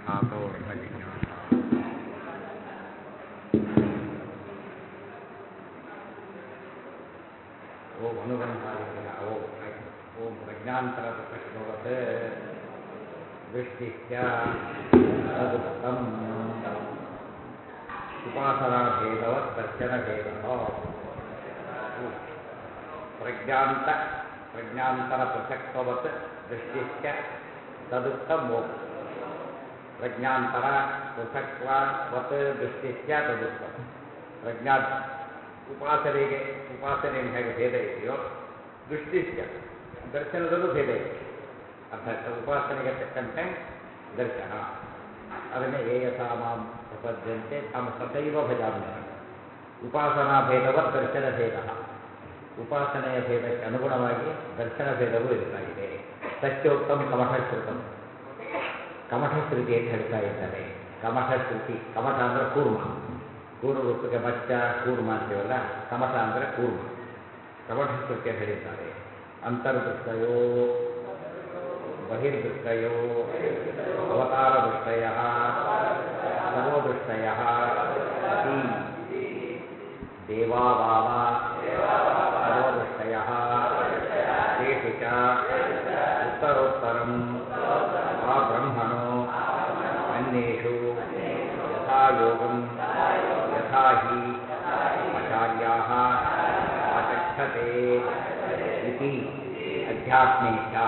धातोर्नजिज्ञासा ಓಂ ಅನುಗಂಧಾದಿಗಳ ಓಂ ಆಯ್ತು ಓಂ ಪ್ರಜ್ಞಾಂತರ ಪ್ರಶ್ನವತ್ ದೃಷ್ಟಿಶ್ಚ ತದುಕ್ತಂ ಉಪಾಸನಾಭೇದವತ್ ದರ್ಶನಭೇದ ಪ್ರಜ್ಞಾಂತ ಪ್ರಜ್ಞಾಂತರ ಪೃಥಕ್ವತ್ ದೃಷ್ಟಿಶ್ಚ ತದುಕ್ತಂ ಓಂ ಪ್ರಜ್ಞಾಂತರ ಪೃಥಕ್ವತ್ ದೃಷ್ಟಿಶ್ಚ ತದುಕ್ತಂ ಪ್ರಜ್ಞಾ ಉಪಾಸನೆಗೆ ಉಪಾಸನೆಯಲ್ಲಿ ಹೇಗೆ ಭೇದ ಇದೆಯೋ ದೃಷ್ಟಿಶ್ಚ ದರ್ಶನದಲ್ಲೂ ಭೇದ ಇದೆ ಅರ್ಥಾತ್ ಉಪಾಸನೆಗೆ ತಕ್ಕಂತೆ ದರ್ಶನ ಅದನ್ನೇ ಏಯಸಾ ಮಾಂ ಪ್ರಪದ್ಯಂತೆ ತಾಮ ಸದೈವ ಭಜಾಮ್ಯ ಉಪಾಸನಾ ಭೇದವತ್ ದರ್ಶನ ಭೇದ ಉಪಾಸನೆಯ ಭೇದಕ್ಕೆ ಅನುಗುಣವಾಗಿ ದರ್ಶನ ಭೇದವೂ ಇರ್ತಾ ಇದೆ ಸತ್ಯೋಕ್ತಂ ಕಮಠಶ್ರುತಂ ಕಮಠಶ್ರುತಿ ಅಂತ ಹೇಳ್ತಾ ಇದ್ದಾರೆ ಕಮಠಶ್ರುತಿ ಕಮಠ ಅಂದರೆ ಕೂರ್ಮ ಕೂರ್ಮ ರೂಪಕ್ಕೆ ಮಚ್ಚ ಕೂರ್ಮ ಅಂತೀವಲ್ಲ ಕಮಠ ಅಂದರೆ ಕೂರ್ಮ ಕಮಠಶ್ರುತಿ ಅಂತ ಹೇಳಿದ್ದಾರೆ ಅಂತರ್ದೃಷ್ಟಯೋ ಬಹಿರ್ದೃಷ್ಟಯೋ ಅವತಾರದೃಷ್ಟಯ ಸರ್ವದೃಷ್ಟಯ ದೇವಾವಾವ ಸರ್ವದೃಷ್ಟಯ ತೇಷು ಚ ಉತ್ತರೋತ್ತರಂ ಆ ಬ್ರಹ್ಮಣೋ ಅನ್ಯೇಷು ಯಥಾ ಯೋಗಂ ಯಥಾ ಹಿ ಆಚಾರ್ಯಾಃ ಆಚಕ್ಷತೆ ಇತಿ ಅಧ್ಯಾತ್ಮೇ ಚ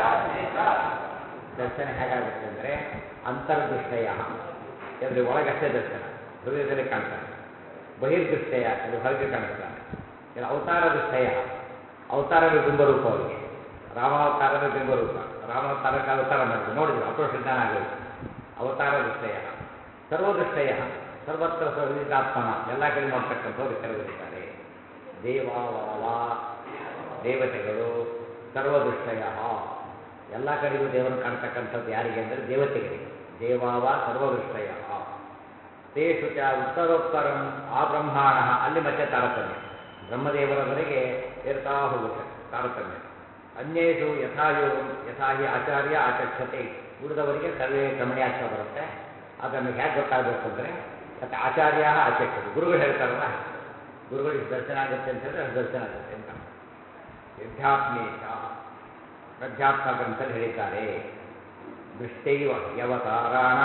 ದರ್ಶನ ಹೇಗಾಗುತ್ತೆ ಅಂದರೆ ಅಂತರ್ದೃಷ್ಟಯ ಅಂದರೆ ಒಳಗಷ್ಟೇ ದರ್ಶನ ಹೃದಯದಲ್ಲಿ ಕಾಣ್ತಾನೆ ಬಹಿರ್ದೃಷ್ಟಯ ಅದು ಹೊರಗೆ ಕಾಣಿಸ್ತಾನೆ ಇದು ಅವತಾರ ದೃಷ್ಟಯ ಅವತಾರವೇ ಬಿಂಬರೂಪ ಅವರಿಗೆ ರಾಮಾವತಾರವೇ ಬಿಂಬರೂಪ ರಾಮಾವತಾರಕ್ಕೆ ಅವತಾರ ಮಾಡಿದ್ರು ನೋಡಿದ್ರು ಅಪ್ರೋಷ ಜ್ಞಾನ ಆಗೋಯ್ತು ಅವತಾರ ದೃಷ್ಟಯ ಸರ್ವದೃಷ್ಟಯ ಸರ್ವತ್ರ ಸರ್ವಿತಾತ್ಮನ ಎಲ್ಲ ಕಡೆ ನೋಡ್ತಕ್ಕಂಥವ್ರು ಕರೆದಿರ್ತಾರೆ ದೇವಾವಾವ ದೇವತೆಗಳು ಸರ್ವದೃಷ್ಟಯ ಎಲ್ಲ ಕಡೆಗೂ ದೇವರನ್ನು ಕಾಣ್ತಕ್ಕಂಥದ್ದು ಯಾರಿಗೆ ಅಂದರೆ ದೇವತೆಗಳಿಗೆ ದೇವಾವ ಸರ್ವದೃಷ್ಟಯ ತೇಷು ಚ ಉತ್ತರೋತ್ತರಂ ಆ ಬ್ರಹ್ಮಾಣ ಅಲ್ಲಿ ಮತ್ತೆ ತಾರತಮ್ಯ ಬ್ರಹ್ಮದೇವರವರೆಗೆ ಏರ್ತಾ ಹೋಗುತ್ತೆ ತಾರತಮ್ಯ ಅನ್ಯೇಷು ಯಥಾಯೋಗ ಯಥಾಹಿ ಆಚಾರ್ಯ ಆಚಕ್ಷತೆ ಉಳಿದವರಿಗೆ ಸರ್ವೇ ಕ್ರಮಣೀಯಾಕ್ಷ ಬರುತ್ತೆ ಅದನ್ನು ಹೇಗೆ ಗೊತ್ತಾಗಬೇಕು ಅಂದರೆ ಮತ್ತು ಆಚಾರ್ಯ ಆಚಕ್ಷತೆ ಗುರುಗಳು ಹೇಳ್ತಾರಲ್ಲ ಗುರುಗಳಿಗೆ ದರ್ಶನ ಆಗುತ್ತೆ ಅಂತ ಹೇಳಿದ್ರೆ ಅದು ದರ್ಶನ ಆಗುತ್ತೆ ಅಂತ ಯಧ್ಯಾತ್ಮೇಶ ಅಧ್ಯಾತ್ಮ ಗ್ರಂಥದಲ್ಲಿ ಹೇಳಿದ್ದಾರೆ ದೃಷ್ಟೈವ ಯವತಾರಾಣ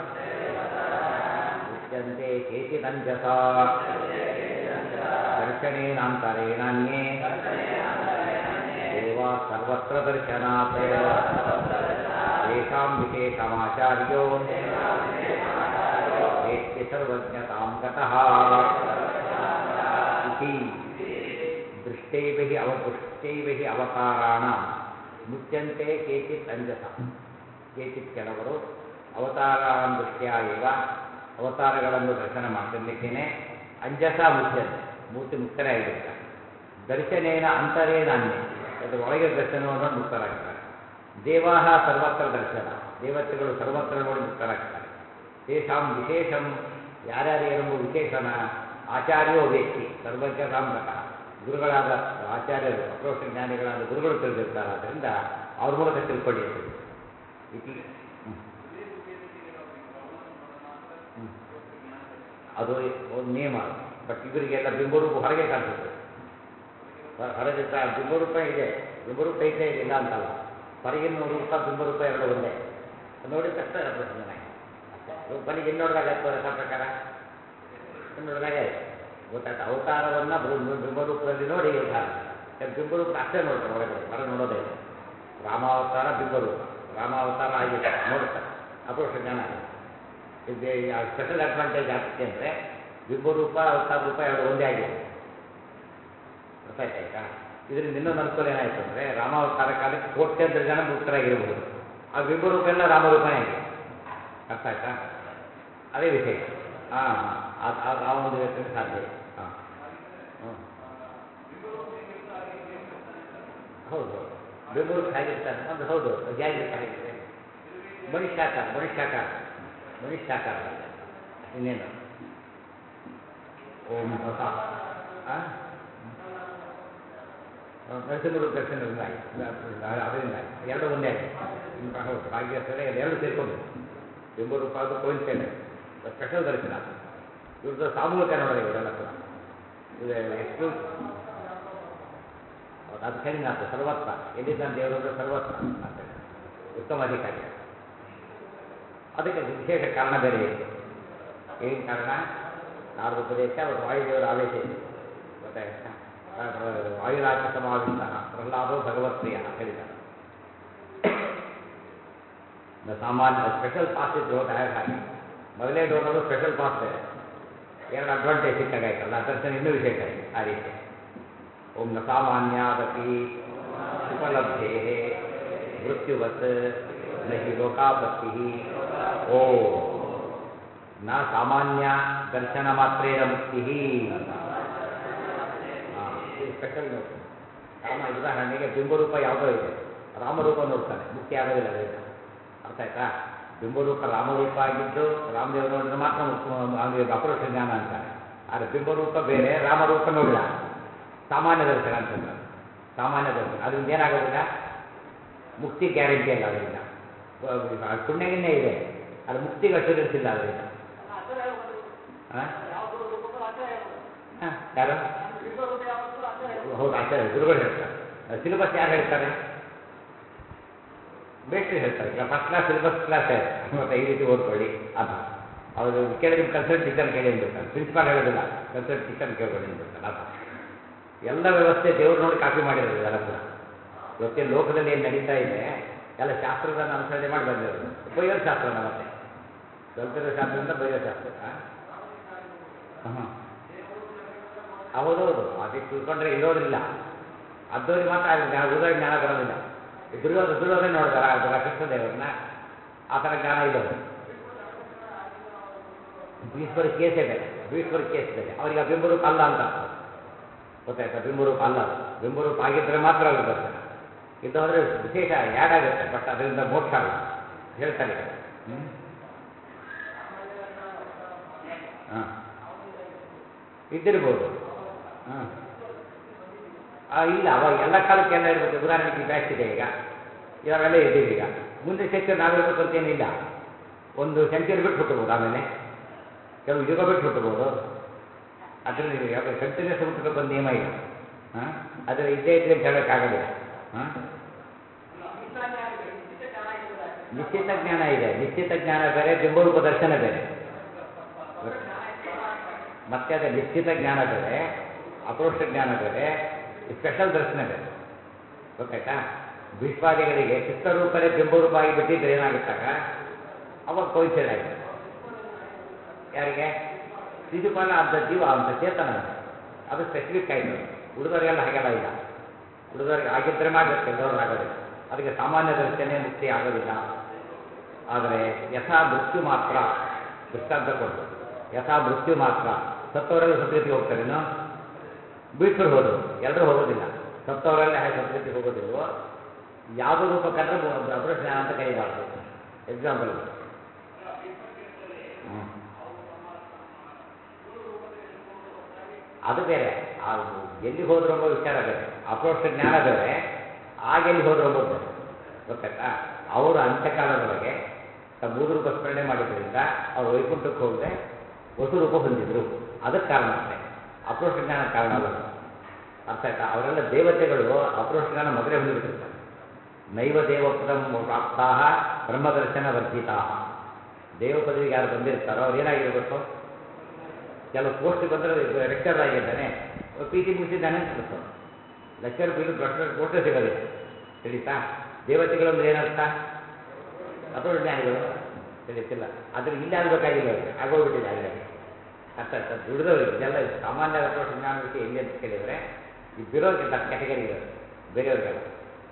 ಉಚ್ಯಂತೆ ಕೇಚಿದಂಜಸ ದರ್ಶನೇನಾಂತರೇಣಾನ್ಯೇ ದೇವ ಸರ್ವತ್ರ ದರ್ಶನಾತ್ ತೇಷಾಂ ವಿಶೇಷಮಾಚಾರ್ಯೋ ವೇತ್ತಿ ಸರ್ವಜ್ಞತಾಂ ಗತಃ ಇತಿ ದೃಷ್ಟೈವ ಹಿ ಅವ ದೃಷ್ಟೈವ ಹಿ ಅವತಾರಾಣ ಮುಚ್ಯಂತೆ ಕೇಚಿತ್ ಅಂಜಸ ಕೇಚಿತ್ ಕೆಲವರು ಅವತಾರಾಂ ದೃಷ್ಟ್ಯಾ ಏವ ಅವತಾರಗಳನ್ನು ದರ್ಶನ ಮಾಡ್ತಿರ್ಲಿಕ್ಕೇನೆ ಅಂಜಸ ಮುಚ್ಯಂತೆ ಮೂರ್ತಿ ಮುಕ್ತರೇ ಆಗಿಬಿಡ್ತಾರೆ ದರ್ಶನೇನ ಅಂತರೇನಾನ್ಯ ಅದು ಒಳಗೆ ದರ್ಶನವನ್ನು ನೋಡಿ ಮುಕ್ತರಾಗ್ತಾರೆ ದೇವಾಹ ಸರ್ವತ್ರ ದರ್ಶನ ದೇವತೆಗಳು ಸರ್ವತ್ರ ನೋಡಿ ಮುಕ್ತರಾಗ್ತಾರೆ ತೇಷಾಂ ವಿಶೇಷಂ ಯಾರ್ಯಾರು ಏನಂಬ ವಿಶೇಷಣ ಆಚಾರ್ಯೋ ವ್ಯಕ್ತಿ ಸರ್ವಜ್ಞ ರಾಮಗತಃ ಗುರುಗಳಾದ ಆಚಾರ್ಯರು ಅಪ್ರೋಷ ಜ್ಞಾನಿಗಳಾದ ಗುರುಗಳು ತಿಳಿದಿರ್ತಾರೆ ಆದ್ದರಿಂದ ಅವ್ರ ಮೂಲಕ ತಿಳ್ಕೊಳ್ಳಿ ಅಂತ ಇತಿ ಅದು ಒಂದು ನಿಯಮ ಬಟ್ ಇವರಿಗೆಲ್ಲ ಬಿಂಬರೂಪ ಹೊರಗೆ ಕಾಣಿಸುತ್ತೆ ಹೊರಗೆ ಬಿಂಬರೂಪ ಇದೆ ಬಿಂಬರೂಪ ಐತೆ ಇಲ್ಲ ಅಂತಲ್ಲ ಹೊರಗಿನ ರೂಪ ಬಿಂಬರೂಪ ಎರಡು ಒಂದೇ ನೋಡಿದ ತಕ್ಷಣ ಅಪ್ರೋಷ ಅಷ್ಟೇ ಬನ್ನಿ ಎಲ್ಲಿ ನೋಡಿದಾಗ ಅಥವಾ ರಥ ಪ್ರಕಾರ ನೋಡಿದಾಗ ಗೊತ್ತಾಯ್ತು ಅವತಾರವನ್ನು ಬಿಂಬರೂಪದಲ್ಲಿ ನೋಡಿ ಉದಾಹರಣೆ ಬಿಂಬರೂಪ ಅಷ್ಟೇ ನೋಡ್ತಾರೆ ಒಳಗಡೆ ಹೊರ ನೋಡೋದೇ ಇಲ್ಲ ರಾಮಾವತಾರ ಬಿಂಬರೂಪ ರಾಮಾವತಾರ ಆಗಿದೆ ನೋಡ್ತಾರೆ ಅಪರೋಕ್ಷ ಜ್ಞಾನ ಆಗಿದೆ ಇದು ಸ್ಪೆಷಲ್ ಅಡ್ವಾಂಟೇಜ್ ಆಗ್ತದೆ ಅಂದರೆ ಬಿಂಬರೂಪ ಅವತಾರ ರೂಪ ಎರಡು ಒಂದೇ ಆಗಿದೆ ಅರ್ಥ ಆಯ್ತಾ ಇದರಿಂದ ಇನ್ನೊಂದು ಅನುಕೂಲ ಏನಾಯಿತು ಅಂದರೆ ರಾಮಾವತಾರ ಕಾಲಕ್ಕೆ ಕೋಟ್ಯಂತರ ಜನ ಮುಕ್ತರಾಗಿರಬಹುದು ಆ ಬಿಂಬರೂಪ ಎಲ್ಲ ರಾಮರೂಪನೇ ಆಗಿದೆ ಅರ್ಥ ಆಯ್ತಾ ಅದೇ ವಿಷಯ ಹಾಂ ಹಾಂ ಅದು ಆ ಒಂದು ವ್ಯಕ್ತಿಗೆ ಸಾಧ್ಯ ಇದೆ ಹಾಂ ಹ್ಞೂ ಹೌದು ಹೌದು ಬೆಂಗಳೂರು ಹೇಗಿರ್ತಾರೆ ಅಂದ್ರೆ ಹೌದು ಅದು ಹೇಗಿರ್ತಾರೆ ಹೇಗಿದೆ ಮನುಷ್ಯಾಕಾರ ಮನುಷ್ಯಾಕಾರ ಮನುಷ್ಯಾಕಾರ ಇನ್ನೇನು ಓಂ ಹೊಸ ನರಸಿಂಹರು ದರ್ಶನದಿಂದ ಆಯ್ತು ಅದರಿಂದ ಆಯ್ತು ಎರಡು ಒಂದೇ ಆಗಿದೆ ಹೌದು ಭಾಗ್ಯಸ್ಥರೇ ಎರಡು ಸೇರ್ಕೊಂಡು ಬಿಂಬರೂಪ ಅದು ಕೋಯಿನ್ಸೈಡ್ ಸ್ಪೆಷಲ್ ದರ್ಶನ ಇವ್ರದ್ದು ಸಾಮೂಹಿಕ ನೋಡಿದೆ ಇವರೆಲ್ಲ ಕೂಡ ಇದು ಎಕ್ಸ್ಕ್ಲೂಸ್ ಹೌದು ಅದು ಕಡಿನಾಥ ಸರ್ವತ್ರ ಎಲ್ಲಿದ್ದಾನೆ ದೇವರು ಅಂದರೆ ಸರ್ವತ್ರ ಅಂತ ಹೇಳಿ ಉತ್ತಮ ಅಧಿಕಾರಿ ಅದಕ್ಕೆ ವಿಶೇಷ ಕಾರಣ ಬೇರೆ ಇತ್ತು ಏನು ಕಾರಣ ನಾರದ ಉಪದೇಶ ಮತ್ತು ವಾಯುದೇವರ ಆದೇಶ ಇದೆ ಗೊತ್ತಾಯ್ತಾ ವಾಯುರಾಜ ಸಮಾವಿಷ್ಟ ಪ್ರಹ್ಲಾದೋ ಭಗವತ್ಪ್ರಿಯ ಹೇಳಿದ್ದಾರೆ ನ ಸಾಮಾನ್ಯ ಸ್ಪೆಷಲ್ ಪಾಸ್ ಇದ್ರು ಹೋದ ಹಾಗೆ ಮೊದಲೇ ಡೋನರು ಸ್ಪೆಷಲ್ ಪಾಸ್ ಬೇರೆ ಎರಡು ಅಡ್ವಾಂಟೇಜ್ ಸಿಕ್ಕಾಗಾಯ್ತಲ್ಲ ದರ್ಶನ ಇನ್ನೂ ವಿಶೇಷ ಇದೆ ಆ ರೀತಿ ಓಂ ನ ಸಾಮಾನ್ಯಾದಪಿ ಉಪಲಬ್ಧೇ ಮೃತ್ಯುವತ್ ನ ಹಿ ಲೋಕಾಪತ್ತಿ ಓ ನ ಸಾಮಾನ್ಯ ದರ್ಶನ ಮಾತ್ರೇಣ ಮುಕ್ತಿ ಸ್ಪೆಷಲ್ ನೋಟ್ ರಾಮ ಉದಾಹರಣೆಗೆ ಬಿಂಬರೂಪ ಯಾವುದೋ ಇದೆ ರಾಮರೂಪ ನೋಡ್ತಾನೆ ಮುಕ್ತಿ ಆಗೋದಿಲ್ಲ ಅದರಿಂದ ಅರ್ಥ ಆಯ್ತಾ ಬಿಂಬರೂಪ ರಾಮರೂಪ ಆಗಿದ್ದು ರಾಮದೇವರು ನೋಡಿದ್ರೆ ಮಾತ್ರ ಮುಕ್ತ- ಅವನಿಗೆ ಅಪರೋಕ್ಷ ಜ್ಞಾನ ಅಂತಾನೆ ಆದರೆ ಬಿಂಬರೂಪ ಬೇರೆ ರಾಮರೂಪ ನೋಡಿದ ಸಾಮಾನ್ಯ ದರ್ಶನ ಅಂತಂದ್ರೆ ಸಾಮಾನ್ಯ ದರ್ಶನ ಅದರಿಂದ ಏನಾಗೋದಿಲ್ಲ ಮುಕ್ತಿ ಗ್ಯಾರಂಟಿ ಅಲ್ಲ ಅದರಿಂದ ವ- ಪುಣ್ಯಗಿನ್ನೇ ಇದೆ ಅದು ಮುಕ್ತಿಗೆ ಅಶ್ಯೂರೆನ್ಸ್ ಇಲ್ಲ ಅದರಿಂದ ಹಾಂ ಹಾಂ ಯಾರು ಹೌದು ಆಚಾರ್ಯ ಗುರುಗಳು ಹೇಳ್ತಾರೆ ಸಿಲೆಬಸ್ ಯಾರು ಹೇಳ್ತಾರೆ ಬೇಸ್ಟ್ರಿ ಹೇಳ್ತಾರೆ ಈಗ ಫಸ್ಟ್ ಕ್ಲಾಸ್ ಸಿಲೆಬಸ್ ಕ್ಲಾಸ್ ಮತ್ತೆ ಈ ರೀತಿ ಓದ್ಕೊಳ್ಳಿ ಅಂತ ಅವರು ಕೇಳಿ ನಿಮ್ಮ ಕನ್ಸಲ್ಟ್ ಟೀಚರ್ ಕೇಳಿ ಅಂದ್ಬಿಡ್ತಾರೆ ಪ್ರಿನ್ಸಿಪಾಲ್ ಹೇಳೋದಿಲ್ಲ ಕನ್ಸಲ್ಟ್ ಟೀಚರ್ ಕೇಳ್ಕೊಳ್ಳಿ ಅಂದ್ಬಿಡ್ತಾರೆ ಅದ ಎಲ್ಲ ವ್ಯವಸ್ಥೆ ದೇವ್ರು ನೋಡಿ ಕಾಪಿ ಮಾಡಿರೋದು ಇದೆಲ್ಲ ಕೂಡ ಇವತ್ತಿನ ಲೋಕದಲ್ಲಿ ಏನು ನಡೀತಾ ಇದೆ ಎಲ್ಲ ಶಾಸ್ತ್ರಗಳನ್ನು ಅನುಸರಣೆ ಮಾಡಿ ಬಂದಿರೋದು ಬೈಯೋರ್ ಶಾಸ್ತ್ರನ ಮತ್ತೆ ಕಲ್ತಿರೋ ಶಾಸ್ತ್ರದಿಂದ ಬೈಯೋ ಶಾಸ್ತ್ರ ಹಾಂ ಹೌದೌದು ಅದಕ್ಕೆ ತಿಳ್ಕೊಂಡ್ರೆ ಇರೋದಿಲ್ಲ ಅದ್ದವ್ರಿಗೆ ಮಾತ್ರ ಅದು ಜ್ಞಾನ ಉಳಿದವ್ರಿಗೆ ಜ್ಞಾನ ಬರೋದಿಲ್ಲ ಈ ದುರ್ಯೋಧ ದುರ್ಯೋಧನ ನೋಡಿದಾರ ಅದರ ಕೃಷ್ಣದೇವರನ್ನ ಆ ಥರ ಜ್ಞಾನ ಇಲ್ಲ ಅವ್ರಿಗೆ. ಭೀಷ್ಮರ ಕೇಸೇ ಬೇರೆ ಭೀಷ್ಮರ ಕೇಸ್ ಬೇರೆ ಅವರಿಗೆ ಆ ಬಿಂಬರೂಪ ಅಲ್ಲ ಅಂತ ಅರ್ಥ. ಗೊತ್ತಾಯ್ತಾ ಬಿಂಬರೂಪ ಅಲ್ಲ ಅದು ಬಿಂಬರೂಪ ಆಗಿದ್ದರೆ ಮಾತ್ರ ಅವ್ರಿಗೆ ದರ್ಶನ ಇದು ಹೋದರೆ ವಿಶೇಷ ಯಾಡ್ ಆಗುತ್ತೆ ಬಟ್ ಅದರಿಂದ ಮೋಕ್ಷ ಅಲ್ಲ ಹೇಳ್ತಾರೆ ಈಗ ಹ್ಞೂ ಹಾಂ ಇದ್ದಿರ್ಬೋದು ಹಾಂ ಇಲ್ಲ ಅವಾಗ ಎಲ್ಲ ಕಾಲಕ್ಕೆ ಎಲ್ಲ ಇರ್ಬೇಕು ಉದಾಹರಣೆಗೆ ಬ್ಯಾಚ್ ಇದೆ ಈಗ ಇವಾಗೆಲ್ಲ ಇದ್ದೀವಿ ಈಗ ಮುಂದೆ ಸೆಂಚುರಿ ನಾವಿರ್ಬೇಕು ಅಂತೇನಿಲ್ಲ ಒಂದು ಸೆಂಚುರಿ ಬಿಟ್ಟು ಹುಟ್ಟಬೋದು ಆಮೇಲೆ ಕೆಲವು ಯುಗ ಬಿಟ್ಟು ಹುಟ್ಟಬೋದು ಅದರಲ್ಲಿ ಯಾವಾಗ ಕಂಟಿನ್ಯೂಸ್ ಹುಟ್ಟಬೇಕು ಒಂದು ನಿಯಮ ಇಲ್ಲ ಹಾಂ ಅದರ ಇದ್ದೇ ಇದ್ರೆ ಅಂತ ಹೇಳೋಕ್ಕಾಗೋದಿಲ್ಲ ಹಾಂ ನಿಶ್ಚಿತ ಜ್ಞಾನ ಇದೆ ನಿಶ್ಚಿತ ಜ್ಞಾನ ಬೇರೆ ಬಿಂಬರೂಪ ದರ್ಶನ ಬೇರೆ ಮತ್ತೆ ಅದೇ ನಿಶ್ಚಿತ ಜ್ಞಾನ ಬೇರೆ ಅಪರೋಕ್ಷ ಜ್ಞಾನ ಬೇರೆ ಸ್ಪೆಷಲ್ ದರ್ಶನ ಬೇರೆ ಗೊತ್ತಾಯ್ತಾ ಭೀಷ್ಮಾದಿಗಳಿಗೆ ಚಿತ್ತರೂಪರೇ ಬಿಂಬರೂಪ ಆಗಿ ಬಿಟ್ಟಿದ್ರೆ ಏನಾಗುತ್ತಾಗ ಅವಾಗ ಕೋಯಿಸೈಡ್ ಆಗಿದೆ ಯಾರಿಗೆ ಶಿಶುಪಾಲ ಅಂತ ಜೀವ ಅಂತ ಚೇತನ ಅದು. ಅದು ಸ್ಪೆಸಿಫಿಕ್ ಆಯಿತು ಉಳಿದವರಿಗೆಲ್ಲ ಹಾಗೆಲ್ಲ ಇಲ್ಲ ಉಳಿದವರಿಗೆ ಆಗಿದ್ದರೆ ಮಾಡಬೇಕು ಎಲ್ಲರೂ ಆಗೋದಿಲ್ಲ ಅದಕ್ಕೆ ಸಾಮಾನ್ಯ ದರ್ಶನ ಮುಕ್ತಿ ಆಗೋದಿಲ್ಲ ಆದರೆ ಯಥಾ ಮೃತ್ಯು ಮಾತ್ರ ದೃಷ್ಟಾಂತ ಕೊಟ್ಟು ಯಥಾ ಮೃತ್ಯು ಮಾತ್ರ ಸತ್ತವರೆಲ್ಲ ಸದ್ಗತಿಗೆ ಹೋಗ್ತಾರೇನೋ ಬೀಟ್ರು ಹೋದರು ಎಲ್ಲರೂ ಹೋಗೋದಿಲ್ಲ ಸತ್ತವರೆಲ್ಲ ಹಾಗೆ ಸದ್ಗತಿಗೆ ಹೋಗೋದಿಲ್ವೋ ಯಾವುದೋ ರೂಪ ಕಂಡ್ರೆ ಅಪರಜ್ಞಾನ ಅಂತ ಕರೀಬಾರ್ದು ಎಕ್ಸಾಂಪಲ್ ಹ್ಞೂ ಅದು ಬೇರೆ ಆ ಎಲ್ಲಿ ಹೋದ್ರು ಎಂಬ ವಿಚಾರ ಬೇರೆ ಅಪರೋಕ್ಷ ಜ್ಞಾನ ಬೇರೆ ಆಗೆಲ್ಲಿ ಹೋದ್ರು ಎಂಬುದು ಬೇರೆ ಗೊತ್ತಾಯ್ತಾ ಅವರು ಅಂತ್ಯಕಾಲದೊಳಗೆ ತಮ್ಮ ಮೂರು ರೂಪ ಸ್ಮರಣೆ ಮಾಡಿದ್ರಿಂದ ಅವರು ವೈಕುಂಠಕ್ಕೆ ಹೋಗದೆ ವಸುರೂಪ ಹೊಂದಿದ್ರು ಅದಕ್ಕೆ ಕಾರಣ ಅಷ್ಟೇ ಅಪರೋಕ್ಷ ಜ್ಞಾನ ಕಾರಣ ಅಲ್ಲ ಅದು. ಅರ್ಥ ಆಯ್ತಾ ಅವರೆಲ್ಲ ದೇವತೆಗಳು ಅಪರೋಕ್ಷ ಜ್ಞಾನ ಮೊದಲೇ ಹೊಂದಿಬಿಟ್ಟಿರ್ತಾರೆ ನೈವ ದೇವಪದಂ ಪ್ರಾಪ್ತಾ ಬ್ರಹ್ಮದರ್ಶನ ವರ್ಜಿತಾ ದೇವ ಪದವಿಗೆ ಯಾರು ಬಂದಿರ್ತಾರೋ ಅವ್ರು ಏನಾಗಿರ್ಬೇಕು ಕೆಲವು ಪೋಸ್ಟ್ ಬಂದರೆ ಲೆಕ್ಚರ್ ಆಗಿದ್ದಾನೆ ಪಿ ಟಿ ಮುಗಿಸಿದ್ದಾನೆ ಅಂತ ಅನಿಸ್ತು ಲೆಕ್ಚರ್ ಬಿಲ್ ಡಾಕ್ಟರ್ ಪೋಸ್ಟೇ ಸಿಗೋದಿಲ್ಲ ತಿಳಿತಾ ದೇವತೆಗಳು ಅಂದ್ರೆ ಏನರ್ಥ ಅಪರೋಕ್ಷ ಜ್ಞಾನಿಗಳು ತಿಳಿತಿಲ್ಲ ಅದ್ರ ಇಲ್ಲೇ ಆಗಬೇಕಾಗಿಲ್ಲ ಅವರಿಗೆ ಆಗೋಗ್ಬಿಟ್ಟಿದೆ ಆಗಲೇ ಅರ್ಥ ಅರ್ಥ ದುಡಿದವರಿಗೆ ಇದೆಲ್ಲ ಸಾಮಾನ್ಯ ಅಪರೋಕ್ಷ ಜ್ಞಾನ ವಿಷಯ ಎಲ್ಲಿ ಅಂತ ಕೇಳಿದರೆ ಈ ಬಿರೋಗಿಂತ ಕ್ಯಾಟಗರಿ ಇರೋದು ಬೇರೆಯವ್ರಿಗೆಲ್ಲ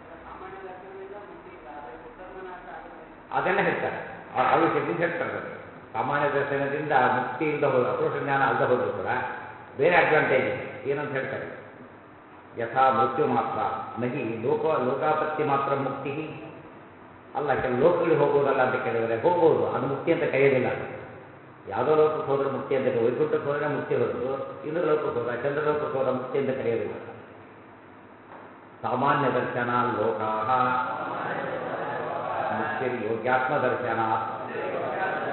ಅದೆಲ್ಲ ಹೇಳ್ತಾರೆ ಆ- ಆ ವಿಷಯದಿಂದ ಹೇಳ್ತಾರೆ ಅದು. ಸಾಮಾನ್ಯ ದರ್ಶನದಿಂದ ಮುಕ್ತಿ ಇಲ್ಲದ ಹೋದ ಅಪರೋಕ್ಷ ಜ್ಞಾನ ಅಲ್ಲದ ಹೋದ್ರು ಕೂಡ ಬೇರೆ ಅಡ್ವಾಂಟೇಜ್ ಇದೆ ಏನಂತ ಹೇಳ್ತಾರೆ ಯಥಾ ಮೃತ್ಯು ಮಾತ್ರ ನಹಿ ಲೋಕ ಲೋಕಾಪತ್ತಿ ಮಾತ್ರ ಮುಕ್ತಿ ಅಲ್ಲ ಕೆಲವು ಲೋಕಗಳಿಗೆ ಹೋಗ್ಬೋದಲ್ಲ ಅಂತ ಕೇಳಿದರೆ ಹೋಗ್ಬೋದು ಅದು ಮುಕ್ತಿ ಅಂತ ಕರೆಯೋದಿಲ್ಲ ಅದು ಯಾವುದೋ ಲೋಕಕ್ಕೆ ಹೋದ್ರೆ ಮುಕ್ತಿ ಅಂತ ಕರೆ- ವೈಕುಂಠಕ್ಕೆ ಹೋದ್ರೆ ಮುಕ್ತಿ ಹೊರತು ಇನ್ನೂ ಲೋಕಕ್ಕೆ ಹೋದ ಚಂದ್ರಲೋಕಕ್ಕೆ ಹೋದ ಮುಕ್ತಿ ಅಂತ ಕರೆಯೋದಿಲ್ಲ ಸಾಮಾನ್ಯ ದರ್ಶನ ಲೋಕಾ ಮುಕ್ತಿರ್ ಯೋಗ್ಯಾತ್ಮ ದರ್ಶನ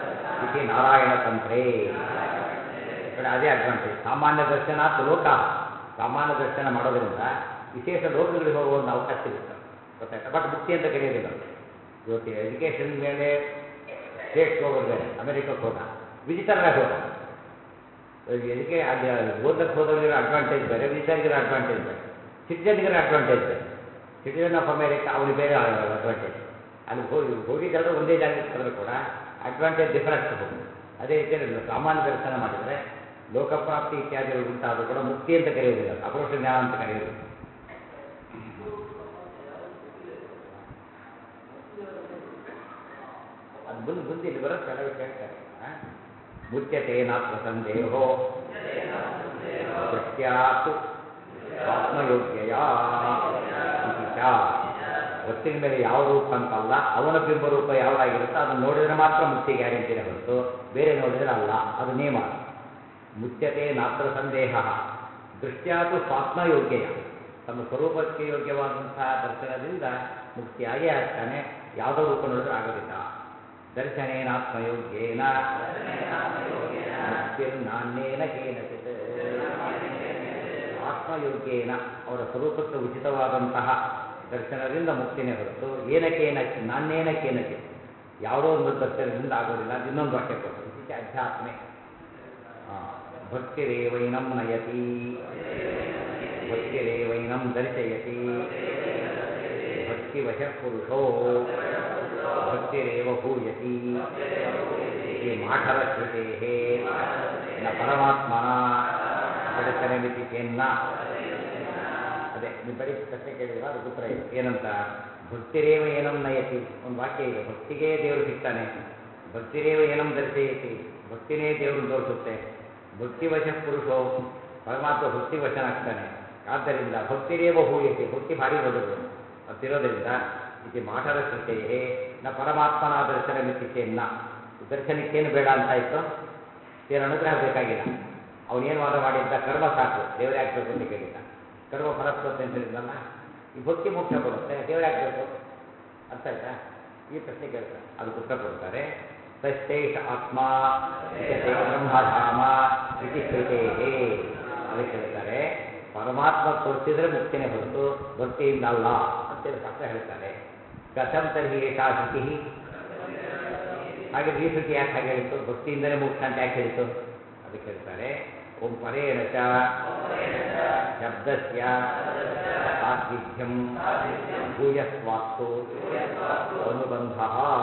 ಇತಿ ನಾರಾಯಣ ತಂತ್ರೇ ಕಡೆ ಅದೇ ಅಡ್ವಾಂಟೇಜ್ ಸಾಮಾನ್ಯ ದರ್ಶನ ಲೋಕ ಸಾಮಾನ್ಯ ದರ್ಶನ ಮಾಡೋದ್ರಿಂದ ವಿಶೇಷ ಲೋಕಗಳಿಗೆ ಹೋಗುವ ಒಂದು ಅವಕಾಶ ಸಿಗುತ್ತೆ ಗೊತ್ತಾಯ್ತಾ ಬಟ್ ಮುಕ್ತಿ ಅಂತ ಕರೆಯೋದಿಲ್ಲ ಅದು. ಇವತ್ತು ಎಜುಕೇಷನ್ ಮೇಲೆ ಸ್ಟೇಟ್ಸ್ ಹೋಗೋದು ಬೇರೆ ಅಮೆರಿಕಕ್ಕೆ ಹೋದ ವಿಸಿಟರ್ ಆಗಿ ಹೋದ ಎಜುಕೇ ಅಲ್ಲಿ ಓದಕ್ಕೆ ಹೋದವರಿಗಿರೋ ಅಡ್ವಾಂಟೇಜ್ ಬೇರೆ ವಿಸಿಟರ್ಗಿರೋ ಅಡ್ವಾಂಟೇಜ್ ಬೇರೆ ಸಿಟಿಜನ್ಗಿರೋ ಅಡ್ವಾಂಟೇಜ್ ಬೇರೆ ಸಿಟಿಜನ್ ಆಫ್ ಅಮೇರಿಕಾ ಅವನಿಗೆ ಬೇರೆ ಅಡ್ವಾಂಟೇಜ್ ಅಲ್ಲಿ ಹೋಗಿ ಹೋಗಿದ್ದೆಲ್ಲರೂ ಒಂದೇ ಜಾಗಕ್ಕೆ ಹೋದರೂ ಕೂಡ ಅಡ್ವಾಂಟೇಜ್ ಡಿಫರೆನ್ಸ್ ಹೋಗುತ್ತೆ ಅದೇ ರೀತಿಯಲ್ಲಿ ಸಾಮಾನ್ಯ ದರ್ಶನ ಮಾಡಿದರೆ ಲೋಕಪ್ರಾಪ್ತಿ ಇತ್ಯಾದಿಗಳು ಉಂಟಾದರೂ ಕೂಡ ಮುಕ್ತಿ ಅಂತ ಕರೆಯೋದಿಲ್ಲ ಅಪರೋಕ್ಷ ಜ್ಞಾನ ಅಂತ ಕರೆಯೋದಿಲ್ಲ ಅದು ಮುಂದೆ ಮುಂದೆ ಇಲ್ಲಿ ಬರುತ್ತೆ ಕೆಲವು ಕೇಳ್ತಾರೆ ಆ? ಮುಚ್ಯತೆ ನಾತ್ರ ಸಂದೇಹೋ ದೃಷ್ಟ್ಯಾತು ಆತ್ಮಯೋಗ್ಯಯ ಇತಿ ಚ. ವಸ್ತುವಿನ ಮೇಲೆ ಯಾವ ರೂಪ ಅಂತಲ್ಲ ಅವನ ಬಿಂಬ ರೂಪ ಯಾವುದಾಗಿರುತ್ತೋ ಅದನ್ನು ನೋಡಿದರೆ ಮಾತ್ರ ಮುಕ್ತಿ ಗ್ಯಾರಂಟಿನೇ ಹೊರತು ಬೇರೆ ನೋಡಿದರೆ ಅಲ್ಲ ಅದು ನಿಯಮ ಮುಚ್ಯತೆ ನಾತ್ರ ಸಂದೇಹ ದೃಷ್ಟ್ಯಾತು ಸ್ವಾತ್ಮಯೋಗ್ಯಯ ತಮ್ಮ ಸ್ವರೂಪಕ್ಕೆ ಯೋಗ್ಯವಾದಂತಹ ದರ್ಶನದಿಂದ ಮುಕ್ತಿಯಾಗೇ ಆಗ್ತಾನೆ ಯಾವುದೋ ರೂಪ ನೋಡಿದ್ರೆ ಆಗೋದಿಲ್ಲ ದರ್ಶನೇನಾತ್ಮಯೋಗ್ಯೇನ ಮುಕ್ತಿರ್ನಾಣ್ಯೇನ ಕೇನಚಿತ್ ಆತ್ಮಯೋಗ್ಯೇನ ಅವರ ಸ್ವರೂಪಕ್ಕೆ ಉಚಿತವಾದಂತಹ ದರ್ಶನದಿಂದ ಮುಕ್ತಿನೇ ಹೊರತು ಏನಕ್ಕೇನ ನಾಣ್ಯೇನ ಕೇನಚಿತ್ ಯಾವುದೋ ಒಂದು ದರ್ಶನದಿಂದ ಆಗೋದಿಲ್ಲ ಅದು ಇನ್ನೊಂದು ವಾಕ್ಯ ಕೊಟ್ಟು ವಿಶಿಷ್ಟ ಅಧ್ಯಾತ್ಮೆ ಆ, ಭಕ್ತಿರೇವೈನಂ ನಯತಿ ಭಕ್ತಿರೇವೈನಂ ದರ್ಶಯತಿ ಭಕ್ತಿವಶ ಪುರುಷೋ ಭಕ್ತಿರೇವ ಭೂಯತಿ ಈ ಮಾಠರ ಶ್ರುತೇ ನ ಪರಮಾತ್ಮನ ದರ್ಶನಮಿತಿ ಚೇನ್ನ ಅದೇ ನೀವು ಬರೀ ಪ್ರಶ್ನೆ ಕೇಳಿದ್ರ ಅದಕ್ಕೆ ಉತ್ತರ ಇದೆ ಏನಂತ ಭಕ್ತಿರೇವ ಏನಂ ನಯತಿ ಒಂದು ವಾಕ್ಯ ಇದೆ ಭಕ್ತಿಗೇ ದೇವರು ಸಿಗ್ತಾನೆ ಭಕ್ತಿರೇವ ಏನಂ ದರ್ಶಯತಿ ಭಕ್ತಿನೇ ದೇವರನ್ನು ತೋರಿಸುತ್ತೆ ಭಕ್ತಿವಶ ಪುರುಷೋ ಪರಮಾತ್ಮ ಭಕ್ತಿವಶನಾಗ್ತಾನೆ ಆದ್ದರಿಂದ ಭಕ್ತಿರೇವ ಹೂಯತಿ ಭಕ್ತಿ ಭಾರಿ ದೊಡ್ಡದು ಅಂತಿರೋದ್ರಿಂದ ಇದು ಮಾಠರ ಶ್ರುತೇ ನ ಪರಮಾತ್ಮನ ದರ್ಶನ ಮಿತಿಚೇನ್ನ ದರ್ಶನಕ್ಕೇನು ಬೇಡ ಅಂತ ಇತ್ತು ದೇವರ ಅನುಗ್ರಹ ಬೇಕಾಗಿಲ್ಲ ಅವನೇನು ವಾದ ಮಾಡಿದ್ದ ಕರ್ಮ ಸಾಕು ದೇವರೇ ಆಗ್ಬೇಕು ಅಂತ ಕೇಳಿದ್ದ ಕರ್ಮ ಫಲಸ್ತತೆ ಅಂತ ಹೇಳಿದ್ನಲ್ಲ ಈ ಭಕ್ತಿ ಮೋಕ್ಷ ಕೊಡುತ್ತೆ ದೇವರೇ ಆಗ್ಬೇಕು ಅರ್ಥ ಆಯ್ತಾ ಈ ಪ್ರಶ್ನೆ ಕೇಳ್ತಾರೆ ಅದಕ್ಕೆ ಉತ್ತರ ಕೊಡ್ತಾರೆ ತಶ್ಚೈಷ ಆತ್ಮ ವಿಶತೆ ಬ್ರಹ್ಮಧಾಮ ಇತಿ ಶ್ರುತೇ ಅದಕ್ಕೆ ಹೇಳ್ತಾರೆ ಪರಮಾತ್ಮ ತೋರಿಸಿದ್ರೆ ಮುಕ್ತಿನೇ ಹೊರತು ಭಕ್ತಿಯಿಂದ ಅಲ್ಲ ಅಂತೇಳಿ ಶಾಸ್ತ್ರ ಹೇಳ್ತಾರೆ ಕಥಂ ತರ್ಹಿ ಏಷಾ ಶ್ರುತಿ ಹಾಗೆ ಈ ಶ್ರುತಿ ಯಾಕೆ ಹಾಗೆ ಹೇಳಿತು ಭಕ್ತಿಯಿಂದಲೇ ಮೋಕ್ಷ ಅಂತ ಯಾಕೆ ಹೇಳಿತು ಅದಕ್ಕೆ ಹೇಳ್ತಾರೆ ಓಂ ಪರೇಣ ಚ ಶಬ್ದಸ್ಯ ಸಾನ್ನಿಧ್ಯಂ ಭೂಯಸ್ವಾಸ್ತು ಅನುಬಂಧ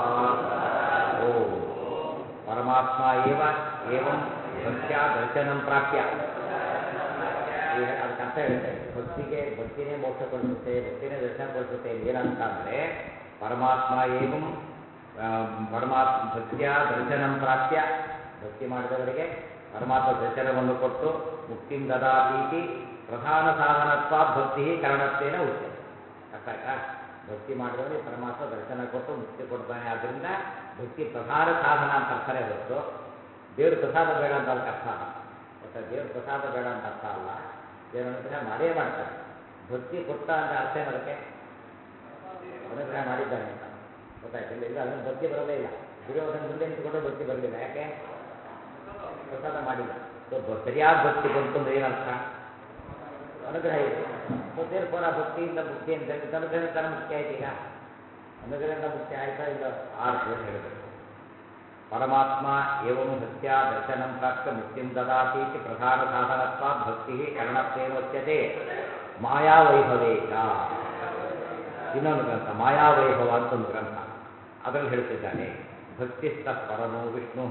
ಓಂ ಪರಮಾತ್ಮ ಏವ ಏವಂ ಭಕ್ತ್ಯ ದರ್ಶನಂ ಪ್ರಾಪ್ಯ ಈಗ ಅದಕ್ಕೆ ಅರ್ಥ ಹೇಳುತ್ತೆ ಭಕ್ತಿಗೆ ಭಕ್ತಿನೇ ಮೋಕ್ಷ ಕೊಡಿಸುತ್ತೆ ಭಕ್ತಿನೇ ದರ್ಶನ ಕೊಡಿಸುತ್ತೆ ಇದು ಏನರ್ಥ ಅಂದರೆ ಪರಮಾತ್ಮ ಏವಂ ಆ, ಪರಮಾತ್ಮ ಭಕ್ತಿಯ ದರ್ಶನಂ ಪ್ರಾಪ್ಯ ಭಕ್ತಿ ಮಾಡಿದವರಿಗೆ ಪರಮಾತ್ಮ ದರ್ಶನವನ್ನು ಕೊಟ್ಟು ಮುಕ್ತಿಂ ದದಾತೀತಿ ಪ್ರಧಾನ ಸಾಧನತ್ವ ಭಕ್ತಿ ಕರಣತ್ವೇನ ಉಚ್ಯ ಅರ್ಥ ಆಯ್ತಾ ಭಕ್ತಿ ಮಾಡಿದವನಿಗೆ ಪರಮಾತ್ಮ ದರ್ಶನ ಕೊಟ್ಟು ಮುಕ್ತಿ ಕೊಡ್ತಾನೆ ಆದ್ದರಿಂದ ಭಕ್ತಿ ಪ್ರಧಾನ ಸಾಧನ ಅಂತ ಅರ್ಥನೇ ಹೊರತು ದೇವ್ರ ಪ್ರಸಾದ ಬೇಡ ಅಂತ ಅದಕ್ಕೆ ಅರ್ಥ ಅಲ್ಲ ಗೊತ್ತಾ ದೇವ್ರ ಪ್ರಸಾದ ಬೇಡ ಅಂತ ಅರ್ಥ ಅಲ್ಲ ದೇವರ ಅನುಗ್ರಹ ಮಾಡೇ ಮಾಡ್ತಾರೆ ಭಕ್ತಿ ಕೊಟ್ಟ ಅಂತ ಅರ್ಥ ಏನು ಅದಕ್ಕೆ ಅನುಗ್ರಹ ಮಾಡಿದ್ದಾನೆ ಅಂತ ಗೊತ್ತಾಯ್ತಿಲ್ಲ ಇಲ್ಲ ಅದನ್ನು ಭಕ್ತಿ ಬರೋದೇ ಇಲ್ಲ ದುರ್ಯೋಧನ ಮುಂದೆ ನಿಂತ್ಕೊಂಡು ಭಕ್ತಿ ಬರಲಿಲ್ಲ ಯಾಕೆ ಪ್ರಸಾದ ಮಾಡಿಲ್ಲ ಸೊ ಬ- ಸರಿಯಾದ ಭಕ್ತಿ ಬಂತು ಅಂದ್ರೆ ಏನರ್ಥ ಅನುಗ್ರಹ ಇದೆ ಸೊ ದೇವ್ರ ಪರ ಭಕ್ತಿಯಿಂದ ಮುಕ್ತಿ ಅಂತ ಹೇಳಿ ಅನುಗ್ರಹ ತರ ಮುಕ್ತಿ ಆಯ್ತು ಈಗ ಅನುಗ್ರಹದಿಂದ ಮುಕ್ತಿ ಆಯ್ತಾ ಇಲ್ಲ ಆ ಅರ್ಥದಲ್ಲಿ ಹೇಳಬೇಕು ಪರಮಾತ್ಮ ಏವಂ ಭಕ್ತ್ಯ ದರ್ಶನಂ ಪ್ರಾಪ್ತ ಮುಕ್ತಿಂ ದದಾತೀತಿ ಪ್ರಧಾನ ಸಾಧನತ್ವಾತ್ ಭಕ್ತಿ ಕರಣತ್ವೇನೋಚ್ಯತೆ ಮಾಯಾವೈಭವೇ ಚ ಇನ್ನೊಂದು ಗ್ರಂಥ ಮಾಯಾವೈಭವ ಅಂತ ಒಂದು ಗ್ರಂಥ ಅದರಲ್ಲಿ ಹೇಳ್ತಿದ್ದಾನೆ ಭಕ್ತಿಸ್ತ ಪರಮೋ ವಿಷ್ಣು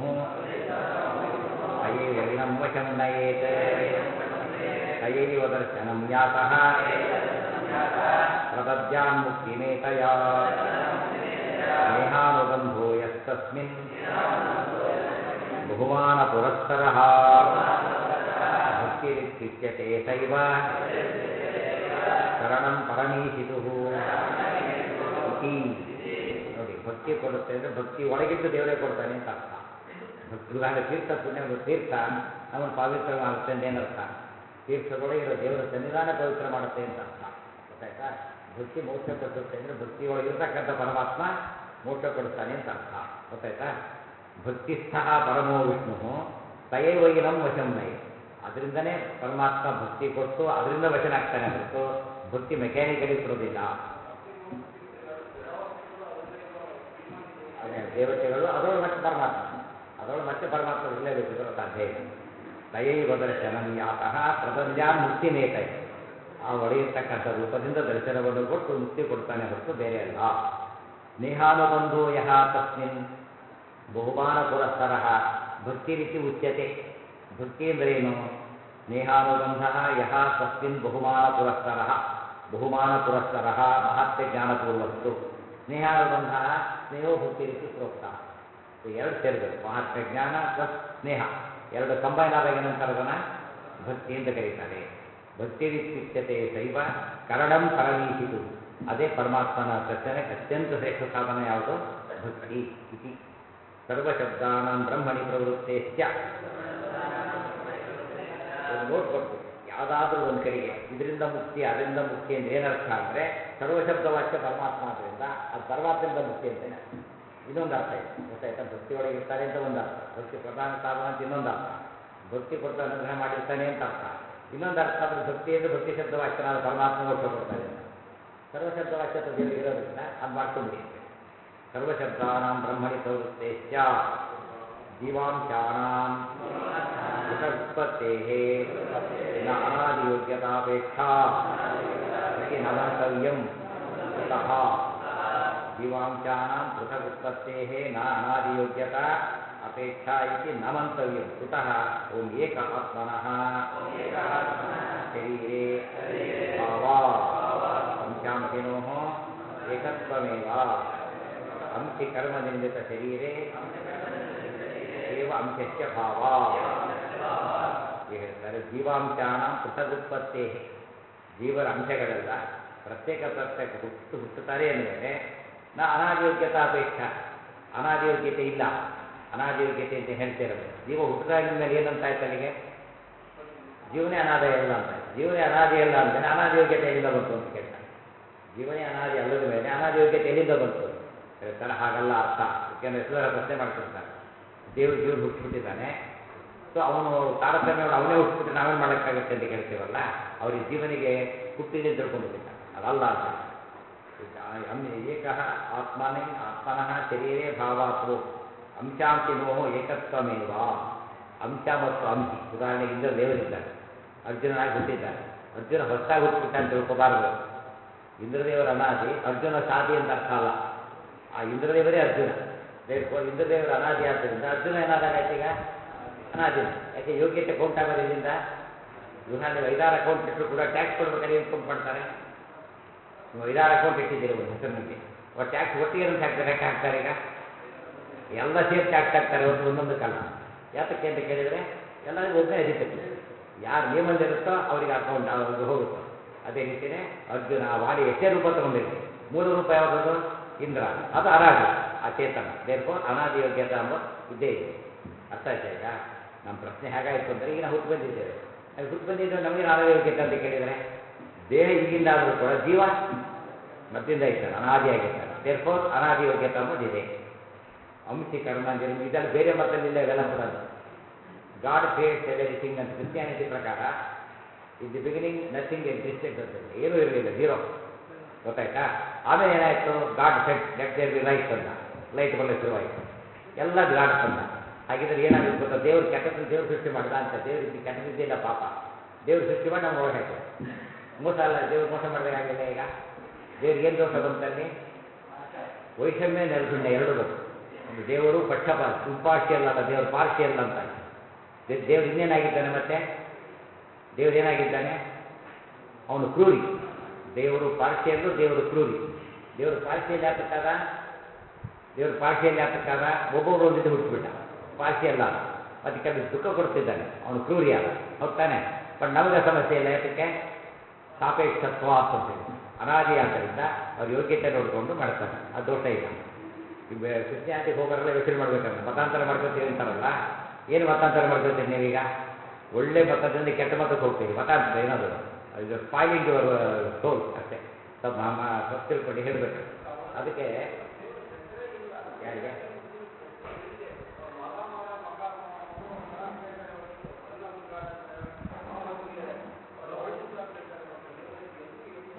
ಅಯೇ ವೈನಂ ವಶಂ ನಯೇತ್ ತಯೈವ ದರ್ಶನಂ ಯಾತಃ ಪ್ರದದ್ಯಾನ್ ಮುಕ್ತಿಮೇತಯ ಸ್ನೇಹಾನುಬಂಧೋ ಯಸ್ತಸ್ಮಿನ್ ಬಹುಮಾನ ಪುರಸ್ತರ ಭಕ್ತಿರಿತ್ಯುಚ್ಯತೆ ಸೈವ ಶರಣಂ ಪರಮೀಶಿತು ಇತಿ ನೋಡಿ ಭಕ್ತಿ ಕೊಡುತ್ತೆ ಅಂದರೆ ಭಕ್ತಿ ಒಳಗಿದ್ದು ದೇವರೇ ಕೊಡ್ತಾನೆ ಅಂತ ಅರ್ಥ ಭಕ್ತಿ ಉದಾಹರಣೆ ತೀರ್ಥ ಪುಣ್ಯ ಒಂದು ತೀರ್ಥ ನಮ್ಮನ್ನು ಪವಿತ್ರ ಮಾಡುತ್ತೆ ಅಂತ ಏನರ್ಥ ತೀರ್ಥದೊಳಗಿರೋ ದೇವರ ಸನ್ನಿಧಾನ ಪವಿತ್ರ ಮಾಡುತ್ತೆ ಅಂತ ಅರ್ಥ ಗೊತ್ತಾಯ್ತಾ ಭಕ್ತಿ ಮೋಕ್ಷ ಕೊಡುತ್ತೆ ಅಂದರೆ ಭಕ್ತಿಯೊಳಗಿರ್ತಕ್ಕಂಥ ಪರಮಾತ್ಮ ಮೋಕ್ಷ ಕೊಡುತ್ತಾನೆ ಅಂತ ಅರ್ಥ ಗೊತ್ತಾಯ್ತಾ ಭಕ್ತಿಸ್ಥ ಪರಮೋ ವಿಷ್ಣು ತಯೈವೈನಂ ವಶಂ ನೈ ಅದರಿಂದನೇ ಪರಮಾತ್ಮ ಭಕ್ತಿ ಕೊಟ್ಟು ಅದರಿಂದ ವಶನಾಗ್ತಾನೆ ಹೊರತು ಭಕ್ತಿ ಮೆಕ್ಯಾನಿಕಲಿ ಕೊಡೋದಿಲ್ಲ ಅದೇ ದೇವತೆಗಳು ಅದರೊಳಗೆ ಮತ್ತೆ ಪರಮಾತ್ಮ ಅದರೊಳಗೆ ಮತ್ತೆ ಪರಮಾತ್ಮ ಇರಲೇಬೇಕು ಇದರ ಸಾಧ್ಯ ಇಲ್ಲ ದಯೈವ ದರ್ಶನಂ ಯಾತಃ ಪ್ರದಂದ್ಯಾನ್ ಮುಕ್ತಿ ನೇತೈ ಆ ಒಡೆಯತಕ್ಕಂಥ ರೂಪದಿಂದ ದರ್ಶನವನ್ನು ಕೊಟ್ಟು ಮುಕ್ತಿ ಕೊಡ್ತಾನೆ ಹೊರತು ಬೇರೆ ಅಲ್ಲ ಸ್ನೇಹಾನುಬಂಧೋ ಯಹ ತಸ್ಮಿನ್ ಬಹುಮಾನ ಪುರಸ್ಸರ ಭಕ್ತಿ ರೀತಿ ಉಚ್ಯತೆ ಭಕ್ತಿ ಅಂದ್ರೇನು ಸ್ನೇಹಾನುಬಂಧ ಯಹ ತಸ್ಮಿನ್ ಬಹುಮಾನ ಪುರಸ್ಸರ ಬಹುಮಾನ ಪುರಸ್ಸರ ಮಹಾತ್ಮ ಜ್ಞಾನಪೂರ್ವಸ್ತು ಸ್ನೇಹಾನುಬಂಧ ಸ್ನೇಹೋ ಭಕ್ತಿ ರೀತಿ ಪ್ರೋಕ್ತ ಇದು ಎರಡು ಸೇರಬೇಕು ಮಹಾತ್ಮ ಜ್ಞಾನ ಪ್ಲಸ್ ಸ್ನೇಹ ಎರಡು ಕಂಬೈನ್ ಆದಾಗ ಏನಂತಾರೆ ಅದನ್ನ ಭಕ್ತಿ ಅಂತ ಕರೀತಾರೆ ಭಕ್ತಿ ರೀತ್ಯುಚ್ಯತೆ ಶೈವ ಕರಣಂ ಪರಮೀಹಿತು ಅದೇ ಪರಮಾತ್ಮನ ದರ್ಶನಕ್ಕೆ ಅತ್ಯಂತ ಶ್ರೇಷ್ಠ ಸಾಧನ ಯಾವುದು ಭಕ್ತಿ ಇತಿ ಸರ್ವಶಬ್ದಾನಾಂ ಬ್ರಹ್ಮಣಿ ಪ್ರವೃತ್ತೇಶ್ಚ ಒಂದು ನೋಟ್ ಕೊಟ್ಟು ಯಾವುದಾದ್ರೂ ಒಂದು ಕಡೆಗೆ ಇದರಿಂದ ಮುಕ್ತಿ ಅದರಿಂದ ಮುಕ್ತಿ ಅಂದ್ರೆ ಏನರ್ಥ ಅಂದರೆ ಸರ್ವಶಬ್ದ ವಾಕ್ಯ ಪರಮಾತ್ಮ ಆದ್ದರಿಂದ ಅದು ಪರಮಾತ್ಮದಿಂದ ಮುಕ್ತಿ ಅಂತೇನೆ ಇನ್ನೊಂದು ಅರ್ಥ ಇದೆ ಗೊತ್ತಾಯ್ತಾ ಭಕ್ತಿ ಒಳಗೆ ಇರ್ತಾನೆ ಅಂತ ಒಂದು ಅರ್ಥ ಭಕ್ತಿ ಪ್ರಧಾನ ಸಾಧನ ಅಂತ ಇನ್ನೊಂದು ಅರ್ಥ ಭಕ್ತಿ ಕೊಟ್ಟು ಅನುಗ್ರಹ ಮಾಡಿರ್ತಾನೆ ಅಂತ ಅರ್ಥ ಇನ್ನೊಂದು ಅರ್ಥ ಅಂದರೆ ಭಕ್ತಿ ಅಂದರೆ ಭಕ್ತಿ ಶಬ್ದ ವಾಕ್ಯನಾದ ಪರಮಾತ್ಮ ಮೋಕ್ಷ ಕೊಡ್ತಾರೆ ಅಂತ ಸರ್ವಶಬ್ದ ವಾಕ್ಯ ದೇವರು ಇರೋದ್ರಿಂದ ಅದು ಮಾಡ್ಕೊಂಡ್ಬಿಡಿ ಸರ್ವಶಬ್ದಾನಾಂ ಬ್ರಹ್ಮಣಿ ಪ್ರವೃತ್ತೇಶ್ಚ ಜೀವಾಂಶಾನಾಂ ಉಪತ್ತೇಃ ನ ಅನಾದಿಯೋಗ್ಯತಾಪೇಕ್ಷಾ ಇತಿ ನ ಮಂತವ್ಯಂ ಕುತಃ ಜೀವಾಂಶಾನಾಂ ಪೃಥಗುತ್ಪತ್ತೇಃ ನ ಅನಾದಿಯೋಗ್ಯತಾ ಅಪೇಕ್ಷಾ ಇತಿ ನ ಮಂತವ್ಯಂ ಕುತಃ ಓಂ ಏಕ ಆತ್ಮನಃ ಶರೀರೆ ಭಾವಾ ಅಂಶಾಂಶಿನೋಃ ಏಕತ್ವಮೇವ ಅಂಶಿ ಕರ್ಮನಿಂದಿತ ಶರೀರೆ ಏವ ಅಂಶಸ್ಯ ಭಾವ ಹೇಳ್ತಾರೆ ಜೀವಾಂಶಾನ ಪೃಥಗುತ್ಪತ್ತೇ ಜೀವರ ಅಂಶಗಳೆಲ್ಲ ಪ್ರತ್ಯೇಕ ಪ್ರತ್ಯೇಕ ಹುಟ್ಟು ಹುಟ್ಟುತ್ತಾರೆ ಅಂದಮೇಲೆ ನಾ ಅನಾದಿಯೋಗ್ಯತಾ ಅಪೇಕ್ಷ ಅನಾದಿಯೋಗ್ಯತೆ ಇಲ್ಲ ಅನಾದಿಯೋಗ್ಯತೆ ಅಂತ ಹೇಳ್ತಿರೋದು ಜೀವ ಹುಟ್ಟುತ್ತಾಗಿನ ಮೇಲೆ ಏನಂತ ಆಯ್ತು ಅಲ್ಲಿಗೆ ಜೀವನೇ ಅನಾದಿ ಅಲ್ಲ ಅಂತ ಜೀವನೇ ಅನಾದಿ ಅಲ್ಲ ಅಂತಾನೆ ಅನಾದಿಯೋಗ್ಯತೆ ಎಲ್ಲಿಂದ ಬಂತು ಅಂತ ಕೇಳ್ತಾರೆ ಜೀವನೇ ಅನಾದಿ ಅಲ್ಲದ ಮೇಲೆ ಅನಾದಿಯೋಗ್ಯತೆ ಎಲ್ಲಿಂದ ಬಂತು ಹೇಳ್ತಾರೆ ಹಾಗಲ್ಲ ಅರ್ಥ ಯಾಕೆಂದ್ರೆ ಎಲ್ಲರ ಪ್ರಶ್ನೆ ಮಾಡ್ತಿರ್ತಾರೆ ದೇವ್ರ ಜೀವನ ಹುಟ್ಟಿಬಿಟ್ಟಿದ್ದಾನೆ ಸೊ ಅವನು ತಾರತಮ್ಯ ಅವನೇ ಹುಟ್ಟಿಬಿಟ್ಟು ನಾವೇನು ಮಾಡೋಕ್ಕಾಗುತ್ತೆ ಅಂತ ಕೇಳ್ತೀವಲ್ಲ ಅವ್ರಿಗೆ ಜೀವನಿಗೆ ಹುಟ್ಟಿದೆ ಅಂತ ತಿಳ್ಕೊಂಡ್ಬಿಟ್ಟಿದ್ದ ಅದಲ್ಲ ಅಂತ ಏಕ ಆತ್ಮನೇ ಆತ್ಮನಃ ಶರೀರೇ ಭಾವಾತ್ಮೋ ಅಂಶಾಂಶಿನೋ ಏಕತ್ವಮೇವ ಅಂಶ ಮತ್ತು ಅಂಶಿ ಉದಾಹರಣೆಗೆ ಇಂದ್ರ ದೇವರಿದ್ದಾರೆ ಅರ್ಜುನನಾಗಿ ಹುಟ್ಟಿದ್ದಾರೆ ಅರ್ಜುನ ಹೊಸದಾಗಿ ಹುಟ್ಟಿಬಿಟ್ಟ ಅಂತ ತಿಳ್ಕೋಬಾರದು ಇಂದ್ರದೇವರ ಅನಾದಿ ಅರ್ಜುನ ಸಾದಿ ಅಂತ ಅರ್ಥ ಅಲ್ಲ ಆ ಇಂದ್ರದೇವರೇ ಅರ್ಜುನ ದೇವ್ರ ಇಂದ್ರದೇವರ ಅನಾದಿ ಆದ್ದರಿಂದ ಅರ್ಜುನ ಏನಾದಾಗಾಯ್ತು ಈಗ ಅನಾದಿನ ಯಾಕೆ ಯೋಗ್ಯತೆ ಕೌಂಟ್ ಆಗೋದು ಇಲ್ಲಿಂದ ಉದಾಹರಣೆ ನೀವು ಐದಾರು ಅಕೌಂಟ್ ಇಟ್ಟರು ಕೂಡ ಟ್ಯಾಕ್ಸ್ ಕೊಡ್ಬೇಕಾದ್ರೆ ಏನು ಕೌಂಟ್ ಮಾಡ್ತಾರೆ ನೀವು ಐದಾರು ಅಕೌಂಟ್ ಇಟ್ಟಿದ್ದೀರಿ ಒಂದು ಹೆಸರಿನಲ್ಲಿ ಅವ್ರು ಟ್ಯಾಕ್ಸ್ ಒಟ್ಟಿಗೆ ಅಂತ ಹಾಕ್ತಾರೆ ಯಾಕೆ ಹಾಕ್ತಾರೆ ಈಗ ಎಲ್ಲ ಸೇರಿ ಟ್ಯಾಕ್ಸ್ ಹಾಕ್ತಾರೆ ಒಂದು ಒಂದೊಂದಕ್ಕಲ್ಲ ಯಾತಕ್ಕೆ ಅಂತ ಕೇಳಿದರೆ ಎಲ್ಲರಿಗೂ ಒಬ್ಬನೇ ಅಧಿಪತಿ ಯಾರು ನಿಯಮದಲ್ಲಿರುತ್ತೋ ಅವರಿಗೆ ಅಕೌಂಟ್ ಅವ್ರಿಗೆ ಹೋಗುತ್ತೋ ಅದೇ ರೀತಿಯೇ ಅರ್ಜುನ ವಾಲಿ ಎಷ್ಟೇ ರೂಪ ತಗೊಂಡಿರ್ಲಿ ಮೂಲ ರೂಪ ಯಾವುದದು ಇಂದ್ರ ಅದು ಅನಾದಿ ಆ ಚೇತನ ದೇರ್ಫೋ ಅನಾದಿ ಯೋಗ್ಯತೆ ಎಂಬ ಇದ್ದೇ ಇದೆ ಅರ್ಥ ಆಯ್ತಾ ಈಗ ನಮ್ಮ ಪ್ರಶ್ನೆ ಹೇಗಾಯಿತು ಅಂದರೆ ಈಗ ನಾವು ಹುಟ್ಟು ಬಂದಿದ್ದೇವೆ ನಾವು ಹುಟ್ಟು ಬಂದಿದ್ದೇವೆ ನಮಗೆ ಅನಾದಿ ಯೋಗ್ಯತೆ ಅಂತ ಕೇಳಿದರೆ ದೇಹ ಈಗಿಂದ ಆದರೂ ಕೂಡ ಜೀವ ಮದ್ದಿಂದ ಇದ್ದಾನೆ ಅನಾದಿಯಾಗಿದ್ದಾನೆ ದೇರ್ಫೋ ಅನಾದಿ ಯೋಗ್ಯತೆ ಎಂಬುದಿದೆ ಅಂಶಿ ಕರ್ಮ ನಿರ್ಮ ಇದೆಲ್ಲ ಬೇರೆ ಮತದಲ್ಲಿಲ್ಲ ಇವೆಲ್ಲ ಕೂಡ ಗಾಡ್ ಕ್ರಿಯೇಟ್ಸ್ ಎವ್ರಿಥಿಂಗ್ ಅಂತ ಕ್ರಿಸ್ಟಿಯಾನಿಟಿ ಪ್ರಕಾರ in the beginning nothing existed ಅಂತ ಏನೂ ಇರಲಿಲ್ಲ ಜೀರೋ ಗೊತ್ತಾಯ್ತಾ ಆಮೇಲೆ ಏನಾಯಿತು God said let there be light ಅಂತ ಲೈಟ್ ಬರಲು ಶುರುವಾಯಿತು ಎಲ್ಲ ಗಾಡ್ ತಂದ ಹಾಗಿದ್ರೆ ಏನಾಗುತ್ತೆ ಗೊತ್ತಾ ದೇವ್ರು ಕೆಟ್ಟದ್ದು ದೇವ್ರು ಸೃಷ್ಟಿ ಮಾಡ್ದ ಅಂತ ದೇವ್ರಿಗೆ ಕೆಟ್ಟದಿದ್ದಿಲ್ಲ ಪಾಪ ದೇವ್ರು ಸೃಷ್ಟಿ ಮಾಡಿ ನಾವು ನೋಡಿ ಹಾಕಿದೆ ಮೋಸ ಅಲ್ಲ ದೇವ್ರು ಮೋಸ ಮಾಡಬೇಕಾಗಿಲ್ಲ ಈಗ ದೇವ್ರಿಗೆ ಏನು ದೋಷ ಬಂತಲ್ಲಿ ವೈಷಮ್ಯ ನೆಲಗುಂಡೆ ಎರಡು ಬಂತು ಒಂದು ದೇವರು ಪಕ್ಷಪಾತ ಇಂಪಾರ್ಷಿಯಲ್ ಅಲ್ಲ ದೇವರು ಪಾರ್ಷಿಯಲ್ ಅಂತ ದೇ- ದೇವ್ರು ಇನ್ನೇನಾಗಿದ್ದಾನೆ ಮತ್ತೆ ದೇವ್ರು ಏನಾಗಿದ್ದಾನೆ ಅವನು ಕ್ರೂರಿ ದೇವರು ಪಾರ್ಷಿಯಲ್ಲು ದೇವರು ಕ್ರೂರಿ ದೇವರು ಪಾರ್ಷಿಯಲ್ ಯಾತಕ್ಕಾದ ದೇವರು ಪಾರ್ಷಿಯಲ್ ಯಾತಕ್ಕಾದ ಒಬ್ಬೊಬ್ಬರು ಒಂದಿದ್ದು ಹುಟ್ಟಿಬಿಟ್ಟ ಪಾರ್ಷಿಯಲ್ ಅಲ್ಲ ಮತ್ತೆ ಕೆಲವು ದುಃಖ ಕೊಡ್ತಿದ್ದಾನೆ ಅವನು ಕ್ರೂರಿ ಅಲ್ಲ ಹೋಗ್ತಾನೆ ಬಟ್ ನಮಗೆ ಸಮಸ್ಯೆ ಇಲ್ಲ ಯಾತಕ್ಕೆ ಸಾಪೇಕ್ಷತ್ವ ಅಂತೇಳಿ ಅನಾದಿ ಆದ್ದರಿಂದ ಅವ್ರ ಯೋಗ್ಯತೆ ನೋಡಿಕೊಂಡು ಮಾಡ್ತಾರೆ ಅದು ದೋಷ ಇಲ್ಲ ಈಗ ಕ್ರಿಸ್ಟಿಯಾನಿಟಿಗೆ ಹೋಗೋರೆಲ್ಲ ಯೋಚನೆ ಮಾಡ್ಬೇಕಂದ್ರೆ ಮತಾಂತರ ಮಾಡ್ಕೊತೀವಿ ಅಂತಾರಲ್ಲ ಏನು ಮತಾಂತರ ಮಾಡ್ಕೊತೀರಿ ನೀವೀಗ ಒಳ್ಳೆ ಮತದಿಂದ ಕೆಟ್ಟ ಮತಕ್ಕೆ ಹೋಗ್ತೀರಿ ಮತಾಂತರ ಏನದು ಇದು ಸ್ಪಾಯ್ಲಿಂಗ್ ಯುವರ್ ಸೋಲ್ ಅಷ್ಟೇ ಸ್ವಲ್ಪ ತಪ್ಪು ತಿಳ್ಕೊಂಡು ಹೇಳಬೇಕು ಅದಕ್ಕೆ ಯಾರಿಗೆ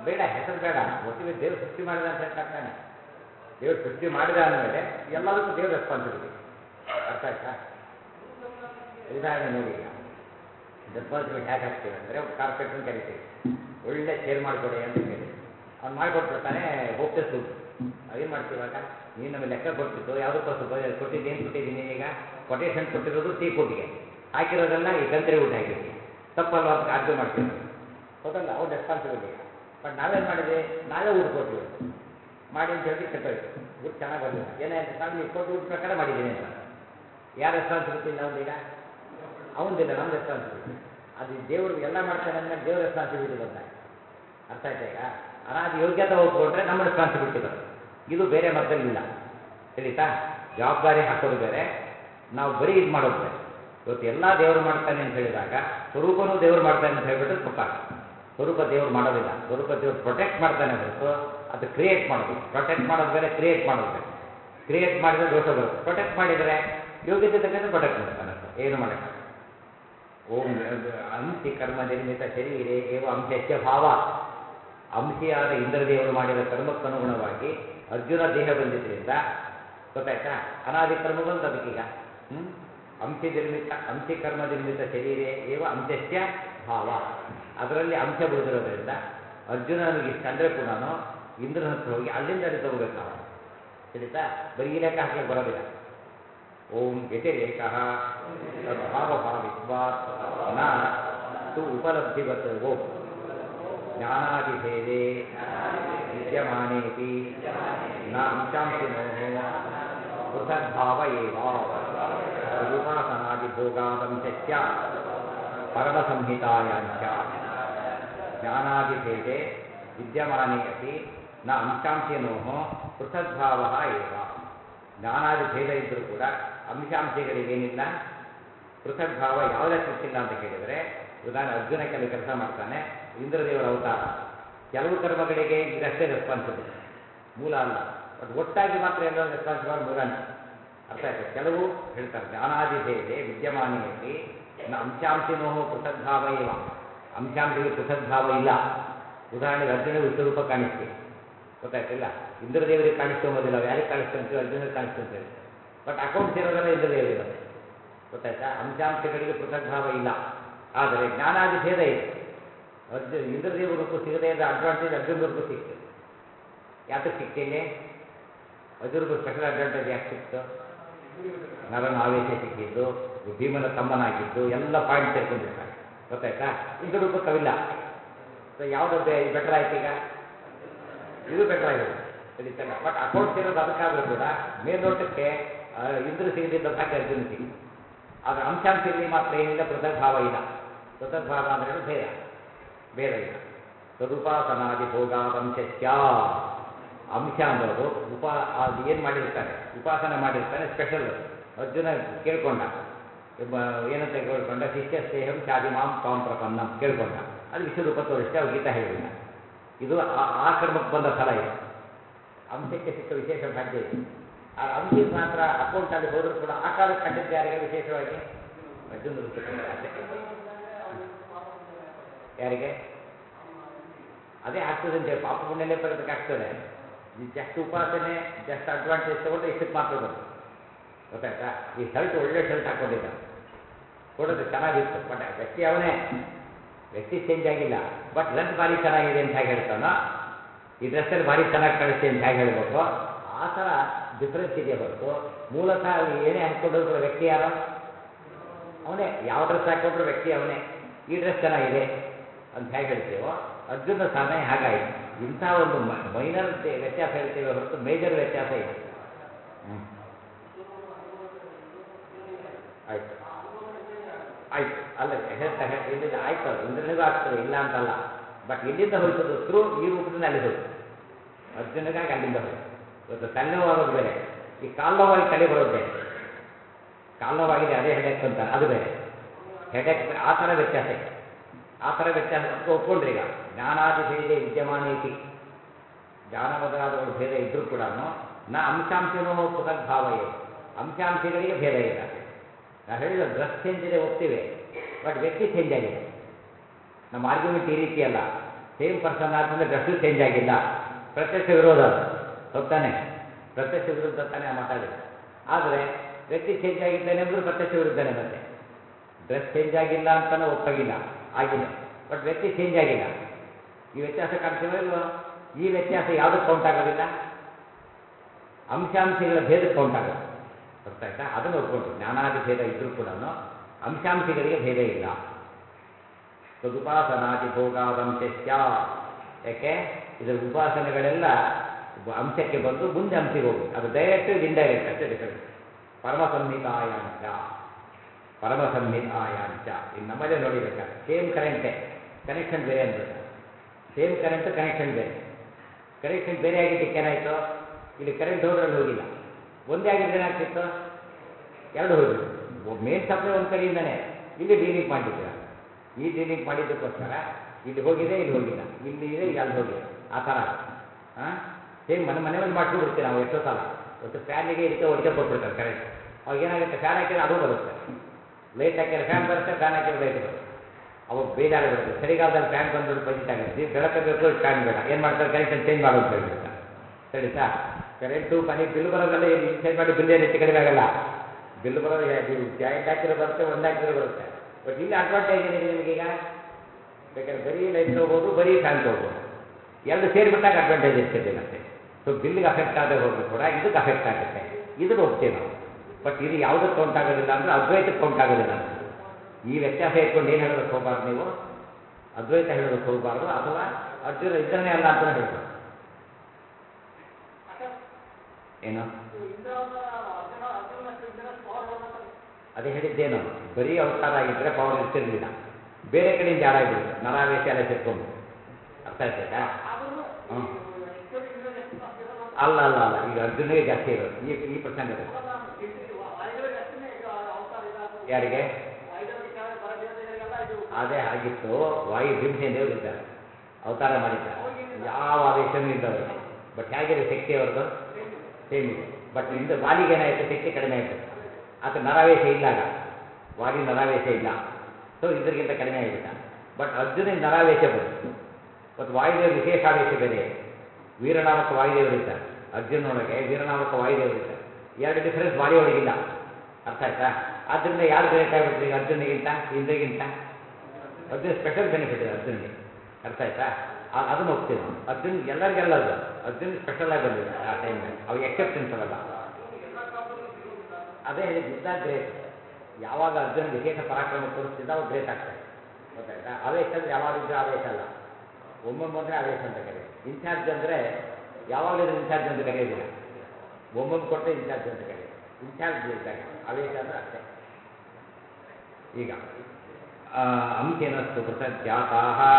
ಬೇಡ ಹೆಸರು ಬೇಡ ಒಟ್ಟಿಗೆ ದೇವ್ರು ಸೃಷ್ಟಿ ಮಾಡಿದ ಅಂತ ಹೇಳ್ತಾನೆ ದೇವ್ರು ಸೃಷ್ಟಿ ಮಾಡಿದ ಅಂದಮೇಲೆ ಎಲ್ಲದಕ್ಕೂ ದೇವ್ರ ರೆಸ್ಪಾನ್ಸಿಬಿಲಿಟಿ ಅರ್ಥ ಆಯ್ತಾ ಉದಾಹರಣೆ ನೋಡಿ ಈಗ ರೆಸ್ಪಾನ್ಸಿಬಿಲಿಟಿ ಹೇಗೆ ಹಾಕ್ತೀವಿ ಅಂದರೆ ಒಂದು ಕಾರ್ಪೆಟ್ರನ್ನ ಕರಿತೀವಿ ಒಳ್ಳೆ ಚೇರ್ ಮಾಡಿಕೊಡಿ ಅಂತ ಕೇಳಿ ಅವ್ನು ಮಾಡಿಕೊಟ್ಬಿಡ್ತಾನೆ ಹೋಗ್ತೇವೆ ದುಡ್ಡು ಏನು ಮಾಡ್ತೀವಿ ಇವಾಗ ನೀನು ನಮಗೆ ಲೆಕ್ಕ ಕೊಟ್ಟಿದ್ದು ಯಾವುದಕ್ಕೋಸ್ಕರ ಬ- ಕೊಟ್ಟಿದ್ದು ಏನು ಕೊಟ್ಟಿದ್ದೀನಿ ಈಗ ಕೊಟೇಶನ್ ಕೊಟ್ಟಿರೋದು ಟೀ ಕೊಟ್ಟಿಗೆ ಹಾಕಿರೋದೆಲ್ಲ ಈ ಗಂತ್ರಿ ಊಟ ಹಾಕಿದ್ದೀನಿ ತಪ್ಪಲ್ವ ಅಂತ ಆರ್ಗ್ಯೂ ಮಾಡ್ತೀವಿ ಹೌದಲ್ಲ ಅವ್ರು ರೆಸ್ಪಾನ್ಸಿಬಿಲಿಟಿ ಬಟ್ ನಾವೇನು ಮಾಡಿದ್ವಿ ನಾವೇ ಊಟ ಕೊಟ್ಟಿವಿ ಮಾಡಿ ಅಂತ ಹೇಳಿ ಕೆಟ್ಟೋಯ್ತು ಊಟ ಚೆನ್ನಾಗಿ ಬರಲಿಲ್ಲ ಏನಾಯ್ತು ನಾವು ನೀವು ಕೊಟ್ಟು ಊಟ ಪ್ರಕಾರ ಮಾಡಿದ್ದೀನಿ ಅಂತ ಯಾರು ರೆಸ್ಪಾನ್ಸಿಬಿಲಿಟಿ ಇಲ್ಲ ಅವನಿಗ ಅವನದಿಲ್ಲ ನಮ್ಮ ರೆಸ್ಪಾನ್ಸಿಬಿಲಿಟಿ ಅದು ದೇವರು ಎಲ್ಲ ಮಾಡ್ತಾನೆ ಅಂದಮೇಲೆ ದೇವ್ರ ರೆಸ್ಪಾನ್ಸಿಬಿಲಿಟಿ ಬಂದಾಗ ಅರ್ಥ ಆಯ್ತಾ ಈಗ ಅನಾದಿ ಯೋಗ್ಯತೆ ಒಪ್ಕೊಂಡ್ರೆ ನಮ್ಮ ರೆಸ್ಪಾನ್ಸಿಬಿಲಿಟಿ ಬರುತ್ತೆ ಇದು ಬೇರೆ ಮತದಲ್ಲಿ ಇಲ್ಲ ತಿಳಿತಾ ಜವಾಬ್ದಾರಿ ಹಾಕೋದು ಬೇರೆ ನಾವು ಬರೀ ಇದು ಮಾಡೋದು ಬೇರೆ ಇವತ್ತು ಎಲ್ಲ ದೇವರು ಮಾಡ್ತಾನೆ ಅಂತ ಹೇಳಿದಾಗ ಸ್ವರೂಪನೂ ದೇವರು ಮಾಡ್ತಾನೆ ಅಂತ ಹೇಳ್ಬಿಟ್ರೆ ತಪ್ಪಾಗುತ್ತೆ ಸ್ವರೂಪ ದೇವರು ಮಾಡೋದಿಲ್ಲ ಸ್ವರೂಪ ದೇವರು ಪ್ರೊಟೆಕ್ಟ್ ಮಾಡ್ತಾನೆ ಹೊರತು ಅದು ಕ್ರಿಯೇಟ್ ಮಾಡೋದು ಪ್ರೊಟೆಕ್ಟ್ ಮಾಡೋದು ಬೇರೆ ಕ್ರಿಯೇಟ್ ಮಾಡೋದು ಬೇರೆ ಕ್ರಿಯೇಟ್ ಮಾಡಿದ್ರೆ ದೋಷ ಬರುತ್ತೆ ಪ್ರೊಟೆಕ್ಟ್ ಮಾಡಿದರೆ ಯೋಗ್ಯತೆ ತಕ್ಕಂತೆ ಪ್ರೊಟೆಕ್ಟ್ ಮಾಡ್ತಾನೆ ಅಷ್ಟೇ ಏನು ಮಾಡೋಕ್ಕಾಗಲ್ಲ ಓಂ ಅಂಶಿ ಕರ್ಮ ನಿರ್ಮಿತ ಶರೀರೆ ಏವ ಅಂಶಸ್ಯ ಭಾವ ಅಂಶಿಯಾದ ಇಂದ್ರದೇವರು ಮಾಡಿದ ಕರ್ಮಕ್ಕನುಗುಣವಾಗಿ ಅರ್ಜುನ ದೇಹ ಬಂದಿದ್ದರಿಂದ ಗೊತ್ತಾಯ್ತಾ ಅನಾದಿ ಕರ್ಮ ಬಂತು ಅದಕ್ಕೀಗ ಹ್ಮ್ ಅಂಶಿ ನಿರ್ಮಿತ ಅಂಶಿ ಕರ್ಮ ನಿರ್ಮಿತ ಶರೀರೆ ಏವ ಅಂಶಸ್ಯ ಭಾವ ಅದರಲ್ಲಿ ಅಂಶ ಬಿಡಿದಿರೋದ್ರಿಂದ ಅರ್ಜುನ ನಮಗೆ ಇಷ್ಟ ಅಂದರೆ ಕೂಡ ಇಂದ್ರನ ಹತ್ರ ಹೋಗಿ ಅಲ್ಲಿಂದ ಅಲ್ಲಿ ತಗೋಬೇಕು ನಾವು ತಿಳಿತಾ ಬರೀ ಈ ಲೆಕ್ಕ ಹಾಕ್ಲಿಕ್ಕೆ ಬರೋದಿಲ್ಲ ಓಂ ವ್ಯತಿರೇಕ ತದ್ಭಾವಭಾವಿತ್ವಾತ್ ನ ತು ಉಪಲಬ್ಧಿವತ್ ಓಂ ಜ್ಞಾನಾದಿಭೇದೆ ವಿದ್ಯಮಾನೇಪಿ ನ ಅಂಶಾಂಶಿನೋ ಪೃಥಗ್ಭಾವ ಏವ ತದುಪಾಸನಾದಿಭೋಗಾದಂಶಸ್ಯ ಪರಮಸಂಹಿತಾಯಾಂಚ ಜ್ಞಾನಾದಿಭೇದೆ ವಿದ್ಯಮಾನೆ ಅಪಿ ನ ಅಂಶಾಂಶಿನೋ ಪೃಥಗ್ಭಾವ ಏವ ಜ್ಞಾನಾದಿ ಭೇದ ಇದ್ದರೂ ಕೂಡ ಅಂಶಾಂಶಗಳಿಗೇನಿಲ್ಲ ಪೃಥಕ್ ಭಾವ ಯಾವುದಕ್ಕಿಲ್ಲ ಅಂತ ಕೇಳಿದರೆ ಉದಾಹರಣೆ ಅರ್ಜುನ ಕೆಲವು ಕೆಲಸ ಮಾಡ್ತಾನೆ ಇಂದ್ರದೇವರ ಅವತಾರ ಕೆಲವು ಕರ್ಮಗಳಿಗೆ ಇದಷ್ಟೇ ರೆಸ್ಪಾನ್ಸಿಬಿಲಿಟಿ ಮೂಲ ಅಲ್ಲ ಬಟ್ ಒಟ್ಟಾಗಿ ಮಾತ್ರ ಎಲ್ಲ ರೆಸ್ಪಾನ್ಸಿಬಲ್ ಮೂಲನೇ ಅರ್ಥ ಆಯ್ತು ಕೆಲವು ಹೇಳ್ತಾರೆ ಜ್ಞಾನಾದಿ ಭೇದೆ ವಿದ್ಯಮಾನೆಯಲ್ಲಿ ನ ಅಂಶಾಂಶಿನೋ ಪೃಥಗ್ಭಾವ ಇವ ಅಂಶಾಂಶಗಳಿಗೆ ಪೃಥಗ್ಭಾವ ಇಲ್ಲ ಉದಾಹರಣೆಗೆ ಅರ್ಜುನ ವಿಶ್ವರೂಪ ಕಾಣಿಸ್ತೀವಿ ಗೊತ್ತಾಯ್ತಿಲ್ಲ ಇಂದ್ರದೇವರಿಗೆ ಕಾಣಿಸ್ಕೊಂಬೋದಿಲ್ಲ ಯಾರಿಗೆ ಕಾಣಿಸ್ಕೊಂತೀವಿ ಅರ್ಜುನಿಗೆ ಕಾಣಿಸ್ಕೊಂತೀವಿ ಬಟ್ ಅಕೌಂಟ್ಸ್ ಇರೋದೆಲ್ಲ ಇಂದ್ರದೇವರಿಗೆ ಮತ್ತೆ ಗೊತ್ತಾಯ್ತಾ ಅಂಶಾಂಶಗಳಿಗೆ ಪೃಥಗ್ಭಾವ ಇಲ್ಲ ಆದರೆ ಜ್ಞಾನಾದಿ ಭೇದ ಇದೆ ಅರ್ಜುನ್ ಇಂದ್ರದೇವರಿಗೂ ಸಿಗದೇ ಇದ್ದ ಅಡ್ವಾಂಟೇಜ್ ಅರ್ಜುನರಿಗೂ ಸಿಕ್ತು ಯಾತಕ್ಕೆ ಸಿಕ್ತಿಲ್ಲಿ ಅರ್ಜುನಿಗೂ ಸ್ಪೆಷಲ್ ಅಡ್ವಾಂಟೇಜ್ ಯಾಕೆ ಸಿಕ್ತು ನರನ ಆವೇಶ ಸಿಕ್ಕಿದ್ದು ಭೀಮನ ತಮ್ಮನಾಗಿದ್ದು ಎಲ್ಲ ಪಾಯಿಂಟ್ ಸೇರ್ಕೊಂಡಿರ್ತಾರೆ ಗೊತ್ತಾಯ್ತಾ ಇಂದ್ರರೂಪಕ್ಕವಿಲ್ಲ ಸೊ ಯಾವುದು ಬೆಟರ್ ಆಯ್ತು ಈಗ ಇದು ಬೆಟರ್ ಆಗಿದೆ ತಿಳಿತಲ್ಲ ಬಟ್ ಅಕೌಂಟ್ಸ್ ಇರೋದು ಅದಕ್ಕಾದರೂ ಕೂಡ ಮೇಲ್ನೋಟಕ್ಕೆ ಆ, ಇಂದ್ರ ಸಿಗದಿದ್ದ ಭಾಗ್ಯ ಅರ್ಜುನ ಸಿಕ್ಕಿತು ಆದರೆ ಅಂಶಾಂಶಗಳಲ್ಲಿ ಮಾತ್ರ ಏನಿಲ್ಲ ಪೃಥಕ್ ಭಾವ ಇಲ್ಲ ಪೃಥಕ್ ಭಾವ ಅಂದ್ರೆ ಭೇದ ಭೇದ ಇಲ್ಲ ತದುಪಾಸನಾದಿ ಭೋಗಾದಂಶಸ್ಯ ಅಂಶ ಅನ್ನೋದು ಉಪ ಅದು ಏನು ಮಾಡಿರ್ತಾರೆ ಉಪಾಸನೆ ಮಾಡಿರ್ತಾನೆ ಸ್ಪೆಷಲ್ ಅರ್ಜುನ ಕೇಳ್ಕೊಂಡ ಒಬ್ಬ ಏನಂತ ಕೇಳ್ಕೊಂಡ ಶಿಷ್ಯ ಸ್ನೇಹಂ ಚಾದಿ ಮಾಂ ತ್ವಾಂ ಪ್ರಪನ್ನಂ ಕೇಳ್ಕೊಂಡ ಅದು ವಿಶ್ವರೂಪ ತೋರಿಸ್ತೇ ಅವ್ರು ಗೀತಾ ಹೇಳಿಲ್ಲ ಇದು ಆ- ಆ ಕರ್ಮಕ್ಕೆ ಬಂದ ಫಲ ಇದು ಅಂಶಕ್ಕೆ ಸಿಕ್ಕ ವಿಶೇಷ ಭಾಗ್ಯ ಇದೆ ಆ ಅಂಶಕ್ಕೆ ಮಾತ್ರ ಅಕೌಂಟಲ್ಲಿ ಹೋದರೂ ಕೂಡ ಆ ಕಾಲಕ್ಕೆ ಕಂಡಿದ್ದು ಯಾರಿಗೆ ವಿಶೇಷವಾಗಿ ಅರ್ಜುನ ರೂಪಕ್ಕೆ ಅಷ್ಟೇ ಯಾರಿಗೆ ಅದೇ ಆಗ್ತದೆ ಅಂತ ಪಾಪ ಪುಣ್ಯನೇ ಬರೋದಕ್ಕೆ ಆಗ್ತದೆ ಈ ಜಸ್ಟ್ ಉಪಾಸನೆ ಜಸ್ಟ್ ಅಡ್ವಾಂಟೇಜ್ ತಗೊಂಡ್ರೆ ಇಷ್ಟಕ್ಕೆ ಮಾತ್ರ ಬಂತು ಗೊತ್ತಾಯ್ತಾ ಈ ಶರ್ಟ್ ಒಳ್ಳೆ ಶರ್ಟ್ ಹಾಕೊಂಡಿದ್ದ ಕೊಡೋದು ಚೆನ್ನಾಗಿತ್ತು ಬಟ್ ವ್ಯಕ್ತಿ ಅವನೇ ವ್ಯಕ್ತಿ ಚೇಂಜ್ ಆಗಿಲ್ಲ ಬಟ್ ಡ್ರೆಸ್ ಭಾರಿ ಚೆನ್ನಾಗಿದೆ ಅಂತ ಹೇಗೆ ಹೇಳ್ತಾನೋ ಈ ಡ್ರೆಸ್ಸಲ್ಲಿ ಭಾರಿ ಚೆನ್ನಾಗಿ ಕಾಣಿಸ್ತೆ ಅಂತ ಹೇಗೆ ಹೇಳ್ಬೇಕು ಆ ಥರ ಡಿಫ್ರೆನ್ಸ್ ಇದೆ ಹೊರತು ಮೂಲತಃ ಅಲ್ಲಿ ಏನೇ ಹಾಕ್ಕೊಂಡ್ರು ಕೂಡ ವ್ಯಕ್ತಿ ಯಾರೋ ಅವನೇ ಯಾವ ಡ್ರೆಸ್ ಹಾಕೊಂಡ್ರು ವ್ಯಕ್ತಿ ಅವನೇ ಈ ಡ್ರೆಸ್ ಚೆನ್ನಾಗಿದೆ ಅಂತ ಹೇಗೆ ಹೇಳ್ತೀವೋ ಅರ್ಜುನ ಸಾಧನೆ ಹಾಗಾಯಿತು ಇಂಥ ಒಂದು ಮೈನರ್ ವ್ಯತ್ಯಾಸ ಹೇಳ್ತೇವೆ ಹೊರತು ಮೇಜರ್ ವ್ಯತ್ಯಾಸ ಇದೆ ಹ್ಞೂ ಆಯ್ತು ಆಯ್ತು ಅಲ್ಲ ಹೇಳ್ತಾ ಹೇಳ್ತಾ ಇಲ್ಲಿಂದ ಆಯ್ತು ಅದು ಇಂದ್ರನಿಗೂ ಆಗ್ತದೆ ಇಲ್ಲ ಅಂತಲ್ಲ ಬಟ್ ಎಲ್ಲಿಂದ ಹೋಯ್ತದು ಥ್ರೂ ಈ ರೂಪದಿಂದ ಅಲ್ಲಿ ಹೋಯ್ತು ಅರ್ಜುನಿಗಾಗಿ ಅಲ್ಲಿಂದ ಹೋಯ್ತು ಇವತ್ತು ತಲೆನೋವಾಗೋದು ಬೇರೆ ಈ ಕಾಲು ನೋವಾಗಿ ತಲೆ ಬರೋದು ಬೇರೆ ಕಾಲು ನೋವಾಗಿದೆ ಅದೇ ಹೆಡೆಕ್ ಅಂತ ಅದು ಬೇರೆ ಹೆಡೆಕ್ ಆ ಥರ ವ್ಯತ್ಯಾಸ ಇದೆ ಆ ಥರ ವ್ಯತ್ಯಾಸ ಅದಕ್ಕೆ ಒಪ್ಕೊಂಡ್ರಿ ಈಗ ಜ್ಞಾನಾದಿ ಭೇದೆ ವಿದ್ಯಮಾನೇತಿ ಜ್ಞಾನ ಮೊದಲಾದವುಗಳು ಭೇದ ಇದ್ರೂ ಕೂಡ ನಾ ಅಂಶಾಂಶನೋ ಪೃಥಕ್ ಭಾವ ಇದೆ ಅಂಶಾಂಶಗಳಿಗೆ ಭೇದ ಇಲ್ಲ ನಾವು ಹೇಳಿದ ಡ್ರೆಸ್ ಚೇಂಜ್ ಇದೆ ಒಪ್ತೀವಿ ಬಟ್ ವ್ಯಕ್ತಿ ಚೇಂಜ್ ಆಗಿದೆ ನಮ್ಮ ಆರ್ಗ್ಯುಮೆಂಟ್ ಈ ರೀತಿ ಅಲ್ಲ ಸೇಮ್ ಪರ್ಸನ್ ಆದ್ಮೇಲೆ ಡ್ರೆಸ್ಸು ಚೇಂಜ್ ಆಗಿಲ್ಲ ಪ್ರತ್ಯಕ್ಷ ವಿರೋಧ ಅದು ಹೌದಾನೆ ಪ್ರತ್ಯಕ್ಷ ವಿರುದ್ಧ ತಾನೇ ಆ ಮಾತಾಡಿದೆ ಆದರೆ ವ್ಯಕ್ತಿ ಚೇಂಜ್ ಆಗಿದ್ದಾನೆ ಅಂದ್ರೂ ಪ್ರತ್ಯಕ್ಷ ವಿರುದ್ಧನೇ ಮತ್ತೆ ಡ್ರೆಸ್ ಚೇಂಜ್ ಆಗಿಲ್ಲ ಅಂತಾನೆ ಒಪ್ಪಾಗಿಲ್ಲ ಆಗಿದೆ ಬಟ್ ವ್ಯಕ್ತಿ ಚೇಂಜ್ ಆಗಿಲ್ಲ ಈ ವ್ಯತ್ಯಾಸ ಕಾಣ್ತೀವೋ ಇಲ್ವೋ ಈ ವ್ಯತ್ಯಾಸ ಯಾವುದಕ್ಕೆ ಕೌಂಟ್ ಆಗೋದಿಲ್ಲ ಅಂಶಾಂಶಗಳ ಭೇದಕ್ಕೆ ಕೌಂಟ್ ಆಗುತ್ತೆ ಅರ್ಥ ಆಯ್ತಾ ಅದನ್ನು ಒಪ್ಕೊಂಡ್ರು ಜ್ಞಾನಾದಿ ಭೇದ ಇದ್ರೂ ಕೂಡ ಅಂಶಾಂಶಗಳಿಗೆ ಭೇದ ಇಲ್ಲ ತದುಪಾಸನಾದಿ ಭೋಗಾದಂಶಸ್ಯ ಯಾಕೆ ಇದರ ಉಪಾಸನೆಗಳೆಲ್ಲ ಬ- ಅಂಶಕ್ಕೆ ಬಂದು ಮುಂದೆ ಅಂಶಕ್ಕೆ ಹೋಗುತ್ತೆ ಅದು ಡೈರೆಕ್ಟ್ ಇದು ಇಂಡೈರೆಕ್ಟ್ ಅಷ್ಟೇ ಡಿಫರೆನ್ಸ್ ಪರಮ ಸಂಹಿತಾಯಾಂಶ ಪರಮ ಸಂಹಿತಾಯಾಂಶ ಇನ್ನು ನಮ್ಮಲ್ಲೇ ನೋಡಿಬೇಕಾದ್ರೆ ಸೇಮ್ ಕರೆಂಟೇ ಕನೆಕ್ಷನ್ ಬೇರೆ ಅನ್ಬೇಕು ಸೇಮ್ ಕರೆಂಟ್ ಕನೆಕ್ಷನ್ ಬೇರೆ ಕನೆಕ್ಷನ್ ಬೇರೆ ಆಗಿದ್ದಕ್ಕೆ ಏನಾಯಿತು ಇಲ್ಲಿ ಕರೆಂಟ್ ಹೋದ್ರಲ್ಲಿ ಹೋಗಿಲ್ಲ ಒಂದೇ ಆಗಿದ್ರೆ ಏನಾಗ್ತಿತ್ತು ಎರಡು ಹೋಗ್ಬಿಟ್ಟು ಮೇನ್ ಸಪ್ಲೈ ಒಂದು ಕಡೆಯಿಂದನೇ ಇಲ್ಲಿ ಡೀಲಿಂಗ್ ಮಾಡಿದ್ದೀರ ಈ ಡೀಲಿಂಗ್ ಮಾಡಿದ್ದಕ್ಕೋಸ್ಕರ ಇಲ್ಲಿ ಹೋಗಿದೆ ಇಲ್ಲಿ ಹೋಗಿಲ್ಲ ಇಲ್ಲಿ ಇದೆ ಇಲ್ಲಿ ಅಲ್ಲಿ ಹೋಗಿದೆ ಆ ಥರ ಹಾಂ ಸೇಮ್ ಮನೆ ಮನೆ ಮೇಲೆ ಮಾಡ್ಕೊಂಡ್ಬಿಡ್ತೀವಿ ನಾವು ಎಷ್ಟೋ ಸಲ ಒಟ್ಟು ಫ್ಯಾನಿಗೆ ಇದಕ್ಕೆ ಒಡಿಕೆ ಕೊಟ್ಬಿಡ್ತಾರೆ ಕರೆಂಟ್ ಅವಾಗ ಏನಾಗುತ್ತೆ ಫ್ಯಾನ್ ಹಾಕಿದ್ರೆ ಅದು ಬರುತ್ತೆ ಲೈಟ್ ಹಾಕಿದ್ರೆ ಫ್ಯಾನ್ ಬರುತ್ತೆ ಫ್ಯಾನ್ ಹಾಕಿದ್ರೆ ಲೈಟ್ ಬರುತ್ತೆ ಅವಾಗ ಬೇಜಾರು ಬಿಡುತ್ತೆ ಚಳಿಗಾಲದಲ್ಲಿ ಫ್ಯಾನ್ ಬಂದ್ಬಿಟ್ಟು ಬಜೆಟ್ ಆಗುತ್ತೆ ಬೆಳಕು ಬೇಕು ಫ್ಯಾನ್ ಬೇಡ ಏನು ಮಾಡ್ತಾರೆ ಕನೆಕ್ಷನ್ ಚೇಂಜ್ ಮಾಡು ಅಂತ ಹೇಳ್ಬಿಡ್ತಾರೆ ಸರಿತಾ ಕರೆಂಟು ಮನೆ ಬಿಲ್ ಬರೋದೆಲ್ಲ ಏನು ಚೇಂಜ್ ಮಾಡಿ ಬಿಲ್ ಏನು ಹೆಚ್ಚು ಕಡಿಮೆ ಆಗಲ್ಲ ಬಿಲ್ ಬರೋದು ಯಾ- ನೀವು ಜಾಯಿಂಟ್ ಹಾಕಿದ್ರೆ ಬರುತ್ತೆ ಒಂದು ಹಾಕಿದ್ರೆ ಬರುತ್ತೆ ಬಟ್ ಇಲ್ಲಿ ಅಡ್ವಾಂಟೇಜ್ ಏನಿದೆ ನಿಮಗೀಗ ಬೇಕಾದ್ರೆ ಬರೀ ಲೈಟ್ ತೊಗೋಬೋದು ಬರೀ ಫ್ಯಾನ್ ತೊಗೋಬೋದು ಎರಡು ಸೇರಿಬಿಟ್ಟಾಗ ಅಡ್ವಾಂಟೇಜ್ ಇರ್ತಿದ್ದಿಲ್ಲ ಅಷ್ಟೇ ಸೊ ಬಿಲ್ಗೆ ಅಫೆಕ್ಟ್ ಆದಾಗ ಹೋಗಿ ಕೂಡ ಇದಕ್ಕೆ ಅಫೆಕ್ಟ್ ಆಗುತ್ತೆ ಇದನ್ನು ಒಪ್ತೀವಿ ನಾವು ಬಟ್ ಇದು ಯಾವುದಕ್ಕೆ ಕೌಂಟ್ ಆಗೋದಿಲ್ಲ ಅಂದರೆ ಅದ್ವೈತಕ್ಕೆ ಕೌಂಟ್ ಆಗೋದಿಲ್ಲ ಅಂತ ಈ ವ್ಯತ್ಯಾಸ ಇಟ್ಕೊಂಡು ಏನು ಹೇಳೋದಕ್ಕೆ ಹೋಗಬಾರ್ದು ನೀವು ಅದ್ವೈತ ಹೇಳೋದಕ್ಕೆ ಹೋಗಬಾರ್ದು ಅಥವಾ ಅರ್ಜುನ ಇದ್ದನೇ ಅಲ್ಲ ಅಂತಲೂ ಹೇಳ್ಬಾರ್ದು ಏನು ಅದೇ ಹೇಳಿದ್ದೇನು ಬರೀ ಅವತಾರ ಆಗಿದ್ರೆ ಪವರ್ ಇರ್ತಿರ್ಲಿಲ್ಲ ಬೇರೆ ಕಡೆಯಿಂದ ಹಾಳಾಗ್ಬಿಡುತ್ತೆ ನರಾವೇಶ ಎಲ್ಲ ಸೇರ್ಕೊಂಡು ಅರ್ಥ ಆಯ್ತಾ ಹ್ಮ್. ಅಲ್ಲ ಅಲ್ಲ ಅಲ್ಲ ಈಗ ಅರ್ಜುನಿಗೆ ಜಾಸ್ತಿ ಇರೋದು ಈ ಈ ಪ್ರಸಂಗದಲ್ಲಿ ಯಾರಿಗೆ ಅದೇ ಆಗಿತ್ತು ವಾಯು ಭೀಮಸೇನ ದೇವರು ಇದ್ದಾರೆ ಅವತಾರ ಮಾಡಿದ್ದಾರೆ ಯಾವ ಆವೇಶನೂ ಇಲ್ಲ ಅವರಿಗೆ ಬಟ್ ಹೇಗಿದೆ ಶಕ್ತಿ ಅವರದು ಸೇಮ್ ಇದೆ ಬಟ್ ಇಂದು ವಾಲಿಗೆ ಏನಾಯಿತು ಶಕ್ತಿ ಕಡಿಮೆ ಆಯಿತು ಆತ ನರಾವೇಶ ಇಲ್ಲ ಆಗ ವಾಲಿ ನರಾವೇಶ ಇಲ್ಲ ಸೊ ಇದರಿಗಿಂತ ಕಡಿಮೆ ಆಗಿಬಿಟ್ಟ ಬಟ್ ಅರ್ಜುನಿಗೆ ನರಾವೇಶ ಬಂತು ಮತ್ತು ವಾಯುದೇವರು ವಿಶೇಷ ಆವೇಶ ಬೇರೆ ಇದೆ. ವೀರನಾಮಕ ವಾಯುದೇವರಿದ್ದಾರೆ ಅರ್ಜುನೊಳಗೆ ವೀರನಾಮಕ ವಾಯುದೇವರಿದ್ದಾರೆ ಎರಡು ಡಿಫರೆನ್ಸ್ ವಾಲಿಯೊಳಗಿಲ್ಲ ಅರ್ಥ ಆಯ್ತಾ ಆದ್ದರಿಂದ ಯಾರು ಗ್ರೇಟ್ ಆಗಿಬಿಟ್ರಿ ಈಗ ಅರ್ಜುನಿಗಿಂತ ಇಂದ್ರಿಗಿಂತ ಅರ್ಜುನ್ ಸ್ಪೆಷಲ್ ಬೆನಿಫಿಟ್ ಇದೆ ಅರ್ಜುನಿಗೆ ಅರ್ಥ ಆಯ್ತಾ ಆ- ಅದನ್ನು ಒಪ್ತೀವಿ ನಾವು ಅರ್ಜುನ್ ಎಲ್ಲರಿಗೆಲ್ಲ ಅದು ಅರ್ಜುನ್ ಸ್ಪೆಷಲ್ ಆಗಿ ಬಂದಿದೆ ಆ ಟೈಮ್ನಲ್ಲಿ ಅವು ಎಕ್ಸೆಪ್ಷನ್ಸ್ ಅವೆಲ್ಲ ಅದೇ ಹೇಳಿದ್ದು ಇದ್ದಾಗ ಗ್ರೇಟ್ ಯಾವಾಗ ಅರ್ಜುನ ವಿಶೇಷ ಪರಾಕ್ರಮ ತೋರಿಸ್ತಿದ್ದ ಅವಾಗ ಗ್ರೇಟ್ ಆಗ್ತಾರೆ ಗೊತ್ತಾಯ್ತಾ ಆವೇಶ ಅಂದ್ರೆ ಯಾವಾಗಿದ್ರೂ ಆವೇಶ ಅಲ್ಲ ಒಮ್ಮೊಮ್ಮೆ ಅಂದರೆ ಆವೇಶ ಅಂತ ಕರೆಯೋದು ಇನ್ಚಾರ್ಜ್ ಅಂದರೆ ಯಾವಾಗಲೂ ಇದನ್ನು ಇನ್ಚಾರ್ಜ್ ಅಂತ ಕರೆಯೋದಿಲ್ಲ ಒಮ್ಮೊಮ್ಮೆ ಕೊಟ್ಟರೆ ಇನ್ಚಾರ್ಜ್ ಅಂತ ಕರೆಯೋದು ಇನ್ಚಾರ್ಜ್ ಇದ್ದಾಗ ಆವೇಶ ಅಂದರೆ ಅಷ್ಟೇ ಈಗ ಆ, ಅಂಶೇನಸ್ತು ಪೃಥಜ್ಜಾತಾ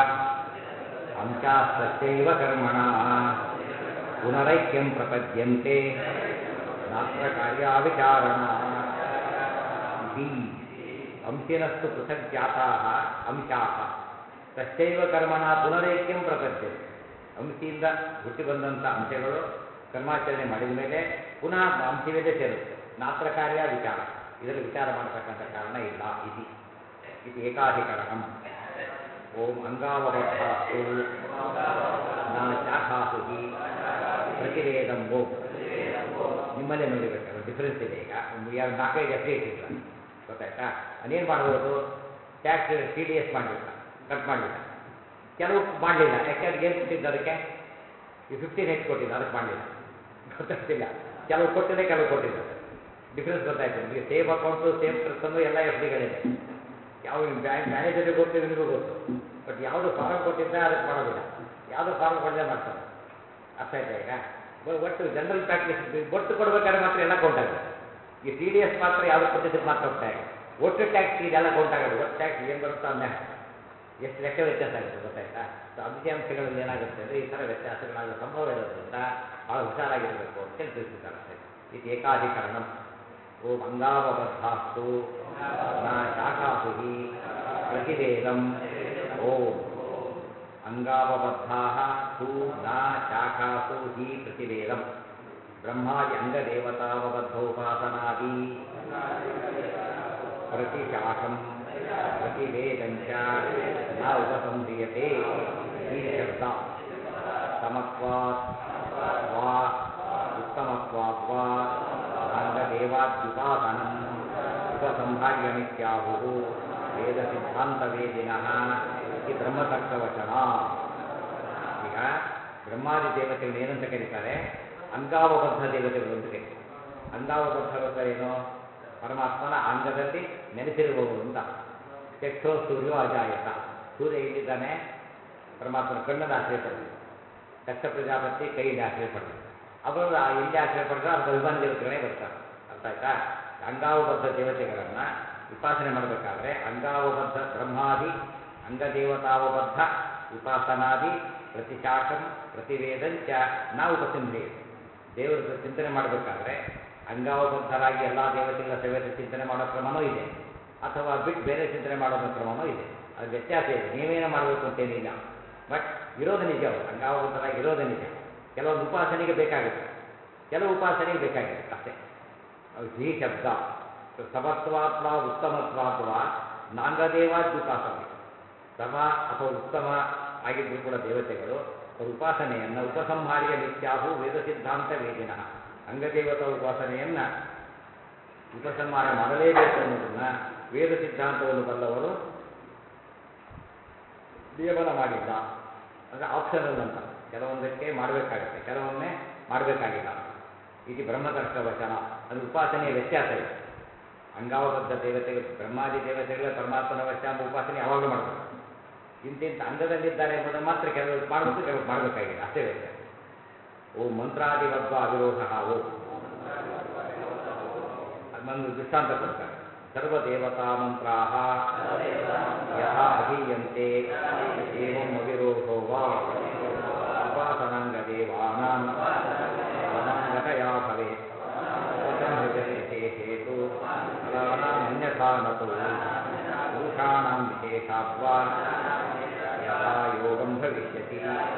ಅಂಶಾಸ್ತೈವ ಕರ್ಮಣ ಪುನರೈಕ್ಯಂ ಪ್ರಪದ್ಯಂತೆ ನಾತ್ರ ಕಾರ್ಯಾವಿಚಾರಣ ಇತಿ ಅಂಶಿನಸ್ತು ಪೃಥಗ್ಜಾತಾ ಅಂಶಾಹ ತಶ್ಚೈವ ಕರ್ಮಣ ಪುನರೈಕ್ಯಂ ಪ್ರಪದ್ಯಂತೆ ಅಂಶಿಯಿಂದ ಹುಟ್ಟಿ ಬಂದಂಥ ಅಂಶಗಳು ಕರ್ಮಾಚರಣೆ ಮಾಡಿದ ಮೇಲೆ ಪುನಃ ಅಂಶವೇ ಸೇರುತ್ತೆ ನಾತ್ರ ಕಾರ್ಯ ವಿಚಾರ ಇದರಲ್ಲಿ ವಿಚಾರ ಮಾಡತಕ್ಕಂಥ ಕಾರಣ ಇಲ್ಲ ಇತಿ ಇದು ಏಕಾಧಿಕರಣಂ ಓಂ ಅಂಗಾವಬದ್ಧಾಸ್ತು ನಾ ಶಾಖಾಸು ಹಿ ಪ್ರತಿವೇದಂ ಓಂ ನಿಮ್ಮಲ್ಲೇ ನೋಡಿಬೇಕಲ್ಲ ಡಿಫ್ರೆನ್ಸ್ ಇದೆ ಈಗ ಒಂದು ಎರಡು ನಾಲ್ಕೈದು ಎಫ್ ಡಿ ಇಟ್ಟಿರ್ತಾರೆ ಗೊತ್ತಾಯ್ತಾ ಅದೇನು ಮಾಡ್ಬೋದು ಟ್ಯಾಕ್ಸ್ ಟಿ ಡಿ ಎಸ್ ಮಾಡಿಬಿಟ್ಟ ಕಟ್ ಮಾಡಿಬಿಟ್ಟ ಕೆಲವು ಮಾಡಲಿಲ್ಲ ಯಾಕೆ ಅದಕ್ಕೆ ಏನು ಕೊಟ್ಟಿದ್ದು ಅದಕ್ಕೆ ಈ ಫಿಫ್ಟೀನ್ ಹೆಚ್ಚು ಕೊಟ್ಟಿದ್ದು ಅದಕ್ಕೆ ಮಾಡಲಿಲ್ಲ ಗೊತ್ತಾಗ್ತಿಲ್ಲ ಕೆಲವು ಕೊಟ್ಟಿದೆ ಕೆಲವು ಕೊಟ್ಟಿಲ್ಲ ಡಿಫ್ರೆನ್ಸ್ ಗೊತ್ತಾಯ್ತು ನಿಮಗೆ ಸೇಮ್ ಅಕೌಂಟು ಸೇಮ್ ಪರ್ಸನ್ನು ಎಲ್ಲ ಎಫ್ ಡಿಗಳಿದೆ ಯಾವ ಬ್ಯಾಂಕ್ ಮ್ಯಾನೇಜರ್ಗೆ ಗೊತ್ತು ಇವನಿಗೂ ಗೊತ್ತು ಬಟ್ ಯಾವುದು ಫಾರಮ್ ಕೊಟ್ಟಿದ್ದ ಅದಕ್ಕೆ ಮಾಡೋದಿಲ್ಲ ಯಾವುದೋ ಫಾರಮ್ ಕೊಡದೆ ಮಾಡ್ತಾರೆ ಅರ್ಥ ಆಯ್ತಾ ಈಗ ಒ- ಒಟ್ಟು ಜನರಲ್ ಪ್ರಾಕ್ಟೀಸ್ ಒಟ್ಟು ಕೊಡ್ಬೇಕಾದ್ರೆ ಮಾತ್ರ ಎಲ್ಲ ಕೌಂಟ್ ಆಗುತ್ತೆ ಈ ಟಿ ಡಿ ಎಸ್ ಮಾತ್ರ ಯಾವುದು ಕೊಟ್ಟಿದ್ದಕ್ಕೆ ಮಾತ್ರ ಹೋಗ್ತಾ ಇದೆ ಒಟ್ಟು ಟ್ಯಾಕ್ಸ್ ಇದೆಲ್ಲ ಕೌಂಟ್ ಆಗೋದು ಒಟ್ಟು ಟ್ಯಾಕ್ಸ್ ಏನು ಬರುತ್ತೋ ಅನ್ನೇ ಎಷ್ಟು ಲೆಕ್ಕ ವ್ಯತ್ಯಾಸ ಆಗುತ್ತೆ ಗೊತ್ತಾಯ್ತಾ ಸೊ ಅಂಕಿಅಂಶಗಳಲ್ಲಿ ಏನಾಗುತ್ತೆ ಅಂದರೆ ಈ ಥರ ವ್ಯತ್ಯಾಸಗಳಾಗೋ ಸಂಭವ ಇರೋದ್ರಿಂದ ಭಾಳ ಹುಷಾರಾಗಿರಬೇಕು ಅಂತ ಹೇಳಿ ತಿಳಿಸಿದ್ದಾರೆ ಅಷ್ಟೇ ಇದು ಏಕಾಧಿಕರಣ ಓಂ ಅಂಗಾವಬದ್ಧಾಸ್ತು ನಾ ಶಾಖಾಸು ಹಿ ಪ್ರತಿವೇದಂ ಓಂ ಅಂಗಾವಬದ್ಧಾ ತೂ ನ ಶಾಖಾಸು ಹಿ ಪ್ರತಿವೇದಂ ಬ್ರಹ್ಮಾದಿ ಅಂಗದೇವತಾವಬದ್ಧೋಪಾಸನಾದಿ ಪ್ರತಿಶಾಖಂ ಪ್ರತಿವೇದಂಚ ನ ಉಪಸಂಹ್ರಿಯತೆ ಈ ಶಬ್ದ ಸಮತ್ವಾತ್ ವಾ ಉತ್ತಮತ್ವಾತ್ ವಾ ಅಂಗದೇವಾದ್ಯುಪಾಸನಂ ಉಪಸಂಹಾರ್ಯಮಿತ್ಯಾಹು ವೇದ ಸಿದ್ಧಾಂತ ವೇದಿನಃ ಈ ಬ್ರಹ್ಮತರ್ಕವಚನ ಈಗ ಬ್ರಹ್ಮಾದಿ ದೇವತೆಗಳು ಏನಂತ ಕರೀತಾರೆ ಅಂಗಾವಬದ್ಧ ದೇವತೆಗಳು ಅಂತ ಕರೀತಾರೆ ಅಂಗಾವಬದ್ಧರು ಅಂದರೆ ಏನು ಪರಮಾತ್ಮನ ಅಂಗದಲ್ಲಿ ನೆಲೆಸಿರುವವರು ಅಂತ ಚಕ್ಷೋ ಸೂರ್ಯೋ ಅಜಾಯತ ಸೂರ್ಯ ಎಲ್ಲಿದ್ದಾನೆ ಪರಮಾತ್ಮನ ಕಣ್ಣಲ್ಲಿ ಆಶ್ರಯ ಪಡೆದಿದೆ ದಕ್ಷ ಪ್ರಜಾಪತಿ ಕೈಯಲ್ಲಿ ಆಶ್ರಯ ಪಡೆದಿದೆ ಅವರು ಆ ಎಲ್ಲಿ ಆಶ್ರಯ ಪಡೆದ್ರೆ ಅದಕ್ಕೆ ಅಭಿಮಾನಿ ದೇವತೆಗಳೇ ಬರ್ತಾರೆ ಅರ್ಥ ಆಯ್ತಾ ಅಂಗಾವಬದ್ಧ ದೇವತೆಗಳನ್ನ ಉಪಾಸನೆ ಮಾಡಬೇಕಾದ್ರೆ ಅಂಗಾವಬದ್ಧ ಬ್ರಹ್ಮಾದಿ ಅಂಗದೇವತಾವಬದ್ಧ ಉಪಾಸನಾದಿ ಪ್ರತಿಶಾಖಂ ಪ್ರತಿವೇದಂಚ ನಾವು ಉಪಸಂಹ್ರಿಯ ದೇವರ ಚಿಂತನೆ ಮಾಡಬೇಕಾದ್ರೆ ಅಂಗಾವಬದ್ಧರಾಗಿ ಎಲ್ಲ ದೇವತೆಗಳ ಸವೇತ ಚಿಂತನೆ ಮಾಡೋ ಕ್ರಮನೂ ಇದೆ ಅಥವಾ ಬಿಟ್ಟು ಬೇರೆ ಚಿಂತನೆ ಮಾಡೋದ್ರ ಕ್ರಮನೂ ಇದೆ ಅದು ವ್ಯತ್ಯಾಸ ಇದೆ ನೀವೇನು ಮಾಡಬೇಕು ಅಂತೇನಿಲ್ಲ ಬಟ್ ಇರೋದು ನಿಜ ಅವರು ಅಂಗಾವಬದ್ಧರಾಗಿ ಇರೋದು ನಿಜ ಕೆಲವೊಂದು ಉಪಾಸನೆಗೆ ಬೇಕಾಗುತ್ತೆ ಕೆಲವು ಉಪಾಸನೆಗೆ ಬೇಕಾಗಿದೆ ಅಷ್ಟೇ ಅದು ಈ ಶಬ್ದ ಸಮತ್ವಾತ್ವ ಉತ್ತಮತ್ವಾತ್ವ ನಾಂಗದೇವಾದ್ಯುಪಾಸನೆ ಸಮ ಅಥವಾ ಉತ್ತಮ ಆಗಿದ್ದರೂ ಕೂಡ ದೇವತೆಗಳು ಅವರ ಉಪಾಸನೆಯನ್ನು ಉಪಸಂಹಾರ್ಯ ಮಿಥ್ಯಾಹು ವೇದ ಸಿದ್ಧಾಂತ ವೇದಿನ ಅಂಗದೇವತಾ ಉಪಾಸನೆಯನ್ನು ಉಪಸಂಹಾರ ಮಾಡಲೇಬೇಕು ಅನ್ನೋದನ್ನ ವೇದ ಸಿದ್ಧಾಂತವನ್ನು ಬಲ್ಲವರು ನಿಯಮನ ಮಾಡಿಲ್ಲ ಅಂದರೆ ಆಪ್ಷನಲ್ ಅಂತ ಕೆಲವೊಂದಕ್ಕೆ ಮಾಡಬೇಕಾಗುತ್ತೆ ಕೆಲವೊಮ್ಮೆ ಮಾಡಬೇಕಾಗಿಲ್ಲ ಇದು ಬ್ರಹ್ಮತರ್ಕ ವಚನ ಅದು ಉಪಾಸನೆಯ ವ್ಯತ್ಯಾಸ ಇದೆ ಅಂಗಾವಬದ್ಧ ದೇವತೆಗಳು ಬ್ರಹ್ಮಾದಿ ದೇವತೆಗಳ ಪರಮಾತ್ಮನ ವಚನ ಎಂಬ ಉಪಾಸನೆ ಯಾವಾಗಲೂ ಮಾಡಬೇಕು ಇಂತಿಂತ ಅಂಗದಲ್ಲಿದ್ದಾರೆ ಎಂಬುದನ್ನು ಮಾತ್ರ ಕೆಲವರು ಮಾಡಬೇಕು ಕೆಲವರು ಮಾಡಬೇಕಾಗಿಲ್ಲ ಅಷ್ಟೇ ವ್ಯತ್ಯಾಸ ಓ ಮಂತ್ರಾದಿಬದ್ಧ ಅವಿರೋಧ ಓ ಅದನ್ನು ದೃಷ್ಟಾಂತ ಕೊಡ್ತಾರೆ ಸರ್ವದೇವತಾ ಮಂತ್ರಾ ಯಥಾ ಅಧೀಯಂತೆ ಏವಂ ಅವಿರೋಧೋ ವಾ ಉಪಾಸನಾಂಗ ದೇವಾನಾಂ ಅನಾಂಗತಯಾ ಭವೇತ್ ವಿಶೇಷೇತು ಫಲಾನಾಂ ಅನ್ಯಥಾ ನತು ಪುರುಷಾಣಾಂ ವಿಶೇಷಾದ್ವಾ ಯಥಾ ಯೋಗಂ ಭವಿಷ್ಯತಿ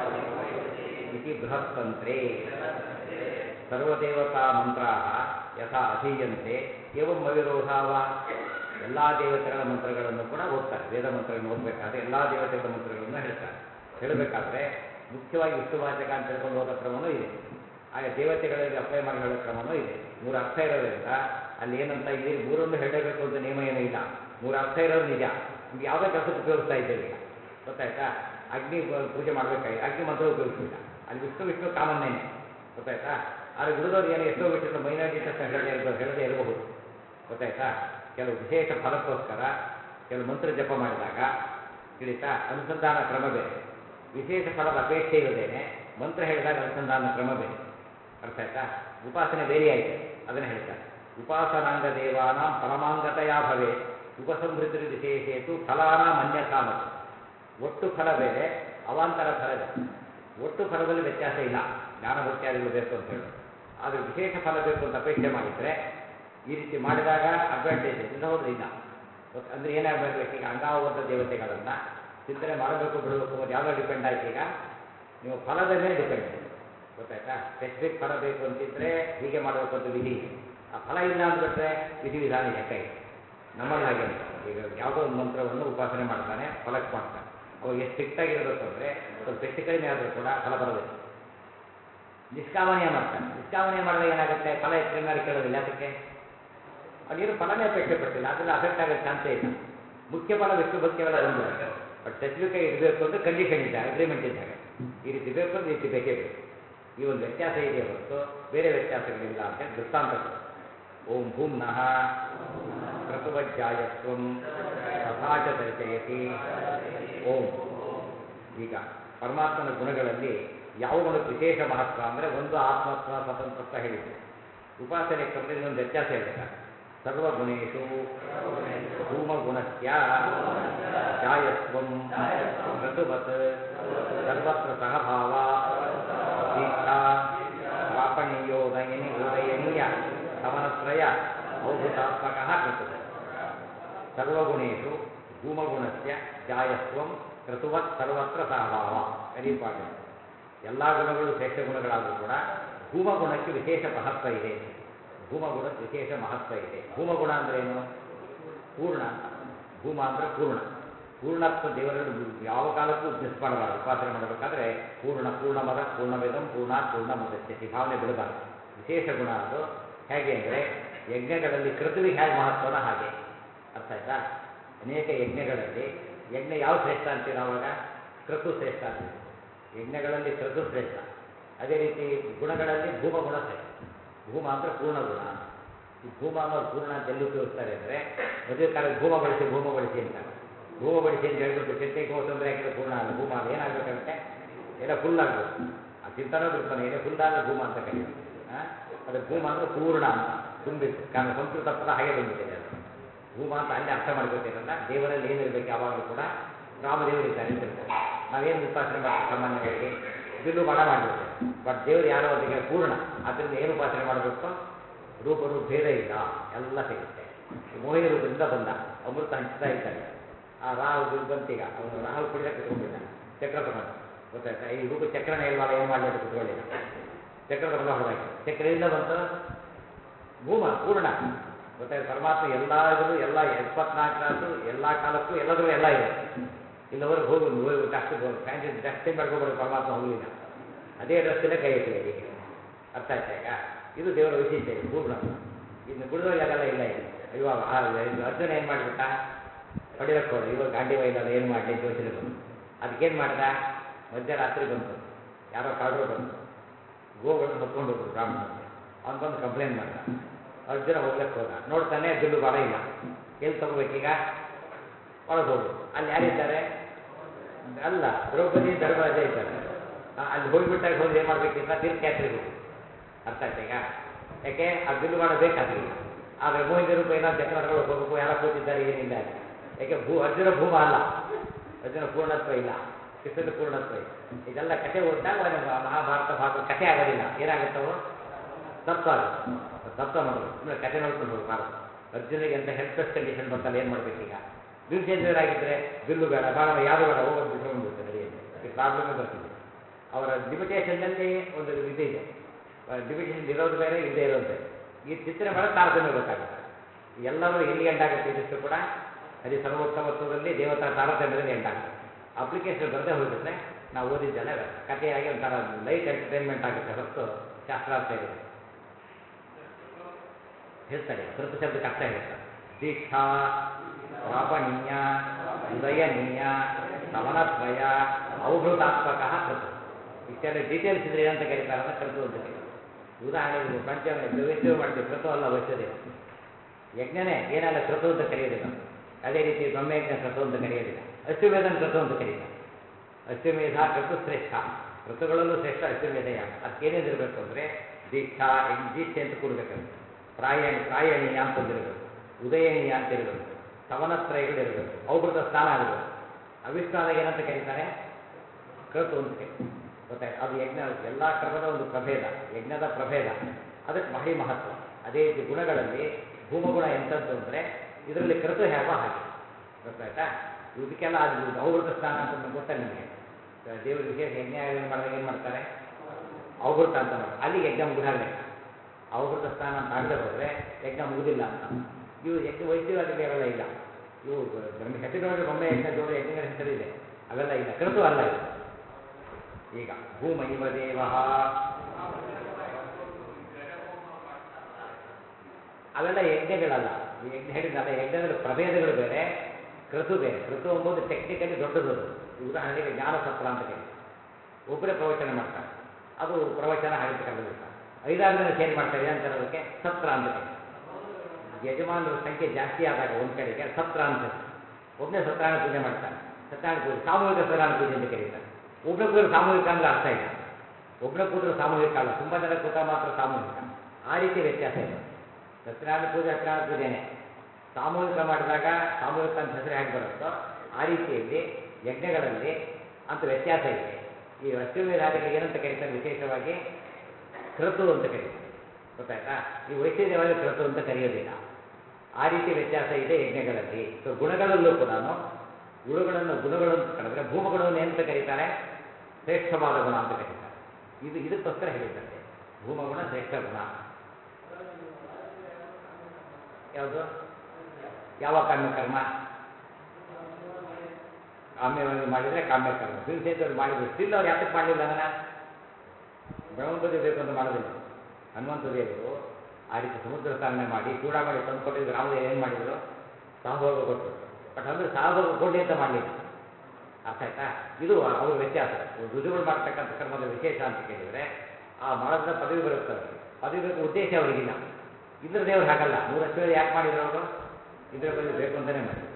ಇತಿ ಬೃಹತ್ತಂತ್ರೇ ಸರ್ವದೇವತಾ ಮಂತ್ರಾ ಯಥಾ ಅಧೀಯಂತೆ ಏವಂ ಅವಿರೋಧ ವಾ ಎಲ್ಲ ದೇವತೆಗಳ ಮಂತ್ರಗಳನ್ನು ಕೂಡ ಓದ್ತಾರೆ ವೇದ ಮಂತ್ರಗಳನ್ನು ಓದಬೇಕಾದ್ರೆ ಎಲ್ಲ ದೇವತೆಗಳ ಮಂತ್ರಗಳನ್ನು ಹೇಳ್ತಾರೆ ಹೇಳಬೇಕಾದ್ರೆ ಮುಖ್ಯವಾಗಿ ವಿಷ್ಣುವಾಚಕ ಅಂತ ಹೇಳ್ಕೊಂಡು ಹೋದ ಕ್ರಮನೂ ಇದೆ ಆಗ ದೇವತೆಗಳಲ್ಲಿ ಅಪ್ಲೈ ಮಾಡಿ ಹೇಳೋ ಕ್ರಮನೂ ಇದೆ ಮೂರು ಅರ್ಥ ಇರೋದ್ರಿಂದ ಅಲ್ಲಿ ಏನಂತ ಇಲ್ಲಿ ಮೂರನ್ನು ಹೇಳಬೇಕು ಅಂತ ನಿಯಮ ಏನೂ ಇಲ್ಲ ಮೂರು ಅರ್ಥ ಇರೋದು ನಿಜ ನಿಮ್ಗೆ ಯಾವುದೇ ಕೆಲಸಕ್ಕೆ ಉಪಯೋಗಿಸ್ತಾ ಇದ್ದೇವೆ ಈಗ ಗೊತ್ತಾಯ್ತಾ ಅಗ್ನಿ ಪೂ- ಪೂಜೆ ಮಾಡಬೇಕಾಗಿ ಅಗ್ನಿ ಮಂತ್ರ ಉಪಯೋಗಿಸಲಿಲ್ಲ ಅಲ್ಲಿ ವಿಷ್ಣು ವಿಷ್ಣು ಕಾಮನ್ನೇನೆ ಗೊತ್ತಾಯ್ತಾ ಆದರೆ ಉಳಿದವ್ರು ಏನೋ ಎಷ್ಟೋ ವಿಷಯದ ಮೈನಾರಿಟಿ ತಕ್ಷಣ ಹೇಳದೇ ಇರ್ಬೋದು ಹೇಳದೇ ಇರಬಹುದು ಗೊತ್ತಾಯ್ತಾ ಕೆಲವು ವಿಶೇಷ ಫಲಕ್ಕೋಸ್ಕರ ಕೆಲವು ಮಂತ್ರ ಜಪ ಮಾಡಿದಾಗ ತಿಳಿತಾ ಅನುಸಂಧಾನ ಕ್ರಮ ಬೇರೆ ವಿಶೇಷ ಫಲದ ಅಪೇಕ್ಷೆ ಇಲ್ಲದೇನೆ ಮಂತ್ರ ಹೇಳಿದಾಗ ಅನುಸಂಧಾನ ಕ್ರಮ ಬೇರೆ ಅರ್ಥ ಆಯ್ತಾ ಉಪಾಸನೆ ಬೇರೆ ಆಯಿತು ಅದನ್ನು ಹೇಳ್ತಾರೆ ಉಪಾಸನಾಂಗ ದೇವಾನಾಂ ಫಲಮಾಂಗತಯಾ ಭವೆ ಉಪಸಂಹೃತಿ ವಿಶೇಷೇತು ಫಲಾನಾಂ ಅನ್ಯಥಾನತು ಒಟ್ಟು ಫಲ ಬೇರೆ ಅವಾಂತರ ಫಲ ಬೇರೆ ಒಟ್ಟು ಫಲದಲ್ಲಿ ವ್ಯತ್ಯಾಸ ಇಲ್ಲ ಜ್ಞಾನ ಭಕ್ತಿಯಾದಿಗಳು ಬೇಕು ಅಂತ ಹೇಳೋದು ಆದರೆ ವಿಶೇಷ ಫಲ ಬೇಕು ಅಂತ ಅಪೇಕ್ಷೆ ಮಾಡಿದರೆ ಈ ರೀತಿ ಮಾಡಿದಾಗ ಅಡ್ವಾಂಟೇಜ್ ಇಲ್ಲ ಹೋದ್ರೆ ಇಲ್ಲ ಗೊತ್ತ- ಅಂದ್ರೆ ಏನಾಗಬೇಕು ಈಗ ಅಂಗಾವಬದ್ಧ ದೇವತೆಗಳನ್ನು ಚಿಂತನೆ ಮಾಡಬೇಕು ಬಿಡಬೇಕು ಅನ್ನೋದು ಯಾವುದೋ ಡಿಪೆಂಡ್ ಆಯ್ತು ಈಗ ನೀವು ಫಲದ ಮೇಲೆ ಡಿಪೆಂಡ್ ಗೊತ್ತಾಯ್ತಾ ಸ್ಪೆಸಿಫಿಕ್ ಫಲ ಬೇಕು ಅಂತಿದ್ರೆ ಹೀಗೆ ಮಾಡಬೇಕು ಅಂತ ವಿಧಿ ಇದೆ ಆ ಫಲ ಇಲ್ಲ ಅಂದ್ಬಿಟ್ರೆ ವಿಧಿ ವಿಧಾನ ಲೆಕ್ಕ ಇದೆ ನಮ್ಮಲ್ಲಿ ಹಾಗೆ ಇಲ್ಲ. ಈಗ ಯಾವುದೋ ಒಂದು ಮಂತ್ರವನ್ನು ಉಪಾಸನೆ ಮಾಡ್ತಾನೆ ಫಲಕ್ಕೆ ಮಾಡ್ತಾನೆ ಅವಾಗ ಎಷ್ಟು ಸ್ಟ್ರಿಕ್ಟ್ ಆಗಿರಬೇಕು ಅಂದರೆ ಸ್ವಲ್ಪ ಹೆಚ್ಚು ಕಡಿಮೆ ಆದರೂ ಕೂಡ ಫಲ ಬರಬೇಕು ನಿಷ್ಕಾಮನೆಯ ಮಾಡ್ತಾನೆ ನಿಷ್ಕಾಮನೆಯ ಮಾಡಿದಾಗ ಏನಾಗುತ್ತೆ ಫಲ ಹೆಚ್ಚು ಕಡಿಮೆ ಆಗಿ ಕೇಳೋದಿಲ್ಲ ಅದಕ್ಕೆ ಅದೇನು ಫಲನೇ ಅಪೇಕ್ಷೆ ಪಟ್ಟಿಲ್ಲ ಅದರಿಂದ ಅಫೆಕ್ಟ್ ಆಗೋ ಚಾನ್ಸೇ ಇಲ್ಲ ಮುಖ್ಯ ಫಲ ವಿಷ್ಣು ಭಕ್ತಿಯವೆಲ್ಲ ಬಂದ್ಬಿಡುತ್ತೆ ಬಟ್ ಸ್ಪೆಸಿಫಿಕ್ ಆಗಿ ಇರಬೇಕು ಅಂದ್ರೆ ಕಂಡೀಷನ್ ಇದ್ದಾಗ ಅಗ್ರಿಮೆಂಟ್ ಇದ್ದಾಗ ಈ ರೀತಿ ಬೇಕು ಅಂದ್ರೆ ಈ ರೀತಿ ಬೇಕೇ ಬೇಕು ಈ ಒಂದು ವ್ಯತ್ಯಾಸ ಇದೆ ಹೊರತು ಬೇರೆ ವ್ಯತ್ಯಾಸಗಳಿಲ್ಲ ಅಂತೇಳಿ ದೃಷ್ಟಾಂತ ಕೊಡು. ಓಂ ಭೂಮ್ನಃ ಕ್ರತುವಜ್ಜಾಯತ್ವಂ ತಥಾಚ ದರ್ಶಯತಿ ಓಂ ಈಗ ಪರಮಾತ್ಮನ ಗುಣಗಳಲ್ಲಿ ಯಾವ ಗುಣಕ್ಕೆ ವಿಶೇಷ ಮಹತ್ವ ಅಂದರೆ ಒಂದು ಆತ್ಮತ್ವ ಸ್ವತಂತ್ರತ್ವ ಹೇಳಿದ್ರು ಉಪಾಸನೆ ಕ್ರಮದಲ್ಲಿ ಇನ್ನೊಂದು ವ್ಯತ್ಯಾಸ ಹೇಳ್ತಾರೆ ಸರ್ವಗುಣೇಶು ಭೂಮಗುಣಸ್ಯ ಜಾಯತ್ವಂ ಋತುವತ್ ಸರ್ವತ್ರ ಸಹಭಾವ ದೀಕ್ಷಾ ಪ್ರಾಪಣೀಯೋದಯನಿ ಉದಯನೀಯ ಸಮನತ್ರಯ ಔಭೃತಾತ್ಮಕ ಕೃತು ಸರ್ವಗುಣೇಶು ಭೂಮಗುಣಸ್ಯ ಜಾಯತ್ವಂ ಋತುವತ್ ಸರ್ವತ್ರ ಸಹಭಾವ ವೆರಿ ಇಂಪಾರ್ಟೆಂಟ್ ಎಲ್ಲ ಗುಣಗಳು ಶ್ರೇಷ್ಠ ಗುಣಗಳಾದರೂ ಕೂಡ ಭೂಮಗುಣಕ್ಕೆ ವಿಶೇಷ ಮಹತ್ವ ಇದೆ ಭೂಮಗುಣಕ್ಕೆ ವಿಶೇಷ ಮಹತ್ವ ಇದೆ ಭೂಮಗುಣ ಅಂದ್ರೆ ಏನು ಪೂರ್ಣ ಅಂತ ಭೂಮ ಅಂದ್ರೆ ಪೂರ್ಣ ಪೂರ್ಣತ್ವ ದೇವರನ್ನು ಯಾವ ಕಾಲಕ್ಕೂ ಮಿಸ್ ಮಾಡಬಾರದು ಉಪಾಸನೆ ಮಾಡಬೇಕಾದ್ರೆ ಪೂರ್ಣ ಪೂರ್ಣಮದ ಪೂರ್ಣವೇದಂ ಪೂರ್ಣ ಪೂರ್ಣ ಮುದಚ್ಯತಿ ಭಾವನೆ ಬಿಡಬಾರದು ವಿಶೇಷ ಗುಣ ಅದು ಹೇಗೆ ಅಂದರೆ ಯಜ್ಞಗಳಲ್ಲಿ ಕೃತುವಿಗೆ ಹೇಗೆ ಮಹತ್ವನ ಹಾಗೆ ಅರ್ಥ ಆಯ್ತಾ ಅನೇಕ ಯಜ್ಞಗಳಲ್ಲಿ ಯಜ್ಞ ಯಾವ ಶ್ರೇಷ್ಠ ಅಂತೀರ ಅವಾಗ ಕ್ರತು ಶ್ರೇಷ್ಠ ಅಂತೀವಿ ಯಜ್ಞಗಳಲ್ಲಿ ಕ್ರತು ಶ್ರೇಷ್ಠ ಅದೇ ರೀತಿ ಗುಣಗಳಲ್ಲಿ ಭೂಮ ಗುಣ ಶ್ರೇಷ್ಠ ಭೂಮ ಅಂದರೆ ಪೂರ್ಣ ಗುಣ ಈ ಭೂಮ ಅನ್ನೋದು ಪೂರ್ಣ ಅಂತ ಎಲ್ಲಿ ಉಪಯೋಗಿಸ್ತಾರೆ ಅಂದರೆ ಮದುವೆ ಕಾಲಕ್ಕೆ ಭೂಮ ಬಳಸಿ ಭೂಮ ಬಳಸಿ ಅಂತ ಭೂಮ ಬಳಸಿ ಅಂತ ಹೇಳ್ಬಿಟ್ಟು ಚಿಂತೆಗೆ ಹೋಗಿ ತೊಂದರೆ ಹಾಕಿದ್ರೆ ಪೂರ್ಣ ಅಲ್ಲ ಭೂಮ ಅದು ಏನಾಗಬೇಕಾಗುತ್ತೆ ಎಲ್ಲ ಫುಲ್ ಆಗಬೇಕು ಆ ಚಿಂತನೂ ಬಿಡ್ತಾನೆ ಏನೇ ಫುಲ್ ಆದರೆ ಭೂಮ ಅಂತ ಕರೀತಾರೆ ಆ? ಅದು ಭೂಮ ಅಂದರೆ ಪೂರ್ಣ ಅಂತ ತುಂಬಿತ್ತು ಕಾರಣ ಸಂಸ್ಕೃತ ಪದ ಹಾಗೆ ಬಂದ್ಬಿಟ್ಟಿದೆ ಅದು ಭೂಮ ಅಂತ ಅಲ್ಲಿ ಅರ್ಥ ಮಾಡ್ಕೊತೀರಲ್ಲ ದೇವರಲ್ಲಿ ಏನಿರಬೇಕು ಯಾವಾಗಲೂ ಕೂಡ ರಾಮದೇವರು ಇದ್ದಾರೆ ಅಂತ ಇರ್ತಾರೆ ನಾವೇನು ಉಪಾಸನೆ ಮಾಡ್ತೀವಿ ಸಾಮಾನ್ಯವಾಗಿ ಬಿಲ್ಲು ಬಡ ಮಾಡಿಬಿಡ್ತೇವೆ ಬಟ್ ದೇವರು ಯಾರೋ ಅದಕ್ಕೆ ಪೂರ್ಣ ಅದರಿಂದ ಏನು ಉಪಾಸನೆ ಮಾಡಬೇಕು ರೂಪರು ಭೇದ ಇಲ್ಲ ಎಲ್ಲ ಸಿಗುತ್ತೆ ಈ ಮೋಹಿನಿ ರೂಪದಿಂದ ಬಂದ ಅಮೃತ ಹಂಚ್ತಾ ಇದ್ದಾನೆ ಆ ರಾಹು ಬಂತೀಗ ಅವನು ರಾಹು ಕುಡಿಯಕ್ಕೆ ಕುತ್ಕೊಂಡಿದ್ದಾನೆ ಚಕ್ರ ತಗೊಂಡು ಗೊತ್ತಾಯ್ತಾ ಈ ರೂಪ ಚಕ್ರನ ಇಲ್ವಲ್ಲ ಏನು ಮಾಡಲಿ ಅಂತ ಕುತ್ಕೊಳ್ಳಿಲ್ಲ ಚಕ್ರ ತಗೊಂಡು ಹೊರದಾಕಿ ಚಕ್ರದಿಂದ ಬಂತು ಭೂಮ ಪೂರ್ಣ ಗೊತ್ತಾಯ್ತು ಪರಮಾತ್ಮ ಎಲ್ಲ ಇದ್ರು ಎಲ್ಲ ಎಪ್ಪತ್ನಾಲ್ಕು ತಾಸು ಎಲ್ಲ ಕಾಲಕ್ಕೂ ಎಲ್ಲದರೂ ಎಲ್ಲ ಇದೆ ಇಲ್ಲವರೆಗೆ ಹೋಗಿ ಹೋಗಿ ಅಷ್ಟು ಫ್ಯಾನ್ಸಿ ಜಾಸ್ತಿ ಮಾಡ್ಕೊಬಾರ್ದು ಪರಮಾತ್ಮ ಹೋಗಲಿಲ್ಲ ಅದೇ ಡ್ರೆಸ್ಸಿನ ಕೈ ಎತ್ತಿದೆ ಈಗ ಅರ್ಥ ಆಯ್ತಾ ಈಗ ಇದು ದೇವರ ವೈಶಿಷ್ಟ್ಯ ಇದೆ ಪೂರ್ಣ ಇನ್ನು ಕುಡಿದವ್ರಿಗೆ ಅದೆಲ್ಲ ಇಲ್ಲ ಈಗ ಇವಾಗ ಆ ಇದು ಅರ್ಜುನ ಏನು ಮಾಡಿಬಿಟ್ಟ ಹೊಡಿಲಕ್ಕೆ ಹೋದ ಇವಾಗ ಗಾಂಡಿ ವೈಲಲ್ಲ ಏನು ಮಾಡಲಿ ಅಂತ ಯೋಚನೆ ಬಂತು ಅದಕ್ಕೇನು ಮಾಡ್ದ ಮಧ್ಯರಾತ್ರಿ ಬಂತು ಯಾರೋ ಕಾಡ್ರು ಬಂತು ಗೋಗಳನ್ನು ಹೊತ್ಕೊಂಡು ಹೋದ್ರು ಬ್ರಾಹ್ಮಣರು ಅವ್ನು ಬಂದು ಕಂಪ್ಲೇಂಟ್ ಮಾಡ್ದ ಅರ್ಜುನ ಹೋಗ್ಲಿಕ್ಕೆ ಹೋದ ನೋಡ್ತಾನೆ ಬಿಲ್ಲು ಬಾಡ ಇಲ್ಲ ಎಲ್ಲಿ ತಗೋಬೇಕೀಗ ಒಳಗೆ ಹೋಗು ಅಲ್ಲಿ ಯಾರಿದ್ದಾರೆ ಅಲ್ಲ ದ್ರೌಪದಿ ಧರ್ಮರಾಜ ಇದ್ದಾರೆ ಆ, ಅಲ್ಲಿ ಹೋಗಿಬಿಟ್ಟಾಗ ಹೋಗಿ ಏನು ಮಾಡ್ಬೇಕಿಲ್ಲ ತೀರ್ಥಯಾತ್ರೆಗೆ ಹೋಗು ಅರ್ಥ ಆಯ್ತಾ ಈಗ ಯಾಕೆ ಆ ಬಿಲ್ಲು ಬಾಣ ಬೇಕಾಗಿಲ್ಲ ಆದರೆ ಮೋಹಿನಿ ರೂಪ ಏನೋ ಚಕ್ರಗಳು ಹೋಗಬೇಕು ಯಾರೋ ಕೂತಿದ್ದಾರೆ ಏನಿಲ್ಲ ಅಲ್ಲಿ. ಯಾಕೆ ಭೂ ಅರ್ಜುನ ಭೂಮ ಅಲ್ಲ ಅರ್ಜುನ ಪೂರ್ಣತ್ವ ಇಲ್ಲ ಕೃಷ್ಣದ ಪೂರ್ಣತ್ವ ಇಲ್ಲ ಇದೆಲ್ಲ ಕಥೆ ಓದಿದಾಗ ಅವನಿಗೆ ಮಹಾಭಾರತ ಭಾಗ ಕಥೆ ಆಗೋದಿಲ್ಲ ಏನಾಗುತ್ತವು ತತ್ವ ಆಗುತ್ತೆ ತತ್ವ ನೋಡೋದು ಸುಮ್ಮನೆ ಕಥೆ ನೋಡ್ಕೊಂಡು ಹೋಗಬಾರದು ಅರ್ಜುನಿಗೆ ಅಂತ ಹೆಲ್ಪ್ಲೆಸ್ ಕಂಡೀಷನ್ ಬಂತಲ್ಲ ಏನು ಮಾಡ್ಬೇಕೀಗ ಆಗಿದ್ರೆ ಬಿಲ್ಲು ಬೇಡ ಬಾಣ ಯಾವುದು ಬೇಡ ಹೋಗೋದು ಬಿಟ್ಕೊಂಡ್ಬಿಡುತ್ತೆ ನಡೆಯಲ್ಲಿ ಈ ಪ್ರಾಬ್ಲಮ್ ಬರ್ತಿದೆ ಅವರ ಲಿಮಿಟೇಷನ್ನಲ್ಲಿ ಒಂದು ಇದು ಇದೆ ಲಿಮಿಟೇಷನ್ ಇರೋದು ಬೇರೆ ಇಲ್ಲದೆ ಇರೋದು ಬೇರೆ ಈ ಚಿತ್ರ ಬೇಡ ತಾರತಮ್ಯ ಗೊತ್ತಾಗುತ್ತೆ ಎಲ್ಲರೂ ಎಲ್ಲಿ ಎಂಡಾಗುತ್ತೆ ಇದಿಷ್ಟು ಕೂಡ ಹರಿ ಸರ್ವೋತ್ತಮತ್ವದಲ್ಲಿ ದೇವತಾ ತಾರತಮ್ಯದಲ್ಲಿ ಎಂಡಾಗುತ್ತೆ ಅಪ್ಲಿಕೇಶನ್ ಬರದೇ ಹೋಗಿದ್ರೆ ನಾವು ಓದಿದ್ದೆಲ್ಲ ವ್ಯರ್ಥ. ಕಥೆಯಾಗಿ ಒಂಥರ ಲೈಟ್ ಎಂಟರ್ಟೈನ್ಮೆಂಟ್ ಆಗುತ್ತೆ ಹೊರತು ಶಾಸ್ತ್ರಾರ್ಥ ಇದೆ ಹೇಳ್ತಾರೆ ಕೃತ ಶಬ್ದಕ್ಕೆ ಅರ್ಥ ಹೇಳ್ತಾರೆ ದೀಕ್ಷಾ ಪ್ರಾಪಣೀಯ ಉದಯನೀಯ ಸವನತ್ರಯ ಔಭೃತಾತ್ಮಕ ಕೃತು ಇಷ್ಟೆಲ್ಲ ಡೀಟೇಲ್ಸ್ ಇದ್ರೆ ಏನಂತ ಕರೀತಾರೆ ಅಂದ್ರೆ ಕೃತು ಅಂತ ಕರೀತಾರೆ ಉದಾಹರಣೆಗೆ ಪಂಚ ವೈಷ್ಣವ ಮಾಡ್ತೀವಿ ಕೃತು ಅಲ್ಲ ವೈಶ್ಯದೇವ ಯಜ್ಞನೇ ಏನೆಲ್ಲ ಕೃತು ಅಂತ ಕರೆಯೋದಿಲ್ಲ ಅದೇ ರೀತಿ ಬ್ರಹ್ಮಯಜ್ಞ ಕೃತು ಅಂತ ಕರೆಯೋದಿಲ್ಲ ಅಶ್ವಮೇಧನ ಕೃತು ಅಂತ ಕರೀತಾರೆ ಅಶ್ವಮೇಧ ಕೃತು ಶ್ರೇಷ್ಠ ಋತುಗಳಲ್ಲೂ ಶ್ರೇಷ್ಠ ಅಶ್ವಮೇಧ ಯಾಗ ಅದಕ್ಕೇನೇನಿರಬೇಕು ಅಂದರೆ ದೀಕ್ಷಾ ಯಜ್ಞ ದೀಕ್ಷೆ ಅಂತ ಕೂಡಬೇಕಂತ ಪ್ರಾಯಣಿ ಪ್ರಾಯಣೀಯ ಅಂತ ಒಂದಿರಬೇಕು ಉದಯನೀಯ ಅಂತ ಇರಬೇಕು ಸವನತ್ರಯಗಳಿರಬೇಕು ಔಭೃತ ಸ್ನಾನ ಆಗಬೇಕು ಅವಿಷ್ಣಾದಾಗ ಏನಂತ ಕರೀತಾರೆ ಕೃತು ಅಂತ ಕರೀತಾರೆ ಗೊತ್ತಾಯ್ತು ಅದು ಯಜ್ಞ ಎಲ್ಲ ಕ್ರಮದ ಒಂದು ಪ್ರಭೇದ ಯಜ್ಞದ ಪ್ರಭೇದ ಅದಕ್ಕೆ ಭಾರಿ ಮಹತ್ವ ಅದೇ ರೀತಿ ಗುಣಗಳಲ್ಲಿ ಭೂಮಗುಣ ಎಂಥದ್ದು ಅಂದರೆ ಇದರಲ್ಲಿ ಕೃತು ಹೇಗೋ ಹಾಗೆ ಗೊತ್ತಾಯ್ತಾ ಇದಕ್ಕೆಲ್ಲ ಅದು ಔಭೃತ ಸ್ನಾನ ಅಂತ ನಮ್ಗೆ ಗೊತ್ತಲ್ಲ ನಿಮಗೆ ದೇವರ ವಿಶೇಷ ಯಜ್ಞ ಮಾಡಿದಾಗ ಏನು ಮಾಡ್ತಾರೆ ಔಭೃತ ಅಂತ ಮಾಡಿ ಅಲ್ಲಿ ಯಜ್ಞ ಮುಗಿದಾಗಲೇ ಔಭೃತ ಸ್ನಾನ ಅಂತ ಆಗದೆ ಹೋದರೆ ಯಜ್ಞ ಮುಗುದಿಲ್ಲ ಅಂತ ಇವು ಯಜ್ಞ ವೈದ್ಯವಾದಲ್ಲಿ ಅವೆಲ್ಲ ಇಲ್ಲ ಇವು ಬ್ರಹ್ಮ ಹೆಸರಿನೊಳಗೆ ಬೊಮ್ಮೆ ಯಜ್ಞ ಜೋಡ ಯಜ್ಞಗಳ ಹೆಸರಿದೆ ಅವೆಲ್ಲ ಇಲ್ಲ ಕೃತು ಅಲ್ಲ ಇದು ಈಗ ಭೂಮೈವ ದೇವ ಅವೆಲ್ಲ ಯಜ್ಞಗಳಲ್ಲ ಈ ಯಜ್ಞ ಹೇಳಿದ್ನಲ್ಲ ಯಜ್ಞಗಳ ಪ್ರಭೇದಗಳು ಬೇರೆ ಕೃತು ಬೇರೆ ಕೃತು ಎಂಬುದು ಟೆಕ್ನಿಕಲಿ ದೊಡ್ಡದು ಅದು. ಉದಾಹರಣೆಗೆ ಜ್ಞಾನಸತ್ರ ಅಂತ ಕರೀತಾರೆ ಒಬ್ಬರೇ ಪ್ರವಚನ ಮಾಡ್ತಾರೆ ಅದು ಪ್ರವಚನ ಹಾಗೆ ಕರೆದಿರ್ತಾರೆ ಐದಾರು ಜನ ಸೇರಿ ಮಾಡ್ತಾರೆ ಏನಂತಾರೆ ಅದಕ್ಕೆ ಸತ್ರ ಅಂತ ಕರೀತಾರೆ ಯಜಮಾನರ ಸಂಖ್ಯೆ ಜಾಸ್ತಿ ಆದಾಗ ಒಂದು ಕಡೆಗೆ ಸತ್ರ ಅಂತ ಹೆಸರು. ಒಬ್ಬನೇ ಸತ್ಯನಾರಾಯಣ ಪೂಜೆ ಮಾಡ್ತಾರೆ ಸತ್ಯನಾರಾಯಣ ಪೂಜೆ ಸಾಮೂಹಿಕ ಸತ್ಯನಾರಾಯಣ ಪೂಜೆ ಅಂತ ಕರೀತಾರೆ ಒಬ್ಬನೇ ಕೂತ್ರೆ ಸಾಮೂಹಿಕ ಅಂದ್ರೆ ಅರ್ಥ ಇಲ್ಲ ಒಬ್ಬನೇ ಕೂತ್ರೆ ಸಾಮೂಹಿಕ ಅಲ್ಲ ತುಂಬ ಜನ ಕೂತ ಮಾತ್ರ ಸಾಮೂಹಿಕ ಆ ರೀತಿ ವ್ಯತ್ಯಾಸ ಇದೆ ಸತ್ಯನಾರಾಯಣ ಪೂಜೆ ಸತ್ಯನಾರಾಯಣ ಪೂಜೆನೇ ಸಾಮೂಹಿಕ ಮಾಡಿದಾಗ ಸಾಮೂಹಿಕ ಅಂತ ಹೆಸರು ಹೇಗೆ ಬರುತ್ತೋ ಆ ರೀತಿಯಲ್ಲಿ ಯಜ್ಞಗಳಲ್ಲಿ ಅಂತ ವ್ಯತ್ಯಾಸ ಇದೆ ಈ ಅಶ್ವಮೇಧಾದಿಗಳಿಗೆ ಏನಂತ ಕರೀತಾರೆ ವಿಶೇಷವಾಗಿ ಕೃತು ಅಂತ ಕರೀತಾರೆ ಗೊತ್ತಾಯ್ತಾ ಈ ವೈಶ್ಯದೇವಾದಿ ಕೃತು ಅಂತ ಕರೆಯೋದಿಲ್ಲ ಆ ರೀತಿ ವ್ಯತ್ಯಾಸ ಇದೆ ಯಜ್ಞಗಳಲ್ಲಿ ಸೊ ಗುಣಗಳಲ್ಲೂ ಕೂಡ ಗುಣಗಳನ್ನು ಗುಣಗಳು ಅಂತ ಕರೆದ್ರೆ ಭೂಮಗುಣವನ್ನು ಏನಂತ ಕರೀತಾರೆ ಶ್ರೇಷ್ಠವಾದ ಗುಣ ಅಂತ ಕರೀತಾರೆ ಇದು ಇದಕ್ಕೋಸ್ಕರ ಹೇಳಿದ್ದಾರೆ ಭೂಮಗುಣ ಶ್ರೇಷ್ಠ ಗುಣ ಯಾವುದು ಯಾವ ಕರ್ಮ ಕರ್ಮ ಕಾಮ್ಯವಾಗಿ ಮಾಡಿದರೆ ಕಾಮ್ಯ ಕರ್ಮ ಭೀಮಸೇನರು ಮಾಡಿದ್ರು ಸ್ಟಿಲ್ ಅವ್ರು ಯಾತಕ್ಕೆ ಮಾಡಲಿಲ್ಲ ಅದನ್ನ ಬ್ರಹ್ಮಪತಿ ಬೇಕು ಅಂತ ಮಾಡೋದಿಲ್ಲ ಹನುಮಂತ ದೇವರು ಆ ರೀತಿ ಸಮುದ್ರ ಸ್ನಾನ ಮಾಡಿ ಚೂಡಾಮಣಿ ತಂದು ಕೊಟ್ಟಿದ್ದು ರಾಮದೇವ ಏನು ಮಾಡಿದರು ಸಹಭೋಗ ಕೊಟ್ಟರು ಬಟ್ ಅಂದ್ರೆ ಸಹಭೋಗ ಕೊಡಲಿ ಅಂತ ಮಾಡಲಿಲ್ಲ ಅರ್ಥ ಆಯ್ತಾ ಇದು ಅವ್ರ ವ್ಯತ್ಯಾಸ ರುಜುಗಳು ಮಾಡ್ತಕ್ಕಂಥ ಕರ್ಮದ ವಿಶೇಷ ಅಂತ ಕೇಳಿದರೆ ಆ ಮಾಡೋದ್ರ ಪದವಿ ಬರುತ್ತೆ ಅವರಿಗೆ ಪದವಿ ಬೇಕು ಉದ್ದೇಶ ಅವರಿಗಿಲ್ಲ ಇಂದ್ರ ದೇವರು ಹಾಗಲ್ಲ ಮೂರು ವರ್ಷ ಯಾಕೆ ಮಾಡಿದ್ರು ಅವರು ಇಂದ್ರ ಪದವಿ ಬೇಕು ಅಂತಲೇ ಮಾಡಿದ್ರು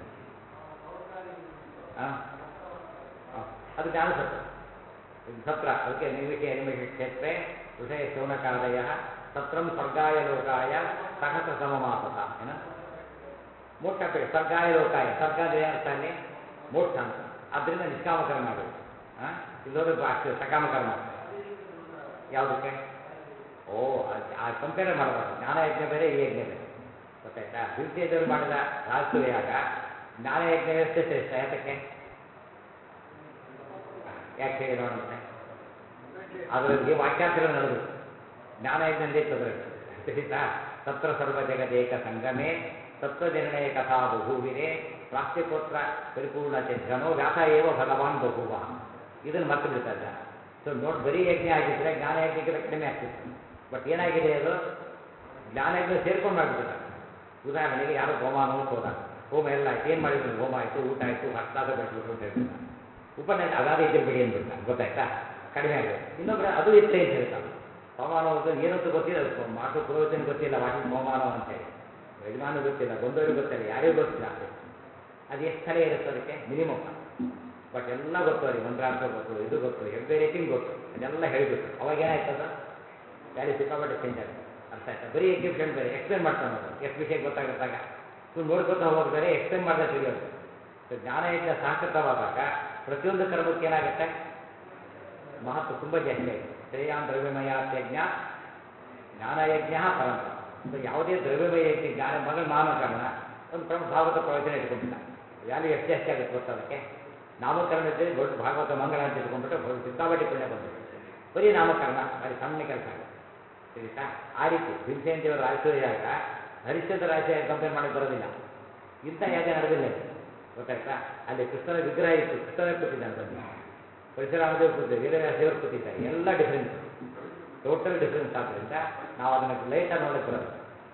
ಹಾಂ ಅದು ಜ್ಞಾನ ಸತ್ರ ಇದು ಸತ್ರ ಅದಕ್ಕೆ ನೈವೇಶ ಅನಿಮೇಶ ಕ್ಷೇತ್ರೇ ವಿಷಯ ಶೌನಕಾದಯ ಸತ್ರಂ ಸ್ವರ್ಗಾಯ ಲೋಕಾಯ ಸಹಸ ಸಮಮಾಪತ ಏನ ಮೋಕ್ಷ ಬೇಡ ಸ್ವರ್ಗಾಯ ಲೋಕಾಯ ಸ್ವರ್ಗ ಅಂದ್ರೆ ಏನರ್ಥ ಅಲ್ಲಿ ಮೋಕ್ಷ ಅಂತ ಆದ್ದರಿಂದ ನಿಷ್ಕಾಮಕರ್ಮ ಆಗಬೇಕು ಹಾಂ ಇಲ್ಲೋದ್ರೆ ಅಷ್ಟು ಸಕಾಮಕರ್ಮ ಯಾವುದಕ್ಕೆ ಓ ಅದ್- ಆ ಕಂಪೇರ್ ಮಾಡಬಾರ್ದು ಜ್ಞಾನ ಯಜ್ಞ ಬೇರೆ ಈ ಯಜ್ಞ ಬೇರೆ ಗೊತ್ತಾಯ್ತಾ ದೇವರು ಮಾಡಿದ ರಾಜಸೂಯಾಗ ಜ್ಞಾನ ಯಜ್ಞ ವ್ಯವಸ್ಥೆ ಶ್ರೇಷ್ಠ ಯಾತಕ್ಕೆ ಯಾಕೆ ಹೇಳಿ ನೋಡಂತೆ ಅದರಲ್ಲಿ ವಾಕ್ಯಾರ್ಥಗಳು ನಡೆದು ಜ್ಞಾನ ಯಜ್ಞದಲ್ಲಿ ಅದರಲ್ಲಿ ತಿಳಿತಾ ತತ್ರ ಸರ್ವ ಜಗದೇಕ ಸಂಗಮೇ ತತ್ವನಿರ್ಣಯ ಕಥಾ ಬಹುವಿರೆ ಪ್ರಾಸ್ತ್ಯಪೋತ್ರ ಪರಿಪೂರ್ಣ ಚಿತ್ರನೋ ವ್ಯಾಸ ಏವ ಭಗವಾನ್ ಬಹುವ ಇದನ್ನು ಮತ್ತೆ ಬಿಡ್ತಾರೆ ಜನ ಸೊ ನೋಡಿ ಬರೀ ಯಜ್ಞ ಆಗಿದ್ರೆ ಜ್ಞಾನ ಯಜ್ಞಕ್ಕಿಂತ ಕಡಿಮೆ ಆಗ್ತಿತ್ತು ಬಟ್ ಏನಾಗಿದೆ ಅದು ಜ್ಞಾನ ಯಜ್ಞ ಸೇರ್ಕೊಂಡು ಮಾಡಿಬಿಟ್ಟಿದ್ದಾರೆ ಉದಾಹರಣೆಗೆ ಯಾರೋ ಹೋಮಾನೋಕ್ಕೆ ಹೋದ ಹೋಮ ಎಲ್ಲ ಆಯ್ತು ಏನು ಮಾಡಿದ್ರು ಹೋಮ ಆಯಿತು ಊಟ ಆಯಿತು ಫಸ್ಟ್ ಕ್ಲಾಸ ಬೆಳೆಸ್ಬಿಟ್ರು ಅಂತ ಹೇಳ್ಬಿಟ್ಟ ಉಪನಯನ ಅಗಾಧ ಇದ್ದಿರ್ ಬಿಡಿ ಅಂದ್ಬಿಟ್ಟ ಗೊತ್ತಾಯ್ತಾ ಕಡಿಮೆ ಆಗುತ್ತೆ ಇನ್ನೊಬ್ರು ಅದು ಇತ್ತೆ ಅಂತ ಹೇಳ್ತಾನೆ ಹೋಮಾನ ಏನಂತ ಗೊತ್ತಿಲ್ಲ ಮಾತು ಪುರೋಹಿತನ ಗೊತ್ತಿಲ್ಲ ವಾಟಿ ಹೋಮಾನ ಅಂತೇಳಿ ಯಜಮಾನ ಗೊತ್ತಿಲ್ಲ ಬಂದವರಿಗೆ ಗೊತ್ತಿಲ್ಲ ಯಾರಿಗೂ ಗೊತ್ತಿಲ್ಲ ಅದು ಎಷ್ಟು ತಲೆ ಇರುತ್ತೆ ಅದಕ್ಕೆ ಮಿನಿಮಮ್ ಬಟ್ ಎಲ್ಲ ಗೊತ್ತು ಅವ್ರಿಗೆ ಮಂತ್ರಾರ್ಥ ಗೊತ್ತು ಇದು ಗೊತ್ತು ಎವ್ರಿ ರೇಟಿಂಗ್ ಗೊತ್ತು ಅದೆಲ್ಲ ಹೇಳಿಬಿಟ್ರು ಅವಾಗ ಏನಾಯ್ತದ ವ್ಯಾಲಿ ಸಿಕ್ಕಾಪಟ್ಟೆ ಚೇಂಜ್ ಆಗುತ್ತೆ ಅರ್ಥ ಆಯ್ತಾ ಬರೀ ಎಕ್ಸಿಬಿಷನ್ ಬೇರೆ ಎಕ್ಸ್ಪ್ಲೇನ್ ಮಾಡ್ತಾನೆ ಅವರು ಎಷ್ಟು ವಿಷಯ ಗೊತ್ತಾಗುತ್ತಾಗ ನೀವು ನೋಡ್ಕೊತಾ ಹೋಗೋದು ಬೇರೆ ಎಕ್ಸ್ಪ್ಲೇನ್ ಮಾಡಿದ್ರೆ ತಿಳಿಯೋದು ಸೊ ಜ್ಞಾನಯಜ್ಞ ಸಹಕೃತವಾದಾಗ ಪ್ರತಿಯೊಂದು ಕರ್ಮಕ್ಕೆ ಏನಾಗುತ್ತೆ ಮಹತ್ವ ತುಂಬ ಜಾಸ್ತಿ ಆಗಿದೆ ಶ್ರೇಯಾನ್ ದ್ರವ್ಯಮಯ ಯಜ್ಞ ಜ್ಞಾನಯಜ್ಞ ಪರಂಪರ ಸೊ ಯಾವುದೇ ದ್ರವ್ಯಮಯ ಯಜ್ಞ ಜ್ಞಾನ ಮಗಳ ನಾಮಕರಣ ಒಂದು ಪ್ರಮುಖ ಭಾಗವತ ಪ್ರವಚನ ಇಟ್ಕೊಂಡ್ಬಿಟ್ಟ ವ್ಯಾಲ್ಯೂ ಎಷ್ಟು ಜಾಸ್ತಿ ಆಗುತ್ತೆ ಗೊತ್ತಾ ಅದಕ್ಕೆ ನಾಮಕರಣ ಇದ್ದರೆ ದೊಡ್ಡ ಭಾಗವತ ಮಂಗಳ ಅಂತ ಇಟ್ಕೊಂಡ್ಬಿಟ್ಟು ಬ- ಸಿಕ್ಕಾಪಟ್ಟೆ ಪುಣ್ಯ ಬಂದಿದೆ ಬರೀ ನಾಮಕರಣ ಬರೀ ಸಣ್ಣ ಕೆಲಸ ಆಗುತ್ತೆ ತಿಳಿತಾ ಆ ರೀತಿ ಭೀಮಸೇನ ದೇವರ ರಾಜಸೂಯಾಗ ಹರಿಶ್ಚಂದ್ರ ರಾಜಸೂಯ ಕಂಪೇರ್ ಮಾಡಕ್ಕೆ ಬರೋದಿಲ್ಲ ಇಂಥ ಯಾಗ ನಡೆದಿಲ್ಲ ಇಲ್ಲಿ ಗೊತ್ತಾಯ್ತಾ ಅಲ್ಲಿ ಕೃಷ್ಣನ ವಿಗ್ರಹ ಇತ್ತು ಕೃಷ್ಣನೇ ಕೂತಿದ್ದಾನೆ ಬಂದು ಪರಶುರಾಮ ದೇವರು ಕೂತಿದ್ದಾರೆ ವೇದವ್ಯಾಸ ದೇವರು ಕೂತಿದ್ದಾರೆ ಎಲ್ಲ ಡಿಫ್ರೆನ್ಸ್ ಟೋಟಲ್ ಡಿಫ್ರೆನ್ಸ್ ಆದ್ದರಿಂದ ನಾವು ಅದನ್ನು ಲೈಟಾಗಿ ನೋಡಕ್ಕೆ ಬರೋದು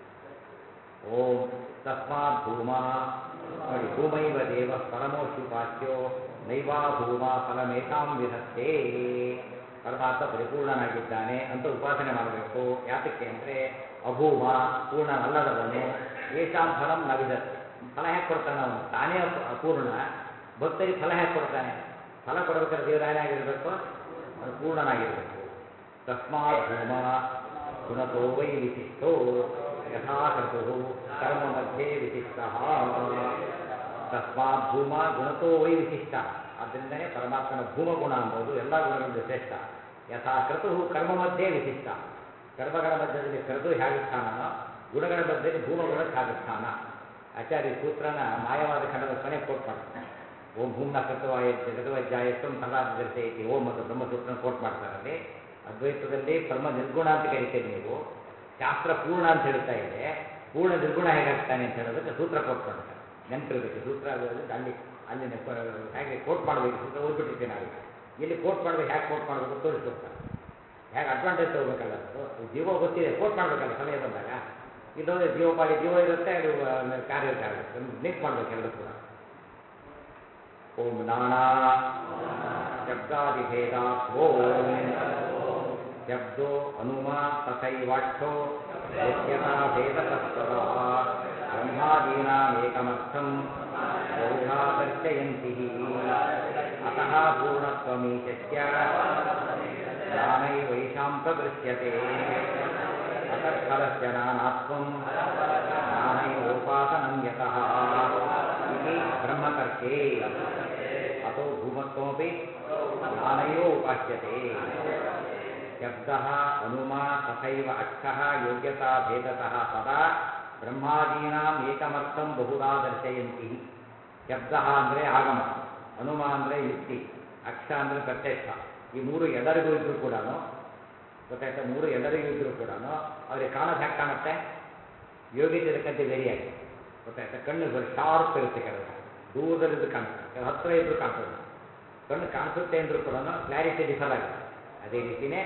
ಓಂ ತಸ್ಮಾತ್ ಭೂಮ ನೋಡಿ ಭೂಮೈವ ದೇವ ಪರಮೋಶುಪಾಚ್ಯೋ ನೈವಾ ಭೂಮ ಫಲಮೇಷಾಂ ವಿಧತ್ತೇ ಪರಮಾತ್ಮ ಪರಿಪೂರ್ಣನಾಗಿದ್ದಾನೆ ಅಂತ ಉಪಾಸನೆ ಮಾಡಬೇಕು ಯಾತಕ್ಕೆ ಅಂದರೆ ಅಭೂಮ ಪೂರ್ಣನಲ್ಲದವನು ಏಷಾಂ ಫಲಂ ನ ವಿಧತ್ತೆ ಫಲ ಹೇಗೆ ಕೊಡ್ತಾನೆ ಅವನು ತಾನೇ ಅಪ- ಅಪೂರ್ಣ ಭಕ್ತರಿಗೆ ಫಲ ಹೇಗೆ ಕೊಡ್ತಾನೆ ಫಲ ಕೊಡಬೇಕಾದ್ರೆ ದೇವರ ಏನಾಗಿರಬೇಕು ಅವನು ಪೂರ್ಣನಾಗಿರಬೇಕು ತಸ್ಮಾತ್ ಭೂಮ ಗುಣತೋ ವೈ ವಿಶಿಷ್ಟೋ ಯಥಾಕೃತು ಕರ್ಮ ಮಧ್ಯೆ ವಿಶಿಷ್ಟ ತಸ್ಮಾತ್ ಭೂಮ ಗುಣತೋ ವೈ ವಿಶಿಷ್ಟ ಆದ್ದರಿಂದನೇ ಪರಮಾತ್ಮನ ಭೂಮ ಗುಣ ಅಂಬೋದು ಎಲ್ಲ ಗುಣಗಳಿಂದ ಶ್ರೇಷ್ಠ ಯಥಾಕೃತು ಕರ್ಮ ಮಧ್ಯೆ ವಿಶಿಷ್ಟ ಕರ್ಮಗಳ ಮಧ್ಯದಲ್ಲಿ ಕರೆದು ಹೇಗೆ ಸ್ಥಾನನೋ ಗುಣಗಳ ಮಧ್ಯದಲ್ಲಿ ಭೂಮಗುಣಕ್ಕೆ ಹಾಗೆ ಸ್ಥಾನ ಆಚಾರ್ಯ ಸೂತ್ರನ ಮಾಯವಾದ ಖಂಡದ ಕೊನೆ ಕೋಟ್ ಮಾಡ್ತಾರೆ ಓಂ ಭೂಮ್ನ ಕೃತವಾಯ ಜಗದವಜ್ಜಾಯತ್ವಂ ಪ್ರಹ್ಲಾದ ದರ್ಶಯತಿ ಓಂ ಮತ್ತು ಬ್ರಹ್ಮಸೂತ್ರನ ಕೋಟ್ ಮಾಡ್ತಾರೆ ಅಲ್ಲಿ ಅದ್ವೈತದಲ್ಲಿ ಪರಮ ನಿರ್ಗುಣ ಅಂತ ಕರಿತೀರಿ ನೀವು ಶಾಸ್ತ್ರ ಪೂರ್ಣ ಅಂತ ಹೇಳ್ತಾ ಇದೆ ಪೂರ್ಣ ನಿರ್ಗುಣ ಹೇಗಾಗ್ತಾನೆ ಅಂತ ಹೇಳೋದಕ್ಕೆ ಸೂತ್ರ ಕೋಟ್ ಮಾಡ್ತಾರೆ ನೆನಪಿರಬೇಕು ಸೂತ್ರ ಅದು ಅದು ಅಲ್ಲಿ ಅಲ್ಲಿ ನೆಪ- ಹೇಗೆ ಕೋಟ್ ಮಾಡಬೇಕು ಸೂತ್ರ ಓದ್ಬಿಟ್ಟಿರ್ತೀನಿ ನಾವೀಗ ಇಲ್ಲಿ ಕೋಟ್ ಮಾಡಬೇಕು ಹೇಗೆ ಕೋಟ್ ಮಾಡಬೇಕು ತೋರಿಸ್ಕೊಡ್ತಾರೆ ಹೇಗೆ ಅಡ್ವಾಂಟೇಜ್ ತಗೋಬೇಕಲ್ಲ ಅದು ಜೀವ ಗೊತ್ತಿದೆ ಕೋಟ್ ಮಾಡಬೇಕಲ್ಲ ಸಮಯ ಬಂದಾಗ ಇಲ್ಲೋದ್ರೆ ಜೀವಪಾಡಿ ಜೀವ ಇರುತ್ತೆ ಅದು ಆ, ಕಾರ್ಯ ಆಗುತ್ತೆ ಲಿಂಕ್ ಮಾಡಬೇಕು ಎರಡು ಕೂಡ ಓಂ ನಾನಾ ಶಬ್ದಾದಿಭೇದಾತ್ ಓಂ ಶಬ್ದೋ ಹನುಮಾ ತಥೈವಾಕ್ಷೋ ಯಜ್ಞತಾ ಭೇದತಸ್ತದಾ ಬ್ರಹ್ಮಾದೀನಾಮೇಕಮರ್ಥಂ ಬಹುಧಾ ದರ್ಶಯಂತಿ ಅತಃ ಪೂರ್ಣತ್ವಮೀಶಸ್ಯ ಜ್ಞಾನೈವೈಷಾಂ ಪ್ರದೃಶ್ಯತೆ ಅತಃಫಲಸ್ಯ ನಾನಾತ್ವಂ ಜ್ಞಾನೈವೋಪಾಸನಂ ಯತಃ ಇತಿ ಬ್ರಹ್ಮತರ್ಕೆ ಅತೋ ಭೂಮತ್ವಮಪಿ ಜ್ಞಾನೈವ ಉಪಾಸ್ಯತೆ ಶಬ್ದಃ ಹನುಮಾ ತಥೈವ ಅಕ್ಷಃ ಯೋಗ್ಯತಾ ಭೇದತಃ ಸದಾ ಬ್ರಹ್ಮಾದೀನಾಂ ಏಕಮರ್ಥಂ ಬಹುಧಾ ದರ್ಶಯಂತಿ ಶಬ್ದ ಅಂದರೆ ಆಗಮ ಹನುಮ ಅಂದರೆ ಯುಕ್ತಿ ಅಕ್ಷ ಅಂದರೆ ಪ್ರತ್ಯಕ್ಷ ಈ ಮೂರು ಎಲ್ಲರಿಗೂ ಇದ್ರೂ ಕೂಡ ಗೊತ್ತಾಯ್ತಾ ಮೂರು ಎಲ್ಲರಿಗೂ ಇದ್ರೂ ಕೂಡ ಅವ್ರಿಗೆ ಕಾಣೋದು ಹೇಗೆ ಕಾಣುತ್ತೆ ಯೋಗ್ಯತೆ ತಕ್ಕಂತೆ ವೇರಿ ಆಗಿದೆ ಗೊತ್ತಾಯ್ತಾ ಕಣ್ಣು ಶಾರ್ಪ್ ಇರುತ್ತೆ ಕೆಲವು ದೂರದಲ್ಲಿದ್ದು ಕಾಣಿಸ್ತದೆ ಕೆಲವು ಹತ್ತಿರ ಇದ್ರೂ ಕಾಣಿಸೋದಿಲ್ಲ ಕಣ್ಣು ಕಾಣಿಸುತ್ತೆ ಅಂದ್ರೂ ಕೂಡ ಕ್ಲಾರಿಟಿ ಡಿಫರ್ ಆಗುತ್ತೆ ಅದೇ ರೀತಿಯೇ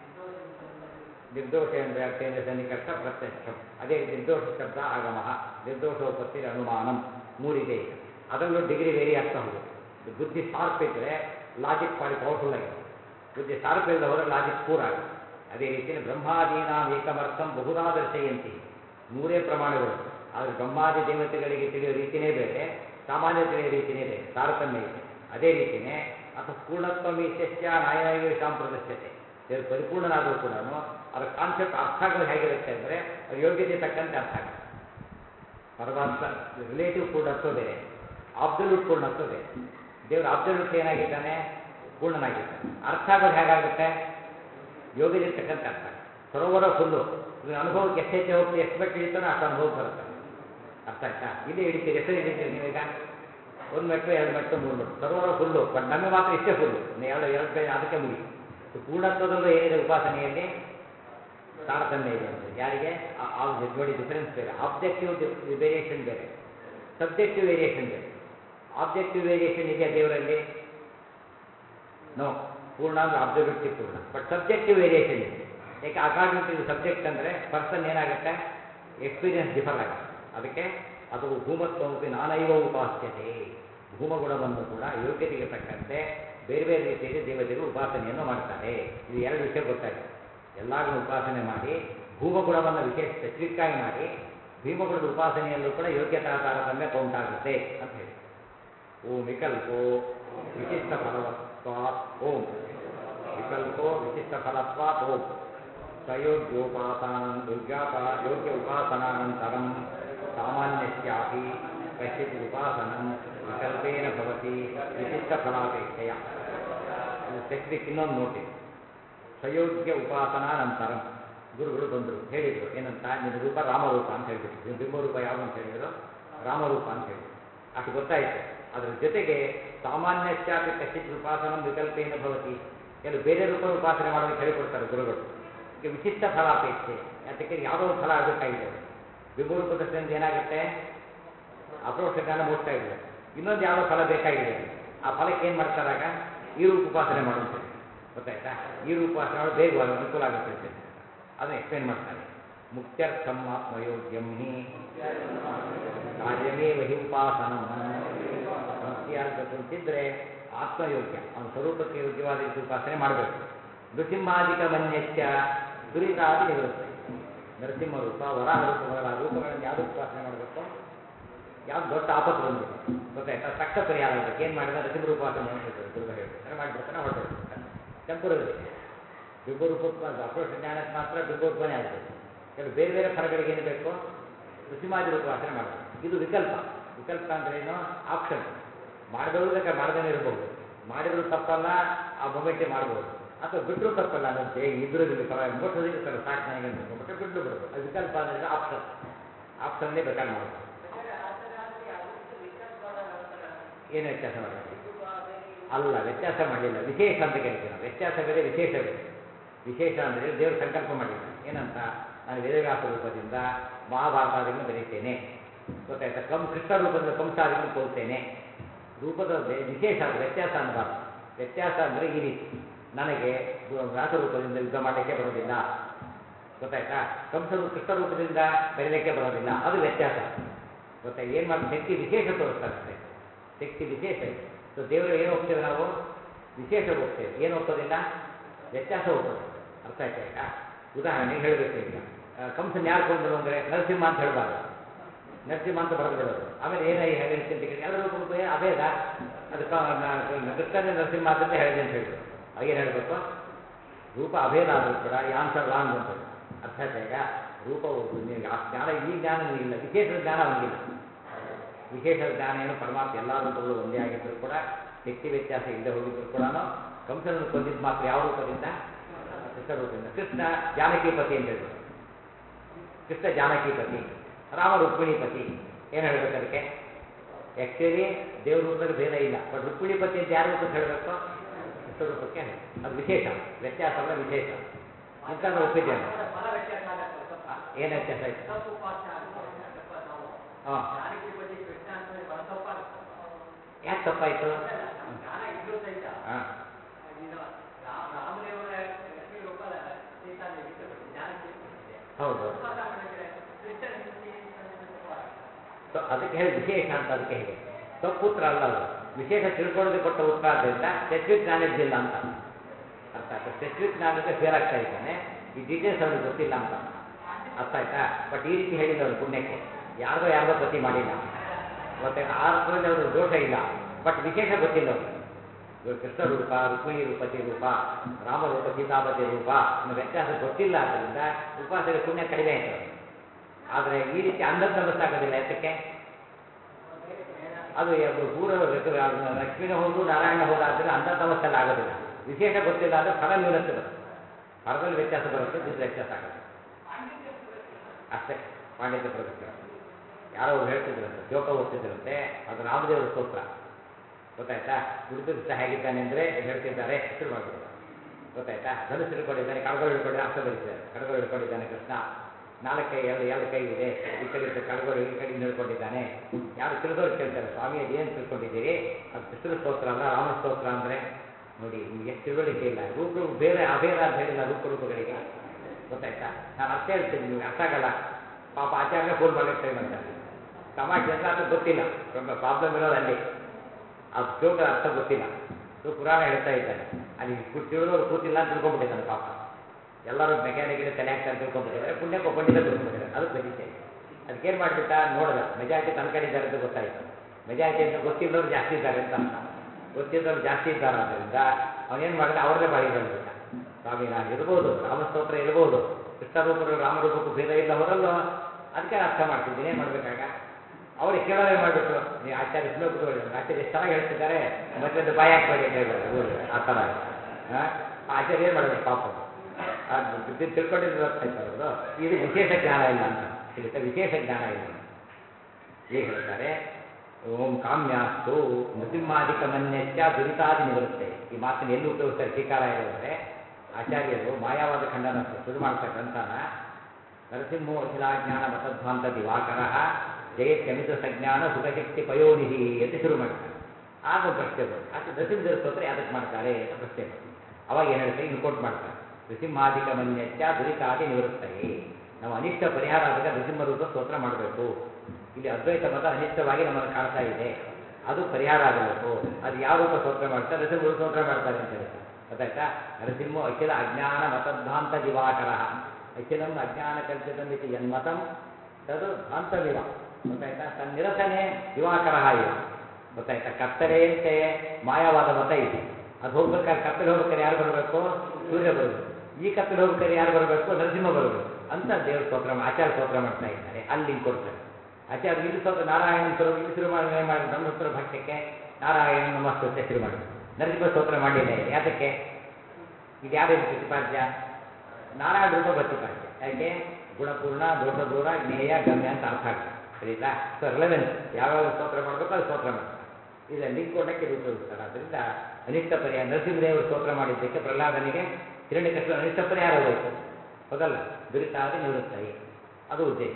ನಿರ್ದೋಷ ಅಂದರೆ ಅರ್ಥೇಂದ್ರ ಸನ್ನಿಕರ್ಷ ಪ್ರತ್ಯಕ್ಷಂ ಅದೇ ರೀತಿ ನಿರ್ದೋಷ ಶಬ್ದ ಆಗಮ ನಿರ್ದೋಷೋಪತ್ತಿ ಅನುಮಾನಂ ಮೂರಿದೆ ಈಗ ಅದರಲ್ಲೂ ಡಿಗ್ರಿ ವೇರಿ ಆಗ್ತಾ ಹೋಗುತ್ತೆ ಇದು ಬುದ್ಧಿ ಶಾರ್ಪ್ ಇದ್ದರೆ ಲಾಜಿಕ್ ಭಾರಿ ಪವರ್ಫುಲ್ ಆಗಿದೆ ಬುದ್ಧಿ ಶಾರ್ಪ್ ಇಲ್ಲದೆ ಹೋದರೆ ಲಾಜಿಕ್ ಪೂರ ಆಗುತ್ತೆ ಅದೇ ರೀತಿಯಲ್ಲಿ ಬ್ರಹ್ಮಾದೀನಾಂ ಏಕಮರ್ಥಂ ಬಹುಧಾ ದರ್ಶಯಂತಿ ಮೂರೇ ಪ್ರಮಾಣಗಳು ಆದರೆ ಬ್ರಹ್ಮಾದಿ ದೇವತೆಗಳಿಗೆ ತಿಳಿಯೋ ರೀತಿಯೇ ಬೇರೆ ಸಾಮಾನ್ಯ ತಿಳಿಯೋ ರೀತಿಯೇ ಬೇರೆ ತಾರತಮ್ಯ ಇದೆ ಅದೇ ರೀತಿಯೇ ಅಥವಾ ಪೂರ್ಣತ್ವಮೀಶ್ಯ ನಾಯನೈವೇಶಾಂ ಪ್ರದರ್ಶತೆ ದೇವರು ಪರಿಪೂರ್ಣನಾದರೂ ಕೂಡ ಅದರ ಕಾನ್ಸೆಪ್ಟ್ ಅರ್ಥ ಆಗೋದು ಹೇಗಿರುತ್ತೆ ಅಂದರೆ ಅದು ಯೋಗ್ಯತೆ ತಕ್ಕಂತೆ ಅರ್ಥ ಆಗುತ್ತೆ ಪರಮಾತ್ಮ ರಿಲೇಟಿವ್ ಪೂರ್ಣತ್ವ ಬೇರೆ ಆಬ್ಸಲ್ಯೂಟ್ ಪೂರ್ಣತ್ವ ಬೇರೆ ದೇವರು ಆಬ್ಸಲ್ಯೂಟ್ ಏನಾಗಿದ್ದಾನೆ ಪೂರ್ಣನಾಗಿದ್ದಾನೆ ಅರ್ಥ ಆಗೋದು ಹೇಗಾಗುತ್ತೆ ಯೋಗ್ಯತೆ ತಕ್ಕಂತೆ ಅರ್ಥ ಆಗುತ್ತೆ ಸರೋವರ ಫುಲ್ಲು ಇದನ್ನ ಅನುಭವಕ್ಕೆ ಎಷ್ಟು ಹೆಚ್ಚು ಹೋಗ್ತೀವಿ ಎಷ್ಟು ಮೆಟ್ಟು ಹಿಡಿತಾನೋ ಅಷ್ಟು ಅನುಭವಕ್ಕೆ ಬರುತ್ತೆ ಅರ್ಥ ಆಯ್ತಾ ಇಲ್ಲಿ ಹಿಡಿತೀರಿ ಎಷ್ಟು ಹಿಡಿತೀರಿ ನೀವೀಗ ಒಂದು ಮೆಟ್ಟು ಎರಡು ಮೆಟ್ಟು ಮೂರು ಮೆಟ್ಟು ಸರೋವರ ಫುಲ್ಲು ಬಟ್ ನಮಗೆ ಮಾತ್ರ ಇಷ್ಟೇ ಫುಲ್ಲು ಎರಡು ಎರಡು ಕೈ ಅದಕ್ಕೆ ಮುಗಿತು ಪೂರ್ಣತ್ವದಲ್ಲೂ ಏನಿದೆ ಉಪಾಸನೆಯಲ್ಲಿ ತಾರತಮ್ಯ ಇದೆ ಅಂದರೆ ಯಾರಿಗೆ ಆ- ಆ ನೋಡಿ ಡಿಫರೆನ್ಸ್ ಬೇರೆ ಆಬ್ಜೆಕ್ಟಿವ್ ವೇರಿಯೇಷನ್ ಬೇರೆ ಸಬ್ಜೆಕ್ಟಿವ್ ವೇರಿಯೇಷನ್ ಬೇರೆ ಆಬ್ಜೆಕ್ಟಿವ್ ವೇರಿಯೇಷನ್ ಇದೆಯಾ ದೇವರಲ್ಲಿ ನೋ ಪೂರ್ಣ ಅಂದ್ರೆ ಅಬ್ಸಲ್ಯೂಟ್ಲಿ ಪೂರ್ಣ ಬಟ್ ಸಬ್ಜೆಕ್ಟಿವ್ ವೇರಿಯೇಷನ್ ಇದೆ ಯಾಕೆ ಅಕಾರ್ಡಿಂಗ್ ಟು ಸಬ್ಜೆಕ್ಟ್ ಅಂದರೆ ಪರ್ಸನ್ ಏನಾಗುತ್ತೆ ಎಕ್ಸ್ಪೀರಿಯನ್ಸ್ ಡಿಫರ್ ಆಗುತ್ತೆ ಅದಕ್ಕೆ ಅದು ಭೂಮತ್ವಮಪಿ ನಾನೈವ ಉಪಾಸ್ಯತೆ ಭೂಮಗುಣವನ್ನು ಕೂಡ ಯೋಗ್ಯತೆಗೆ ತಕ್ಕಂತೆ ಬೇರೆ ಬೇರೆ ರೀತಿಯಲ್ಲಿ ದೇವತೆಗಳು ಉಪಾಸನೆಯನ್ನು ಮಾಡ್ತಾರೆ ಇದು ಎರಡು ವಿಷಯ ಗೊತ್ತಾಗಿದೆ ಎಲ್ಲಾಗೂ ಉಪಾಸನೆ ಮಾಡಿ ಭೂಮಗುಣವನ್ನು ವಿಶೇಷ ಸ್ಪೆಸಿಫಿಕ್ ಆಗಿ ಮಾಡಿ ಭೀಮಗುಣದ ಉಪಾಸನೆಯಲ್ಲೂ ಕೂಡ ಯೋಗ್ಯತಾ ತಾರತಮ್ಯ ಕೌಂಟ್ ಆಗುತ್ತೆ ಅಂತ ಹೇಳಿ ಓಂ ವಿಕಲ್ಪೋ ವಿಶಿಷ್ಟ ಫಲವತ್ವಾತ್ ಓಂ ವಿಕಲ್ಪೋ ವಿಶಿಷ್ಟ ಫಲತ್ವಾತ್ ಓಂ ಸ್ವಯೋಗ್ಯೋಪಾಸನ ಯೋಗ್ಯಾಪ ಯೋಗ್ಯ ಉಪಾಸನಾನಂತರಂ ಸಾಮಾನ್ಯಸ್ಯಾಪಿ ಕಶ್ಚಿತ್ ಉಪಾಸನಂ ವಿಕಲ್ಪೇನ ಭವತಿ ವಿಶಿಷ್ಟ ಫಲಾಪೇಕ್ಷೆಯ ಇದು ಸ್ಪೆಸಿಫಿಕ್ ಇನ್ನೊಂದು ನೋಟಿಸ್ ಸ್ವಯೋಗ್ಯ ಉಪಾಸನಾನಂತರಂ ಗುರುಗಳು ಬಂದರು ಹೇಳಿದರು ಏನಂತ ನಿನ್ನ ರೂಪ ರಾಮರೂಪ ಅಂತ ಹೇಳಿಬಿಟ್ಟು ನಿನ್ನ ಬಿಂಬರೂಪ ಯಾವುದು ಅಂತ ಹೇಳಿದರು ರಾಮರೂಪ ಅಂತ ಹೇಳಿದ್ರು ಅಷ್ಟು ಗೊತ್ತಾಯಿತು ಅದರ ಜೊತೆಗೆ ಸಾಮಾನ್ಯಶ್ಚಾಪಿ ಕಶ್ಚಿತ್ ಉಪಾಸನ ವಿಕಲ್ಪೇನ ಭವತಿ ಕೆಲವು ಬೇರೆ ರೂಪ ಉಪಾಸನೆ ಮಾಡೋದಕ್ಕೆ ಹೇಳಿಕೊಡ್ತಾರೆ ಗುರುಗಳು ಈಗ ವಿಶಿಷ್ಟ ಫಲಾಪೇಕ್ಷೆ ಅದಕ್ಕೆ ಯಾವುದೋ ಒಂದು ಫಲ ಆಗಬೇಕಾಗಿದೆ ಅದು. ಬಿಂಬರೂಪ ದರ್ಶನದಿಂದ ಏನಾಗುತ್ತೆ ಅಪ್ರೋಕ್ಷ ಜ್ಞಾನ ಮೋಕ್ಷ ಇದೆ ಇನ್ನೊಂದು ಯಾವುದೋ ಫಲ ಬೇಕಾಗಿದೆ ಆ ಫಲಕ್ಕೆ ಏನು ಮಾಡ್ತಾರಾಗ ಈ ರೂಪ ಉಪಾಸನೆ ಮಾಡುವಂತೆ ಗೊತ್ತಾಯ್ತಾ ಈ ರೂಪ ಉಪಾಸನೆ ಮಾಡೋದು ಬೇಗ ಅನುಕೂಲ ಆಗುತ್ತೆ ಅಂತ ಹೇಳ್ತಾರೆ. ಅದನ್ನ ಎಕ್ಸ್ಪ್ಲೇನ್ ಮಾಡ್ತಾರೆ ಮುಕ್ತ್ಯರ್ಥಂ ಆತ್ಮಯೋಗ್ಯಂ ಹಿ ಕಾರ್ಯಮೇವ ಹಿ ಉಪಾಸನಂ ಮುಕ್ತಿಯಾಗಬೇಕು ಅಂತಿದ್ರೆ ಆತ್ಮಯೋಗ್ಯ ಅವನ ಸ್ವರೂಪಕ್ಕೆ ಯೋಗ್ಯವಾದ ರೀತಿ ಉಪಾಸನೆ ಮಾಡಬೇಕು ನೃಸಿಂಹಾಧಿಕ ಮನ್ಯಚ್ಚ ದುರಿತಾದಿ ನಿವೃತ್ತಿ ನರಸಿಂಹ ರೂಪ ವರಾಹ ರೂಪ ಮೊದಲಾದ ರೂಪಗಳನ್ನು ಯಾವುದು ಉಪಾಸನೆ ಮಾಡಬೇಕು ಯಾವ್ದು ದೊಡ್ಡ ಆಪತ್ತು ಬಂದಿದೆ ಗೊತ್ತಾಯ್ತಾ ತಕ್ಕ ಪರಿಹಾರ ಆಗಬೇಕು ಏನು ಮಾಡಿದ್ರೆ ನರಸಿಂಹ ರೂಪ ಉಪಾಸನೆ ಮಾಡಿಬಿಡ್ತಾರೆ ಗುರುಗಳು ಹೇಳ್ತಾರೆ ಮಾಡಿಬಿಡ್ತಾನೆ ಹೊರಟೋಗ್ಬಿಡ್ತಾನೆ ಟೆಂಪರರಿ ಬಿಂಬರೂಪ ಅಪ್ರೋಷ ಜ್ಞಾನಕ್ಕೆ ಮಾತ್ರ ಬಿಂಬರೂಪನೇ ಆಗಬೇಕು ಕೆಲವು ಬೇರೆ ಬೇರೆ ಫಲಗಳಿಗೆ ಏನು ಬೇಕು ಋಷಿಮಾದಿ ರೂಪವಾಸನೆ ಮಾಡಬೇಕು ಇದು ವಿಕಲ್ಪ ವಿಕಲ್ಪ ಅಂದ್ರೆ ಏನು ಆಪ್ಷನ್ ಮಾಡಿದವರು ಬೇಕಾದ್ರೆ ಮಾಡದೇ ಇರಬಹುದು ಮಾಡಿದ್ರು ತಪ್ಪಲ್ಲ ಆ ಮೊಮೆಂಟೇ ಮಾಡಬಹುದು ಅಥವಾ ಬಿಟ್ಟರು ತಪ್ಪಲ್ಲ ಅನ್ನೋದು ಇದ್ರೂ ಇಲ್ಲಿ ಫಲ ಮೋಟದಲ್ಲಿ ಸರ್ ಸಾಕು ನನಗೆ ಅನ್ಕೊಂಡ್ಬಿಟ್ರೆ ಬಿಟ್ಟು ಬಿಡೋದು ಅದು ವಿಕಲ್ಪ ಅಂದ್ರೆ ಆಪ್ಷನ್ ಆಪ್ಷನ್ನೇ ಬೇಕಾದ್ರೆ ಮಾಡಬಹುದು ಏನು ವ್ಯತ್ಯಾಸ ಮಾಡಲ್ಲ ಅಲ್ಲ ವ್ಯತ್ಯಾಸ ಮಾಡಲಿಲ್ಲ ವಿಶೇಷ ಅಂತ ಕರಿತೀವಿ ನಾವು ವ್ಯತ್ಯಾಸ ಬೇರೆ ವಿಶೇಷ ಬೇರೆ ವಿಶೇಷ ಅಂದರೆ ದೇವರು ಸಂಕಲ್ಪ ಮಾಡಿಲ್ಲ ಏನಂತ ನಾನು ವೇದವ್ಯಾಸ ರೂಪದಿಂದ ಮಹಾಭಾರತಾದಿಗಳನ್ನು ಬರೀತೇನೆ ಗೊತ್ತಾಯ್ತಾ ಕಂ ಕೃಷ್ಣ ರೂಪದಿಂದ ಕಂಸಾದಿಗಳನ್ನು ಕೊಲ್ತೇನೆ ರೂಪದ ಬೆ- ವಿಶೇಷ ಅದು ವ್ಯತ್ಯಾಸ ಅನ್ನಬಾರ್ದು ವ್ಯತ್ಯಾಸ ಅಂದರೆ ಈ ರೀತಿ ನನಗೆ ವ್ಯಾಸ ರೂಪದಿಂದ ಯುದ್ಧ ಮಾಡಲಿಕ್ಕೆ ಬರೋದಿಲ್ಲ ಗೊತ್ತಾಯ್ತಾ ಕಂಸರು ಕೃಷ್ಣ ರೂಪದಿಂದ ಬರೀಲಿಕ್ಕೆ ಬರೋದಿಲ್ಲ ಅದು ವ್ಯತ್ಯಾಸ ಗೊತ್ತಾ ಏನು ಮಾಡ್ತಾರೆ ಶಕ್ತಿ ವಿಶೇಷ ತೋರಿಸ್ತಾರೆ ಅಷ್ಟೇ ಶಕ್ತಿ ವಿಶೇಷ ಇದೆ ಸೊ ದೇವರು ಏನು ಹೋಗ್ತೇವೆ ನಾವು ವಿಶೇಷ ಹೋಗ್ತೇವೆ ಏನು ಹೋಗ್ತದಿಲ್ಲ ವ್ಯತ್ಯಾಸ ಹೋಗ್ತದೆ ಅರ್ಥ ಆಯ್ತಾ ಈಗ ಉದಾಹರಣೆಗೆ ಹೇಳಬೇಕು ಈಗ ಆ, ಕಂಸನ್ ಯಾರು ಕೊಂದರು ಅಂದರೆ ನರಸಿಂಹ ಅಂತ ಹೇಳಬಾರ್ದು ನರಸಿಂಹ ಅಂತ ಬರೆದು ಬಿಡೋದು ಆಮೇಲೆ ಏನ ಹೇಳಿ ಅಂತ ಕೇಳಿ ಎಲ್ಲರೂ ರೂಪ ಅಭೇದ ಅದು ಕೃಷ್ಣನೇ ನರಸಿಂಹ ಅಂತ ಹೇಳಿದೆ ಅಂತ ಹೇಳಿದ್ರು ಏನು ಹೇಳಬೇಕು ರೂಪ ಅಭೇದ ಆದರೂ ಕೂಡ ಈ ಆನ್ಸರ್ ಲಾಂಗ್ ಅಂತ ಹೇಳಿ. ಅರ್ಥ ಆಯ್ತಾ ಈಗ ರೂಪ ನಿನಗೆ ಆ ಜ್ಞಾನ ಈ ಜ್ಞಾನ ನಿನಗಿಲ್ಲ ವಿಶೇಷ ಜ್ಞಾನ ಅವನಿಗಿಲ್ಲ ವಿಶೇಷ ಜ್ಞಾನ ಏನು ಪರಮಾತ್ಮ ಎಲ್ಲ ರೂಪಗಳು ಒಂದೇ ಆಗಿದ್ದರೂ ಕೂಡ ಶಕ್ತಿ ವ್ಯತ್ಯಾಸ ಇಲ್ಲದೆ ಹೋಗಿದ್ರು ಕೂಡ ಕಂಸನನ್ನು ಕೊಂದಿದ್ದು ಮಾತ್ರ ಯಾವ ರೂಪದಿಂದ ಕೃಷ್ಣ ರೂಪದಿಂದ ಕೃಷ್ಣ ಜಾನಕಿಪತಿ ಅಂತ ಹೇಳಿದ್ರು ಕೃಷ್ಣ ಜಾನಕಿಪತಿ ರಾಮ ರುಕ್ಮಿಣಿಪತಿ ಏನು ಹೇಳ್ಬೇಕು ಅದಕ್ಕೆ ಆ್ಯಕ್ಚುಲಿ ದೇವ್ರ ರೂಪದಲ್ಲಿ ಭೇದ ಇಲ್ಲ ಬಟ್ ರುಕ್ಮಿಣಿಪತಿ ಅಂತ ಯಾರ ರೂಪಕ್ಕೆ ಹೇಳಬೇಕು ಕೃಷ್ಣ ರೂಪಕ್ಕೆ ಹೇಳಿ ಅದು ವಿಶೇಷ ವ್ಯತ್ಯಾಸ ಅಲ್ಲ ವಿಶೇಷ ಇಂಥ ಒಪ್ಪಿದ್ದೇನೆ ಫಲ ವ್ಯತ್ಯಾಸ ಆಗತ್ತೆ ಸ್ವಲ್ಪ. ಏನು ವ್ಯತ್ಯಾಸ ಆಯ್ತು ತಪ್ಪು ಉಪಾಸನೆ ಆಗುತ್ತೆ. ಸ್ವಲ್ಪ ನಾವು ಹಾಂ ಜಾನಕಿ ಬಗ್ಗೆ ಕೃಷ್ಣ ಅಂತಂದ್ರೆ ಬಹಳ ತಪ್ಪಾಗುತ್ತೆ ಯಾಕೆ ತಪ್ಪಾಯಿತು ನಮ್ಮ ಜ್ಞಾನ ಇದ್ರೂ ಸಹಿತ ಹಾಂ ಇದು ರಾಮ ರಾಮದೇವರ ಲಕ್ಷ್ಮೀ ರೂಪ ಸೀತಾದೇವಿ ತಗೊಂಡು ಜ್ಞಾನಕ್ಕೆ ಕೊಟ್ಟಿದೆ ಹೌದು ಉಪವಾಸ ಮಾಡಿದ್ರೆ ಕೃಷ್ಣನ ಹಿಂದೆ ಉಪವಾಸ. ಸೊ ಅದಕ್ಕೆ ಹೇಳಿ ವಿಶೇಷ ಅಂತ ಅದಕ್ಕೆ ಹೇಳಿ ತಪ್ಪು ಉತ್ತರ ಅಲ್ಲ ಅದು ವಿಶೇಷ ತಿಳ್ಕೊಳ್ಳೋದಕ್ಕೆ ಕೊಟ್ಟ ಉತ್ತರ ಆದ್ದರಿಂದ ಸ್ಪೆಸಿಫಿಕ್ ನಾಲೆಡ್ಜ್ ಇಲ್ಲ ಅಂತ ಅರ್ಥ ಆಯ್ತಾ ಸ್ಪೆಸಿಫಿಕ್ ನಾಲೆಡ್ಜ್ ಫೇಲ್ ಆಗ್ತಾ ಇದ್ದಾನೆ ಈ ಡೀಟೇಲ್ಸ್ ಅವ್ನಿಗೆ ಗೊತ್ತಿಲ್ಲ ಅಂತ ಅರ್ಥ ಆಯ್ತಾ ಬಟ್ ಈ ರೀತಿ ಹೇಳಿಲ್ಲ ಅವ್ನು ಪುಣ್ಯಕ್ಕೆ ಯಾರ್ದೋ ಯಾರ್ದೋ ಪತಿ ಮಾಡಿಲ್ಲ ಮತ್ತೆ ಆ ಅರ್ಥದಲ್ಲಿ ಅವ್ರ ದೋಷ ಇಲ್ಲ ಬಟ್ ವಿಶೇಷ ಗೊತ್ತಿಲ್ಲ ಅವ್ರಿಗೆ ಇವಾಗ ಕೃಷ್ಣ ರೂಪ ರುಕ್ಮಿಣಿ ರೂಪತಿ ರೂಪ ರಾಮರೂಪ ಸೀತಾಪತಿ ರೂಪ ಅನ್ನೋ ವ್ಯತ್ಯಾಸ ಗೊತ್ತಿಲ್ಲ ಆದ್ದರಿಂದ ಉಪವಾಸದ ಪುಣ್ಯ ಕಡಿಮೆ ಆಯ್ತು ಅವ್ರಿಗೆ. ಆದರೆ ಈ ರೀತಿ ಅಂಧದ ನಮಸ್ತಾಗೋದಿಲ್ಲ ಯಾತಕ್ಕೆ ಅದು ಯಾವ- ಪೂರ್ವ ಲಕ್ಷ್ಮೀನ ಹೌದು ನಾರಾಯಣ ಹೌದು ಆದ್ದರಿಂದ ಅಂಧ ತಮಸ್ಸೆಲ್ಲ ಆಗೋದಿಲ್ಲ ವಿಶೇಷ ಗೊತ್ತಿಲ್ಲ ಅಂದರೆ ಫಲ ನ್ಯೂನತೆ ಬರುತ್ತೆ ಫಲದಲ್ಲಿ ವ್ಯತ್ಯಾಸ ಬರುತ್ತೆ ದುಡ್ಡು ವ್ಯತ್ಯಾಸ ಆಗುತ್ತೆ ಅಷ್ಟೇ ಪಾಂಡಿತ್ಯ ಪ್ರದರ್ಶನ ಯಾರೋ ಒಬ್ರು ಹೇಳ್ತಿದ್ರಂತೆ ಶ್ಲೋಕ ಓದ್ತಿದ್ರಂತೆ ಅದು ರಾಮದೇವರ ಸ್ತೋತ್ರ ಗೊತ್ತಾಯ್ತಾ ಗುರುತು ಹೇಗಿದ್ದಾನೆ ಅಂದರೆ ಹೇಳ್ತಿದ್ದಾರೆ ಶುರು ಮಾಡ್ಬಿಡ್ತಾರೆ ಗೊತ್ತಾಯ್ತಾ ಧನುಸ್ಸು ಹಿಡ್ಕೊಂಡಿದ್ದಾನೆ ಕಡಗೋಳು ಹಿಡ್ಕೊಂಡಿದ್ದಾನೆ ಅರ್ಥ ಬರೀತಿದ್ದಾರೆ ಕಡಗೋಳು ಹಿಡ್ಕೊಂಡಿದ್ದಾನೆ ಕೃಷ್ಣ ನಾಲ್ಕು ಕೈ ಎರಡು ಎರಡು ಕೈ ಇದೆ ಈ ಕಡೆ ಇದ್ದ ಕಡಗೋಳು ಈ ಕಡೆಯಿಂದ ಹಿಡ್ಕೊಂಡಿದ್ದಾನೆ ಯಾರು ತಿಳಿದವ್ರು ಕೇಳ್ತಾರೆ ಸ್ವಾಮಿ ಅದೇನು ತಿಳ್ಕೊಂಡಿದ್ದೀರಿ ಅದು ಕೃಷ್ಣನ ಸ್ತೋತ್ರ ಅಲ್ಲ ರಾಮನ ಸ್ತೋತ್ರ ಅಂದರೆ ನೋಡಿ ನಿಮ್ಗೆ ಎಷ್ಟು ತಿಳುವಳಿಕೆ ಇಲ್ಲ ರೂಪ ಬೇರೆ ಅಭೇದ ಅಂತ ಹೇಳಿಲ್ಲ ರೂಪರೂಪಗಳಿಗೆ ಗೊತ್ತಾಯ್ತಾ ನಾನು ಅರ್ಥ ಹೇಳ್ತೀನಿ ನಿಮ್ಗೆ ಅರ್ಥ ಆಗಲ್ಲ ಪಾಪ ಆಚಾರ್ಯ ಫೋನ್ ಮಾಡ್ಲಿಕ್ಕೆ ಟ್ರೈ ಮಾಡ್ತಾರೆ ತಮಾಷೆ ಅಂದ್ರೆ ಅದು ಗೊತ್ತಿಲ್ಲ ಪ್ರಾಬ್ಲಮ್ ಇರೋದು ಅಲ್ಲಿ ಆ ಶ್ಲೋಕದ ಅರ್ಥ ಗೊತ್ತಿಲ್ಲ ಇದು ಪುರಾಣ ಹೇಳ್ತಾ ಇದ್ದಾನೆ ಅಲ್ಲಿ ಕು- ತಿಳಿದವರು ಕೂತಿಲ್ಲ ಅಂತ ತಿಳ್ಕೊಂಡ್ಬಿಟ್ಟಿದ್ದಾನೆ ಪಾಪ ಎಲ್ಲರೂ ಮೆಕ್ಯಾನಿಕಲಿ ತಲೆ ಹಾಕ್ತಾರೆ ತಿಳ್ಕೊಂಡ್ಬಿಟ್ಟಿದ್ದಾರೆ ಪುಣ್ಯಕ್ಕೆ ಪಂಡಿತ ತಿಳ್ಕೊಂಡ್ಬಿಟ್ಟಿದ್ದಾರೆ ಅದಕ್ಕೆ ಬರೀತೆ ಅದಕ್ಕೇನು ಮಾಡಿಬಿಟ್ಟ ನೋಡಲ್ಲ ಮೆಜಾರಿಟಿ ತನ್ನ ಕಡೆ ಇದ್ದಾರೆ ಅಂತ ಗೊತ್ತಾಯ್ತು ಮೆಜಾರಿಟಿ ಅಂತ ಗೊತ್ತಿಲ್ಲದವ್ರು ಜಾಸ್ತಿ ಇದ್ದಾರೆ ಅಂತ ಅರ್ಥ ಗೊತ್ತಿದ್ದವ್ರು ಜಾಸ್ತಿ ಇದ್ದಾರೆ ಆದ್ದರಿಂದ ಅವನೇನು ಮಾಡಿದ ಅವ್ರನ್ನೇ ಬಾಯಿ ಬಂದ್ಬಿಟ್ಟ ಸ್ವಾಮಿ ನಾನು ಇರ್ಬೋದು ರಾಮಸ್ತೋತ್ರ ಇರ್ಬೋದು ಕೃಷ್ಣರೂಪರು ರಾಮರೂಪಕ್ಕೂ ಭೇದ ಇಲ್ಲ ಹೋದಲ್ಲೋ ಅದಕ್ಕೆ ಅರ್ಥ ಮಾಡ್ತಿದ್ದೀನಿ ಏನು ಮಾಡ್ಬೇಕಾಗ ಅವ್ರಿಗೆ ಕೇಳೋದೇ ಮಾಡಿಬಿಟ್ರು ನೀವು ಆಚಾರ್ಯ ಶ್ಲೋಕ ಕೂತ್ಕೊಳ್ಳಿ ಆಚಾರ್ಯ ಎಷ್ಟು ಚೆನ್ನಾಗಿ ಹೇಳ್ತಿದ್ದಾರೆ ಮತ್ತೆ ಬಾಯಿ ಹಾಕ್ಬೇಡಿ ಅಂತ ಹೇಳ್ಬಿಟ್ಟು ಊರು ಆ ಥರ ಹಾಂ ಆಚಾರ್ಯ ಏನು ಮಾಡಿದ್ರು ಪಾಪ ಅದು ತಿಳ್- ತಿಳ್ಕೊಂಡಿದ್ರು ಅರ್ಥ ಆಯ್ತು ಅವರು ಇದು ವಿಶೇಷ ಜ್ಞಾನ ಇಲ್ಲ ಅಂತ ಸಿಗುತ್ತೆ ವಿಶೇಷ ಜ್ಞಾನ ಇಲ್ಲ ಈಗ ಹೇಳ್ತಾರೆ ಓಂ ಕಾಮ್ಯಾಸ್ತು ನೃಸಿಂಹಾಧಿಕ ಮನ್ಯಚ್ಚ ದುರಿತಾದಿ ನಿವೃತ್ತೆ ಈ ಮಾತನ್ನು ಎಲ್ಲಿ ಉಪಯೋಗಿಸ್ತಾರೆ ಟೀಕಾರ ಇರೋದ್ರೆ ಆಚಾರ್ಯರು ಮಾಯಾವಾದ ಖಂಡನ ಶುರು ಮಾಡ್ತಾರೆ ಗ್ರಂಥನ ನರಸಿಂಹೋ ಅಖಿಲಾಜ್ಞಾನ ಮತಧ್ವಾಂತ ದಿವಾಕರ ಜಯತ್ಯಮಿತ ಸಜ್ಞಾನ ಸುಖಶಕ್ತಿ ಪಯೋನಿಧಿ ಅಂತ ಶುರು ಮಾಡ್ತಾರೆ ಆಗ ಒಂದು ಪ್ರಶ್ನೆ ಬಂತು ಅದು ನರಸಿಂಹದೇವ್ರ ಸ್ತೋತ್ರ ಯಾತಕ್ಕೆ ಮಾಡ್ತಾರೆ ಅಂತ ಪ್ರಶ್ನೆ ಬಂತು ಅವಾಗ ಏನು ಹೇಳ್ತಾರೆ ಇನ್ನು ಕೋಟ್ ಮಾಡ್ತಾರೆ ನೃಸಿಂಹಾಧಿಕ ಮನ್ಯಚ್ಚ ದುರಿತಾದಿ ನಿವೃತ್ತಯೇ ನಾವು ಅನಿಷ್ಟ ಪರಿಹಾರ ಆದಾಗ ನೃಸಿಂಹ ರೂಪ ಸ್ತೋತ್ರ ಮಾಡಬೇಕು ಇಲ್ಲಿ ಅದ್ವೈತ ಮತ ಅನಿಷ್ಟವಾಗಿ ನಮ್ಮನ್ನು ಕಾಡ್ತಾ ಇದೆ ಅದು ಪರಿಹಾರ ಆಗಬೇಕು ಅದು ಯಾವ ರೂಪ ಸ್ತೋತ್ರ ಮಾಡ್ತಾರೆ ನರಸಿಂಹ ರೂಪ ಸ್ತೋತ್ರ ಮಾಡ್ತಾರೆ ಅಂತ ಹೇಳ್ತಾರೆ ಗೊತ್ತಾಯ್ತಾ ನರಸಿಂಹ ಅಖಿಲ ಅಜ್ಞಾನ ಮತಧ್ವಾಂತ ದಿವಾಕರ ಅಖಿಲಂ ಅಜ್ಞಾನ ಕಲ್ಪಿತಮಿತಿ ಯನ್ಮತಂ ತದು ಧ್ವಾಂತವಿವ ಗೊತ್ತಾಯ್ತಾ ತನ್ನಿರಸನೆ ದಿವಾಕರ ಇವ ಗೊತ್ತಾಯ್ತಾ ಕತ್ತಲೆಯಂತೆ ಮಾಯವಾದ ಮತ ಇದೆ ಅದು ಹೋಗ್ಬೇಕಾದ್ರೆ ಕತ್ತಲೆ ಹೋಗ್ಬೇಕಾದ್ರೆ ಯಾರು ಬರಬೇಕು ಸೂರ್ಯ ಬರಬೇಕು ಈ ಕತ್ತಲೆ ಹೋಗ್ಬೇಕಾದ್ರೆ ಯಾರು ಬರಬೇಕು ನರಸಿಂಹ ಬರಬೇಕು ಅಂತ ದೇವ್ರ ಸ್ತೋತ್ರ ಮಾ- ಆಚಾರ್ಯ ಸ್ತೋತ್ರ ಮಾಡ್ತಾ ಇದ್ದಾರೆ ಅಲ್ಲಿ ಲಿಂಕ್ ಕೊಡ್ತಾರೆ ಆಚಾರ್ಯ ಇಲ್ಲಿ ಸ್ತೋತ್ರ ನಾರಾಯಣ ಶುರು ಇಲ್ಲಿ ಶುರು ಮಾಡಿ ಏನು ಮಾಡಿ ಬ್ರಹ್ಮೋತ್ತರ ಭಕ್ತಕ್ಕೆ ನಾರಾಯಣ ನಮಸ್ತುತೆ ಶುರು ಮಾಡಿ ನರಸಿಂಹ ಸ್ತೋತ್ರ ಮಾಡಲಿಲ್ಲ ಇಲ್ಲಿ ಯಾತಕ್ಕೆ ಇದು ಯಾರೇನು ಪ್ರತಿಪಾದ್ಯ ನಾರಾಯಣ ರೂಪ ಪ್ರತಿಪಾದ್ಯ ಯಾಕೆ ಗುಣಪೂರ್ಣ ದೋಷ ದೂರ ಜ್ಞೇಯ ಗಮ್ಯ ಅಂತ ಅರ್ಥ ಆಗ್ತದೆ ಸರಿತಾ ಸೊ ರಿಲೆವೆನ್ಸ್ ಯಾವ್ಯಾವ ಸ್ತೋತ್ರ ಮಾಡಬೇಕು ಅದು ಸ್ತೋತ್ರ ಮಾಡ್ತಾರೆ ಇದು ಲಿಂಕ್ ಕೊಡಕ್ಕೆ ಇದು ಉಪಯೋಗಿಸ್ತಾರೆ ಅದರಿಂದ ಅನಿಷ್ಟ ಪರಿಹಾರ ನರಸಿಂಹದೇವರು ಸ್ತೋತ್ರ ಮಾಡಿದ್ದಕ್ಕೆ ಪ್ರಹ್ಲಾದನಿಗೆ ಹಿರಣ್ಯಕೃಷ್ಣ ಅನಿಷ್ಟ ಪರಿಹಾರ ಹೋಯಿತು ಹೌದಲ್ಲ ದುರಿತಾದಿ ನಿವೃತ್ತಾಯಿ ಅದು ಉದ್ದೇಶ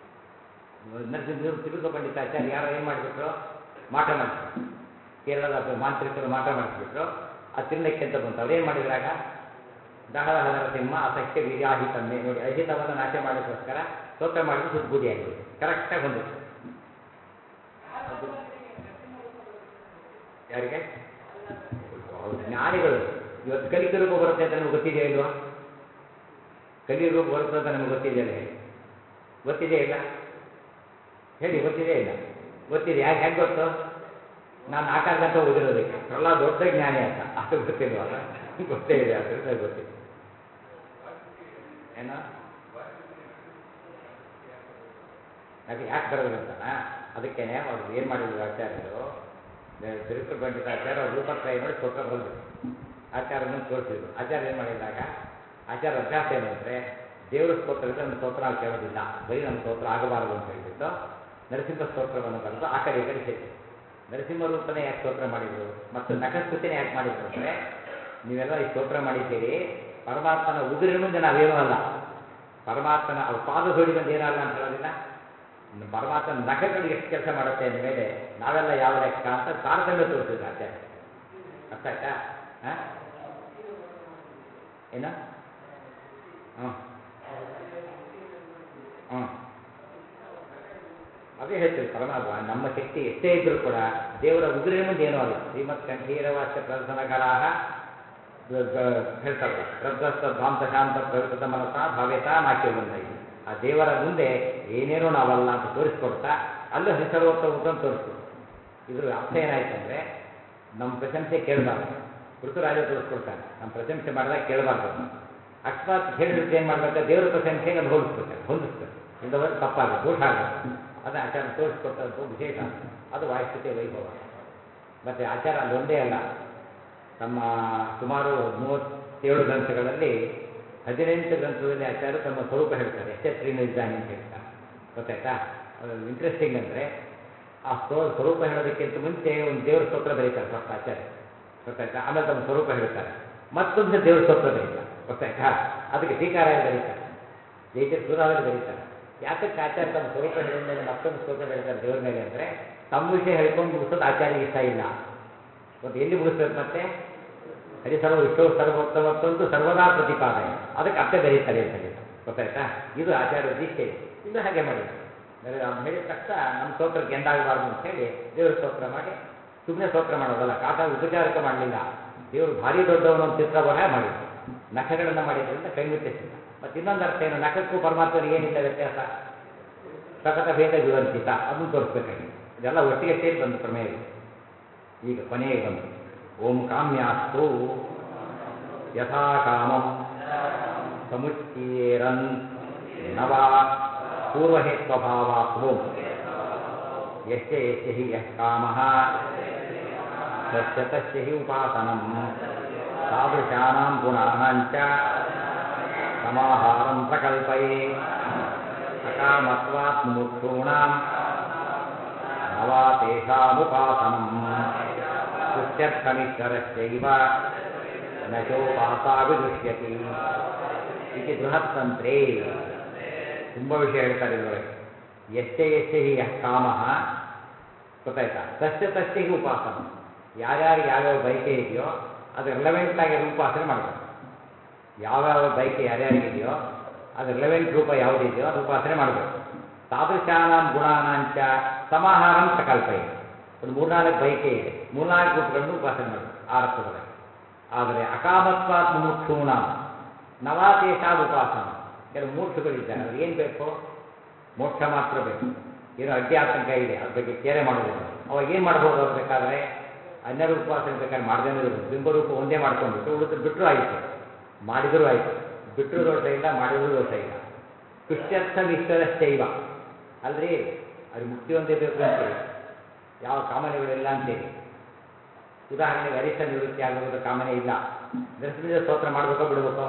ನರಸಿಂಹದೇವರು ತಿರುಗ ಪಂಡಿತಾಚಾರ್ಯ ಯಾರೋ ಏನು ಮಾಡಿಬಿಟ್ರು ಮಾಟ ಮಾಡಿಸ್ಬಿಟ್ರು ಕೇರಳದ ಮಾಂತ್ರಿಕರು ಮಾಟ ಮಾಡಿಸ್ಬಿಟ್ರು ಆ ತಿನ್ನಕ್ಕೆ ಅಂತ ಬಂತು ಅವ್ರು ಏನು ಮಾಡಿದ್ರಾಗ ದಹದಹ ನರಸಿಂಹ ಅಸಹ್ಯ ವೀರ್ಯಾಹಿತನ್ನೇ ನೋಡಿ ಅಹಿತವನ್ನು ನಾಶ ಮಾಡೋಕ್ಕೋಸ್ಕರ ಸ್ತೋತ್ರ ಮಾಡಿದ್ರೆ ಸುತ್ತ ಬೂದಿ ಆಗಿಬಿಟ್ಟು ಕರೆಕ್ಟಾಗಿ ಬಂದ್ಬಿಟ್ಟು ಅದು ಯಾರಿಗೆ ಅವ್ರು ಜ್ಞಾನಿಗಳು ಇವತ್ತು ಕಲಿಕೆ ರೂಪ ಬರುತ್ತೆ ಅಂತ ನಮ್ಗೆ ಗೊತ್ತಿದೆಯಾ ಇಲ್ವಾ ಕಲಿ ರೂಪ ಬರುತ್ತೆ ಅಂತ ನಮ್ಗೆ ಗೊತ್ತಿದೆಯಲ್ಲ ಹೇಳಿ ಗೊತ್ತಿದೆಯಾ ಇಲ್ಲ ಹೇಳಿ ಗೊತ್ತಿದೆಯಾ ಇಲ್ಲ ಗೊತ್ತಿದೆ ಯಾಕೆ ಹೆಂಗೆ ಗೊತ್ತು ನಾನು ನಾಲ್ಕಾರು ಗಂಟೆ ಓದಿರೋದಕ್ಕೆ ಪ್ರಹ್ಲಾದ್ ದೊಡ್ಡ ಜ್ಞಾನಿ ಅಂತ ಅದು ಗೊತ್ತಿಲ್ವಾ ಗೊತ್ತೇ ಇದೆ ಅದರಿಂದ ಗೊತ್ತಿದೆ ಏನೋ ಅದು ಯಾಕೆ ಬರೋದು ಅಂತನಾ ಅದಕ್ಕೇನೆ ಅವ್ರು ಏನು ಮಾಡಿದ್ರು ಆಚಾರ್ಯರು ತಿರುಪತಿ ಪಂಡಿತ ಆಚಾರ್ಯ ಅವ್ರ ರೂಪತ್ರಯ ನೋಡಿ ಸ್ತೋತ್ರ ಬಂದರು ಆಚಾರ್ಯನ ತೋರಿಸಿದ್ರು ಆಚಾರ್ಯ ಏನು ಮಾಡಿದಾಗ ಆಚಾರ್ಯ ಅಭ್ಯಾಸ ಏನು ಅಂದರೆ ದೇವರ ಸ್ತೋತ್ರದಿಂದ ನಮ್ಮ ಸ್ತೋತ್ರ ನಾವು ಕೇಳೋದಿಲ್ಲ ಬರೀ ನಮ್ಮ ಸ್ತೋತ್ರ ಆಗಬಾರದು ಅಂತ ಹೇಳಿಬಿಟ್ಟು ನರಸಿಂಹ ಸ್ತೋತ್ರವನ್ನು ಬರೆದು ಆ ಕಡೆ ಈ ಕಡೆ ಸೇರಿಸಿ ನರಸಿಂಹ ರೂಪನೇ ಯಾಕೆ ಸ್ತೋತ್ರ ಮಾಡಿದರು ಮತ್ತು ನಖಸ್ತುತಿನೇ ಯಾಕೆ ಮಾಡಿದ್ರು ಅಂದರೆ ನೀವೆಲ್ಲ ಈ ಸ್ತೋತ್ರ ಮಾಡಿದ್ದೀರಿ ಪರಮಾತ್ಮನ ಉಗುರಿನ ಮುಂದೆ ನಾವೇನೂ ಅಲ್ಲ ಪರಮಾತ್ಮನ ಅವ್ರ ಪಾದ ಧೂಳಿ ಬಂದು ಏನಲ್ಲ ಅಂತ ಹೇಳೋದಿಲ್ಲ ಪರಮಾತ್ಮ ನಖಗಳು ಎಷ್ಟು ಕೆಲಸ ಮಾಡುತ್ತೆ ಅಂದಮೇಲೆ ನಾವೆಲ್ಲ ಯಾವ ಲೆಕ್ಕ ಅಂತ ತಾರತಮ್ಯ ತೋರಿಸಿದ್ರು ಆಚಾರ್ಯ ಅರ್ಥ ಆಯ್ತಾ ಹಾಂ ಏನು ಹ್ಞೂ ಹ್ಞೂ ಅದೇ ಹೇಳ್ತೀವಿ ಪರಮಾತ್ಮ ನಮ್ಮ ಶಕ್ತಿ ಎಷ್ಟೇ ಇದ್ರೂ ಕೂಡ ದೇವರ ಉಗುರಿನ ಮುಂದೆ ಏನೂ ಅಲ್ಲ ಶ್ರೀಮತ್ ಕಂಠೀರವಾಸ್ಯ ಪ್ರದರ್ಶನಕರಾಹ ಹೇಳ್ತಾರೆ ಪ್ರದ್ವಸ್ತ ಧ್ವಾಂತ ಶಾಂತ ಪ್ರವೃತ್ತ ಮನಸ ಭಾವೇತ ನಾಟ್ಯ ಬಂದ ಇಲ್ಲಿ ಆ ದೇವರ ಮುಂದೆ ಏನೇನೋ ನಾವಲ್ಲ ಅಂತ ತೋರಿಸ್ಕೊಡ್ತಾ ಅಲ್ಲೂ ಹರಿಸರ್ವೋತ್ತಮ ಅಂತ ತೋರಿಸ್ಕೊಡ್ತು ಇದ್ರ ಅರ್ಥ ಏನಾಯ್ತು ಅಂದರೆ ನಮ್ಮ ಪ್ರಶಂಸೆ ಕೇಳಬಾರ್ದು ಋತುರಾಜ ತೋರಿಸ್ಕೊಡ್ತಾನೆ ನಮ್ಮ ಪ್ರಶಂಸೆ ಮಾಡಿದಾಗ ಕೇಳಬಾರ್ದು ಅಂತ ಅಕಸ್ಮಾತ್ ಹೇಳಿದ್ರೆ ಏನು ಮಾಡ್ಬೇಕು ದೇವರ ಪ್ರಶಂಸೆಗೆ ಅದು ಹೋಲಿಸ್ಬೇಕು ಹೊಂದಿಸ್ಬೇಕು ಇಲ್ಲದವರು ತಪ್ಪಾಗುತ್ತೆ ದೋಷ ಆಗುತ್ತೆ ಅದು ಆಚಾರ ತೋರಿಸ್ಕೊಟ್ಟದ್ದು ವಿಶೇಷ ಅದು ವಾಯುಸ್ಥಿತಿ ವೈಭವ ಮತ್ತು ಆಚಾರ ಅಲ್ಲೊಂದೇ ಅಲ್ಲ ತಮ್ಮ ಸುಮಾರು ಮೂವತ್ತೇಳು ಗ್ರಂಥಗಳಲ್ಲಿ ಹದಿನೆಂಟು ಗ್ರಂಥದಲ್ಲಿ ಆಚಾರ್ಯರು ತಮ್ಮ ಸ್ವರೂಪ ಹೇಳ್ತಾರೆ ಎಷ್ಟೇ ತ್ರೀನಿದ್ದಾನೆ ಅಂತ ಹೇಳ್ತಾರೆ ಗೊತ್ತಾಯ್ತಾ ಇಂಟ್ರೆಸ್ಟಿಂಗ್ ಅಂದರೆ ಆ ಸ್ವ ಸ್ವರೂಪ ಹೇಳೋದಕ್ಕಿಂತ ಮುಂಚೆ ಒಂದು ದೇವ್ರ ಸ್ತೋತ್ರ ಬರೀತಾರೆ ಫಸ್ಟ್ ಆಚಾರ್ಯ ಗೊತ್ತಾಯ್ತಾ ಆಮೇಲೆ ತಮ್ಮ ಸ್ವರೂಪ ಹೇಳ್ತಾರೆ ಮತ್ತೊಂದು ದೇವ್ರ ಸ್ತೋತ್ರ ಬರೀತಾರೆ ಗೊತ್ತಾಯ್ತಾ ಅದಕ್ಕೆ ಟೀಕಾರಾಯ ಬರೀತಾರೆ ಜೈತಿರ್ ಸುಧಾದಲ್ಲಿ ಬರೀತಾರೆ ಯಾತಕ್ಕೆ ಆಚಾರ್ಯ ತಮ್ಮ ಸ್ವರೂಪ ಹೇಳಿದ ಮೇಲೆ ಮತ್ತೊಂದು ಸ್ತೋತ್ರ ಬರೀತಾರೆ ದೇವ್ರ ಮೇಲೆ ಅಂದರೆ ತಮ್ಮ ವಿಷಯ ಹೇಳ್ಕೊಂಡು ಮುಗಿಸೋದು ಆಚಾರ್ಯಗೆ ಇಷ್ಟ ಇಲ್ಲ ಮತ್ತು ಎಲ್ಲಿ ಮುಗಿಸ್ಬೇಕು ಮತ್ತೆ ಹರಿ ಸರ್ವ ವಿಶ್ವ ಸರ್ವೋತ್ತಮತ್ತಂತೂ ಸರ್ವದಾ ಪ್ರತಿಪಾದನೆ ಅದಕ್ಕೆ ಅರ್ಥ ಬೆರೀತಾರೆ ಅಂತ ಹೇಳಿದ್ರು ಗೊತ್ತಾಯ್ತಾ ಇದು ಆಚಾರ್ಯ ದೀಕ್ಷೆ ಇದು ಇಲ್ಲೂ ಹಾಗೆ ಮಾಡಿದ್ರು ಅಂದರೆ ಅವ್ನು ಹೇಳಿದ ತಕ್ಷಣ ನಮ್ಮ ಸ್ತೋತ್ರಕ್ಕೆ ಎಂದಾಗಬಾರ್ದು ಅಂತ ಹೇಳಿ ದೇವರ ಸ್ತೋತ್ರ ಮಾಡಿ ಸುಮ್ಮನೆ ಸ್ತೋತ್ರ ಮಾಡೋದಲ್ಲ ಕಾಟ ಉಪಚಾರಕ್ಕೆ ಮಾಡಲಿಲ್ಲ ದೇವರು ಭಾರಿ ದೊಡ್ಡವನು ಅಂತ ಚಿತ್ರ ಬರಹ ಮಾಡಿದ್ರು ನಖಗಳನ್ನು ಮಾಡಿದ್ರಿಂದ ಕೈ ಮುಚ್ಚಿಸಿಲ್ಲ ಮತ್ತು ಇನ್ನೊಂದು ಅರ್ಥ ಏನು ನಖಕ್ಕೂ ಪರಮಾತ್ಮನಿಗೆ ಏನಿಲ್ಲ ವ್ಯತ್ಯಾಸ ಸತತ ಭೇದ ವಿವಂತಿತ ಅದನ್ನು ತೋರಿಸ್ಬೇಕಾಗಿತ್ತು ಇದೆಲ್ಲ ಒಟ್ಟಿಗೆ ಸೇರಿ ಬಂದು ಪ್ರಮೇಯಗಳು ಈಗ ಕೊನೆಗೆ ಬಂತು ಓಂ ಕಾಮ್ಯಾಸ್ತು ಯಥಾ ಕಾಮಂ ಸಮುಚ್ಚೀರನ್ ನವ ಪೂರ್ವಹೇತ್ವಭಾವಾತ್ ಓಂ ಯಶ್ಚ ಯಶ್ಚ ಹಿ ಯಃ ಕಾಮಃ ತಸ್ಯ ತಸ್ಯ ಹಿ ಉಪಾಸನಂ ತಾದೃಶಾನಾಂ ಗುಣಾನಾಂಚ ಸಮಾಹಾರಂ ಪ್ರಕಲ್ಪಯೇ ಅಕಾಮತ್ವಾತ್ ಮುಮುಕ್ಷೂಣಾಂ ನವಾ ತೇಷಾಮುಪಾಸನಂ ತುಷ್ಟ್ಯರ್ಥಮಿಶ್ವರಶ್ಚೈವ ನ ಚೋಪಾಸಾ ವಿದುಷ್ಯತಿ ಇತಿ ಬೃಹತ್ತಂತ್ರೇ ತುಂಬ ವಿಷಯ ಹೇಳ್ತಾರೆ ಇದರೊಳಗೆ ಎಷ್ಟೇ ಎಷ್ಟೇ ಹಿ ಯಃ ಕಾಮಃ ಗೊತ್ತಾಯ್ತಾ ತಸ್ಯ ತಸ್ಯ ಹಿ ಉಪಾಸನ ಯಾರ್ಯಾರಿಗೆ ಯಾವ್ಯಾವ ಬಯಕೆ ಇದೆಯೋ ಅದು ರಿಲೆವೆಂಟ್ ಆಗಿರೋ ಉಪಾಸನೆ ಮಾಡಬೇಕು ಯಾವ್ಯಾವ ಬಯಕೆ ಯಾರ್ಯಾರಿಗಿದೆಯೋ ಅದು ರಿಲೆವೆಂಟ್ ರೂಪ ಯಾವುದಿದೆಯೋ ಅದು ಉಪಾಸನೆ ಮಾಡಬೇಕು ತಾದೃಶಾನಾಂ ಗುಣಾನಾಂಚ ಸಮಾಹಾರಂ ಪ್ರಕಲ್ಪಯೇ ಒಂದು ಮೂರ್ನಾಲ್ಕು ಬಯಕೆ ಇದೆ ಮೂರ್ನಾಲ್ಕು ರೂಪಗಳನ್ನು ಉಪಾಸನೆ ಮಾಡಬೇಕು ಆ ಅರ್ಥದೊಳಗೆ ಆದರೆ ಅಕಾಮತ್ವಾತ್ ಮುಮುಕ್ಷೂಣ ನವಾತೇಷಾದ ಉಪಾಸನ ಕೆಲವು ಮೂರ್ಛುಗಳಿದ್ದಾರೆ ಅವ್ರಿಗೆ ಏನು ಬೇಕು ಮೋಕ್ಷ ಮಾತ್ರ ಬೇಕು ಏನೋ ಅಡ್ಡಿ ಆತಂಕ ಇದೆ ಅದ್ರ ಬಗ್ಗೆ ಕೇರೆ ಮಾಡೋದಿಲ್ಲ ಅವಾಗ ಏನು ಮಾಡ್ಬೋದು ಅವ್ರು ಬೇಕಾದರೆ ಅನ್ಯರ ಉಪವಾಸನೆ ಬೇಕಾದ್ರೆ ಮಾಡ್ದೇನೂ ಇರ್ಬೋದು ಬಿಂಬರೂಪ ಒಂದೇ ಮಾಡ್ಕೊಂಡ್ಬಿಟ್ಟು ಉಳಿದು ಬಿಟ್ಟರು ಆಯಿತು ಮಾಡಿದರೂ ಆಯಿತು ಬಿಟ್ಟರು ದೋಷ ಇಲ್ಲ ಮಾಡಿದರೂ ದೋಷ ಇಲ್ಲ ತುಷ್ಟ್ಯರ್ಥ ಈಶ್ವರಶ್ಚೈವ ಅಲ್ರಿ ಅವ್ರಿಗೆ ಮುಕ್ತಿ ಒಂದೇ ಬೇಕು ಅಂತೀರಿ ಯಾವ ಕಾಮನೆಗಳಿಲ್ಲ ಅಂತೀರಿ ಉದಾಹರಣೆಗೆ ಅರಿಷ್ಟ ನಿವೃತ್ತಿ ಆಗುವುದು ಕಾಮನೆ ಇಲ್ಲ ನರಸಿಂಹ ಸ್ತೋತ್ರ ಮಾಡಬೇಕೋ ಬಿಡಬೇಕೋ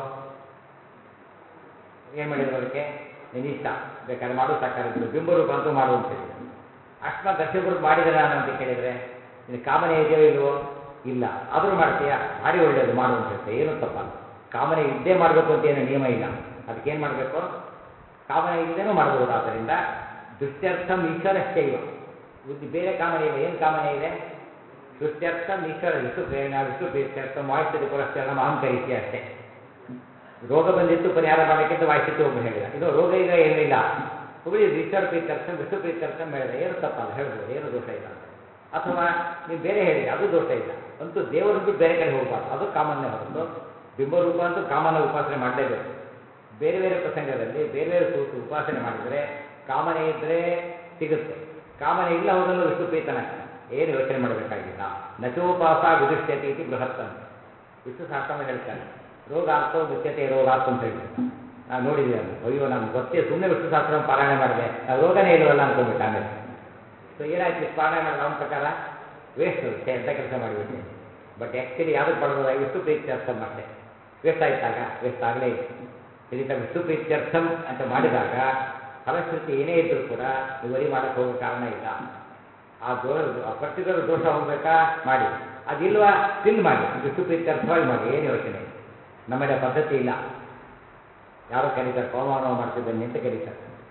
ಏನು ಮಾಡಿದ್ರು ಅದಕ್ಕೆ ನೀನು ಇಷ್ಟ ಬೇಕಾದ್ರೆ ಮಾಡು ಸಾಕಾರ ಬಿಡು ಬಿಂಬರೂಪ ಅಂತೂ ಮಾಡು ಅಂತ ಹೇಳಿದ್ರು ಅಕಸ್ಮಾತ್ ದರ್ಶಕರು ಮಾಡಿದ್ರೆ ನಾನು ಅಂತ ಕೇಳಿದರೆ ನಿನ್ನ ಕಾಮನೆ ಇದೆಯೋ ಇಲ್ವೋ ಇಲ್ಲ ಆದರೂ ಮಾಡ್ತೀಯಾ ಭಾರಿ ಒಳ್ಳೆಯದು ಮಾಡು ಅಂತ ಹೇಳ್ತೆ ಏನು ತಪ್ಪಲ್ಲ ಕಾಮನೆ ಇದ್ದೇ ಮಾಡಬೇಕು ಅಂತ ಏನು ನಿಯಮ ಇಲ್ಲ ಅದಕ್ಕೇನು ಮಾಡಬೇಕು ಕಾಮನೆ ಇಲ್ಲದೇನೂ ಮಾಡಬಹುದು ಆದ್ದರಿಂದ ದುಷ್ಟ್ಯರ್ಥಂ ಈಶ್ವರಶ್ಚೈವ ಬುದ್ಧಿ ಬೇರೆ ಕಾಮನೆ ಇಲ್ಲ ಏನು ಕಾಮನೆ ಇದೆ ಸೃಷ್ಟ್ಯರ್ಥಂ ಈಶ್ವರ ವಿಷ್ಣು ಪ್ರೇರಣೆ ವಿಷ್ಣು ಪ್ರೀತ್ಯರ್ಥಂ ವಾಯುಸ್ಥಿತಿ ಪುರಸ್ಕರಣ ಅಹಂಕರಿಸಿ ಅಷ್ಟೇ ರೋಗ ಬಂದಿತ್ತು ಪರಿಹಾರ ಮಾಡಲಿಕ್ಕಿಂತ ವಾಯುಸ್ಥಿತಿ ಒಬ್ಬರು ಹೇಳಿದ ಇದು ರೋಗ ಈಗ ಏನೂ ಇಲ್ಲ ಹುಡುಗಿ ಈಶ್ವರ ಪ್ರೀತ್ಯರ್ಥಂ ವಿಷ್ಣು ಪ್ರೀತ್ಯರ್ಥಂ ಹೇಳಿದ ಏನು ತಪ್ಪಲ್ಲ ಹೇಳ್ಬೋದು ಏನು ದೋಷ ಇಲ್ಲ ಅಂತ ಅಥವಾ ನೀವು ಬೇರೆ ಹೇಳಿರಿ ಅದು ದೋಷ ಇಲ್ಲ ಅಂತೂ ದೇವರು ಬಿಟ್ಟು ಬೇರೆ ಕಡೆ ಹೋಗಬಾರ್ದು ಅದು ಕಾಮನ್ನೇ ಹೊರತು ಬಿಂಬರೂಪ ಅಂತೂ ಕಾಮನ್ನ ಉಪಾಸನೆ ಮಾಡಲೇಬೇಕು ಬೇರೆ ಬೇರೆ ಪ್ರಸಂಗದಲ್ಲಿ ಬೇರೆ ಬೇರೆ ಸೂಕ್ತ ಉಪಾಸನೆ ಮಾಡಿದರೆ ಕಾಮನೆ ಇದ್ದರೆ ಸಿಗುತ್ತೆ ಕಾಮನೆ ಇಲ್ಲ ಹೋದಲ್ಲೂ ವಿಷ್ಣು ಪ್ರೀತನಾಗ್ತಾನೆ ಏನು ಯೋಚನೆ ಮಾಡಬೇಕಾಗಿಲ್ಲ ನಚೋಪಾಸ ವಿದುಷ್ಯತಿ ಇತಿ ಬೃಹತ್ತಂತ ವಿಷ್ಣು ಶಾಸ್ತ್ರ ಹೇಳ್ತಾನೆ ರೋಗಾರ್ಥೋ ಮುಖ್ಯತೆ ರೋಗಾರ್ಥ ಅಂತ ಹೇಳ್ಬಿಟ್ಟು ನಾವು ನೋಡಿದ್ವಿ ಅದನ್ನು ಅಯ್ಯೋ ನಾನು ಗೊತ್ತೇ ಸುಮ್ಮನೆ ವಿಷ್ಣು ಶಾಸ್ತ್ರ ಪಾರಾಯಣ ಮಾಡಿದೆ ನಾವು ರೋಗನೇ ಇಲ್ವಲ್ಲ ಅನ್ಕೊಂಡ್ಬಿಟ್ಟು ಆಮೇಲೆ ಸೊ ಏನಾಯ್ತು ಇಷ್ಟು ಪಾರಾಯಣ ಮಾಡಿದ ಅವನ ಪ್ರಕಾರ ವೇಸ್ಟ್ ಅದು ಛೇ, ಎಂಥ ಕೆಲಸ ಮಾಡಿಬಿಟ್ಟೆ ಬಟ್ ಆ್ಯಕ್ಚುಲಿ ಯಾವುದಕ್ಕೆ ಪಡ್ಬೋದಾಗಿ ವಿಷ್ಣು ಪ್ರೀತ್ಯರ್ಥಂ ಅಷ್ಟೇ ವೇಸ್ಟ್ ಆಯ್ತಾಗ ವೇಸ್ಟ್ ಆಗಲೇ ಇಲ್ಲ ಇದೀಗ ವಿಷ್ಣು ಪ್ರೀತ್ಯರ್ಥಂ ಅಂತ ಮಾಡಿದಾಗ ಫಲಶ್ರುತಿ ಏನೇ ಇದ್ದರೂ ಕೂಡ ನೀವು ವರಿ ಮಾಡಕ್ಕೆ ಹೋಗೋ ಕಾರಣ ಇಲ್ಲ ಆ ದೋ ಆ ಪರ್ಟಿಕ್ಯುಲರ್ ದೋಷ ಹೋಗ್ಬೇಕಾ ಮಾಡಿ ಅದಿಲ್ವಾ ಸ್ಟಿಲ್ ಮಾಡಿ ವಿಷ್ಣು ಪ್ರೀತ್ಯರ್ಥವಾಗಿ ಮಾಡಿ ಏನು ಯೋಚನೆ ನಮ್ಮಲ್ಲಿ ಆ ಪದ್ಧತಿ ಇಲ್ಲ ಯಾರೋ ಕರೀತಾರೆ ಹೋಮವನ ಮಾಡ್ತೀವಿ ಬನ್ನಿ ಅಂತ ಕರೀತಾರೆ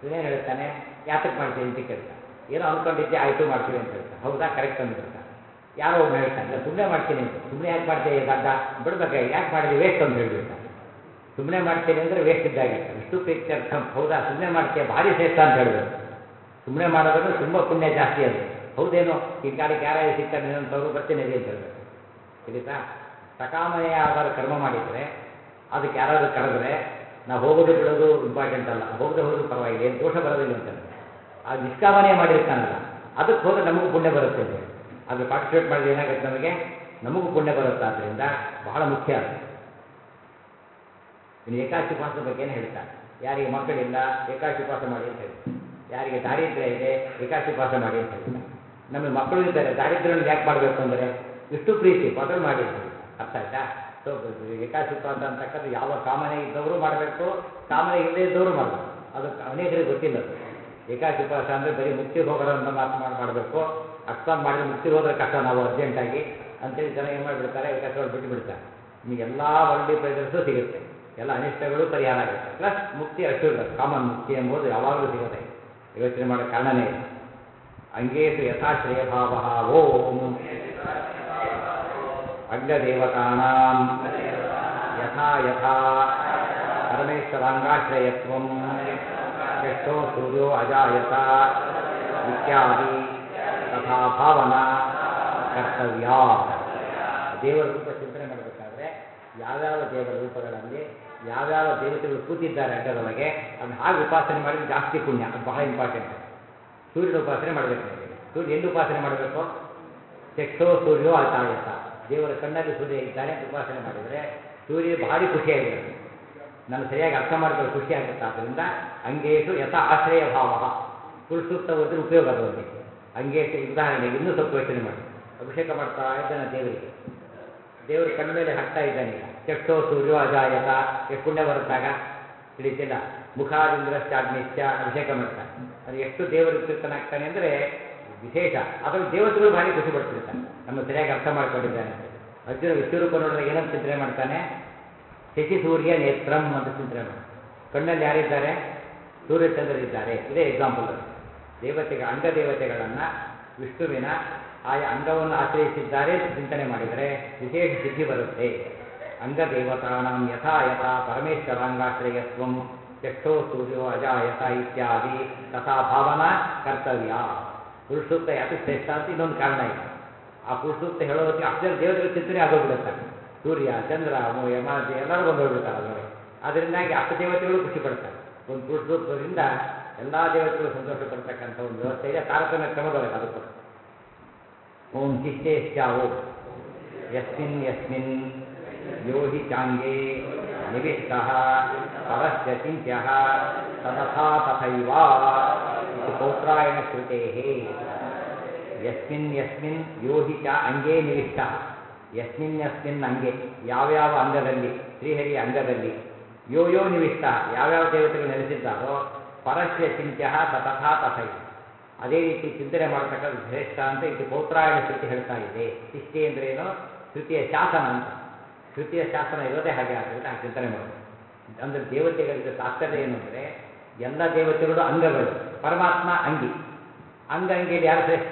ಇವನೇನು ಹೇಳ್ತಾನೆ ಯಾತಕ್ಕೆ ಮಾಡ್ತೀನಿ ಅಂತ ಕೇಳ್ತಾನೆ ಏನೋ ಅಂದ್ಕೊಂಡಿದ್ದೆ ಆಯಿತು ಮಾಡ್ತೀನಿ ಅಂತ ಹೇಳ್ತಾನೆ ಹೌದಾ ಕರೆಕ್ಟ್ ಅಂದ್ಬಿಡ್ತಾನೆ ಯಾರೋ ಒಬ್ಬ ಹೇಳ್ತಾನೆ ಇಲ್ಲ ಸುಮ್ಮನೆ ಮಾಡ್ತೀನಿ ಅಂತ ಸುಮ್ಮನೆ ಯಾಕೆ ಮಾಡ್ತೀನಿ ದಡ್ಡ ಬಿಡ್ಬೇಕು ಯಾಕೆ ಮಾಡಿದೆ ವೇಸ್ಟ್ ಅಂತ ಹೇಳ್ಬಿಡ್ತಾನೆ ಸುಮ್ಮನೆ ಮಾಡ್ತೀನಿ ಅಂದರೆ ವೇಸ್ಟ್ ಇದ್ದಾಗಿರ್ತ ವಿಷ್ಣು ಪ್ರೀತ್ಯರ್ಥಂ ಹೌದಾ ಸುಮ್ಮನೆ ಮಾಡ್ತೀಯ ಭಾರಿ ಶ್ರೇಷ್ಠ ಅಂತ ಹೇಳ್ಬೇಕು ಸುಮ್ಮನೆ ಮಾಡೋದ್ರೆ ತುಂಬ ಪುಣ್ಯ ಜಾಸ್ತಿ ಅದು ಹೌದೇನೋ ಈ ಕಾಲಕ್ಕೆ ಯಾರು ಸಿಗ್ತಾರೆ ನಿನ್ನಂಥವ್ರು ಬರ್ತೀನಿ ನಡಿ ಅಂತ ಹೇಳ್ಬೇಕು ತಿಳಿತಾ ಸಕಾಮನೆಯ ಆಧಾರ ಕರ್ಮ ಮಾಡಿದರೆ ಅದಕ್ಕೆ ಯಾರಾದರೂ ಕರೆದ್ರೆ ನಾವು ಹೋಗೋದು ಬಿಡೋದು ಇಂಪಾರ್ಟೆಂಟ್ ಅಲ್ಲ ಹೋಗದೆ ಹೋದ್ರೂ ಪರವಾಗಿಲ್ಲ ಏನು ದೋಷ ಬರೋದಿಲ್ಲ ಅಂತ ಆ ನಿಷ್ಕಾಮನೆ ಮಾಡಿರ್ತಾನಲ್ಲ ಅದಕ್ಕೆ ಹೋದ್ರೆ ನಮಗೂ ಪುಣ್ಯ ಬರುತ್ತೆ ಅಂತ ಹೇಳಿ ಅದ್ರ ಪಾರ್ಟಿಸಿಪೇಟ್ ಮಾಡಿದ್ರೆ ಏನಾಗುತ್ತೆ ನಮಗೆ ನಮಗೂ ಪುಣ್ಯ ಬರುತ್ತೆ ಆದ್ದರಿಂದ ಬಹಳ ಮುಖ್ಯ ಅದು ಇನ್ನು ಏಕಾಶಿ ಉಪವಾಸದ ಬಗ್ಗೆ ಏನು ಹೇಳ್ತಾರೆ ಯಾರಿಗೆ ಮಕ್ಕಳಿಲ್ಲ ಏಕಾಶಿ ಉಪವಾಸ ಮಾಡಿ ಅಂತ ಹೇಳಿ ಯಾರಿಗೆ ದಾರಿದ್ರ್ಯ ಇದೆ ಏಕಾಶಿ ಉಪವಾಸ ಮಾಡಿ ಅಂತ ಹೇಳ್ತಾರೆ ನಮಗೆ ಮಕ್ಕಳು ಇದ್ದಾರೆ ದಾರಿದ್ರ್ಯನ ಯಾಕೆ ಮಾಡಬೇಕು ಅಂದರೆ ಇಷ್ಟು ಪ್ರೀತಿ ಮೊದಲು ಮಾಡಿ ಅಂತ ಹೇಳಿ ಅರ್ಥ ಆಯ್ತಾ ಸೊ ಏಕಾಶಿ ಉಪವಾಸ ಅಂತಕ್ಕಂಥ ಯಾವ ಕಾಮನೆ ಇದ್ದವರು ಮಾಡಬೇಕು ಕಾಮನೆ ಇಲ್ಲದೇ ಇದ್ದವರು ಮಾಡಬೇಕು ಅದು ಅನೇಕರಿಗೆ ಗೊತ್ತಿಲ್ಲ ಅದು ಏಕಾಶಿ ಉಪವಾಸ ಅಂದರೆ ಬರೀ ಮುಕ್ತಿಗೆ ಹೋಗೋರಂತ ಮಾತು ಮಾಡಿ ಮಾಡಬೇಕು ಅಕಸ್ಮಾತ್ ಮಾಡಿದ್ರೆ ಮುಕ್ತಿಗೆ ಹೋದ್ರೆ ಕಷ್ಟ ನಾವು ಅರ್ಜೆಂಟಾಗಿ ಅಂತೇಳಿ ಜನ ಏನು ಮಾಡಿಬಿಡ್ತಾರೆ ಏಕಾಶಿ ಬಿಟ್ಟು ಬಿಡ್ತಾರೆ ನಿಮಗೆ ಎಲ್ಲ ವರ್ಲ್ಡಿ ಪ್ಲೇಸರ್ಸು ಸಿಗುತ್ತೆ ಎಲ್ಲ ಅನಿಷ್ಟಗಳು ಪರಿಹಾರ ಆಗುತ್ತೆ ಪ್ಲಸ್ ಮುಕ್ತಿ ಅಶ್ಯೂರ್ಡ್ ಕಾಮನ್ ಮುಕ್ತಿ ಎಂಬುದು ಯಾವಾಗಲೂ ಸಿಗೋದೆ ಯೋಚನೆ ಮಾಡೋ ಕಾರಣನೇ ಇಲ್ಲ ಅಂಗೇಶು ಯಥಾಶ್ರಯ ಭಾವ ಓಂ ಅಂಗದೇವತಾನಾಂ ಯಥಾ ಯಥಾ ಪರಮೇಶ್ವರಾಂಗಾಶ್ರಯತ್ವಂ ಶ್ರೇಷ್ಠೋ ಸೂರ್ಯೋ ಅಜಾಯತ ಇತ್ಯಾದಿ ತಥಾ ಭಾವನಾ ಕರ್ತವ್ಯ ದೇವರ ರೂಪ ಚಿಂತನೆ ಮಾಡಬೇಕಾದ್ರೆ ಯಾವ್ಯಾವ ದೇವರ ರೂಪಗಳಲ್ಲಿ ಯಾವ್ಯಾವ ದೇವತೆಗಳು ಕೂತಿದ್ದಾರೆ ಅಂಗದೊಳಗೆ ಅದನ್ನ ಹಾಗೆ ಉಪಾಸನೆ ಮಾಡಿದ್ರೆ ಜಾಸ್ತಿ ಪುಣ್ಯ ಅದು ಬಹಳ ಇಂಪಾರ್ಟೆಂಟ್ ಸೂರ್ಯನ ಉಪಾಸನೆ ಮಾಡಬೇಕು ನೋಡಿ ಸೂರ್ಯ ಎಲ್ಲಿ ಉಪಾಸನೆ ಮಾಡಬೇಕು ಚಕ್ಷೋ ಸೂರ್ಯೋ ಅಜಾಯತ ದೇವರ ಕಣ್ಣಲ್ಲಿ ಸೂರ್ಯ ಇದ್ದಾನೆ ಅಂತ ಉಪಾಸನೆ ಮಾಡಿದರೆ ಸೂರ್ಯ ಭಾರಿ ಖುಷಿಯಾಗಿರುತ್ತೆ ನಾನು ಸರಿಯಾಗಿ ಅರ್ಥ ಮಾಡ್ಕೊಳ್ಳೋ ಖುಷಿ ಆಗುತ್ತೆ ಆದ್ದರಿಂದ ಅಂಗೇಶು ಯಥ ಆಶ್ರಯ ಭಾವ ಪುರುಷೂಕ್ತ ಓದಿದ್ರೆ ಉಪಯೋಗ ಅದರಲ್ಲಿ ಅಂಗೇಶು ಉದಾಹರಣೆಗೆ ಇನ್ನೂ ಸ್ವಲ್ಪ ಯೋಚನೆ ಮಾಡಿ ಅಭಿಷೇಕ ಮಾಡ್ತಾ ಇದ್ದಾನೆ ದೇವರಿಗೆ ದೇವರ ಕಣ್ಣ ಮೇಲೆ ಹಾಕ್ತಾ ಇದ್ದಾನೆ ಈಗ ಚಕ್ಷೋ ಸೂರ್ಯೋ ಅಜಾಯತ ಎಷ್ಟು ಪುಣ್ಯ ಬರುತ್ತಾಗ ತಿಳಿತಿಲ್ಲ ಮುಖಾದಿಂದ್ರಶ್ಚಾಗ್ನಿಶ್ಚ ಅಭಿಷೇಕ ಮಾಡ್ತಾನೆ ಅದು ಎಷ್ಟು ದೇವರು ಕೀರ್ತನಾಗ್ತಾನೆ ಅಂದರೆ ವಿಶೇಷ ಅದರಲ್ಲಿ ದೇವತೆಗಳು ಭಾರಿ ಖುಷಿ ಪಡ್ತಿರ್ತಾನೆ ನಮ್ಮ ಸರಿಯಾಗಿ ಅರ್ಥ ಮಾಡ್ಕೊಂಡಿದ್ದಾನೆ ಅಂತ ಅರ್ಜುನ ವಿಶ್ವರೂಪ ನೋಡಿದಾಗ ಏನಂತ ಚಿಂತನೆ ಮಾಡ್ತಾನೆ ಶಶಿ ಸೂರ್ಯ ನೇತ್ರಂ ಅಂತ ಚಿಂತನೆ ಮಾಡ್ತಾನೆ ಕಣ್ಣಲ್ಲಿ ಯಾರಿದ್ದಾರೆ ಸೂರ್ಯಚಂದ್ರರಿದ್ದಾರೆ ಇದೇ ಎಕ್ಸಾಂಪಲ್ ಅದು ದೇವತೆಗಳ ಅಂಗದೇವತೆಗಳನ್ನು ವಿಷ್ಣುವಿನ ಆಯಾ ಅಂಗವನ್ನು ಆಶ್ರಯಿಸಿದ್ದಾರೆ ಅಂತ ಚಿಂತನೆ ಮಾಡಿದರೆ ವಿಶೇಷ ಸಿದ್ಧಿ ಬರುತ್ತೆ ಅಂಗದೇವತಾನಾಂ ಯಥಾ ಯಥಾ ಪರಮೇಶ್ವರಾಂಗಾಶ್ರಯತ್ವಂ ಚಕ್ಷೋ ಸೂರ್ಯೋ ಅಜಾಯತ ಇತ್ಯಾದಿ ತಥಾ ಭಾವನಾ ಕರ್ತವ್ಯ ಪುರುಷೂಕ್ತ ಯಾಕೆ ಶ್ರೇಷ್ಠ ಅಂತ ಇನ್ನೊಂದು ಕಾರಣ ಇದೆ ಆ ಪುರುಷೂಕ್ತ ಹೇಳೋ ಹೊತ್ತಿಗೆ ಅಷ್ಟು ಜನ ದೇವತೆಗಳ ಚಿಂತನೆ ಆಗೋಗ್ಬಿಡುತ್ತೆ ಸೂರ್ಯ ಚಂದ್ರ ಮು- ಯಮ ಎಲ್ಲರೂ ಬಂದು ಹೋಗ್ಬಿಡ್ತಾರೆ ಅದರೊಳಗೆ ಅದರಿಂದಾಗಿ ಅಷ್ಟು ದೇವತೆಗಳು ಖುಷಿ ಪಡ್ತಾರೆ ಒಂದು ಪುರುಷೂಕ್ತದಿಂದ ಎಲ್ಲ ದೇವತೆಗಳು ಸಂತೋಷ ಪಡ್ತಕ್ಕಂಥ ಒಂದು ವ್ಯವಸ್ಥೆ ಇದೆ ತಾರತಮ್ಯ ಕ್ರಮದೊಳಗೆ ಅದು ಕೂಡ ಓಂ ಶಿಷ್ಟೇಶ್ಚ ಓಂ ಯಸ್ಮಿನ್ ಯಸ್ಮಿನ್ ಯೋ ಹಿ ಚಾಂಗೇ ನಿವಿಷ್ಟಃ ಪರಸ್ಯ ಚಿಂತ್ಯಃ ತಥಾ ತಥೈವ ಇದು ಪೌತ್ರಾಯಣ ಶ್ರುತೇಃ ಯಸ್ಮಿನ್ ಯಸ್ಮಿನ್ ಯೋ ಹಿ ಚ ಅಂಗೇ ನಿವಿಷ್ಟಃ ಯಸ್ಮಿನ್ ಯಸ್ಮಿನ್ ಅಂಗೆ ಯಾವ್ಯಾವ ಅಂಗದಲ್ಲಿ ಶ್ರೀಹರಿಯ ಅಂಗದಲ್ಲಿ ಯೋ ಯೋ ನಿವಿಷ್ಟ ಯಾವ್ಯಾವ ದೇವತೆಗಳು ನೆಲೆಸಿದ್ದಾರೋ ಪರಸ್ಯ ಚಿಂತ್ಯ ತಥಾ ತಥೈ ಅದೇ ರೀತಿ ಚಿಂತನೆ ಮಾಡತಕ್ಕಂಥ ಶ್ರೇಷ್ಠ ಅಂತ ಇದು ಪೌತ್ರಾಯಣ ಶ್ರುತಿ ಹೇಳ್ತಾ ಇದೆ ಶಿಷ್ಟಿ ಅಂದ್ರೆ ಏನು ಶ್ರುತಿಯ ಶಾಸನ ಅಂತ ಶ್ರುತಿಯ ಶಾಸನ ಇರೋದೇ ಹಾಗೆ ಆದ್ದರಿಂದ ಹಾಗೆ ಚಿಂತನೆ ಮಾಡೋದು ಅಂದರೆ ದೇವತೆಗಳಿಗೆ ತಾತ್ಪರ್ಯ ಏನು ಅಂದರೆ ಎಲ್ಲ ದೇವತೆಗಳು ಅಂಗಗಳು ಪರಮಾತ್ಮ ಅಂಗಿ ಅಂಗ ಅಂಗಿಯಲ್ಲಿ ಯಾರು ಶ್ರೇಷ್ಠ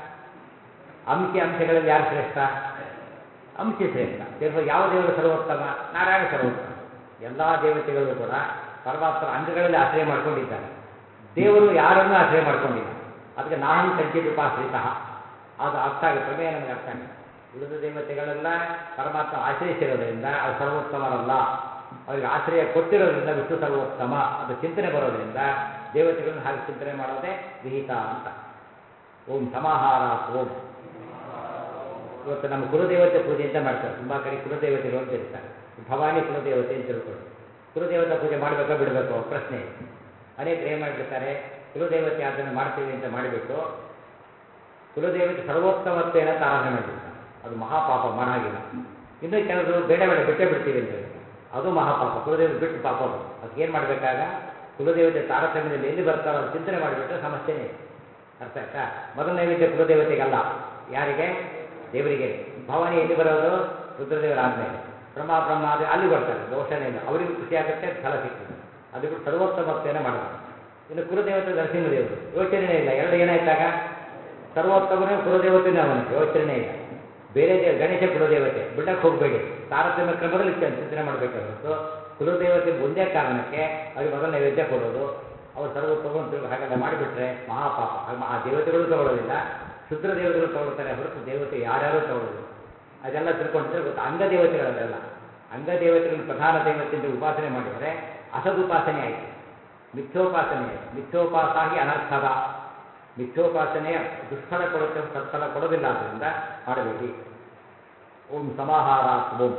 ಅಂಶಿ ಅಂಶಗಳಲ್ಲಿ ಯಾರು ಶ್ರೇಷ್ಠ ಅಂಶಿ ಶ್ರೇಷ್ಠ ದೇವ ಯಾವ ದೇವರು ಸರ್ವೋತ್ತಮ ನಾರಾಯಣ ಸರ್ವೋತ್ತಮ ಎಲ್ಲ ದೇವತೆಗಳು ಕೂಡ ಪರಮಾತ್ಮನ ಅಂಗಗಳಲ್ಲಿ ಆಶ್ರಯ ಮಾಡ್ಕೊಂಡಿದ್ದಾರೆ ದೇವರು ಯಾರನ್ನೂ ಆಶ್ರಯ ಮಾಡ್ಕೊಂಡಿಲ್ಲ ಅದಕ್ಕೆ ನಾಹಂ ಕಂಚಿತ್ ಉಪಾಶ್ರಿತ ಅದು ಅರ್ಥ ಆಗುತ್ತೆ ಪ್ರಮೇಯ ನಮಗೆ ಅರ್ಥ ಆಗುತ್ತೆ ಉಳಿದ ದೇವತೆಗಳೆಲ್ಲ ಪರಮಾತ್ಮ ಆಶ್ರಯಿಸಿರೋದ್ರಿಂದ ಅದು ಸರ್ವೋತ್ತಮರಲ್ಲ ಅವರಿಗೆ ಆಶ್ರಯ ಕೊಟ್ಟಿರೋದ್ರಿಂದ ವಿಷ್ಣು ಸರ್ವೋತ್ತಮ ಅದು ಚಿಂತನೆ ಬರೋದ್ರಿಂದ ದೇವತೆಗಳನ್ನು ಹಾಗೆ ಚಿಂತನೆ ಮಾಡೋದೇ ವಿಹಿತ ಅಂತ ಓಂ ಸಮಾಹಾರ ಓಂ ಇವತ್ತು ನಮ್ಮ ಕುಲದೇವತೆ ಪೂಜೆ ಅಂತ ಮಾಡ್ತಾರೆ ತುಂಬ ಕಡೆ ಕುಲದೇವತೆಗಳು ಅಂತ ಇರ್ತಾರೆ ಭವಾನಿ ಕುಲದೇವತೆ ಅಂತ ತಿಳ್ಕೊಳ್ಳಿ ಕುಲದೇವತಾ ಪೂಜೆ ಮಾಡಬೇಕೋ ಬಿಡಬೇಕೋ ಪ್ರಶ್ನೆ ಇದೆ ಅನೇಕರು ಏನು ಮಾಡಿಬಿಡ್ತಾರೆ ಕುಲದೇವತೆ ಅದನ್ನು ಮಾಡ್ತೀವಿ ಅಂತ ಮಾಡಿಬಿಟ್ಟು ಕುಲದೇವತೆ ಸರ್ವೋತ್ತಮತ್ವೇನ ಅಂತ ಆರಾಧನೆ ಮಾಡಿಬಿಡ್ತಾರೆ ಅದು ಮಹಾಪಾಪ ಮಾಡಾಗಿಲ್ಲ ಇನ್ನು ಕೆಲವರು ಬೇಡ ಬೇಡ ಬಿಟ್ಟೇ ಬಿಡ್ತೀವಿ ಅಂತ ಹೇಳ್ತಾರೆ ಅದು ಮಹಾಪಾಪ ಕುಲದೇವತೆ ಬಿಟ್ಟು ಪಾಪ ಬರುತ್ತೆ ಅದಕ್ಕೆ ಏನು ಮಾಡಬೇಕಾಗ ಕುಲದೇವತೆ ತಾರತಮ್ಯದಲ್ಲಿ ಎಲ್ಲಿ ಬರ್ತಾರೋ ಅದು ಚಿಂತನೆ ಮಾಡಿಬಿಟ್ರೆ ಸಮಸ್ಯೆನೇ ಇಲ್ಲ ಅರ್ಥ ಆಯ್ತಾ ಮೊದಲ ನೈವೇದ್ಯ ಕುಲದೇವತೆಗಲ್ಲ ಯಾರಿಗೆ ದೇವರಿಗೆ ಭವಾನಿ ಎಲ್ಲಿ ಬರೋದು ರುದ್ರದೇವರ ಆದ್ಮೇಲೆ ಬ್ರಹ್ಮ ಬ್ರಹ್ಮಾದಿ ಅಲ್ಲಿ ಬರ್ತಾರೆ ದೋಷನೇ ಇಲ್ಲ ಅವರಿಗೂ ಖುಷಿ ಆಗುತ್ತೆ ಫಲ ಸಿಗ್ತದೆ ಅದು ಬಿಟ್ಟು ಸರ್ವೋತ್ತಮತ್ವೇನ ಮಾಡಬೇಕು ಇನ್ನು ಕುಲದೇವತೆ ನರಸಿಂಹದೇವರು ಯೋಚನೆ ಇಲ್ಲ ಎರಡು ಏನಾಯ್ತಾಗ ಸರ್ವೋತ್ತಮನೇ ಕುಲದೇವತೆನೇ ಅವನಿಗೆ ಯೋಚನೆ ಇಲ್ಲ ಬೇರೆ ದೇವ ಗಣೇಶ ಕುಲದೇವತೆ ಬಿಡಕ್ಕೆ ಹೋಗಬೇಡಿ ತಾರತಮ್ಯ ಕ್ರಮದಲ್ಲಿ ಚಿ- ಚಿಂತನೆ ಮಾಡಬೇಕೆ ಹೊರತು ಕುಲದೇವತೆ ಒಂದೇ ಕಾರಣಕ್ಕೆ ಅವ್ರಿಗೆ ಮೊದಲು ನೈವೇದ್ಯ ಕೊಡೋದು ಅವ್ರು ಸರ್ವೋತ್ತಮ ಅಂತ ತಿಳ್ಕೊ ಹಾಗೆಲ್ಲ ಮಾಡಿಬಿಟ್ರೆ ಮಹಾಪಾಪ ಹಾಗೆ ಆ ದೇವತೆಗಳು ತಗೊಳ್ಳೋದಿಲ್ಲ ಶುದ್ರ ದೇವತೆಗಳು ತಗೊಳ್ತಾರೆ ಹೊರತು ದೇವತೆ ಯಾರ್ಯಾರು ತಗೊಳ್ಳೋದಿಲ್ಲ ಅದೆಲ್ಲ ತಿಳ್ಕೊಂಡಿದ್ರೆ ಗೊತ್ತು ಅಂಗದೇವತೆಗಳಲ್ಲೆಲ್ಲ ಅಂಗದೇವತೆಗಳನ್ನು ಪ್ರಧಾನ ದೇವತೆ ಅಂತ ಉಪಾಸನೆ ಮಾಡಿದರೆ ಅಸದುಪಾಸನೆ ಆಯಿತು ಮಿಥ್ಯೋಪಾಸನೆ ಆಯಿತು ಮಿಥ್ಯೋಪಾಸಾಗಿ ಅನರ್ಥದ ಮಿಥ್ಯೋಪಾಸನೆಯ ದುಷ್ಫಲ ಕೊಡುತ್ತೆ ಸತ್ಫಲ ಕೊಡೋದಿಲ್ಲ ಆದ್ದರಿಂದ ಮಾಡಬೇಡಿ ಓಂ ಸಮಾಹಾರಾತ್ ಓಂ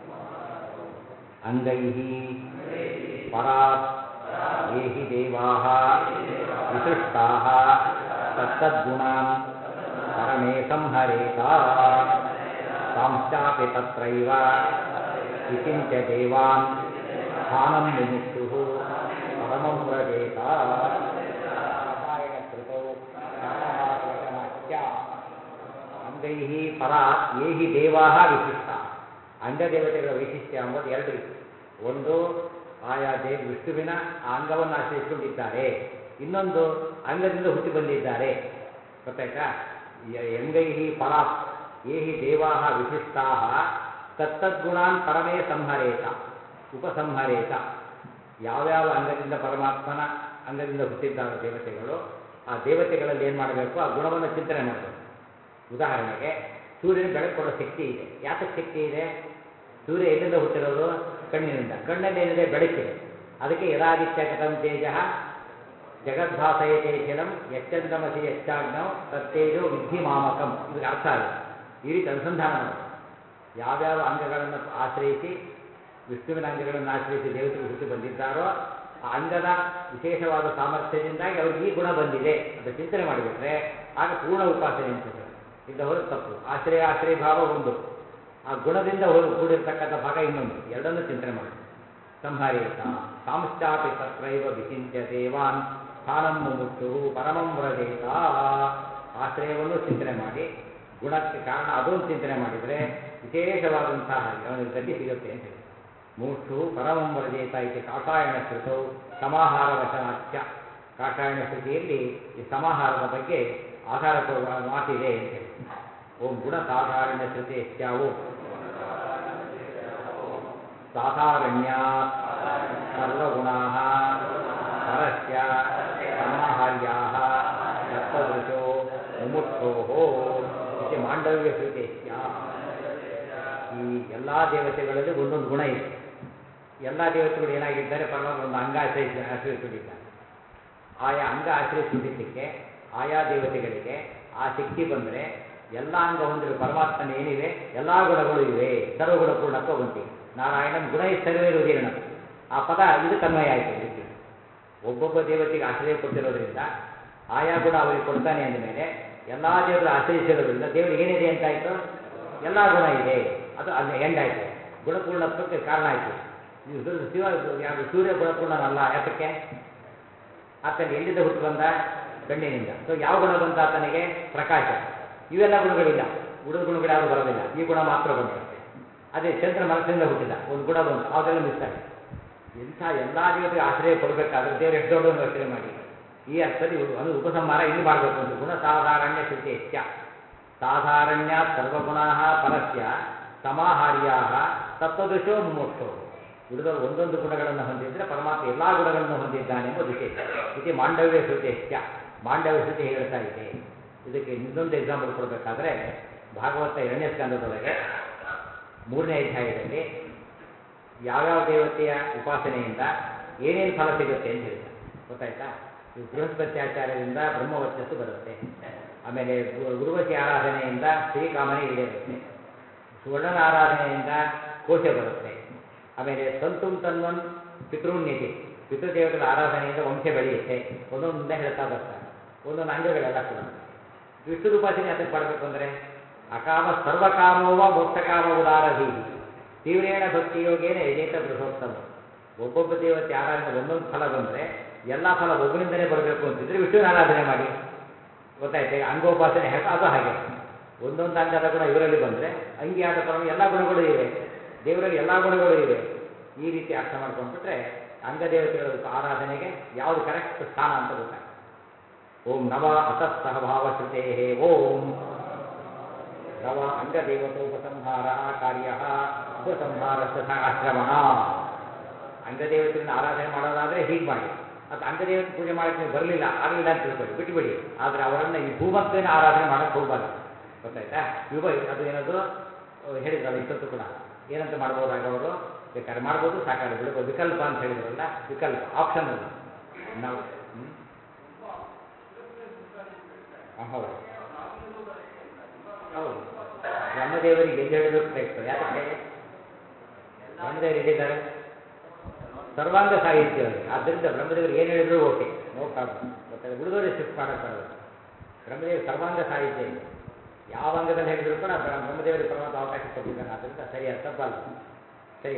ಅಂಗೈ ಪರಾತ್ ಯೇ ಹಿ ದೇವಾ ವಿಸೃಷ್ಟಾ ತತ್ತದ್ಗುಣಾನ್ ಪರಮೇ ಸಂಹರೇತ ತಾಂಶ್ಚಾಪಿ ತತ್ರೈವ ವಿಚಿಂತ್ಯ ದೇವಾನ್ ಸ್ಥಾನಂ ಮುಮುಕ್ಷು ಪರಮಂ ವ್ರಜೇತ ರಾಸಾಯಣಕೃತೌ ಕಾಮಹಾರವಚನಾಚ್ಯ ಅಂಗೈ ಪರಾತ್ ಯೇ ಹಿ ದೇವಾ ವಿಶಿಷ್ಟ ಅಂಗದೇವತೆಗಳ ವೈಶಿಷ್ಟ್ಯ ಎಂಬುದು ಎರಡು ರೀತಿ ಒಂದು ಆಯಾ ದೇವ ವಿಷ್ಣುವಿನ ಆ ಅಂಗವನ್ನು ಆಶ್ರಯಿಸಿಕೊಂಡಿದ್ದಾರೆ ಇನ್ನೊಂದು ಅಂಗದಿಂದ ಹುಟ್ಟಿ ಬಂದಿದ್ದಾರೆ ಗೊತ್ತಾಯ್ತಾ ಯ- ಅಂಗೈ ಪರಾತ್ ಯೇ ಹಿ ದೇವಾ ವಿಶಿಷ್ಟಾ ತತ್ತದ್ಗುಣಾನ್ ಪರಮೇ ಸಂಹರೇತ ಉಪಸಂಹರೇತ ಯಾವ್ಯಾವ ಅಂಗದಿಂದ ಪರಮಾತ್ಮನ ಅಂಗದಿಂದ ಹುಟ್ಟಿದ್ದಾರೆ ದೇವತೆಗಳು ಆ ದೇವತೆಗಳಲ್ಲಿ ಏನು ಮಾಡಬೇಕು ಆ ಗುಣವನ್ನು ಚಿಂತನೆ ಮಾಡಬೇಕು ಉದಾಹರಣೆಗೆ ಸೂರ್ಯನ ಬೆಳಕು ಕೊಡೋ ಶಕ್ತಿ ಇದೆ ಯಾತಕ್ಕೆ ಶಕ್ತಿ ಇದೆ ಸೂರ್ಯ ಎಲ್ಲಿಂದ ಹುಟ್ಟಿರೋದು ಕಣ್ಣಿನಿಂದ ಕಣ್ಣಲ್ಲಿ ಏನಿದೆ ಬೆಳಕಿದೆ ಅದಕ್ಕೆ ಯದಾದಿತ್ಯಗತಂ ತೇಜ ಜಗದ್ಭಾಸಯತೇಖಿಲಂ ಯಚ್ಚಂದಮಸಿ ಯಚ್ಚಾಗ್ನೌ ತತ್ತೇಜೋ ವಿಧಿ ಮಾಮಕಂ ಇದಕ್ಕೆ ಅರ್ಥ ಆಗುತ್ತೆ ಈ ರೀತಿ ಅನುಸಂಧಾನ ಮಾಡಿ ಯಾವ್ಯಾವ ಅಂಗಗಳನ್ನು ಆಶ್ರಯಿಸಿ ವಿಷ್ಣುವಿನ ಅಂಗಗಳನ್ನು ಆಶ್ರಯಿಸಿ ದೇವತೆಗಳು ಹುಟ್ಟಿ ಬಂದಿದ್ದಾರೋ ಆ ಅಂಗದ ವಿಶೇಷವಾದ ಸಾಮರ್ಥ್ಯದಿಂದಾಗಿ ಅವ್ರಿಗೆ ಈ ಗುಣ ಬಂದಿದೆ ಅಂತ ಚಿಂತನೆ ಮಾಡಿಬಿಟ್ರೆ ಆಗ ಪೂರ್ಣ ಉಪಾಸನೆ ಅಂತ ಇಲ್ಲ ಹೊರತು ತಪ್ಪು ಆಶ್ರಯ ಆಶ್ರಯ ಭಾವ ಒಂದು ಆ ಗುಣದಿಂದ ಹೊ- ಕೂಡಿರ್ತಕ್ಕಂಥ ಭಾಗ ಇನ್ನೊಂದು ಎರಡನ್ನೂ ಚಿಂತನೆ ಮಾಡಿ ಸಂಹರೇತ ಸಾಂಶ್ಚಾಪಿ ತತ್ರೈವ ವಿಚಿಂತ್ಯ ದೇವಾನ್ ಸ್ಥಾನಂ ಮುಮುಕ್ಷು ಪರಮಂ ವ್ರಜೇತ ಆಶ್ರಯವನ್ನು ಚಿಂತನೆ ಮಾಡಿ ಗುಣಕ್ಕೆ ಕಾರಣ ಅದೊಂದು ಚಿಂತನೆ ಮಾಡಿದರೆ ವಿಶೇಷವಾದಂತಹ ಅವನಿಗೆ ಗತಿ ಸಿಗುತ್ತೆ ಅಂತ ಹೇಳಿ ಮುಮುಕ್ಷು ಪರಮಂ ವ್ರಜೇತ ಇತಿ ಕಾಷಾಯಣ ಶ್ರುತೌ ಸಮಾಹಾರ ವಚನಾಚ್ಯ ಕಾಷಾಯಣ ಶ್ರುತಿಯಲ್ಲಿ ಈ ಸಮಾಹಾರದ ಬಗ್ಗೆ ಆಧಾರ ಕೊಡುವ ಮಾತಿದೆ ಅಂತ ಹೇಳಿ ಓಂ ಗುಣ ಸಾಧಾರಣ್ಯ ಶ್ರುತಿ ಓಂ ಸಾಧಾರಣ್ಯಾತ್ ಸರ್ವಗುಣಾಃ ಪರಸ್ಯ ಸಮಾಹಾರ್ಯಾಃ ತತ್ವದೃಶೋ ಮುಮುಕ್ಷೋಃ ಇತಿ ಮಾಂಡವ್ಯ ಶ್ರುತೇಶ್ಯ ಈ ಎಲ್ಲ ದೇವತೆಗಳಲ್ಲಿ ಒಂದೊಂದು ಗುಣ ಇದೆ ಎಲ್ಲ ದೇವತೆಗಳು ಏನಾಗಿದ್ದಾರೆ ಪರಮಾತ್ಮ ಒಂದು ಅಂಗ ಆಶ್ರಯಿಸಿ ಆಶ್ರಯಿಸಿಕೊಂಡಿದ್ದಾರೆ ಆಯಾ ಅಂಗ ಆಶ್ರಯಿಸಿದ್ದಕ್ಕೆ ಆಯಾ ದೇವತೆಗಳಿಗೆ ಆ ಶಕ್ತಿ ಬಂದರೆ ಎಲ್ಲ ಅಂಗ ಹೊಂದಿರುವ ಪರಮಾತ್ಮನ ಏನಿವೆ ಎಲ್ಲ ಗುಣಗಳು ಇವೆ ಸರ್ವಗುಣ ಪೂರ್ಣತ್ವ ಬಂತಿ ನಾರಾಯಣಂ ಗುಣ ಸರ್ವೇರುದೀರ್ಣ ಆ ಪದ ಇದು ಕನ್ವಯ ಆಯಿತು ಇದಕ್ಕೆ ಒಬ್ಬೊಬ್ಬ ದೇವತೆಗೆ ಆಶ್ರಯ ಕೊಟ್ಟಿರೋದ್ರಿಂದ ಆಯಾ ಗುಣ ಅವರಿಗೆ ಕೊಡ್ತಾನೆ ಅಂದಮೇಲೆ ಎಲ್ಲ ದೇವರು ಆಶ್ರಯಿಸಿರೋದ್ರಿಂದ ದೇವರಿಗೆ ಏನಿದೆ ಅಂತಾಯಿತು ಎಲ್ಲ ಗುಣ ಇದೆ ಅದು ಅಲ್ಲಿ ಎಂಡ್ ಆಯಿತು ಗುಣಪೂರ್ಣತ್ವಕ್ಕೆ ಕಾರಣ ಆಯಿತು ನೀವು ಸು- ಶಿವ ಯಾರು ಸೂರ್ಯ ಗುಣಪೂರ್ಣನಲ್ಲ ಯಾತಕ್ಕೆ ಆತನ ಎಲ್ಲಿಂದ ಹುಟ್ಟು ಬಂದ ಕಣ್ಣಿನಿಂದ ಸೊ ಯಾವ ಗುಣ ಬಂತ ಆತನಿಗೆ ಪ್ರಕಾಶ ಇವೆಲ್ಲ ಗುಣಗಳಿಲ್ಲ ಉಳಿದ ಗುಣಗಳು ಯಾವುದು ಬರೋದಿಲ್ಲ ಈ ಗುಣ ಮಾತ್ರ ಬಂದಿರುತ್ತೆ ಅದೇ ಚಂದ್ರ ಮನಸ್ಸಿಂದ ಹುಟ್ಟಿದ ಒಂದು ಗುಣ ಬಂತು ಅದೆಲ್ಲ ಮಿಸ್ ಆಗಿದೆ ಇಂಥ ಎಲ್ಲ ದೇವತೆಗೆ ಆಶ್ರಯ ಕೊಡಬೇಕಾದ್ರೆ ದೇವರು ಎಷ್ಟು ದೊಡ್ಡವನ್ನು ಯೋಚನೆ ಮಾಡಿ ಈ ಅರ್ಥದಲ್ಲಿ ಇವು- ಒಂದು ಉಪಸಂಹಾರ ಇಲ್ಲಿ ಮಾಡಬೇಕು ಅಂತ ಗುಣ ಸಾಧಾರಣ್ಯ ಶ್ರುತಿ ಹೆಚ್ಚ ಸಾಧಾರಣ್ಯ ಸರ್ವಗುಣಾ ಪರಸ್ಯ ಸಮಾಹಾರ್ಯಾ ತತ್ವದೃಶೋ ಮುಮೋಕ್ಷೋ ಉಳಿದವರು ಒಂದೊಂದು ಗುಣಗಳನ್ನು ಹೊಂದಿದ್ರೆ ಪರಮಾತ್ಮ ಎಲ್ಲ ಗುಣಗಳನ್ನು ಹೊಂದಿದ್ದಾನೆ ಎಂಬ ವಿಶೇಷ ಇದು ಮಾಂಡವ್ಯ ಶ್ರುತಿ ಹೆಚ್ಚ ಮಾಂಡವ್ಯ ಶ್ರುತಿ ಹೇಳ್ತಾ ಇದೆ ಇದಕ್ಕೆ ಇನ್ನೊಂದು ಎಕ್ಸಾಂಪಲ್ ಕೊಡಬೇಕಾದ್ರೆ ಭಾಗವತ ಎರಡನೇ ಸ್ಕಂದದೊಳಗೆ ಮೂರನೇ ಅಧ್ಯಾಯದಲ್ಲಿ ಯಾವ್ಯಾವ ದೇವತೆಯ ಉಪಾಸನೆಯಿಂದ ಏನೇನು ಫಲ ಸಿಗುತ್ತೆ ಅಂತ ಹೇಳಿದ ಗೊತ್ತಾಯ್ತಾ ಈ ಬೃಹಸ್ಪತಿ ಆಚಾರ್ಯದಿಂದ ಬ್ರಹ್ಮವರ್ಚಸ್ಸು ಬರುತ್ತೆ ಆಮೇಲೆ ಗು- ಗುರುವಸಿ ಆರಾಧನೆಯಿಂದ ಶ್ರೀಕಾಮನೆ ಈಡೇರುತ್ತೆ ಸುವರ್ಣನ ಆರಾಧನೆಯಿಂದ ಕೋಶ ಬರುತ್ತೆ ಆಮೇಲೆ ತಂತುಂ ತನ್ವನ್ ಪಿತೃನ್ಯತಿ ಪಿತೃದೇವತೆಗಳ ಆರಾಧನೆಯಿಂದ ವಂಶ ಬೆಳೆಯುತ್ತೆ ಒಂದೊಂದೇ ಹೇಳ್ತಾ ಬರ್ತಾರೆ ಒಂದೊಂದು ಅಂಗಗಳೆಲ್ಲ ಕೂಡ ವಿಷ್ಣು ಉಪಾಸನೆ ಅದಕ್ಕೆ ಮಾಡಬೇಕು ಅಂದರೆ ಅಕಾಮ ಸರ್ವಕಾಮೋವ ಮೋಕ್ಷಕಾಮ ಉದಾರಧಿ ತೀವ್ರೇಣ ಭಕ್ತಿಯೋಗೇನ ಯಜೇತ ಬೃಹೋತ್ತಮ ಒಬ್ಬೊಬ್ಬ ದೇವತೆ ಆರಾಧನೆ ಒಂದೊಂದು ಫಲ ಬಂದರೆ ಎಲ್ಲ ಫಲ ಒಬ್ಬರಿಂದನೇ ಬರಬೇಕು ಅಂತಿದ್ರೆ ವಿಷ್ಣುವಿನ ಆರಾಧನೆ ಮಾಡಿ ಗೊತ್ತಾಯ್ತು ಈಗ ಅಂಗೋಪಾಸನೆ ಹೇಗೆ ಅದು ಹಾಗೆ ಒಂದೊಂದು ಅಂಗದ ಗುಣ ಇವರಲ್ಲಿ ಬಂದರೆ ಅಂಗಿಯಾದ ಪರಮ ಎಲ್ಲ ಗುಣಗಳು ಇವೆ ದೇವರಲ್ಲಿ ಎಲ್ಲ ಗುಣಗಳು ಇವೆ ಈ ರೀತಿ ಅರ್ಥ ಮಾಡ್ಕೊಂಡ್ಬಿಟ್ರೆ ಅಂಗದೇವತೆಗಳ ಉಪ ಆರಾಧನೆಗೆ ಯಾವುದು ಕರೆಕ್ಟ್ ಸ್ಥಾನ ಅಂತ ಗೊತ್ತಾಗ್ತದೆ ಓಂ ನವ ಅತಃಸಹಭಾವ ಶ್ರುತೇ ಓಂ ನವ ಅಂಗದೇವತೋಪಸಂಹಾರ ಕಾರ್ಯ ಉಪಸಂಹಾರ ತಥಾ ಆಶ್ರಮಣ ಅಂಗದೇವತೆಗಳನ್ನ ಆರಾಧನೆ ಮಾಡೋದಾದ್ರೆ ಹೀಗೆ ಮಾಡಿ ಅದು ಅಂಗದೇವತೆ ಪೂಜೆ ಮಾಡಕ್ಕೆ ನೀವು ಬರಲಿಲ್ಲ ಆಗಲಿಲ್ಲ ಅಂತ ತಿಳ್ಕೊಳ್ಳಿ ಬಿಟ್ಟುಬಿಡಿ ಆದರೆ ಅವರನ್ನು ಈ ಭೂಮತ್ವೇನ ಆರಾಧನೆ ಮಾಡಕ್ಕೆ ಹೋಗಬಾರ್ದು ಗೊತ್ತಾಯ್ತಾ ವಿವ ಅದು ಏನದು ಅಹ್ ಹೇಳಿದ್ರಲ್ಲ ಇಷ್ಟೊತ್ತು ಕೂಡ ಏನಂತ ಮಾಡ್ಬೋದಾಗ ಅವರು ಬೇಕಾದ್ರೆ ಮಾಡ್ಬೋದು ಸಾಕಾದ್ರೆ ಬಿಡ್ಬೋದು ವಿಕಲ್ಪ ಅಂತ ಹೇಳಿದ್ರಲ್ಲ ವಿಕಲ್ಪ ಆಪ್ಷನ್ ಅದು ನಾವು ಹ್ಮ್? ಆ, ಹೌದು ಹೌದು ಬ್ರಹ್ಮದೇವರಿಗೆ ಎಲ್ಲಿ ಹೇಳಬೇಕು ಕರೆಕ್ಟ್ ಯಾಕೆ ಬ್ರಹ್ಮದೇವರು ಹೇಳಿದ್ದಾರೆ ಸರ್ವಾಂಗ ಸಾಹಿತ್ಯ ಅವರಿಗೆ ಆದ್ದರಿಂದ ಬ್ರಹ್ಮದೇವರು ಏನು ಹೇಳಿದ್ರು ಓಕೆ ನೋ ಪ್ರಾಬ್ಲಮ್ ಗೊತ್ತಾಗ ಉಳಿದವರಿಗೆ ಶಿಫ್ಟ್ ಮಾಡಕ್ಕೆ ಬರೋದು ಬ್ರಹ್ಮದೇವರು ಸರ್ವಾಂಗ ಸಾಹಿತ್ಯ ಇದೆ ಯಾವ ಅಂಗದಲ್ಲಿ ಹೇಳಿದ್ರು ಕೂಡ ಬ್ರ- ಬ್ರಹ್ಮದೇವರಿಗೆ ಪರಮಾತ್ಮ ಅವಕಾಶ ಕೊಟ್ಟಿದ್ದಾನೆ ಆದ್ದರಿಂದ ಸರಿಯಾದ ತಪ್ಪಲ್ಲ ಸರಿ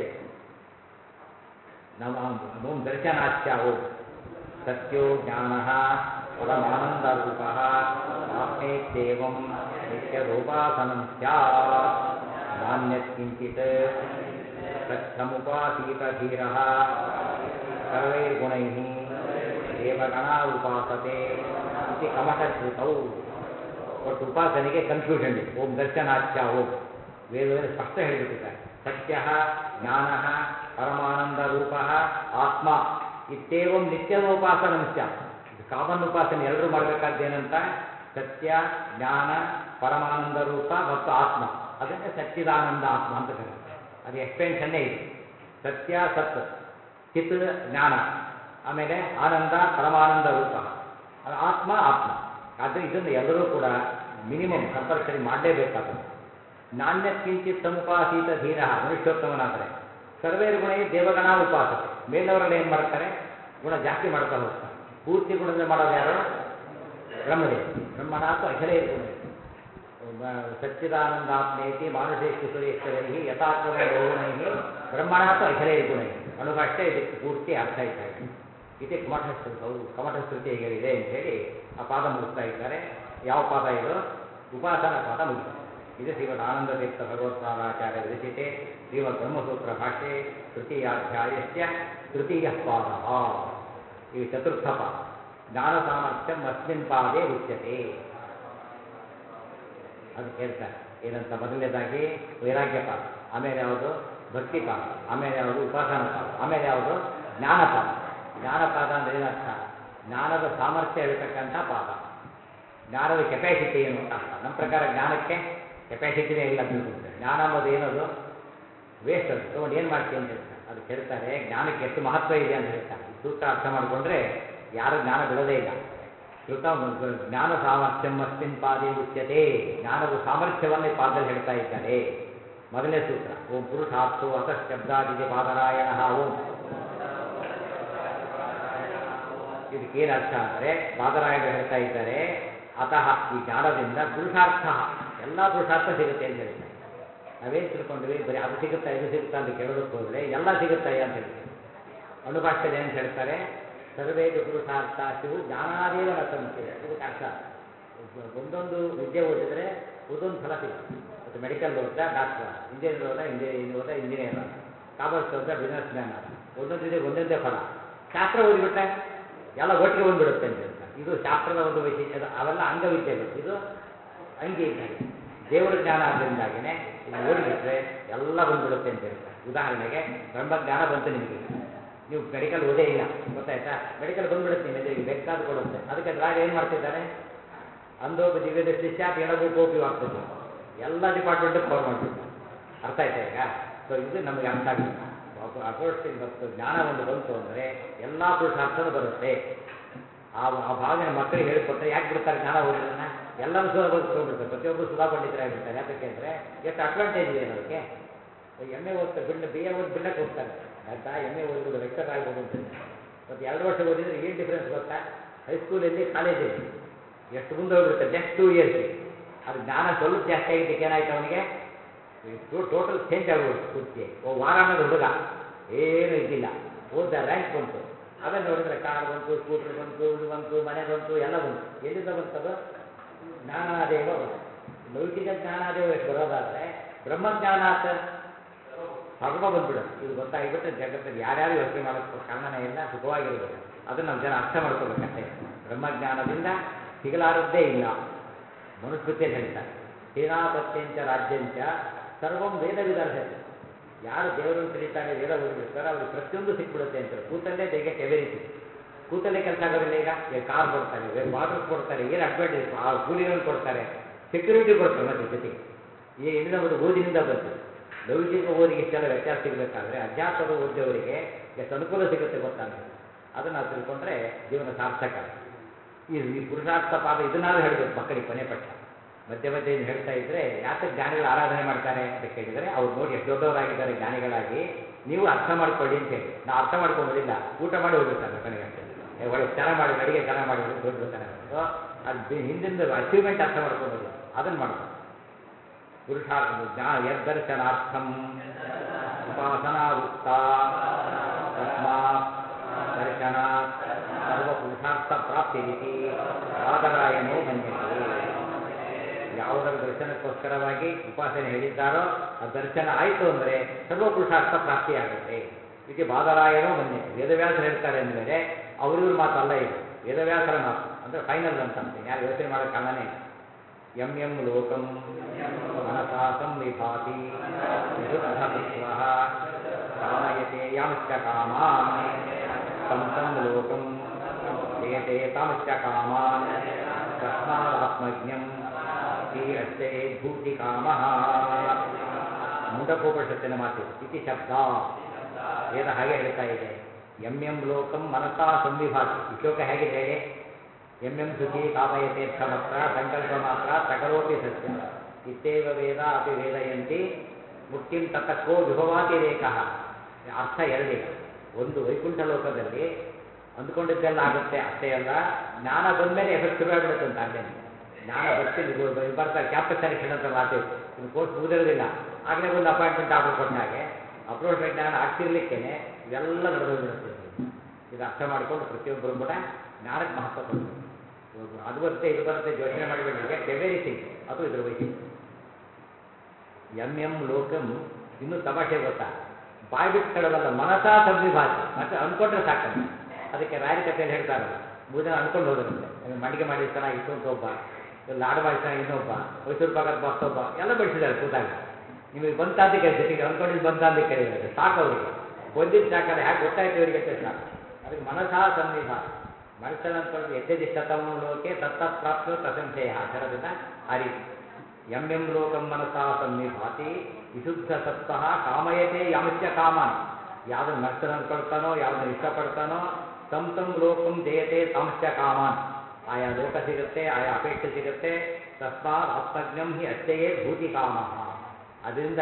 ನಮ್ಮ ಓಂ ದರ್ಶನಾಚ್ಯ ಓಂ ಸತ್ಯೋ ಜ್ಞಾನ ಪರಮಾನಂದರೂಪ ಆತ್ಮೇತ್ಯೇವಂ ನಿತ್ಯದೋಪಾಸನಂ ಸ್ಯಾತ್ ನಾಣ್ಯತ್ ಕಿಂಚಿತ್ ಸತ್ಯಮುಪಾಸೀತ ಧೀರಃ ಸರ್ವೈರ್ಗುಣೈಃ ದೇವಗಣ ಉಪಾಸತೆ ಇತಿ ಕಮಟಶ್ರುತೌ ಒಟ್ಟು ಉಪಾಸನೆಗೆ ಕನ್ಫ್ಯೂಷನ್ ಇದೆ ಓಂ ದರ್ಶನಾಚ್ಯ ಓಂ ವೇದದಲ್ಲಿ ಸ್ಪಷ್ಟ ಹೇಳಿಬಿಟ್ಟಿದ್ದಾರೆ ಸತ್ಯ ಜ್ಞಾನ ಪರಮಾನಂದ ರೂಪ ಆತ್ಮ ಇತ್ಯೇವಂ ನಿತ್ಯೋಪಾಸನ ಸ್ಯಾತ್ ಇದು ಕಾಮನ್ ಉಪಾಸನೆ ಎಲ್ಲರೂ ಮಾಡಬೇಕಾದ್ದೇನಂತ ಸತ್ಯ ಜ್ಞಾನ ಪರಮಾನಂದ ರೂಪ ಮತ್ತು ಆತ್ಮ ಅದನ್ನೇ ಸಚ್ಚಿದಾನಂದ ಆತ್ಮ ಅಂತ ಕರೀತಾರೆ ಅದು ಎಕ್ಸ್ಪೆನ್ಷನ್ನೇ ಇದೆ ಸತ್ಯ ಸತ್ ಚಿತ್ ಜ್ಞಾನ ಆಮೇಲೆ ಆನಂದ ಪರಮಾನಂದ ರೂಪ ಅದು ಆತ್ಮ ಆತ್ಮ ಆದರೆ ಇದನ್ನು ಎಲ್ಲರೂ ಕೂಡ ಮಿನಿಮಮ್ ಕಂಪಲ್ಸರಿ ಮಾಡಲೇಬೇಕಾದದ್ದು ನಾಣ್ಯ ಕಿಂಚಿತ್ ಸಮುಪಾಸೀತ ಧೀರ ಮನುಷ್ಯೋತ್ತಮನಾದರೆ ಸರ್ವೇರ್ ಗುಣ ದೇವಗಣ ಉಪಾಸತೆ ಮೇಲವರೆಲ್ಲ ಏನು ಮಾಡ್ತಾರೆ ಗುಣ ಜಾಸ್ತಿ ಮಾಡ್ತಾ ಹೋಗ್ತಾರೆ ಪೂರ್ತಿ ಗುಣದ ಮಾಡೋದು ಯಾರು ಬ್ರಹ್ಮದೇವ ಬ್ರಹ್ಮನಾಥ ಅಖಿಲೇ ಗುಣ ಸಚ್ಚಿದಾನಂದಾತ್ಮೇತಿ ಮಾನುಷೇಶ್ವ ಸುರೇಶ್ವರೈ ಯಥಾಕ್ರಮ ಬಹುಗುಣೈ ಬ್ರಹ್ಮಣಾಥ ಅಖಿಲೇ ಗುಣೈ ಅನುಭಾಷ್ಯ ಇದಕ್ಕೆ ಪೂರ್ತಿ ಅರ್ಥ ಇದ್ದಾರೆ ಇದೇ ಕಮಠಶ್ರುತವು ಕಮಠಶ್ರುತಿ ಹೇಳಿದೆ ಅಂತ ಹೇಳಿ ಆ ಪಾದ ಮುಗಿಸ್ತಾ ಇದ್ದಾರೆ ಯಾವ ಪಾದ ಇದು ಉಪಾಸನ ಪಾದ ಮುಗಿತು ಇದು ಶ್ರೀಮದ್ ಆನಂದ ತೀರ್ಥ ಭಗವತ್ಪಾದಾಚಾರ್ಯ ವಿರಚಿತೆ ಶ್ರೀಮದ್ ಬ್ರಹ್ಮಸೂತ್ರ ಭಾಷೆ ತೃತೀಯಾಧ್ಯಾಯಸ್ಯ ತೃತೀಯ ಪಾದ ಇದು ಚತುರ್ಥ ಪಾದ ಜ್ಞಾನ ಸಾಮರ್ಥ್ಯಂ ಅಸ್ಮಿನ್ ಪಾದೇ ಉಚ್ಯತೆ ಅದು ಹೇಳ್ತಾರೆ ಏನಂತ ಮೊದಲನೇದಾಗಿ ವೈರಾಗ್ಯ ಪಾದ ಆಮೇಲೆ ಯಾವುದು ಭಕ್ತಿ ಪಾದ ಆಮೇಲೆ ಯಾವುದು ಉಪಾಸನ ಪಾದ ಆಮೇಲೆ ಯಾವುದು ಜ್ಞಾನ ಪಾದ ಜ್ಞಾನ ಪಾದ ಅಂದ್ರೆ ಏನರ್ಥ ಜ್ಞಾನದ ಸಾಮರ್ಥ್ಯ ಹೇಳ್ತಕ್ಕಂಥ ಪಾದ ಜ್ಞಾನದ ಕೆಪಾಸಿಟಿ ಏನು ಅಂತ ಅರ್ಥ ನಮ್ಮ ಪ್ರಕಾರ ಜ್ಞಾನಕ್ಕೆ ಕೆಪಾಸಿಟಿನೇ ಇಲ್ಲ ಅಂತ ತಿಳ್ಕೊಳ್ತಾರೆ ಜ್ಞಾನ ಅನ್ನೋದು ಏನದು ವೇಸ್ಟ್ ಅದು ತೊಗೊಂಡು ಏನು ಮಾಡ್ತೀನಿ ಅಂತ ಹೇಳ್ತಾರೆ ಅದಕ್ಕೆ ಹೇಳ್ತಾರೆ ಜ್ಞಾನಕ್ಕೆ ಎಷ್ಟು ಮಹತ್ವ ಇದೆ ಅಂತ ಹೇಳ್ತಾರೆ ಈ ಸೂತ್ರ ಅರ್ಥ ಮಾಡಿಕೊಂಡ್ರೆ ಯಾರು ಜ್ಞಾನ ಬಿಡೋದೇ ಇಲ್ಲ ಶ್ರುತ ಜ್ಞಾನ ಸಾಮರ್ಥ್ಯಂ ಅಸ್ಮಿನ್ ಪಾದೇ ಉಚ್ಯತೆ ಜ್ಞಾನದ ಸಾಮರ್ಥ್ಯವನ್ನು ಈ ಪಾದದಲ್ಲಿ ಹೇಳ್ತಾ ಇದ್ದಾರೆ ಮೊದಲನೇ ಸೂತ್ರ ಓಂ ಪುರುಷಾರ್ಥೋ ಅತಃ ಶಬ್ದಾದಿಗೆ ಪಾದರಾಯಣ ಓಂ ಇದಕ್ಕೇನು ಅರ್ಥ ಅಂದರೆ ಪಾದರಾಯಣರು ಹೇಳ್ತಾ ಇದ್ದಾರೆ ಅತಃ ಈ ಜ್ಞಾನದಿಂದ ಪುರುಷಾರ್ಥ ಎಲ್ಲ ಪುರುಷಾರ್ಥ ಸಿಗುತ್ತೆ ಅಂತ ಹೇಳ್ತಾರೆ ನಾವೇನು ತಿಳ್ಕೊಂಡ್ವಿ ಬರೀ ಅದು ಸಿಗುತ್ತಾ ಇದು ಸಿಗುತ್ತಾ ಅಂತ ಕೇಳೋದಕ್ಕೆ ಹೋದರೆ ಎಲ್ಲ ಸಿಗುತ್ತಾ ಅಂತ ಹೇಳ್ತಾರೆ ಅನುಭಾಷ್ಯದಲ್ಲಿ ಏನು ಹೇಳ್ತಾರೆ ಸರ್ವೇದು ಪುರುಷಾರ್ಥ ಶಿವು ಜ್ಞಾನಾದೇವ ನತಂತೆ ಇದಕ್ಕೆ ಅರ್ಥ ಒಂದೊಂದು ವಿದ್ಯೆ ಓದಿದ್ರೆ ಒಂದೊಂದು ಫಲ ಸಿಗುತ್ತೆ ಮತ್ತು ಮೆಡಿಕಲ್ ಓದಿದ ಡಾಕ್ಟರ್ ಇಂಜಿನಿಯರ್ ಓದ ಇಂಜಿನಿಯರ್ ಓದ ಇಂಜಿನಿಯರ್ ಕಾಮರ್ಸ್ ಓದಿದ ಬಿಸ್ನೆಸ್ ಮ್ಯಾನ್ ಒಂದೊಂದು ಇದೆ ಒಂದೊಂದೇ ಫಲ ಶಾಸ್ತ್ರ ಓದಿಬಿಟ್ರೆ ಎಲ್ಲ ಒಟ್ಟಿಗೆ ಬಂದ್ಬಿಡುತ್ತೆ ಅಂತ ಹೇಳ್ತಾರೆ ಇದು ಶಾಸ್ತ್ರದ ಒಂದು ವೈಶಿಷ್ಟ್ಯ ಅದು ಅವೆಲ್ಲ ಅಂಗವಿದ್ಯೆಗಳು ಇದು ಅಂಗಿ ಇದ್ದಾಗ ದೇವರ ಜ್ಞಾನ ಆದ್ದರಿಂದಾಗಿನೇ ಇದು ಓದಿಬಿಟ್ರೆ ಎಲ್ಲ ಬಂದ್ಬಿಡುತ್ತೆ ಅಂತ ಹೇಳ್ತಾರೆ ಉದಾಹರಣೆಗೆ ಬ್ರಹ್ಮಜ್ಞಾನ ಬಂತು ನಿಮಗೆ ನೀವು ಮೆಡಿಕಲ್ ಓದೇ ಇಲ್ಲ ಗೊತ್ತಾಯ್ತಾ ಮೆಡಿಕಲ್ ಬಂದ್ಬಿಡುತ್ತೆ ನಿಮ್ಮ ಎದುರಿಗೆ ಬೇಕಾದ ಕೊಡುತ್ತೆ ಅದಕ್ಕೆ ರಾಜ ಏನು ಮಾಡ್ತಿದ್ದಾನೆ ಅಂದೋಪ ದಿವ್ಯ ದೃಷ್ಟಿ ಸ್ಯಾತ್ ಎಡಗೋಪೋಪಿ ಆಗ್ತದೆ ಎಲ್ಲ ಡಿಪಾರ್ಟ್ಮೆಂಟ್ ಕವರ್ ಮಾಡ್ಬಿಟ್ಟು ಅರ್ಥ ಆಯ್ತಾ ಈಗ ಸೊ ಇದು ನಮಗೆ ಅರ್ಥ ಆಗುತ್ತೆ ಅಪೋಸ್ಟಿಲ್ ಮತ್ತು ಜ್ಞಾನ ಒಂದು ಬಂತು ಅಂದರೆ ಎಲ್ಲ ಪುರುಷಾರ್ಥನೂ ಬರುತ್ತೆ ಆ ಆ ಭಾವನೆ ಮಕ್ಕಳಿಗೆ ಹೇಳಿಕೊಟ್ರೆ ಯಾಕೆ ಬಿಡ್ತಾರೆ ಜ್ಞಾನ ಓದೋದನ್ನ ಎಲ್ಲರೂ ಸುಲಭ ತೊಗೊಂಡ್ಬಿಡ್ತಾರೆ ಪ್ರತಿಯೊಬ್ಬರು ಸುಲಭ ಪಂಡಿತರಾಗಿರ್ತಾರೆ ಯಾಕೆ ಅಂದರೆ ಎಷ್ಟು ಅಡ್ವಾಂಟೇಜ್ ಇದೆ ಅದಕ್ಕೆ ಎಮ್ ಎ ಓದ್ತಾರೆ ಬಿಡ್ ಬಿ ಎ ಓದಿ ಬಿಡಕ್ಕೆ ಹೋಗ್ತಾರೆ ಆಯ್ತಾ ಎಮ್ ಎ ಓದ್ಬಿಟ್ಟು ಲೆಕ್ಚರ್ ಆಗ್ಬೋದು ಅಂತ ಮತ್ತು ಎರಡು ವರ್ಷ ಓದಿದ್ರೆ ಏನು ಡಿಫ್ರೆನ್ಸ್ ಗೊತ್ತಾ ಹೈಸ್ಕೂಲಲ್ಲಿ ಕಾಲೇಜಲ್ಲಿ ಎಷ್ಟು ಮುಂದೆ ಹೋಗ್ಬಿಡುತ್ತೆ ಜಸ್ಟ್ ಟೂ ಇಯರ್ಸ್ ಅದು ಜ್ಞಾನ ಸ್ವಲ್ಪ ಜಾಸ್ತಿ ಆಗಿದ್ದಕ್ಕೆ ಏನಾಯ್ತು ಅವನಿಗೆ ಟೋಟಲ್ ಚೇಂಜ್ ಆಗ್ಬಿಡ್ತು ಪೂರ್ತಿ ಓ ವಾರ ಅನ್ನೋದು ಹುಡುಗ ಏನೂ ಇದ್ದಿಲ್ಲ ಓದ್ದ ರ್ಯಾಂಕ್ ಬಂತು ಅದನ್ನು ನೋಡಿದ್ರೆ ಕಾರ್ ಬಂತು ಸ್ಕೂಟ್ರ್ ಬಂತು ಇದು ಬಂತು ಮನೆ ಬಂತು ಎಲ್ಲ ಬಂತು ಎಲ್ಲಿಂದ ಬಂತದು ಜ್ಞಾನಾದೇವ ಬಂತು ಲೌಕಿಕ ಜ್ಞಾನಾದೇವ ಎಷ್ಟು ಬರೋದಾದ್ರೆ ಬ್ರಹ್ಮಜ್ಞಾನಾತ್ ಸರ್ವ ಬಂದ್ಬಿಡೋದು ಇದು ಗೊತ್ತಾಗಿಬಿಟ್ರೆ ಜಗತ್ತಲ್ಲಿ ಯಾರ್ಯಾರು ಯೋಚನೆ ಮಾಡೋಕ್ಕೆ ಕಾರಣನೇ ಇಲ್ಲ ಸುಖವಾಗಿರ್ಬೋದು ಅದನ್ನು ನಾವು ಜನ ಅರ್ಥ ಮಾಡ್ಕೋಬೇಕಷ್ಟೇ ಬ್ರಹ್ಮಜ್ಞಾನದಿಂದ ಸಿಗಲಾರದ್ದೇ ಇಲ್ಲ ಮನುಸ್ಮೃತಿಯಲ್ಲಿ ಹೇಳ್ತಾರೆ ಸೇನಾಪತ್ಯಂಚ ರಾಜ್ಯಂಚ ಸರ್ವಂ ವೇದ ವಿದರ್ಶತೆ ಯಾರು ದೇವರನ್ನು ತಿಳಿತಾರೆ ವೇದ ಓದಿಬಿಡ್ತಾರೋ ಅವ್ರಿಗೆ ಪ್ರತಿಯೊಂದು ಸಿಕ್ಬಿಡುತ್ತೆ ಅಂತಾರೆ ಕೂತಲ್ಲೇ ದೇಗೆ ಎವೆರಿತಿ ಕೂತಲ್ಲೇ ಕೆಲಸ ಆಗೋದಿಲ್ಲ ಈಗ ಈಗ ಕಾರ್ ಕೊಡ್ತಾರೆ ವಾಟರ್ ಕೊಡ್ತಾರೆ ಏನು ಅಡ್ವಾಂಟೇಜ್ ಆ ಕೂಲಿಗಳನ್ನು ಕೊಡ್ತಾರೆ ಸೆಕ್ಯೂರಿಟಿ ಕೊಡ್ತಾರೆ ಮತ್ತೆ ಜೊತೆಗೆ ಈ ಎಲ್ಲಿಂದ ಬಂದು ಓದಿನಿಂದ ಬಂತು ಲೌಕಿಕ ಓದಿಗೆ ಇಷ್ಟೆಲ್ಲ ವ್ಯತ್ಯಾಸ ಸಿಗಬೇಕಾದ್ರೆ ಅಧ್ಯಾತ್ಮದ ಓದಿದವರಿಗೆ ಎಷ್ಟು ಅನುಕೂಲ ಸಿಗುತ್ತೆ ಗೊತ್ತಾಗ ಅದನ್ನು ನಾವು ತಿಳ್ಕೊಂಡ್ರೆ ಜೀವನ ಸಾರ್ಥಕ ಈ ಈ ಪುರುಷಾರ್ಥ ಪಾದ ಇದನ್ನಾದ್ರೂ ಹೇಳಬೇಕು ಮಕ್ಕಳಿಗೆ ಕೊನೆ ಪಕ್ಷ ಮಧ್ಯ ಮಧ್ಯೆ ಇನ್ನು ಹೇಳ್ತಾ ಇದ್ರೆ ಯಾಕೆ ಜ್ಞಾನಿಗಳು ಆರಾಧನೆ ಮಾಡ್ತಾರೆ ಅಂತ ಕೇಳಿದರೆ ಅವ್ರು ನೋಡಿ ಎಷ್ಟು ದೊಡ್ಡವರಾಗಿದ್ದಾರೆ ಜ್ಞಾನಿಗಳಾಗಿ ನೀವು ಅರ್ಥ ಮಾಡ್ಕೊಳ್ಳಿ ಅಂತ ಹೇಳಿ ನಾವು ಅರ್ಥ ಮಾಡ್ಕೊಂಬೋದಿಲ್ಲ ಊಟ ಮಾಡಿ ಹೋಗ್ಬಿಡ್ತಾರೆ ಕೊನೆಗಷ್ಟೇ ಏ, ಒಳ್ಳೆ ಚೆನ್ನಾಗಿ ಮಾಡಿ ಅಡಿಗೆ ಚೆನ್ನಾಗಿ ಮಾಡಿ ಹೋಗ್ಬಿಡ್ತಾನೆ ಹೊರತು ಅದು ಬಿ- ಹಿಂದಿಂದ ಅಚೀವ್ಮೆಂಟ್ ಅರ್ಥ ಮಾಡ್ಕೊಬೋದು ಅದನ್ನು ಮಾಡ್ಬೋದು ಪುರುಷಾರ್ಥ ಜ್ಞಾ ಯದ್ದರ್ಶನಾರ್ಥಂ ಉಪಾಸನಾ ಉಕ್ತ ತಸ್ಮಾತ್ ದರ್ಶನಾತ್ ಸರ್ವ ಪುರುಷಾರ್ಥ ಪ್ರಾಪ್ತಿ ರೀತಿ ಬಾದರಾಯಣೋ ಮನ್ಯತೆ ಯಾವುದರ ದರ್ಶನಕ್ಕೋಸ್ಕರವಾಗಿ ಉಪಾಸನೆ ಹೇಳಿದ್ದಾರೋ ಆ ದರ್ಶನ ಆಯಿತು ಅಂದರೆ ಸರ್ವ ಪುರುಷಾರ್ಥ ಪ್ರಾಪ್ತಿಯಾಗುತ್ತೆ ಇದಕ್ಕೆ ಬಾದರಾಯಣೋ ಮನ್ಯತೆ ವೇದವ್ಯಾಸರು ಹೇಳ್ತಾರೆ ಅಂದಮೇಲೆ ಅವರಿವ್ರ ಮಾತಲ್ಲ ಇದು ವೇದವ್ಯಾಸರ ಮಾತು ಅಂದರೆ ಫೈನಲ್ ಅಂತ ಯಾರು ಯೋಚನೆ ಮಾಡೋ ಕಾರಣನೇ ಇಲ್ಲ ಯಂ ಯಂ ಲೋಕಂ ಮನಸಾ ಸಂವಿಭಾತಿ ವಿಶುದ್ಧ ವಿಶ್ವಃ ಕಾಮಯತೆ ಯಾಂಶ್ಚ ಕಾಮಾನ್ तं तं लोकं जयते तामश्च कामान् तस्मादात्मज्ञं ಶ್ರೀ ಅಷ್ಟೇ ಭೂತಿ ಕಾಮಃ ಮುಂಡಕೋಪನಿಷತ್ತಿನ ಮಾತು ಇತಿ ಶಬ್ದ ವೇದ ಹಾಗೆ ಹೇಳ್ತಾ ಇದೆ ಎಂ ಎಂ ಲೋಕಂ ಮನಸಾ ಸಂವಿಭಾತಿ ಈ ಶ್ಲೋಕ ಹೇಗಿದೆ ಹೇಳಿ ಎಂ ಎಂ ಸುಖಿ ಕಾಮಯತೀರ್ಥ ಮಾತ್ರ ಸಂಕಲ್ಪ ಮಾತ್ರ ಸಕಲೋಪಿ ಸತ್ಯ ಇತ್ತೇವ ವೇದ ಅಪಿ ವೇದಯಂತಿ ಮುಕ್ತಿಂ ತತಕ್ಕೋ ವಿಭವಾತಿರೇಕ ಅರ್ಥ ಎರಡಿಗ ಒಂದು ವೈಕುಂಠ ಲೋಕದಲ್ಲಿ ಅಂದ್ಕೊಂಡಿದ್ದೆಲ್ಲ ಆಗುತ್ತೆ ಅಷ್ಟೇ ಅಲ್ಲ ಜ್ಞಾನ ಬಂದಮೇಲೆ ಎಫೆಕ್ಟ್ ಶುರುವಾಗ್ಬಿಡುತ್ತೆ ಅಂತ ಅಲ್ಲೇ ಜ್ಞಾನ ಬರ್ತೀನಿ ಬರ್ತಾರೆ ಕ್ಯಾಂಪಸ್ ಸೆಲೆಕ್ಷನ್ ಅಂತ ಮಾತು ಇನ್ನು ಕೋರ್ಸ್ ಮುಗಿದಿರೋದಿಲ್ಲ ಆಗಲೇ ಒಂದು ಅಪಾಯಿಂಟ್ಮೆಂಟ್ ಆರ್ಡರ್ ಕೊಟ್ಟ ಹಾಗೆ ಅಪ್ರೋಚ್ ಜ್ಞಾನ ಆಗ್ತಿರ್ಲಿಕ್ಕೇನೆ ಇವೆಲ್ಲ ನಡೆದೋಗ್ಬಿಡುತ್ತೆ ಇದು ಅರ್ಥ ಮಾಡಿಕೊಂಡು ಪ್ರತಿಯೊಬ್ಬರು ಕೂಡ ಜ್ಞಾನಕ್ಕೆ ಮಹತ್ವ ಕೊಡಬೇಕು ಇವಾಗ ಅದು ಬರುತ್ತೆ ಇದು ಬರುತ್ತೆ ಯೋಚನೆ ಮಾಡಿಬಿಡಿ ಗೆಟ್ ಎವ್ರಿಥಿಂಗ್ ಅದು ಇದ್ರ ವೈಶಿಷ್ಟ್ಯ ಎಂ ಎಂ ಲೋಕಂ ಇನ್ನೂ ತಮಾಷೆ ಗೊತ್ತಾ ಬಾಯಿ ಬಿಟ್ಟು ಕಡವಲ್ಲ ಮನಸಾ ಸಂವಿಭಾತಿ ಮತ್ತೆ ಅನ್ಕೊಂಡ್ರೆ ಸಾಕಂತ ಅದಕ್ಕೆ ರಾಯರ ಕಥೆಯಲ್ಲಿ ಹೇಳ್ತಾರಲ್ಲ ಮೂರು ಜನ ಅನ್ಕೊಂಡು ಹೋದ್ರಂತೆ ಆಮೇಲೆ ಮಡಿಗೆ ಮಾಡಿ ಚೆನ್ನಾಗಿತ್ತು ಅಂತ ಒಬ್ಬ ಇಲ್ಲಿ ಲಾಡು ಮಾಡಿ ಚೆನ್ನಾಗಿ ಇನ್ನೊಬ್ಬ ಮೈಸೂರು ಭಾಗದ ಮತ್ತೊಬ್ಬ ಎಲ್ಲ ಬಡಿಸಿದ್ದಾರೆ ಕೂತಾಗ ನಿಮಗೆ ಬಂತ ಅಂತ ಕೇಳಿ ಜೊತೆಗೆ ಅನ್ಕೊಂಡಿದ್ದು ಬಂತ ಅಂತ ಕೇಳಿದ್ರೆ ಸಾಕು ಅವರಿಗೆ ಬಂದಿದ್ದು ಸಾಕಲ್ಲ ಹೇಗೆ ಗೊತ್ತಾಯ್ತು ಇವರಿಗೆ ಅಂತ ಸಾಕು ಅದಕ್ಕೆ ಮನಸಾ ಸಂವಿಭಾತಿ ಮನಸ್ಸನ್ನು ಅಂದ್ಕೊಂಡು ಯಜ್ಞದಿಷ್ಟತಮ ಲೋಕೆ ತತ್ತತ್ ಪ್ರಾಪ್ತ ಪ್ರಶಂಸೆಯ ಶರದಿನ ಆ ರೀತಿ ಎಂ ಎಂ ಲೋಕಂ ಮನಸಾ ಸಂವಿಭಾತಿ ವಿಶುದ್ಧ ಸತ್ವಃ ಕಾಮಯತೆ ಯಾಂಶ್ಚ ಕಾಮಾನ್ ಯಾವ್ದನ್ನ ಮನಸ್ಸನ್ನು ಅಂದ್ಕೊಳ್ತಾನೋ ಯಾವ್ದನ್ನ ಇಷ್ಟಪಡ್ತಾನೋ ತಮ್ ತಮ್ ಲೋಕಂ ಜಯತೆ ತಾಂಶ್ಚ ಕಾಮಾನ್ ಆಯಾ ಲೋಕ ಸಿಗುತ್ತೆ ಆಯಾ ಅಪೇಕ್ಷೆ ಸಿಗುತ್ತೆ ತಸ್ಮಾತ್ ಆತ್ಮಜ್ಞಂ ಹಿ ಅಷ್ಟೇ ಭೂತಿ ಕಾಮ ಅದರಿಂದ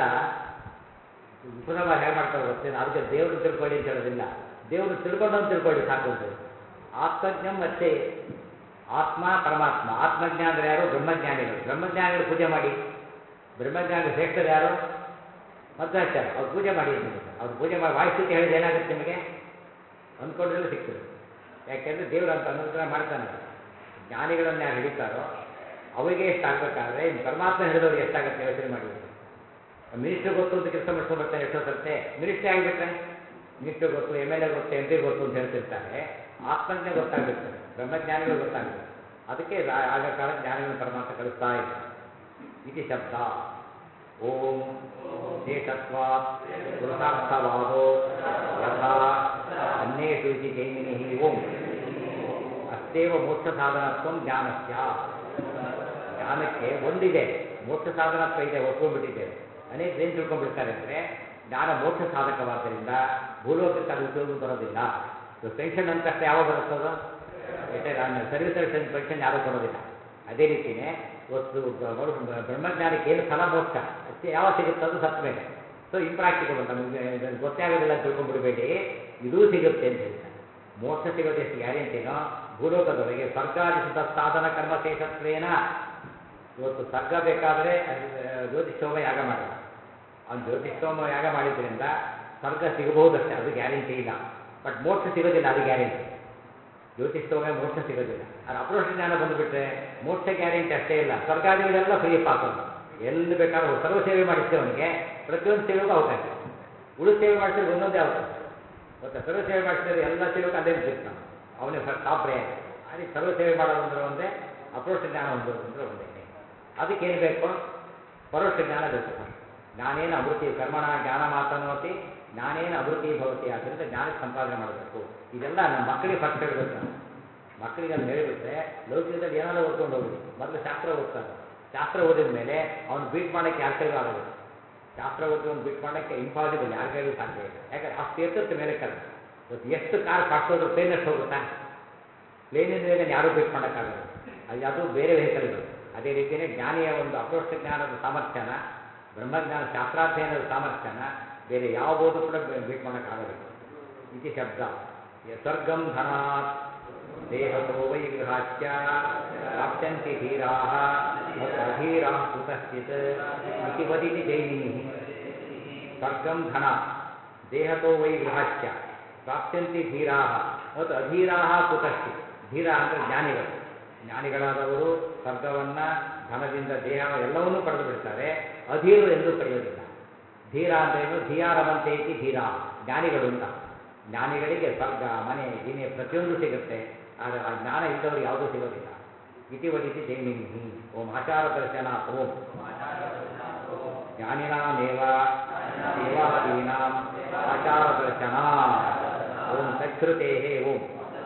ಉಪನವ ಹೇಗೆ ಮಾಡ್ತಾರೆ ಗೊತ್ತೇನು ಅದಕ್ಕೆ ದೇವ್ರನ್ನ ತಿಳ್ಕೊಳ್ಳಿ ಅಂತ ಹೇಳೋದಿಲ್ಲ ದೇವ್ರನ್ನ ತಿಳ್ಕೊಂಡು ಅಂತ ತಿಳ್ಕೊಳ್ಳಿ ಸಾಕು ಅಂತ ಹೇಳಿ. ಆತ್ಮಜ್ಞಂ ಅಷ್ಟೇ ಆತ್ಮ ಪರಮಾತ್ಮ ಆತ್ಮಜ್ಞಾನ ಅಂದ್ರೆ ಯಾರು ಬ್ರಹ್ಮಜ್ಞಾನಿಗಳು ಬ್ರಹ್ಮಜ್ಞಾನಿಗಳು ಪೂಜೆ ಮಾಡಿ ಬ್ರಹ್ಮಜ್ಞಾನಿ ಶ್ರೇಷ್ಠರು ಯಾರು ಮಧ್ವಾಚಾರ್ಯ ಅವ್ರು ಪೂಜೆ ಮಾಡಿ ಅಂತ ಅವ್ರು ಪೂಜೆ ಮಾಡಿ ವಾಯುಸ್ಥಿತಿ ಹೇಳಿದ್ರೆ ಏನಾಗುತ್ತೆ ನಿಮಗೆ ಅಂದ್ಕೊಂಡ್ರೆಲ್ಲ ಸಿಗ್ತದೆ ಯಾಕೆಂದ್ರೆ ದೇವರು ಅಂತ ಅನುಗ್ರಹ ಮಾಡ್ತಾನೆ ಜ್ಞಾನಿಗಳನ್ನು ಯಾರು ಹಿಡಿತಾರೋ ಅವರಿಗೆ ಎಷ್ಟಾಗಬೇಕಾದ್ರೆ ಇನ್ನು ಪರಮಾತ್ಮ ಹಿಡಿದವ್ರಿಗೆ ಎಷ್ಟಾಗುತ್ತೆ ಯೋಚನೆ ಮಾಡಿ ಮಿನಿಸ್ಟ್ರ್ ಗೊತ್ತು ಅಂತ ಕೆಲಸ ಮಾಡ್ಕೊಂಡು ಬರ್ತಾನೆ ಎಷ್ಟೋ ಸರ್ತೆ ಮಿನಿಸ್ಟ್ರಿ ಆಗಿಬಿಟ್ರೆ ಮಿನಿಸ್ಟ್ರ್ ಗೊತ್ತು ಎಮ್ ಎಲ್ ಎ ಗೊತ್ತು ಎಂ ಪಿ ಗೊತ್ತು ಅಂತ ಹೇಳ್ತಿರ್ತಾರೆ ಆತ್ಮಜ್ಞೆ ಗೊತ್ತಾಗ್ಬಿಡ್ತಾರೆ ಬ್ರಹ್ಮಜ್ಞಾನಿಗಳು ಗೊತ್ತಾಗುತ್ತೆ ಅದಕ್ಕೆ ರಾ- ಆಗ ಕಾಲ ಜ್ಞಾನಿಗಳನ್ನು ಪರಮಾತ್ಮ ಕಳಿಸ್ತಾ ಇದ್ದಾರೆ ಇತಿ ಶಬ್ದ ಓಂ ಶೇಷತ್ವಾತ್ ಪುರುಷಾರ್ಥವಾದೋ ಯಥಾ ಅನ್ಯೇಷು ಇತಿ ಜೈಮಿನಿ ಓಂ ಅಸ್ತೇವ ಮೋಕ್ಷ ಸಾಧನತ್ವ ಜ್ಞಾನಸ್ಯ ಜ್ಞಾನಕ್ಕೆ ಒಂದಿದೆ ಮೋಕ್ಷ ಸಾಧನತ್ವ ಇದೆ ಒಪ್ಕೊಂಡ್ಬಿಟ್ಟಿದ್ದೇವೆ ಅನೇಕ ಏನು ತಿಳ್ಕೊಂಡ್ಬಿಡ್ತಾರೆ ಅಂದರೆ ಜ್ಞಾನ ಮೋಕ್ಷ ಸಾಧಕವಾದ್ದರಿಂದ ಭೂಲೋಕಕ್ಕೆ ಅದು ಉಪಯೋಗ ಬರೋದಿಲ್ಲ ಇದು ಪೆನ್ಷನ್ ಅಂತ ತಕ್ಷಣ ಯಾವಾಗ ಬರುತ್ತದು ಸರ್ವಿಸ್ ಪೆನ್ಷನ್ ಯಾರೂ ಕೊಡೋದಿಲ್ಲ ಅದೇ ರೀತಿಯೇ ಇವತ್ತು ಬ- ಬರು- ಬ್ರಹ್ಮಜ್ಞಾನಕ್ಕೆ ಏನು ಫಲ ಮೋಕ್ಷ ಅಷ್ಟೇ ಯಾವಾಗ ಸಿಗುತ್ತೆ ಅದು ಸತ್ತ ಮೇಲೆ ಸೊ ಇಂಪ್ರಾಕ್ಟಿಕಬಲ್ ನಮಗೆ ಇದನ್ನು ಗೊತ್ತೇ ಆಗೋದಿಲ್ಲ ಅಂತ ತಿಳ್ಕೊಂಡ್ಬಿಡ್ಬೇಡಿ ಇದೂ ಸಿಗುತ್ತೆ ಅಂತ ಹೇಳ್ತಾರೆ ಮೋಕ್ಷ ಸಿಗೋದು ಎಷ್ಟು ಗ್ಯಾರಂಟಿನೋ ಭೂಲೋಕದೊಳಗೆ ಸ್ವರ್ಗಾದಿಸಿದ ಸಾಧನ ಕರ್ಮ ಶೇಷತ್ವೇನ ಇವತ್ತು ಸ್ವರ್ಗ ಬೇಕಾದರೆ ಜ್ಯೋತಿಷ್ಠೋಮ ಯಾಗ ಮಾಡಲ್ಲ ಅವ್ನು ಜ್ಯೋತಿಷ್ಠೋಮ ಯಾಗ ಮಾಡಿದ್ರಿಂದ ಸ್ವರ್ಗ ಸಿಗಬಹುದಷ್ಟೇ ಅದು ಗ್ಯಾರಂಟಿ ಇಲ್ಲ ಬಟ್ ಮೋಕ್ಷ ಸಿಗೋದಿಲ್ಲ ಅದು ಗ್ಯಾರಂಟಿ ಜ್ಯೋತಿಷ್ಠೋಮೆ ಮೋಕ್ಷ ಸಿಗೋದಿಲ್ಲ ಅದು ಅಪ್ರೋಷ ಜ್ಞಾನ ಬಂದುಬಿಟ್ರೆ ಮೋಕ್ಷ ಗ್ಯಾರಂಟಿ ಅಷ್ಟೇ ಇಲ್ಲ ಸ್ವರ್ಗಾದಿಗಳೆಲ್ಲ ಫ್ರೀ ಪಾಸ್ ಅವನು ಎಲ್ಲಿ ಬೇಕಾದ್ರೂ ಸರ್ವ ಸೇವೆ ಮಾಡಿಸ್ತೇವೆ ಅವನಿಗೆ ಪ್ರತಿಯೊಂದು ಸೇವೆಗೂ ಅವಕಾಶ ಉಳಿದ ಸೇವೆ ಮಾಡಿಸಿದ್ರೆ ಒಂದೊಂದೇ ಅವಕಾಶ ಮತ್ತೆ ಸರ್ವ ಸೇವೆ ಮಾಡಿಸಿದ್ರೆ ಎಲ್ಲ ಸೇವೆಗೆ ಅದೇ ಬಿಟ್ಟಿರ್ತಾನೆ ನಾವು ಅವನೇ ಫಸ್ಟ್ ಟಾಪ್ ಪ್ರಯಾಣ ಅದಕ್ಕೆ ಸರ್ವ ಸೇವೆ ಮಾಡೋದು ಅಂದ್ರೆ ಒಂದೇ ಅಪ್ರೋಷ ಜ್ಞಾನ ಹೊಂದೋದು ಅಂದ್ರೆ ಒಂದೇ ಅದಕ್ಕೇನು ಬೇಕು ಪರೋಕ್ಷ ಜ್ಞಾನ ಬೇಕು ಫಸ್ಟ್ ಜ್ಞಾನೇನ ಅಮೃತಿ ಕರ್ಮಣ ಜ್ಞಾನ ಮಾತನೋತಿ ಜ್ಞಾನೇನ ಅಮೃತಿ ಭವತಿ ಆದ್ದರಿಂದ ಜ್ಞಾನಕ್ಕೆ ಸಂಪಾದನೆ ಮಾಡಬೇಕು ಇದೆಲ್ಲ ನಮ್ಮ ಮಕ್ಕಳಿಗೆ ಫಸ್ಟ್ ಹೇಳಬೇಕು ನಾವು ಮಕ್ಕಳಿಗೆ ಅದನ್ನ ಹೇಳಿಬಿಟ್ರೆ ಲೌಕಿಕದಲ್ಲಿ ಏನಾದರೂ ಓದ್ಕೊಂಡು ಹೋಗ್ಲಿ ಮೊದಲು ಶಾಸ್ತ್ರ ಓದ್ತಾನೆ ಶಾಸ್ತ್ರ ಓದಿದ ಮೇಲೆ ಅವನು ಬೀಟ್ ಮಾಡೋಕ್ಕೆ ಯಾರ ಕೈಲೂ ಆಗೋದಿಲ್ಲ ಶಾಸ್ತ್ರ ಓದಿ ಒಂದು ಬೀಟ್ ಮಾಡೋಕ್ಕೆ ಇಂಪಾಸಿಬಲ್ ಯಾರ ಕೈಲೂ ಸಾಧ್ಯ ಇಲ್ಲ ಯಾಕಂದ್ರೆ ಅಷ್ಟು ಎತ್ತುತ್ತೆ ಮೇಲೆ ಕದ ಇವತ್ತು ಎಷ್ಟು ಕಾರ್ ಫಾಸ್ಟ್ ಹೋದ್ರೆ ಪ್ಲೇನ್ ಎಷ್ಟು ಹೋಗುತ್ತಾ ಪ್ಲೇನಿನ ವೇಗ ಯಾರೂ ಬೀಟ್ ಮಾಡೋಕ್ಕಾಗಲ್ಲ ಅದು ಅದು ಬೇರೆ ವೆಹಿಕಲ್ಗಳು ಅದೇ ರೀತಿಯೇ ಜ್ಞಾನಿಯ ಒಂದು ಅಪ್ರೋಷ್ಟ ಜ್ಞಾನದ ಸಾಮರ್ಥ್ಯನ ಬ್ರಹ್ಮಜ್ಞಾನ ಶಾಸ್ತ್ರಾಧ್ಯಯನದ ಸಾಮರ್ಥ್ಯನ ಬೇರೆ ಯಾವ ಬೋದು ಕೂಡ ಬೀಟ್ ಮಾಡೋಕ್ಕಾಗೋದಿಲ್ಲ ಇತಿ ಶಬ್ದ ಸ್ವರ್ಗಂ ಧನಾತ್ ದೇಹತೋ ವೈ ಗೃಹಾಚ್ಯ ಪ್ರಾಪ್ಯಂತಿ ಧೀರಾಃ ಮತ್ತು ಅಧೀರಾಃ ಕುತಶ್ಚಿತ್ ಇತಿ ವದಿತಿ ಜೈಮಿನಿಃ ಸ್ವರ್ಗಂ ಧನ ದೇಹತೋ ವೈ ಗೃಹಾಚ್ಯ ಪ್ರಾಪ್ಯಂತಿ ಧೀರಾಃ ಮತ್ತು ಅಧೀರಾಃ ಕುತಶ್ಚಿತ್ ಧೀರ ಅಂದರೆ ಜ್ಞಾನಿಗಳು ಜ್ಞಾನಿಗಳಾದವರು ಸ್ವರ್ಗವನ್ನ ಧನದಿಂದ ದೇಹ ಎಲ್ಲವನ್ನೂ ಪಡೆದು ಬಿಡ್ತಾರೆ ಅಧೀರು ಎಂದು ಪಡೆಯೋದಿಲ್ಲ ಧೀರ ಅಂದ್ರೇನು ಧಿಯಾರವಂತೆ ಇತಿ ಧೀರ ಜ್ಞಾನಿಗಳು ಅಂತ ಜ್ಞಾನಿಗಳಿಗೆ ಸ್ವರ್ಗ ಮನೆ ದಿನೆ ಪ್ರತಿಯೊಂದು ಸಿಗುತ್ತೆ ಆದರೆ ಆ ಜ್ಞಾನ ಇದ್ದವರು ಯಾವುದೂ ಸಿಗೋದಿಲ್ಲ ಇತಿ ವದಿತಿ ಜೈಮಿನಿ ಓಂ ಆಚಾರ ದರ್ಶನ ಓಂ ಜ್ಞಾನಿನಾಮೇವ ದೇವಾದೀನಾಂ ಆಚಾರ ದರ್ಶನ ಓಂ ತಚ್ಛ್ರುತೆ ಓಂ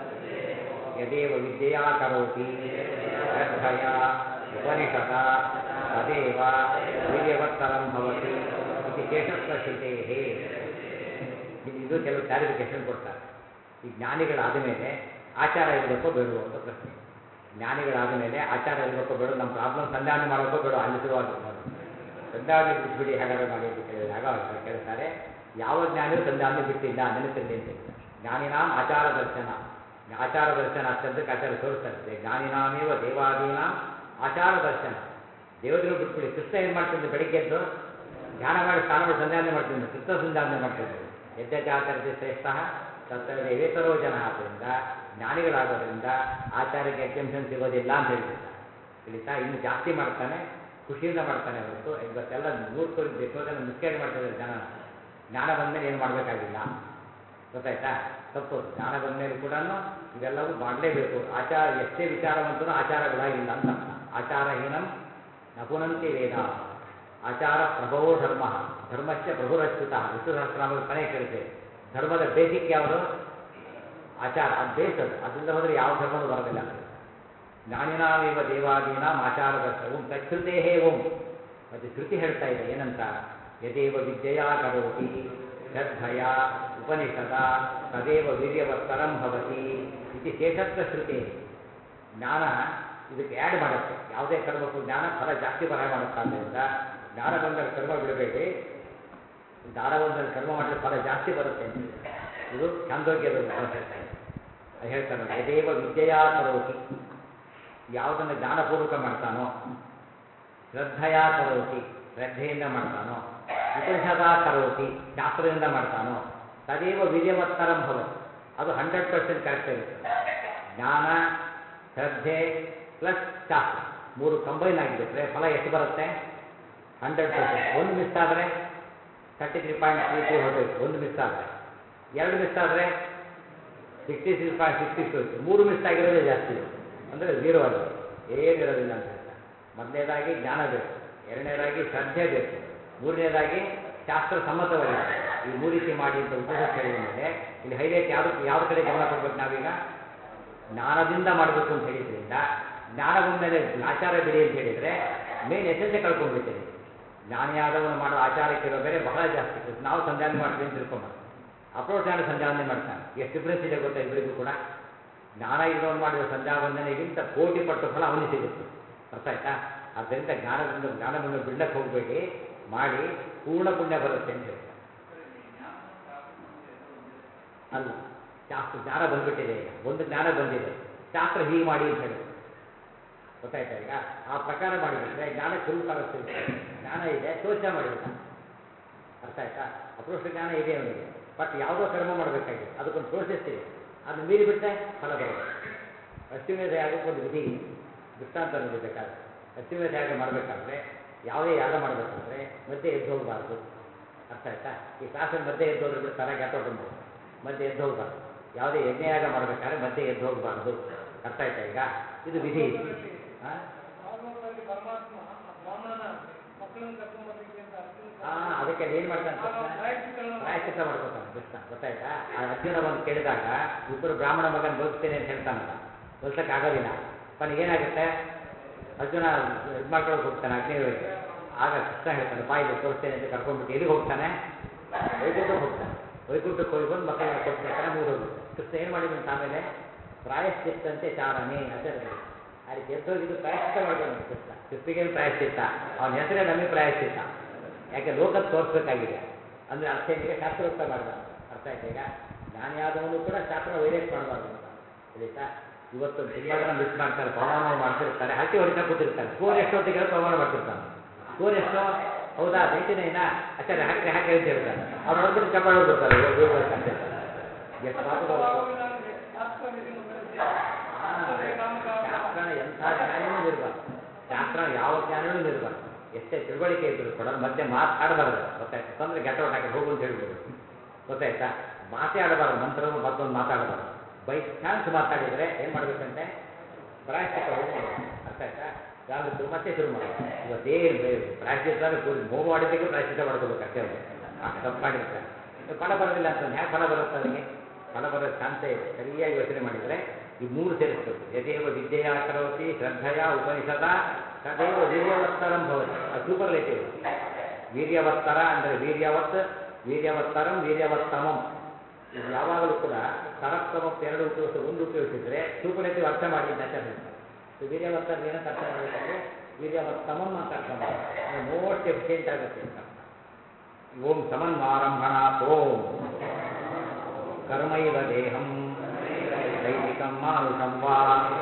ಯದೇವ ವಿದ್ಯೆಯಾ ಕರೋತಿ ಶ್ರದ್ಧಯ ಉಪನಿಷದ ತದೇವ ವೀರ್ಯವತ್ತರಂ ಭವತಿ ಇತಿ ಶೇಷತ್ವಶ್ರುತೇ ಇಲ್ಲಿ ಇದು ಕೆಲವು ಕ್ಲಾರಿಫಿಕೇಶನ್ ಕೊಡ್ತಾರೆ ಈ ಜ್ಞಾನಿಗಳಾದ ಮೇಲೆ ಆಚಾರ ಇರಬೇಕೋ ಬೇಡವೋ ಅಂತ ಪ್ರಶ್ನೆ ಜ್ಞಾನಿಗಳಾದ ಮೇಲೆ ಆಚಾರ ಇರಬೇಕೋ ಬೇಡ ನಮ್ಮ ಪ್ರಾಬ್ಲಮ್ ಸಂಧಾನ ಮಾಡೋಕ್ಕೋ ಬೇಡ ಅಲ್ಲಿ ಶುರುವಾಗುತ್ತೆ ನೋಡಿ ಸಂಧಾನ ಬಿಟ್ಬಿಡಿ ಹೇಗಾರು ಮಾಡಿ ಅಂತ ಕೇಳಿದ್ರೆ ಆಗ ಅವ್ರು ಕೇಳ್ತಾರೆ ಯಾವ ಜ್ಞಾನಿಯೂ ಸಂಧಾನ ಬಿಟ್ಟಿಲ್ಲ ನೆನಪಿರಲಿ ಅಂತ ಹೇಳ್ತಾರೆ ಜ್ಞಾನಿನಾಂ ಆಚಾರ ದರ್ಶನ ಆಚಾರ ದರ್ಶನ ಶಬ್ದಕ್ಕೆ ಆಚಾರ ತೋರಿಸ್ತಾರೆ ಜ್ಞಾನಿನಾಮೇವ ದೇವಾದೀನಾಂ ಆಚಾರ ದರ್ಶನ ದೇವತೆಗಳು ಬಿಟ್ಬಿಡಿ ಕೃಷ್ಣ ಏನು ಮಾಡ್ತಿದ್ದೆ ಬೆಳಿಗ್ಗೆದ್ದು ಧ್ಯಾನ ಮಾಡಿ ಸ್ನಾನ ಮಾಡಿ ಸಂಧ್ಯಾನೆ ಮಾಡ್ತಿದ್ದೆ ಕೃಷ್ಣ ಸಂಧ್ಯಾನೆ ಮಾಡ್ತಿದ್ದೆ ಯಜ್ಞಾಚರತೆ ಶ್ರೇಷ್ಠ ತತ್ರ ದೇವೇತರೋ ಜನ ಆದ್ದರಿಂದ ಜ್ಞಾನಿಗಳಾಗೋದ್ರಿಂದ ಆಚಾರಕ್ಕೆ ಎಕ್ಸೆಂಪ್ಷನ್ ಸಿಗೋದಿಲ್ಲ ಅಂತ ಹೇಳ್ತಿದ್ದಾರೆ ತಿಳಿತಾ ಇನ್ನು ಜಾಸ್ತಿ ಮಾಡ್ತಾನೆ ಖುಷಿಯಿಂದ ಮಾಡ್ತಾನೆ ಹೊರತು ಇವತ್ತೆಲ್ಲ ಮೂರ್ಖರು ಎಷ್ಟೋ ಜನ ಮಿಸ್ಗೈಡ್ ಮಾಡ್ತಿದ್ದಾರೆ ಜನನ ಜ್ಞಾನ ಬಂದಮೇಲೆ ಏನು ಮಾಡಬೇಕಾಗಿಲ್ಲ ಗೊತ್ತಾಯ್ತಾ ತಪ್ಪು ಜ್ಞಾನ ಬಂದಮೇಲೆ ಕೂಡ ಇವೆಲ್ಲವೂ ಮಾಡಲೇಬೇಕು ಆಚಾರ ಎಷ್ಟೇ ವಿಚಾರವಂತನೂ ಆಚಾರ ಬಿಡಾಗಿಲ್ಲ ಅಂತ ಅರ್ಥ ಆಚಾರಹೀನಂ ನಪುನಂತಿ ವೇದ ಆಚಾರ ಪ್ರಭವೋ ಧರ್ಮ ಧರ್ಮಶ್ಚ ಪ್ರಭುರಚ್ಯುತ ವಿಷ್ಣು ಸಹಸ್ರನಾಮದ ಕೊನೆ ಕೇಳಿದೆ ಧರ್ಮದ ಬೇಸಿಕ್ ಯಾವುದು ಆಚಾರ ಅದು ಬೇಸ್ ಅದು ಅದರಿಂದ ಹೋದರೆ ಯಾವ ಧರ್ಮನೂ ಬರೋದಿಲ್ಲ ಅಂತ ಜ್ಞಾನಿನಾಮೇವ ದೇವಾದೀನಾಂ ಆಚಾರ ದರ್ಶ ಓಂ ತಚ್ಛೃತೇ ಓಂ ಮತ್ತೆ ಶ್ರುತಿ ಹೇಳ್ತಾ ಇದೆ ಏನಂತ ಯದೇವ ವಿದ್ಯೆಯಾ ಕರೋತಿ ಶ್ರದ್ಧಯ ಉಪನಿಷದ ತದೇವ ವೀರ್ಯವತ್ತರಂ ಭವತಿ ಇತಿ ಶೇಷತ್ವ ಶ್ರುತಿ ಜ್ಞಾನ ಇದಕ್ಕೆ ಆ್ಯಡ್ ಮಾಡುತ್ತೆ ಯಾವುದೇ ಕರ್ಮಕ್ಕೂ ಜ್ಞಾನ ಫಲ ಜಾಸ್ತಿ ಬರಹ ಮಾಡುತ್ತೆ ಆದ್ದರಿಂದ ಜ್ಞಾನ ಬಂದಲ್ಲಿ ಕರ್ಮ ಬಿಡಬೇಡಿ ಜ್ಞಾನ ಬಂದಲ್ಲಿ ಕರ್ಮ ಮಾಡಿದ್ರೆ ಫಲ ಜಾಸ್ತಿ ಬರುತ್ತೆ ಅಂತ ಹೇಳಿ. ಇದು ಛಾಂದೋಗ್ಯದ ಮಾತು ಹೇಳ್ತಾ ಇದೆ ಅದು ಹೇಳ್ತಾರೆ ನೋಡಿ, ಯದೇವ ವಿದ್ಯೆಯಾ ಕರೋತಿ ಯಾವುದನ್ನು ಜ್ಞಾನಪೂರ್ವಕ ಮಾಡ್ತಾನೋ ಶ್ರದ್ಧೆಯ ಕರೋತಿ ಶ್ರದ್ಧೆಯಿಂದ ಮಾಡ್ತಾನೋ ಉಪನಿಷದ ಕರೋತಿ ಶಾಸ್ತ್ರದಿಂದ ಮಾಡ್ತಾನೋ ತದೇವ ವೀರ್ಯವತ್ತರಂ ಭವತಿ ಅದು ಹಂಡ್ರೆಡ್ ಪರ್ಸೆಂಟ್ ಕರೆಕ್ಟ್ ಇರುತ್ತೆ ಜ್ಞಾನ ಶ್ರದ್ಧೆ ಪ್ಲಸ್ ಶಾಸ್ತ್ರ ಮೂರು ಕಂಬೈನ್ ಆಗಿಬಿಟ್ರೆ ಫಲ ಎಷ್ಟು ಬರುತ್ತೆ ಹಂಡ್ರೆಡ್ ಪರ್ಸೆಂಟ್ ಒಂದು ಮಿಸ್ ಆದರೆ thirty three point three three ಹೊರಟೋಯ್ತು ಒಂದು ಮಿಸ್ ಆದರೆ ಎರಡು ಮಿಸ್ ಆದರೆ sixty six point six six ಹೋಯ್ತು ಮೂರು ಮಿಸ್ ಆಗಿರೋದೇ ಜಾಸ್ತಿ ಅಂದರೆ ಝೀರೋ ಅಲ್ಲಿ ಏನಿರೋದಿಲ್ಲ ಅಂತ ಹೇಳ್ತಾರೆ ಮೊದಲನೇದಾಗಿ ಜ್ಞಾನ ಬೇಕು ಎರಡನೇದಾಗಿ ಶ್ರದ್ಧೆ ಬೇಕು ಮೂರನೇದಾಗಿ ಶಾಸ್ತ್ರ ಸಮ್ಮತವಾಗಿದೆ ಈ ಮೂರು ರೀತಿ ಮಾಡಿ ಅಂತ ಉಪನಿಷತ್ ಹೇಳಿದ ಮೇಲೆ ಇಲ್ಲಿ ಹೈಲೈಟ್ ಯಾವ್ದು ಯಾವ ಕಡೆ ಗಮನ ಕೊಡ್ಬೇಕು ನಾವೀಗ ಜ್ಞಾನದಿಂದ ಮಾಡಬೇಕು ಅಂತ ಹೇಳಿದ್ರಿಂದ ಜ್ಞಾನ ಬಂದಮೇಲೆ ಆಚಾರ ಬಿಡಿ ಅಂತ ಹೇಳಿದರೆ ಮೇನ್ ಎಸೆನ್ಸೇ ಕಳ್ಕೊಂಡ್ಬಿಡ್ತೀರಿ ಜ್ಞಾನಿಯಾದವನು ಮಾಡೋ ಆಚಾರಕ್ಕಿರೋ ಬೇರೆ ಬಹಳ ಜಾಸ್ತಿ ಇವತ್ತು ನಾವು ಸಂಧಾನ ಮಾಡ್ತೀವಿ ಅಂತ ತಿಳ್ಕೊಂಬ ಅಪ್ರೋಚ್ ಜ್ಞಾನ ಸಂಧ್ಯಾವಂದನೆ ಮಾಡ್ತಾನೆ ಎಷ್ಟು ಡಿಫ್ರೆನ್ಸ್ ಇದೆ ಗೊತ್ತಾ ಇಬ್ಬರಿಗೂ ಕೂಡ ಜ್ಞಾನ ಇರೋನು ಮಾಡಿದ ಸಂಧ್ಯಾವಂದನೆಗಿಂತ ಕೋಟಿ ಪಟ್ಟು ಫಲ ಅವನಿಗೆ ಸಿಗುತ್ತೆ ಅರ್ಥ ಆಯ್ತಾ ಆದ್ದರಿಂದ ಜ್ಞಾನದಿಂದ ಜ್ಞಾನವನ್ನು ಬಿಡಕ್ಕೆ ಹೋಗಬೇಡಿ ಮಾಡಿ ಪೂರ್ಣ ಪುಣ್ಯ ಬರುತ್ತೆ ಅಂತ ಹೇಳ್ತಾರೆ ಅಲ್ಲ ಶಾಸ್ತ್ರ ಜ್ಞಾನ ಬಂದ್ಬಿಟ್ಟಿದೆ ಈಗ ಒಂದು ಜ್ಞಾನ ಬಂದಿದೆ ಶಾಸ್ತ್ರ ಹೀಗೆ ಮಾಡಿ ಅಂತ ಹೇಳುತ್ತೆ ಗೊತ್ತಾಯ್ತಾ ಈಗ ಆ ಪ್ರಕಾರ ಮಾಡಿಬಿಟ್ರೆ ಜ್ಞಾನ ಫುಲ್ ಕಾಲ ಸಿಗುತ್ತೆ ಜ್ಞಾನ ಇದೆ ಶೋಷಣೆ ಮಾಡಿಬಿಟ್ಟ ಅರ್ಥ ಆಯ್ತಾ ಅಪರೋಕ್ಷ ಜ್ಞಾನ ಇದೆ ಅವನಿಗೆ ಬಟ್ ಯಾವುದೋ ಕರ್ಮ ಮಾಡಬೇಕಾಗಿದೆ ಅದಕ್ಕೊಂದು ಪ್ರೋಸೆಸ್ ಇದೆ ಅದನ್ನ ಮೀರಿ ಬಿಟ್ಟರೆ ಫಲ ಬರೋದು ಅಶ್ವಮೇಧ ಯಾಗಕ್ಕೊಂದು ವಿಧಿ ಇದೆ ದೃಷ್ಟಾಂತ ನೋಡಿ ಬೇಕಾದ್ರೆ ಅಶ್ವಮೇಧ ಯಾಗ ಮಾಡಬೇಕಾದ್ರೆ ಯಾವುದೇ ಯಾಗ ಮಾಡಬೇಕಾದ್ರೆ ಮಧ್ಯೆ ಎದ್ದು ಹೋಗಬಾರ್ದು ಅರ್ಥ ಆಯ್ತಾ ಈ ಕ್ಲಾಸಲ್ಲಿ ಮಧ್ಯೆ ಎದ್ದು ಹೋದ್ರೆ ಬಿಡ್ತಾರೆ ಗೆಟ್ಟೋಟು ಮಧ್ಯೆ ಎದ್ದು ಹೋಗ್ಬಾರ್ದು ಯಾವುದೇ ಯಜ್ಞಯಾಗ ಮಾಡಬೇಕಾದ್ರೆ ಮಧ್ಯೆ ಎದ್ದು ಹೋಗಬಾರ್ದು ಅರ್ಥ ಆಯ್ತಾ ಈಗ ಇದು ವಿಧಿ ಇದು ಹಾಂ ಭಾಗವತದಲ್ಲಿ ಪರಮಾತ್ಮ ಆ ಬ್ರಾಹ್ಮಣನ ಮಕ್ಕಳನ್ನು ಕರ್ಕೊಂಡ್ಬರ್ಲಿಕ್ಕೆ ಅಂತ ಅರ್ಜುನ ಆ, ಅದಕ್ಕೆ ಏನು ಮಾಡ್ತಾನೆ ಆಗ ಕೃಷ್ಣ? ಪ್ರಾಯಶ್ಚಿತ್ತಗಳನ್ನ ಪ್ರಾಯಶ್ಚಿತ್ತ ಮಾಡ್ಕೊತಾನೆ ಕೃಷ್ಣ ಗೊತ್ತಾಯ್ತಾ ಆ ಅರ್ಜುನ ಬಂದು ಕೇಳಿದಾಗ ಇಬ್ಬರು ಬ್ರಾಹ್ಮಣ ಮಗನ ಬದುಕ್ತೇನೆ ಅಂತ ಹೇಳ್ತಾನಲ್ಲ ಬದುಕಕ್ಕೆ ಆಗೋದಿಲ್ಲ ಕೊನೆಗೆ ಏನಾಗುತ್ತೆ ಅರ್ಜುನ ಇದು ಮಾಡ್ಕೊಳಕ್ಕೆ ಹೋಗ್ತಾನೆ ಅಗ್ನಿಗಳಿಗೆ ಆಗ ಕೃಷ್ಣ ಹೇಳ್ತಾನೆ ಬಾಯಿಲಿ ತೋರಿಸ್ತೇನೆ ಅಂತ ಕರ್ಕೊಂಡ್ಬಿಟ್ಟು ಎಲ್ಲಿಗೆ ಹೋಗ್ತಾನೆ ವೈಕುಂಠಕ್ಕೆ ಹೋಗ್ತಾನೆ ವೈಕುಂಠಕ್ಕೆ ಹೋಗಿ ಬಂದು ಮಕ್ಕಳನ್ನ ಕೊಡ್ತಿರ್ತಾನೆ ಮುಗಿದೋಗುತ್ತೆ ಕೃಷ್ಣ ಏನು ಮಾಡಿದಂತ ಆಮೇಲೆ ಪ್ರಾಯಶ್ಚಿತ್ತಂತೆ ಚಾರಣೆ ಆಚರಣೆ ಆ ರೀತಿ ಎದ್ದೋಗಿದ್ದು ಪ್ರಾಯಶ್ಚಿತ್ತ ಮಾಡಿದ್ದಾನೆ ಕೃಷ್ಣ ಕೃಷ್ಣಿಗೇನು ಪ್ರಾಯಶ್ಚಿತ್ತ ಅವನ ಹೆಸರೇ ನಮಗೆ ಪ್ರಾಯಶ್ಚಿತ್ತ ಯಾಕೆ ಲೋಕದ ತೋರಿಸ್ಬೇಕಾಗಿದೆ ಅಂದರೆ ಅರ್ಥ ಏನಿಗೆ ಶಾಸ್ತ್ರೋಕ್ತ ಮಾಡಿದ ಅರ್ಥ ಆಯ್ತಾ ಈಗ ಜ್ಞಾನಿಯಾದವನು ಕೂಡ ಶಾಸ್ತ್ರ ವೈಲೇಟ್ ಮಾಡಬಾರ್ದು ಅಂತ ಆಯ್ತಾ ಇವತ್ತು ತುಂಬ ಜನ ಮಿಸ್ ಮಾಡ್ತಾರೆ ಪ್ರಮಾಣ ಮಾಡ್ತಿರ್ತಾರೆ ಹರಟಿ ಹೊಡಿತಾ ಕೂತಿರ್ತಾರೆ ಸ್ಕೋರ್ ಎಷ್ಟು ಹೊತ್ತಿಗೆ ಪ್ರಮಾಣ ಮಾಡ್ತಿರ್ತಾನೆ ಸ್ಕೋರ್ ಎಷ್ಟು ಹೌದಾ ನೈಟಿನೇನಾ ಆಚಾರ್ಯ ಹಾಕಿ ಹಾಕಿ ಅಂತ ಹೇಳ್ತಾರೆ ಅವ್ರು ನೋಡ್ಬಿಟ್ಟು ಚಪ್ಪಾಳೆ ಹೊಡ್ಬಿಡ್ತಾರೆ ಹೋಗ್ಬೇಕಂತೆ ಎಷ್ಟು ಪಾಪದವ್ರು. ಯಾವಾಗಲೂ ನಾನು ಶಾಸ್ತ್ರವಿದೆ ಮುಂದೆ ಶಾಸ್ತ್ರವೇ ಕಾಮಕಾಮ. ಶಾಸ್ತ್ರ ಎಂಥ ಜ್ಞಾನವೂ ಇರಬಾರ್ದು ಶಾಸ್ತ್ರ ಯಾವ ಜ್ಞಾನವೂ ಇರಬಾರ್ದು ಎಷ್ಟೇ ತಿಳುವಳಿಕೆ ಇದ್ರು ಕೂಡ ಮತ್ತೆ ಮಾತಾಡಬಾರ್ದು ಗೊತ್ತಾಯ್ತು ತೊಂದರೆ ಗೆಟ್ಟೌಟ್ ಹಾಕಿ ಹೋಗು ಅಂತ ಹೇಳ್ಬೋದು ಗೊತ್ತಾಯ್ತಾ ಮಾತೇ ಆಡಬಾರ್ದು ನಂತರ ಮತ್ತೊಂದು ಮಾತಾಡಬಾರ್ದು ಬೈ ಚಾನ್ಸ್ ಮಾತಾಡಿದರೆ ಏನು ಮಾಡಬೇಕಂತೆ ಪ್ರಾಯಶ್ಚಿತ್ತ ಹೋಗಿ ಮಾಡ್ಬೇಕು. ಅರ್ಥ ಆಯ್ತಾ ಯಾವ್ದು ಶುರು ಮತ್ತೆ ಶುರು ಮಾಡಿ ಇವತ್ತೇ ಪ್ರಾಯಶ್ಚಿತ್ತ ಅಂದ್ರೆ ಪೂರ್ತಿ ಹೋಮ ಮಾಡಿದ್ದಕ್ಕೆ ಪ್ರಾಯಶ್ಚಿತ್ತ ಮಾಡ್ಕೋಬೇಕು ಅಷ್ಟೇ ಅವ್ರು ಅಷ್ಟು ತಪ್ಪು ಮಾಡಿರ್ತಾರೆ ಇನ್ನು ಫಲ ಬರೋದಿಲ್ಲ ಅಂತ ಹೇಗೆ ಫಲ ಬರುತ್ತೆ ಅದಕ್ಕೆ ಫಲ ಬರೋ ಚಾನ್ಸೇ ಇದೆ ಸರಿಯಾಗಿ ಯೋಚನೆ ಮಾಡಿದರೆ ಈ ಮೂರು ಸೇರಿಸ್ಬೇಕು ಯಥೇವ ವಿದ್ಯೆಯ ಕರೋತಿ ಶ್ರದ್ಧೆಯ ಉಪನಿಷದ ತದೇವ ವೀರ್ಯವತ್ತರಂ ಭವತಿ ಅದು ಸೂಪರ್ಲೇಟಿವ್ ವೀರ್ಯವತ್ತರ ಅಂದರೆ ವೀರ್ಯವತ್ ವೀರ್ಯವತ್ತರಂ ವೀರ್ಯವತ್ತಮಂ ಇದು ಯಾವಾಗಲೂ ಕೂಡ ತರತ್ತಮ ಎರಡು ಉಪಯೋಗಿಸ ಒಂದು ಉಪಯೋಗಿಸಿದ್ರೆ ಸೂಪರ್ಲೇಟಿವ್ ಅರ್ಥ ಮಾಡಿ ಅಂತ ಆಚಾರ್ಯ ಹೇಳ್ತಾರೆ ಸೊ ವೀರ್ಯವತ್ತರ ಏನಂತ ಅರ್ಥ ಮಾಡಬೇಕು ವೀರ್ಯವತ್ತಮಂ ಅಂತ ಅರ್ಥ ಮಾಡಬೇಕು ಮೋಸ್ಟ್ ಎಫಿಷಿಯೆಂಟ್ ಆಗುತ್ತೆ ಅಂತ ಅರ್ಥ. ಓಂ ಸಮನ್ವಾರಂಭಣಾತ್ ಓಂ ಕರ್ಮೈವ ದೇಹಂ ದೈಹಿಕಂ ಮಾನುಷಂ ವಾ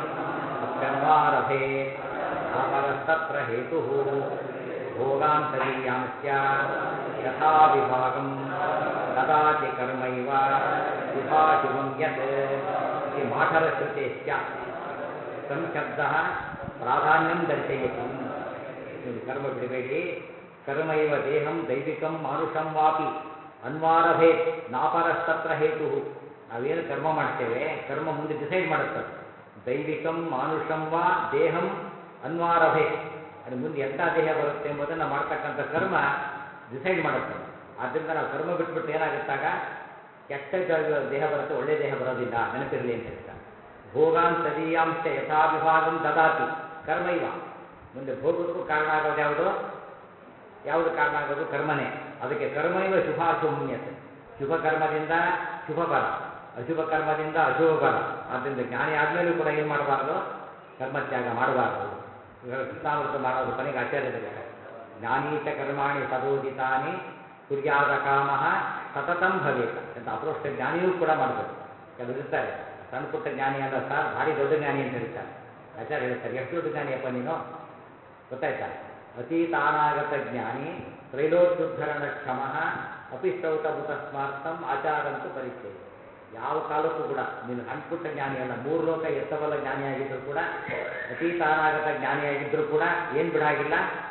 ಅಪ್ಯನ್ವಾರಭೇ ಅಪರಸ್ತತ್ರ ಹೇತು ಭೋಗಾಂತರೀಯಾಂಶ್ಚ ಯಥಾ ವಿಭಾಗಂ ಕದಾಚಿ ಕರ್ಮೈವ ವಿಭಾಷಿವಂ ಯತ್ ಇತಿ ಮಾಠರಶ್ರುತೇಶ್ಚ ಸಂಶಬ್ದ ಪ್ರಾಧಾನ್ಯಂ ದರ್ಶಯತಿ ನೋಡಿ ಕರ್ಮ ಬಿಡಬೇಡಿ ಕರ್ಮ ಇವ ದೇಹಂ ದೈವಿಕಂ ಮಾನುಷಂ ವಾಪಿ ಅನ್ವಾರಭೇತ್ ನಾಪರಸ್ತತ್ರ ಹೇತು ನಾವೇನು ಕರ್ಮ ಮಾಡ್ತೇವೆ ಕರ್ಮ ಮುಂದೆ ಡಿಸೈಡ್ ಮಾಡುತ್ತೆ ದೈವಿಕಂ ಮಾನುಷಂ ವಾ ದೇಹಂ ಅನ್ವಾರಭೇತ್ ಅದು ಮುಂದೆ ಎಂಥ ದೇಹ ಬರುತ್ತೆ ಎಂಬುದನ್ನು ಮಾಡ್ತಕ್ಕಂಥ ಕರ್ಮ ಡಿಸೈಡ್ ಮಾಡುತ್ತೆ ಆದ್ದರಿಂದ ನಾವು ಕರ್ಮ ಬಿಟ್ಬಿಟ್ಟು ಏನಾಗುತ್ತಾಗ ಕೆಟ್ಟ ದ- ದೇಹ ಬರುತ್ತೆ ಒಳ್ಳೆ ದೇಹ ಬರೋದಿಲ್ಲ ನೆನಪಿರಲಿ ಅಂತ ಹೇಳ್ತಾರೆ ಭೋಗಾನ್ ತದೀಯಾಂಶ ಯಥಾ ವಿಭಾಗಂ ದದಾತಿ ಕರ್ಮ ಇವ ಮುಂದೆ ಭೋಗಕ್ಕೂ ಕಾರಣ ಆಗೋದು ಯಾವುದು ಯಾವುದು ಕಾರಣ ಆಗೋದು ಕರ್ಮನೇ ಅದಕ್ಕೆ ಕರ್ಮೈವ ಶುಭಾಶುಭ್ಯತೆ ಶುಭ ಕರ್ಮದಿಂದ ಶುಭ ಫಲ ಅಶುಭ ಕರ್ಮದಿಂದ ಅಶುಭ ಫಲ ಆದ್ದರಿಂದ ಜ್ಞಾನಿ ಆದ್ಮೇಲೂ ಕೂಡ ಏನು ಮಾಡಬಾರ್ದು ಕರ್ಮತ್ಯಾಗ ಮಾಡಬಾರ್ದು ಇವಾಗ ಕೃಷ್ಣಾಮೃತ ಮಾಡೋದು ಕೊನೆಗೆ ಆಚಾರ್ಯರಿಗೆ ಜ್ಞಾನೀಚ ಕರ್ಮಾಣಿ ಸದೋದಿತಾನಿ ಕುರ್ಯಾದ ಕಾಮ ಸತತಂ ಭವೇತ ಅಂತ ಅಪ್ರೋಷ್ಟ ಜ್ಞಾನಿಯೂ ಕೂಡ ಮಾಡಬೇಕು ಕೆಲವರು ಇರ್ತಾರೆ ಸಣ್ಣ ಪುಟ್ಟ ಜ್ಞಾನಿ ಅಲ್ಲ ಸರ್ ಭಾರಿ ದೊಡ್ಡ ಜ್ಞಾನಿ ಅಂತ ಹೇಳ್ತಾರೆ ಆಚಾರ್ಯ ಹೇಳ್ತಾರೆ ಎಷ್ಟು ದೊಡ್ಡ ಜ್ಞಾನಿಯಪ್ಪ ನೀನು ಗೊತ್ತಾಯ್ತಾ ಅತೀತಾನಾಗತ ಜ್ಞಾನಿ ತ್ರೈಲೋಕ್ಯುದ್ಧರಣ ಕ್ಷಮ ಅಪಿಸ್ತೌತಭೂತ ಸ್ಮಾರ್ಥಂ ಆಚಾರಂತೂ ಪರಿಚಯ ಯಾವ ಕಾಲಕ್ಕೂ ಕೂಡ ನೀನು ಸಣ್ಣ ಪುಟ್ಟ ಜ್ಞಾನಿ ಅಲ್ಲ ಮೂರು ಲೋಕ ಎತ್ತಬಲ್ಲ ಜ್ಞಾನಿಯಾಗಿದ್ದರೂ ಕೂಡ ಅತೀತಾನಾಗತ ಜ್ಞಾನಿಯಾಗಿದ್ದರೂ ಕೂಡ ಏನು ಬಿಡಾಗಿಲ್ಲ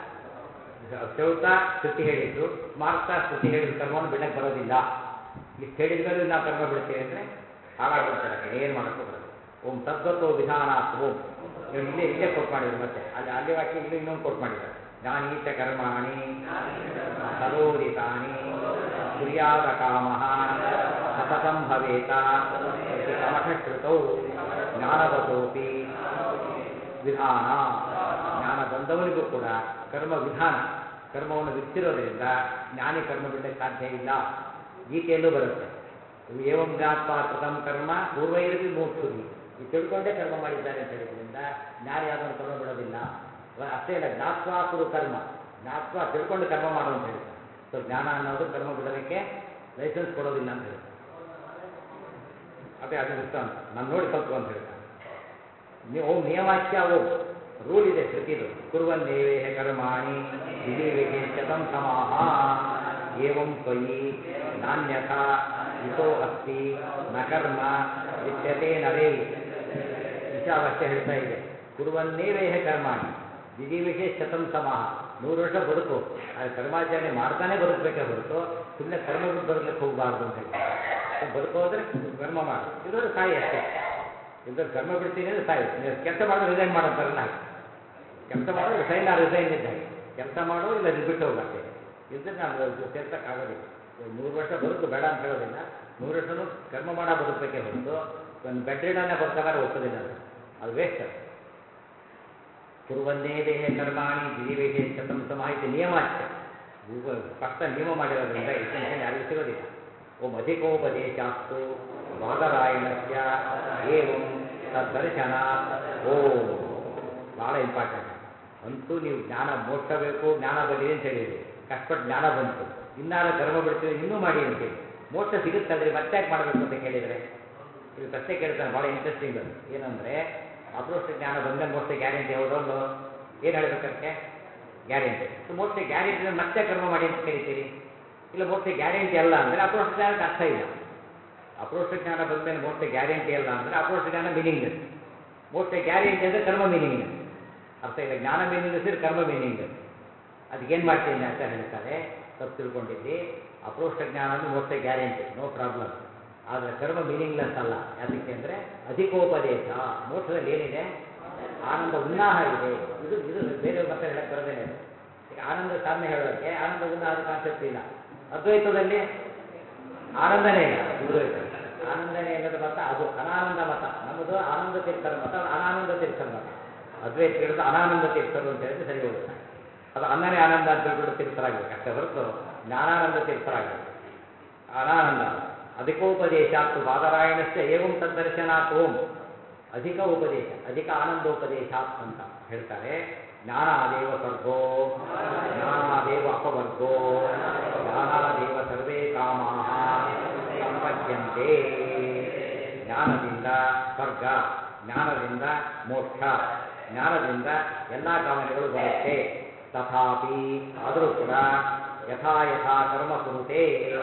ಚೌತ ಶ್ರುತಿ ಹೇಳಿದ್ದು ಸ್ಮಾರ್ಥ ಶ್ರುತಿ ಹೇಳಿದ ಕರ್ಮವನ್ನು ಬಿಡಕ್ಕೆ ಬರೋದಿಲ್ಲ ಇಷ್ಟು ಹೇಳಿದ ಮೇಲೆ ನಾವು ಕರ್ಮ ಬಿಡ್ತೇವೆ ಅಂದರೆ ಹಾಳಾಗ್ಬಿಡ್ತಾರೆ ಕಡೆ ಏನು ಮಾಡೋಕ್ಕೂ ಬರೋದು ಓಂ ತದ್ವತ್ತೋ ವಿಧಾನಾತ್ ಓಂ ಇವ್ರು ಇಲ್ಲೇ ಇಲ್ಲೇ ಕೊಟ್ ಮಾಡಿದ್ರು ಮತ್ತೆ ಅಲ್ಲಿ ಅಲ್ಲಿ ವಾಕ್ಯ ಇಲ್ಲಿ ಇನ್ನೊಂದು ಕೊಟ್ ಮಾಡಿದ್ದಾರೆ ಜ್ಞಾನೀಚ ಕರ್ಮಾಣಿ ಸದೋದಿತಾನಿ ಕುರ್ಯಾದ ಕಾಮ ಸತತಂ ಭವೇತ ಇತಿ ಕಮಠಶ್ರುತೌ ಜ್ಞಾನವತೋಪಿ ವಿಧಾನ ಜ್ಞಾನ ಬಂದವನಿಗೂ ಕೂಡ ಕರ್ಮ ವಿಧಾನ ಕರ್ಮವನ್ನು ವಿಧಿಸಿರೋದ್ರಿಂದ ಜ್ಞಾನಿ ಕರ್ಮ ಬಿಡಕ್ಕೆ ಸಾಧ್ಯ ಇಲ್ಲ ಗೀತೆಯಲ್ಲೂ ಬರುತ್ತೆ ಏವಂ ಜ್ಞಾತ್ವ ಕೃತಂ ಕರ್ಮ ಪೂರ್ವೈರವಿ ಮೋಕ್ಷುರಿ ಈ ತಿಳ್ಕೊಂಡೇ ಕರ್ಮ ಮಾಡಿದ್ದಾರೆ ಅಂತ ಹೇಳಿದ್ರಿಂದ ಜ್ಞಾನಿ ಅದನ್ನು ಕರ್ಮ ಬಿಡೋದಿಲ್ಲ ಅವ- ಅಷ್ಟೇ ಇಲ್ಲ ಜ್ಞಾತ್ವ ಕುರು ಕರ್ಮ ಜ್ಞಾತ್ವ ತಿಳ್ಕೊಂಡು ಕರ್ಮ ಮಾಡು ಅಂತ ಹೇಳ್ತಾರೆ ಸೊ ಜ್ಞಾನ ಅನ್ನೋದು ಕರ್ಮ ಬಿಡೋದಕ್ಕೆ ಲೈಸೆನ್ಸ್ ಕೊಡೋದಿಲ್ಲ ಅಂತ ಹೇಳ್ತಾರೆ ಅದೇ ಅದು ದೃಷ್ಟಾಂತ ನಾನು ನೋಡಿ ಕಲ್ತು ಅಂತ ಹೇಳ್ತಾರೆ ನಿ- ಓಂ ನಿಯಮಾಚ್ಯ ಓಂ ರೂಲ್ ಇದೆ ಶ್ರುತಿದು ಕುರುವನ್ನೇವೇ ಕರ್ಮಾಣಿ ವಿಧಿವಿಗೆ ಶತಂ ಸಮಾಹ ಏವಂ ತ್ವಯಿ ನಾಣ್ಯಥಾ ಇತೋ ಅಸ್ತಿ ನ ಕರ್ಮ ವಿದ್ಯತೆ ನರೇ ಈಶಾವಾಸ್ಯ ಹೇಳ್ತಾ ಇದೆ ಕುರುವನ್ನೇವೇಹ ಕರ್ಮಾಣಿ ವಿಧಿವಿಗೆ ಶತಂ ಸಮಾಹ ನೂರು ವರ್ಷ ಬದುಕು ಆದರೆ ಕರ್ಮಾಚರಣೆ ಮಾಡ್ತಾನೆ ಬದುಕಬೇಕೇ ಹೊರತು ಸುಮ್ಮನೆ ಕರ್ಮ ಬಿಟ್ಟು ಬದುಕಲಿಕ್ಕೆ ಹೋಗಬಾರ್ದು ಅಂತ ಹೇಳಿ ಸೊ ಬದುಕೋದ್ರೆ ಕರ್ಮ ಮಾಡು ಇಲ್ಲದ್ರೆ ಸಾಯಿ ಅಷ್ಟೇ ಇಲ್ಲದ್ರೆ ಕರ್ಮ ಬಿಡ್ತೀನಿ ಅಂದ್ರೆ ಸಾಯಿ ನೀವು ಕೆಲಸ ಮಾಡಿದ್ರೆ ರಿಸೈನ್ ಮಾಡೋಂತಾರಲ್ಲ ಹಾಗೆ ಕೆಲಸ ಮಾಡಿದ್ರೆ ರಿಸೈನ್ ಆ ರಿಸೈನ್ ಇದ್ದ ಹಾಗೆ ಕೆಲಸ ಮಾಡು ಇಲ್ಲ ಇದು ಬಿಟ್ಟು ಹೋಗಷ್ಟೇ ಇಲ್ಲದ್ರೆ ನಾನು ಸೇರ್ಸಕ್ಕಾಗೋದಿಲ್ಲ ಇವಾಗ ನೂರು ವರ್ಷ ಬದುಕು ಬೇಡ ಅಂತ ಹೇಳೋದಿಲ್ಲ ನೂರು ವರ್ಷನೂ ಕರ್ಮ ಮಾಡ ಬದುಕಬೇಕೇ ಹೊರತು ಒಂದು ಬೆಡ್ ರಿಡನ್ನೇ ಬದುಕೋದಾರೆ ಒಪ್ಪೋದಿಲ್ಲ ಅದು ಅದು ವೇಸ್ಟ್ ಅದು ಕುರುವನ್ನೇ ದೇಹ ಕರ್ಮಾಣಿ ದಿದಿವೇಶೆ ಶತಂ ಸಮಾಹಿತಿ ನಿಯಮಾಚ್ಯ ಇವು ಸ್ಪಷ್ಟ ನಿಯಮ ಮಾಡಿರೋದ್ರಿಂದ ಎಕ್ಸ್ಟೆನ್ಷನ್ ಯಾರಿಗೂ ಸಿಗೋದಿಲ್ಲ ಓಂ ಅಧಿಕೋಪದೇಶಾಸ್ತು ಬಾದರಾಯಣಸ್ಯ ಏವಂ ತದ್ದರ್ಶನ ಓಂ ಭಾಳ ಇಂಪಾರ್ಟೆಂಟ್ ಅಂತೂ ನೀವು ಜ್ಞಾನ ಮೋಕ್ಷ ಬೇಕು ಜ್ಞಾನ ಬರಲಿ ಅಂತ ಹೇಳಿದ್ರಿ ಕಷ್ಟಪಟ್ಟು ಜ್ಞಾನ ಬಂತು ಇನ್ನಾರ ಕರ್ಮ ಬಿಡ್ತೀವಿ ಇನ್ನೂ ಮಾಡಿ ಅಂತೇಳಿ ಮೋಕ್ಷ ಸಿಗುತ್ತಲ್ರಿ ಮತ್ತೆ ಯಾಕೆ ಮಾಡಬೇಕು ಅಂತ ಕೇಳಿದರೆ ಇಲ್ಲಿ ಪ್ರಶ್ನೆ ಕೇಳ್ತಾನೆ ಭಾಳ ಇಂಟ್ರೆಸ್ಟಿಂಗ್ ಅದು ಏನಂದರೆ ಅಪರೋಕ್ಷ ಜ್ಞಾನ ಬಂದ ಮೋಕ್ಷ ಗ್ಯಾರಂಟಿ ಹೌದಲ್ಲೋ ಏನು ಹೇಳ್ಬೇಕಂತೆ ಗ್ಯಾರಂಟಿ ಸೊ ಮೋಕ್ಷ ಗ್ಯಾರಂಟಿ ಮತ್ತೆ ಕರ್ಮ ಮಾಡಿ ಅಂತ ಕರಿತೀರಿ ಇಲ್ಲ ಮೋಕ್ಷ ಗ್ಯಾರಂಟಿ ಅಲ್ಲ ಅಂದರೆ ಅಪರೋಕ್ಷ ಜ್ಞಾನಕ್ಕೆ ಅರ್ಥ ಇಲ್ಲ ಅಪರೋಕ್ಷ ಜ್ಞಾನ ಬಂದಮೇಲೆ ಮೋಕ್ಷ ಗ್ಯಾರಂಟಿ ಅಲ್ಲ ಅಂದರೆ ಅಪರೋಕ್ಷ ಜ್ಞಾನ ಮೀನಿಂಗ್ಲೆಸ್ ಮೋಕ್ಷ ಗ್ಯಾರಂಟಿ ಅಂದರೆ ಕರ್ಮ ಮೀನಿಂಗ್ಲೆಸ್ ಅರ್ಥ ಇಲ್ಲ ಜ್ಞಾನ ಮೀನಿಂಗ್ಲೆಸ್ ಇದ್ರೆ ಕರ್ಮ ಮೀನಿಂಗ್ಲೆಸ್ ಅದಕ್ಕೇನು ಮಾಡ್ತೀನಿ ಅಂತ ಹೇಳ್ತಾರೆ ತಪ್ಪು ತಿಳ್ಕೊಂಡಿದ್ದಿ ಅಪರೋಕ್ಷ ಜ್ಞಾನ ಅಂದರೆ ಮೋಕ್ಷ ಗ್ಯಾರಂಟಿ ನೋ ಪ್ರಾಬ್ಲಮ್ ಆದರೆ ಕರ್ಮ ಮೀನಿಂಗ್ಲೆಸ್ ಅಲ್ಲ ಯಾತಕ್ಕೆ ಅಂದರೆ ಅಧಿಕೋಪದೇಶ ಮೋಕ್ಷದಲ್ಲಿ ಏನಿದೆ ಆನಂದ ಉನ್ನಾಹ ಇದೆ ಇದು ಇದು ಬೇರೆ ಮತ್ತೆ ಹೇಳಕ್ಕೆ ಬರೋದೇನೆ ಇದು ಈಗ ಆನಂದ ಸಾಧನೆ ಹೇಳೋಕ್ಕೆ ಆನಂದ ಉನ್ನಾಹದ ಕಾನ್ಸೆಪ್ಟ್ ಇಲ್ಲ ಅದ್ವೈತದಲ್ಲಿ ಆನಂದನೇ ಇಲ್ಲ ಅದ್ವೈತ ಆನಂದನೇ ಇಲ್ಲದ ಮತ ಅದು ಅನಾನಂದ ಮತ ನಮ್ಮದು ಆನಂದ ತೀರ್ಥರ ಮತ ಅದು ಅನಾನಂದ ತೀರ್ಥರ ಮತ ಅದ್ವೈತ ಹೇಳಿದ್ರೆ ಅನಾನಂದ ತೀರ್ಥರು ಅಂತ ಹೇಳಿದ್ರೆ ಸರಿ ಹೋಗುತ್ತೆ ಅದು ಅನ್ನನೇ ಆನಂದ ಅಂತ ತಿಳ್ಕೊಂಡು ತೀರ್ಥರಾಗಬೇಕು ಅಷ್ಟೇ ಹೊರತು ಜ್ಞಾನಾನಂದ ತೀರ್ಥರಾಗಬೇಕು ಅನಾನಂದ ಅಧಿಕೋಪದೇಶಾತ್ತು ಬಾದರಾಯಣಸ್ಯ ಏವಂ ತದ್ದರ್ಶನಾತ್ ಓಂ ಅಧಿಕ ಉಪದೇಶ ಅಧಿಕ ಆನಂದೋಪದೇಶಾತ್ ಅಂತ ಹೇಳ್ತಾರೆ ಜ್ಞಾನಾದೇವ ಸ್ವರ್ಗೋ ಜ್ಞಾನಾದೇವ ಅಪವರ್ಗೋ ಜ್ಞಾನಾದೇವ ಸರ್ವೇ ಕಾಮಾ ಸಂಪದ್ಯಂತೆ ಜ್ಞಾನದಿಂದ ಸ್ವರ್ಗ ಜ್ಞಾನದಿಂದ ಮೋಕ್ಷ ಜ್ಞಾನದಿಂದ ಎಲ್ಲ ಕಾಮನೆಗಳು ಬರುತ್ತೆ ತಥಾಪಿ ಆದರೂ ಕೂಡ ಯಥಾ ಯಥಾ ಕರ್ಮ ಕುರುತೆ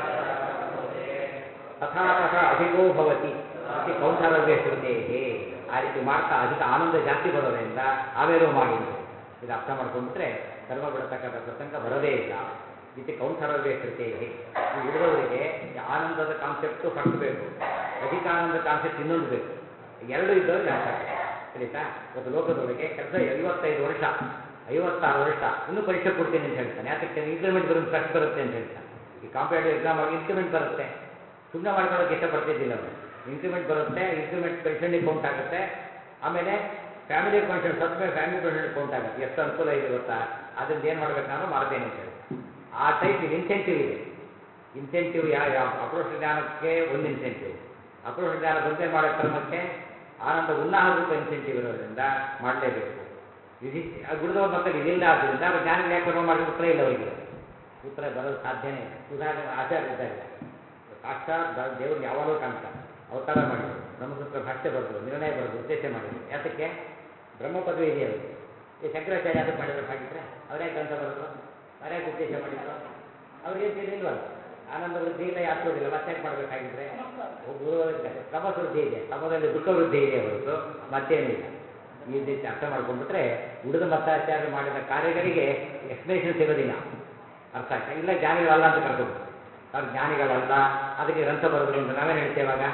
ತಥಾ ತಥಾ ಅಧಿಕೋ ಭವತಿ ಇತಿ ಕೌಂಠರವ್ಯ ಶ್ರುತೇಹೇ ಆ ರೀತಿ ಮಾಡ್ತಾ ಅಧಿಕ ಆನಂದ ಜಾಸ್ತಿ ಬರೋದ್ರಿಂದ ಆಮೇಲೂ ಮಾಡಿ ಅಂತ ಹೇಳ್ತಾರೆ. ಇದು ಅರ್ಥ ಮಾಡ್ಕೊಂಡ್ಬಿಟ್ರೆ ಕರ್ಮ ಬಿಡತಕ್ಕಂಥ ಪ್ರಸಂಗ ಬರೋದೇ ಇಲ್ಲ ಇತಿ ಕೌಂಠರವ್ಯ ಶ್ರುತೇಹೇ ಈ ಉಳಿದವರಿಗೆ ಈ ಆನಂದದ ಕಾನ್ಸೆಪ್ಟು ಫಸ್ಟ್ ಬೇಕು ಅಧಿಕ ಆನಂದ ಕಾನ್ಸೆಪ್ಟ್ ಇನ್ನೊಂದು ಬೇಕು ಎರಡು ಇದ್ದವ್ರಿಗೆ ಅರ್ಥ ಆಗುತ್ತೆ ತಿಳಿತಾ ಇವತ್ತು ಲೋಕದೊಳಗೆ ಕೆಲಸ ಐವತ್ತೈದು ವರ್ಷ ಐವತ್ತಾರು ವರ್ಷ ಇನ್ನೂ ಪರೀಕ್ಷೆ ಕೊಡ್ತೀನಿ ಅಂತ ಹೇಳ್ತಾನೆ ಯಾತಕ್ಕೆ ಇನ್ಕ್ರಿಮೆಂಟ್ ಬರುತ್ತೆ ಫಸ್ಟ್ ಬರುತ್ತೆ ಅಂತ ಹೇಳ್ತಾನೆ ಈ ಕಾಂಪಿಟೇಟಿವ್ ಎಕ್ಸಾಮ್ ಆಗಿ ಇನ್ಕ್ರಿಮೆಂಟ್ ಬರುತ್ತೆ ಸುಮ್ಮನೆ ಮಾಡ್ಕೊಳ್ಳೋಕೆ ಇಷ್ಟಪಡ್ತಿದ್ದಿಲ್ಲ ಅವರು ಇನ್ಕ್ರಿಮೆಂಟ್ ಬರುತ್ತೆ ಇನ್ಕ್ರಿಮೆಂಟ್ ಪೆನ್ಷನ್ಗೆ ಕೌಂಟ್ ಆಗುತ್ತೆ ಆಮೇಲೆ ಫ್ಯಾಮಿಲಿ ಪೆನ್ಷನ್ ಸತ್ತ ಮೇಲೆ ಫ್ಯಾಮಿಲಿ ಪೆನ್ಷನ್ ಕೌಂಟ್ ಆಗುತ್ತೆ ಎಷ್ಟು ಅನುಕೂಲ ಇದೆ ಗೊತ್ತಾ ಅದರಿಂದ ಏನು ಮಾಡ್ಬೇಕು ನಾನು ಮಾಡ್ತೇನೆ ಅಂತ ಹೇಳಿ ಆ ಟೈಪ್ ಇದು ಇನ್ಸೆಂಟಿವ್ ಇದೆ ಇನ್ಸೆಂಟಿವ್ ಯಾವ ಯಾವ ಅಪ್ರೋಷ ಜ್ಞಾನಕ್ಕೆ ಒಂದು ಇನ್ಸೆಂಟಿವ್ ಅಪ್ರೋಷ ಜ್ಞಾನ ಬಂದೇ ಮಾಡೋ ಕ್ರಮಕ್ಕೆ ಆನಂದ ಉನ್ನಾಹ ರೂಪ ಇನ್ಸೆಂಟಿವ್ ಇರೋದ್ರಿಂದ ಮಾಡಲೇಬೇಕು ವಿಧಿ ಗುಡಿದವ್ರು ಮತ್ತೆ ಇದಿಲ್ಲ ಆದ್ದರಿಂದ ಅವ್ರು ಜ್ಞಾನಿಗಳು ಯಾಕೆ ಕರ್ಮ ಮಾಡಿದ್ರೆ ಉತ್ತರ ಇಲ್ಲ ಅವರಿಗೆ ಉತ್ತರ ಬರೋದು ಸಾಧ್ಯನೇ ಇಲ್ಲ ಉದಾಹರಣೆ ಆಚಾರ್ಯ ಇದ್ದಾರೆ ಸಾಕ್ಷಾತ್ ಬ- ದೇವ್ರನ್ನ ಯಾವಾಗಲೂ ಕಾಣ್ತಾರೆ ಅವತಾರ ಮಾಡಿದರು ಬ್ರಹ್ಮಸೂತ್ರ ಭಾಷ್ಯ ಬರೆದರು ನಿರ್ಣಯ ಬರೆದು ಉದ್ದೇಶ ಮಾಡಿದರು ಯಾತಕ್ಕೆ ಬ್ರಹ್ಮ ಪದವಿ ಇದೆ ಅವರಿಗೆ ಈ ಶಂಕರಾಚಾರ್ಯ ಯಾತಕ್ಕೆ ಮಾಡಿದ್ರು ಹಾಗಿದ್ರೆ ಅವ್ರ್ಯಾಕೆ ಗ್ರಂಥ ಬರೆದ್ರು ಅವ್ರ್ಯಾಕೆ ಉದ್ದೇಶ ಮಾಡಿದ್ರು ಅವ್ರಿಗೇನು ತಿಳಿಲ್ವಲ್ಲ ಆನಂದ ವೃದ್ಧಿ ಇಲ್ಲ ಯಾಕೋದಿಲ್ಲ ಮತ್ತೆ ಯಾಕೆ ಮಾಡ್ಬೇಕಾಗಿದ್ರೆ ಒಬ್ಬ ತಮಸ್ ವೃದ್ಧಿ ಇದೆ ತಮದಲ್ಲಿ ದುಃಖ ವೃದ್ಧಿ ಇದೆ ಹೊರತು ಮತ್ತೇನೂ ಇಲ್ಲ ಈ ರೀತಿ ಅರ್ಥ ಮಾಡ್ಕೊಂಡ್ಬಿಟ್ರೆ ಉಳಿದ ಮತಾಚಾರ್ಯರು ಮಾಡಿದ ಕಾರ್ಯಗಳಿಗೆ ಎಕ್ಸ್ಪ್ಲೇಷನ್ ಸಿಗೋದಿಲ್ಲ ಅರ್ಥ ಆಯ್ತಾ ಇಲ್ಲ ಜ್ಞಾನಿಗಳಲ್ಲ ಅಂತ ಕರ್ಕೊಂಡು ಅವ್ರು ಜ್ಞಾನಿಗಳಲ್ಲ ಅದಕ್ಕೆ ಗ್ರಂಥ ಬರೆದ್ರು ಅಂತ ನಾವೇನು ಹೇಳ್ತೇವಾಗ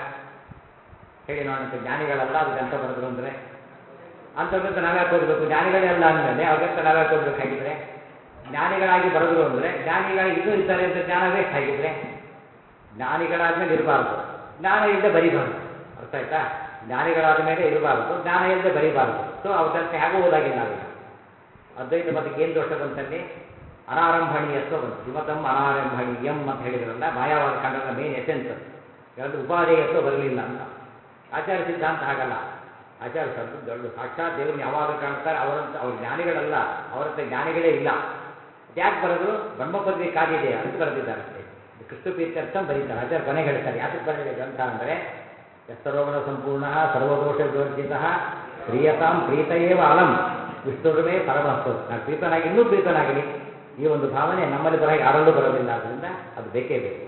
ಹೇಳಿ ನೋಡಂತ ಜ್ಞಾನಿಗಳಲ್ಲ ಅದು ಗ್ರಂಥ ಬರೆದ್ರು ಅಂದರೆ ಅಂಥವ್ರಂತ ನಾವ್ಯಾಕೆ ಓದಬೇಕು ಜ್ಞಾನಿಗಳೇ ಅಲ್ಲ ಅಂದಮೇಲೆ ಅವ್ರಿಗಂತ ನಾವ್ಯಾಕೆ ಓದಬೇಕಾಗಿದ್ರೆ ಜ್ಞಾನಿಗಳಾಗಿ ಬರೆದ್ರು ಅಂದರೆ ಜ್ಞಾನಿಗಳಾಗಿ ಇನ್ನೂ ಇದ್ದಾರೆ ಅಂತ ಜ್ಞಾನ ವೇಸ್ಟ್ ಆಗಿದ್ರೆ ಜ್ಞಾನಿಗಳಾದ್ಮೇಲೆ ಇರಬಾರ್ದು ಜ್ಞಾನ ಇಲ್ಲದೆ ಬರಿಬಾರ್ದು ಅರ್ಥ ಆಯ್ತಾ ಜ್ಞಾನಿಗಳಾದ ಮೇಲೆ ಇರಬಾರ್ದು ಜ್ಞಾನ ಇಲ್ಲದೆ ಬರಿಬಾರ್ದು ಸೊ ಅವ್ರದಂತೆ ಹೇಗೂ ಓದಾಗಿಲ್ಲ ನಾವೀಗ ಅದ್ವೈತ ಮತಕ್ಕೆ ಏನು ದೋಷ ಬಂತಲ್ಲಿ ಅನಾರಂಭಣೀಯತ್ವ ಬಂತು ಶ್ರೀಮತಂ ಅನಾರಂಭಣೀಯಂ ಅಂತ ಹೇಳಿದ್ರಲ್ಲ ಮಾಯಾವಾದ ಕಂಡದ ಮೇನ್ ಎಸೆನ್ಸ್ ಎರಡು ಉಪಾದೇಯತ್ವ ಬರಲಿಲ್ಲ ಅಂತ ಆಚಾರ ಸಿದ್ಧಾಂತ ಹಾಗಲ್ಲ ಆಚಾರ ಶಬ್ದ ದೊಡ್ಡ ಸಾಕ್ಷಾತ್ ದೇವ್ರನ್ನ ಯಾವಾಗ ಕಾಣ್ತಾರೆ ಅವರಂತ ಅವ್ರ ಜ್ಞಾನಿಗಳಲ್ಲ ಅವರಂತ ಜ್ಞಾನಿಗಳೇ ಇಲ್ಲ ಯಾಕೆ ಬರೆದ್ರು ಬ್ರಹ್ಮ ಪದವಿ ಕಾದಿದೆ ಅದಕ್ಕೆ ಬರೆದಿದ್ದಾರೆ ಅಷ್ಟೇ ಇದು ಕೃಷ್ಣ ಪ್ರೀತ್ಯರ್ಥಂ ಬರೀತಾರೆ ಆಚಾರ್ಯ ಕೊನೆಗೆ ಹೇಳ್ತಾರೆ ಯಾತಕ್ಕೆ ಬರೆದಿದೆ ಗ್ರಂಥ ಅಂದರೆ ಎಸ್ತರೋಗಣ ಸಂಪೂರ್ಣ ಸರ್ವದೋಷ ವಿವರ್ಜಿತ ಪ್ರಿಯತಾಂ ಪ್ರೀತಯೇವ ಅಲಂ ವಿಷ್ಣುರ್ಮೇ ಪರಮಸ್ತು ನಾನು ಪ್ರೀತನಾಗಿ ಇನ್ನೂ ಪ್ರೀತನಾಗಲಿ ಈ ಒಂದು ಭಾವನೆ ನಮ್ಮಲ್ಲಿ ಬರ ಯಾರಲ್ಲೂ ಬರೋದಿಲ್ಲ ಆದ್ದರಿಂದ ಅದು ಬೇಕೇ ಬೇಕು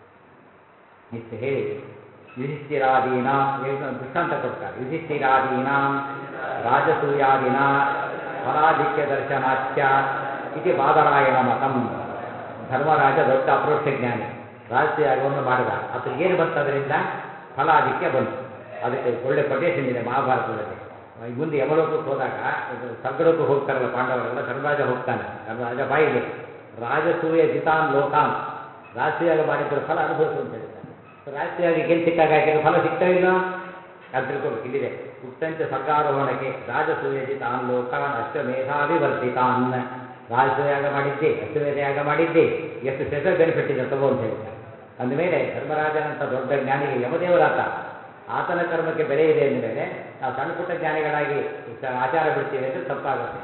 ಇಷ್ಟು ಹೇಳಿ ಯುಧಿಷ್ಠಿರಾದೀನಾಂ ಏನು ದೃಷ್ಟಾಂತ ಕೊಡ್ತಾರೆ ಯುಧಿಷ್ಠಿರಾದೀನಾಂ ರಾಜಸೂಯಾದಿನ ಫಲಾಧಿಕ್ಯ ದರ್ಶನಾಚ್ಯ ಇತಿ ಬಾದರಾಯಣ ಮತಂ ಧರ್ಮರಾಜ ದೊಡ್ಡ ಅಪ್ರೋಕ್ಷ ಜ್ಞಾನಿ ರಾಜಯಾಗವನ್ನು ಮಾಡಿದ ಅದಕ್ಕೆ ಏನು ಬಂತು ಅದರಿಂದ ಫಲ ಅದಕ್ಕೆ ಬಂತು ಅದಕ್ಕೆ ಒಳ್ಳೆ ಕೊಟೇಶನ್ ಇದೆ ಮಹಾಭಾರತದಲ್ಲಿ ಈ ಮುಂದೆ ಯಮಲೋಕಕ್ಕೆ ಹೋದಾಗ ಇದು ಸ್ವರ್ಗಲೋಕಕ್ಕೆ ಹೋಗ್ತಾರಲ್ಲ ಪಾಂಡವರೆಲ್ಲ ಧರ್ಮರಾಜ ಹೋಗ್ತಾನೆ ಧರ್ಮರಾಜ ಬಾಯಿಲಿ ರಾಜಸೂಯ ಜಿತಾನ್ ಲೋಕಾನ್ ರಾಜಸೂಯಾಗ ಮಾಡಿದ್ರ ಫಲ ಅನುಭವಿಸು ಅಂತ ಹೇಳ್ತಾರೆ ರಾಜಸೂಯಾಗಕ್ಕೆ ಏನು ಸಿಕ್ಕಾಗ ಹಾಕಿದ್ರೆ ಫಲ ಸಿಗ್ತಾ ಇಲ್ಲ ಅಂತ ತಿಳ್ಕೊಬೇಕು ಇಲ್ಲಿದೆ ಉಕ್ತಂಚ ಸರ್ಗಾರೋಹಣಕ್ಕೆ ರಾಜಸೂಯ ಜಿತಾನ್ ಲೋಕಾನ್ ಅಶ್ವಮೇಧಾವಿ ವರ್ಧಿತಾನ್ ರಾಜಸೂಯಾಗ ಮಾಡಿದ್ದೆ ಅಶ್ವಮೇಧಯಾಗ ಮಾಡಿದ್ದೆ ಎಷ್ಟು ಸ್ಪೆಷಲ್ ಬೆನಿಫಿಟ್ ಇದೆ ತಗೋ ಅಂತ ಹೇಳ್ತಾರೆ ಅಂದಮೇಲೆ ಧರ್ಮರಾಜನಂತ ದೊಡ್ಡ ಜ್ಞಾನಿಗೆ ಯಮದೇವರಾತ ಆತನ ಕರ್ಮಕ್ಕೆ ಬೆಲೆ ಇದೆ ಅಂದಮೇಲೆ ನಾವು ಸಣ್ಣ ಪುಟ್ಟ ಜ್ಞಾನಿಗಳಾಗಿ ಸ- ಆಚಾರ ಬಿಡ್ತೀವಿ ಅಂದರೆ ತಪ್ಪಾಗುತ್ತೆ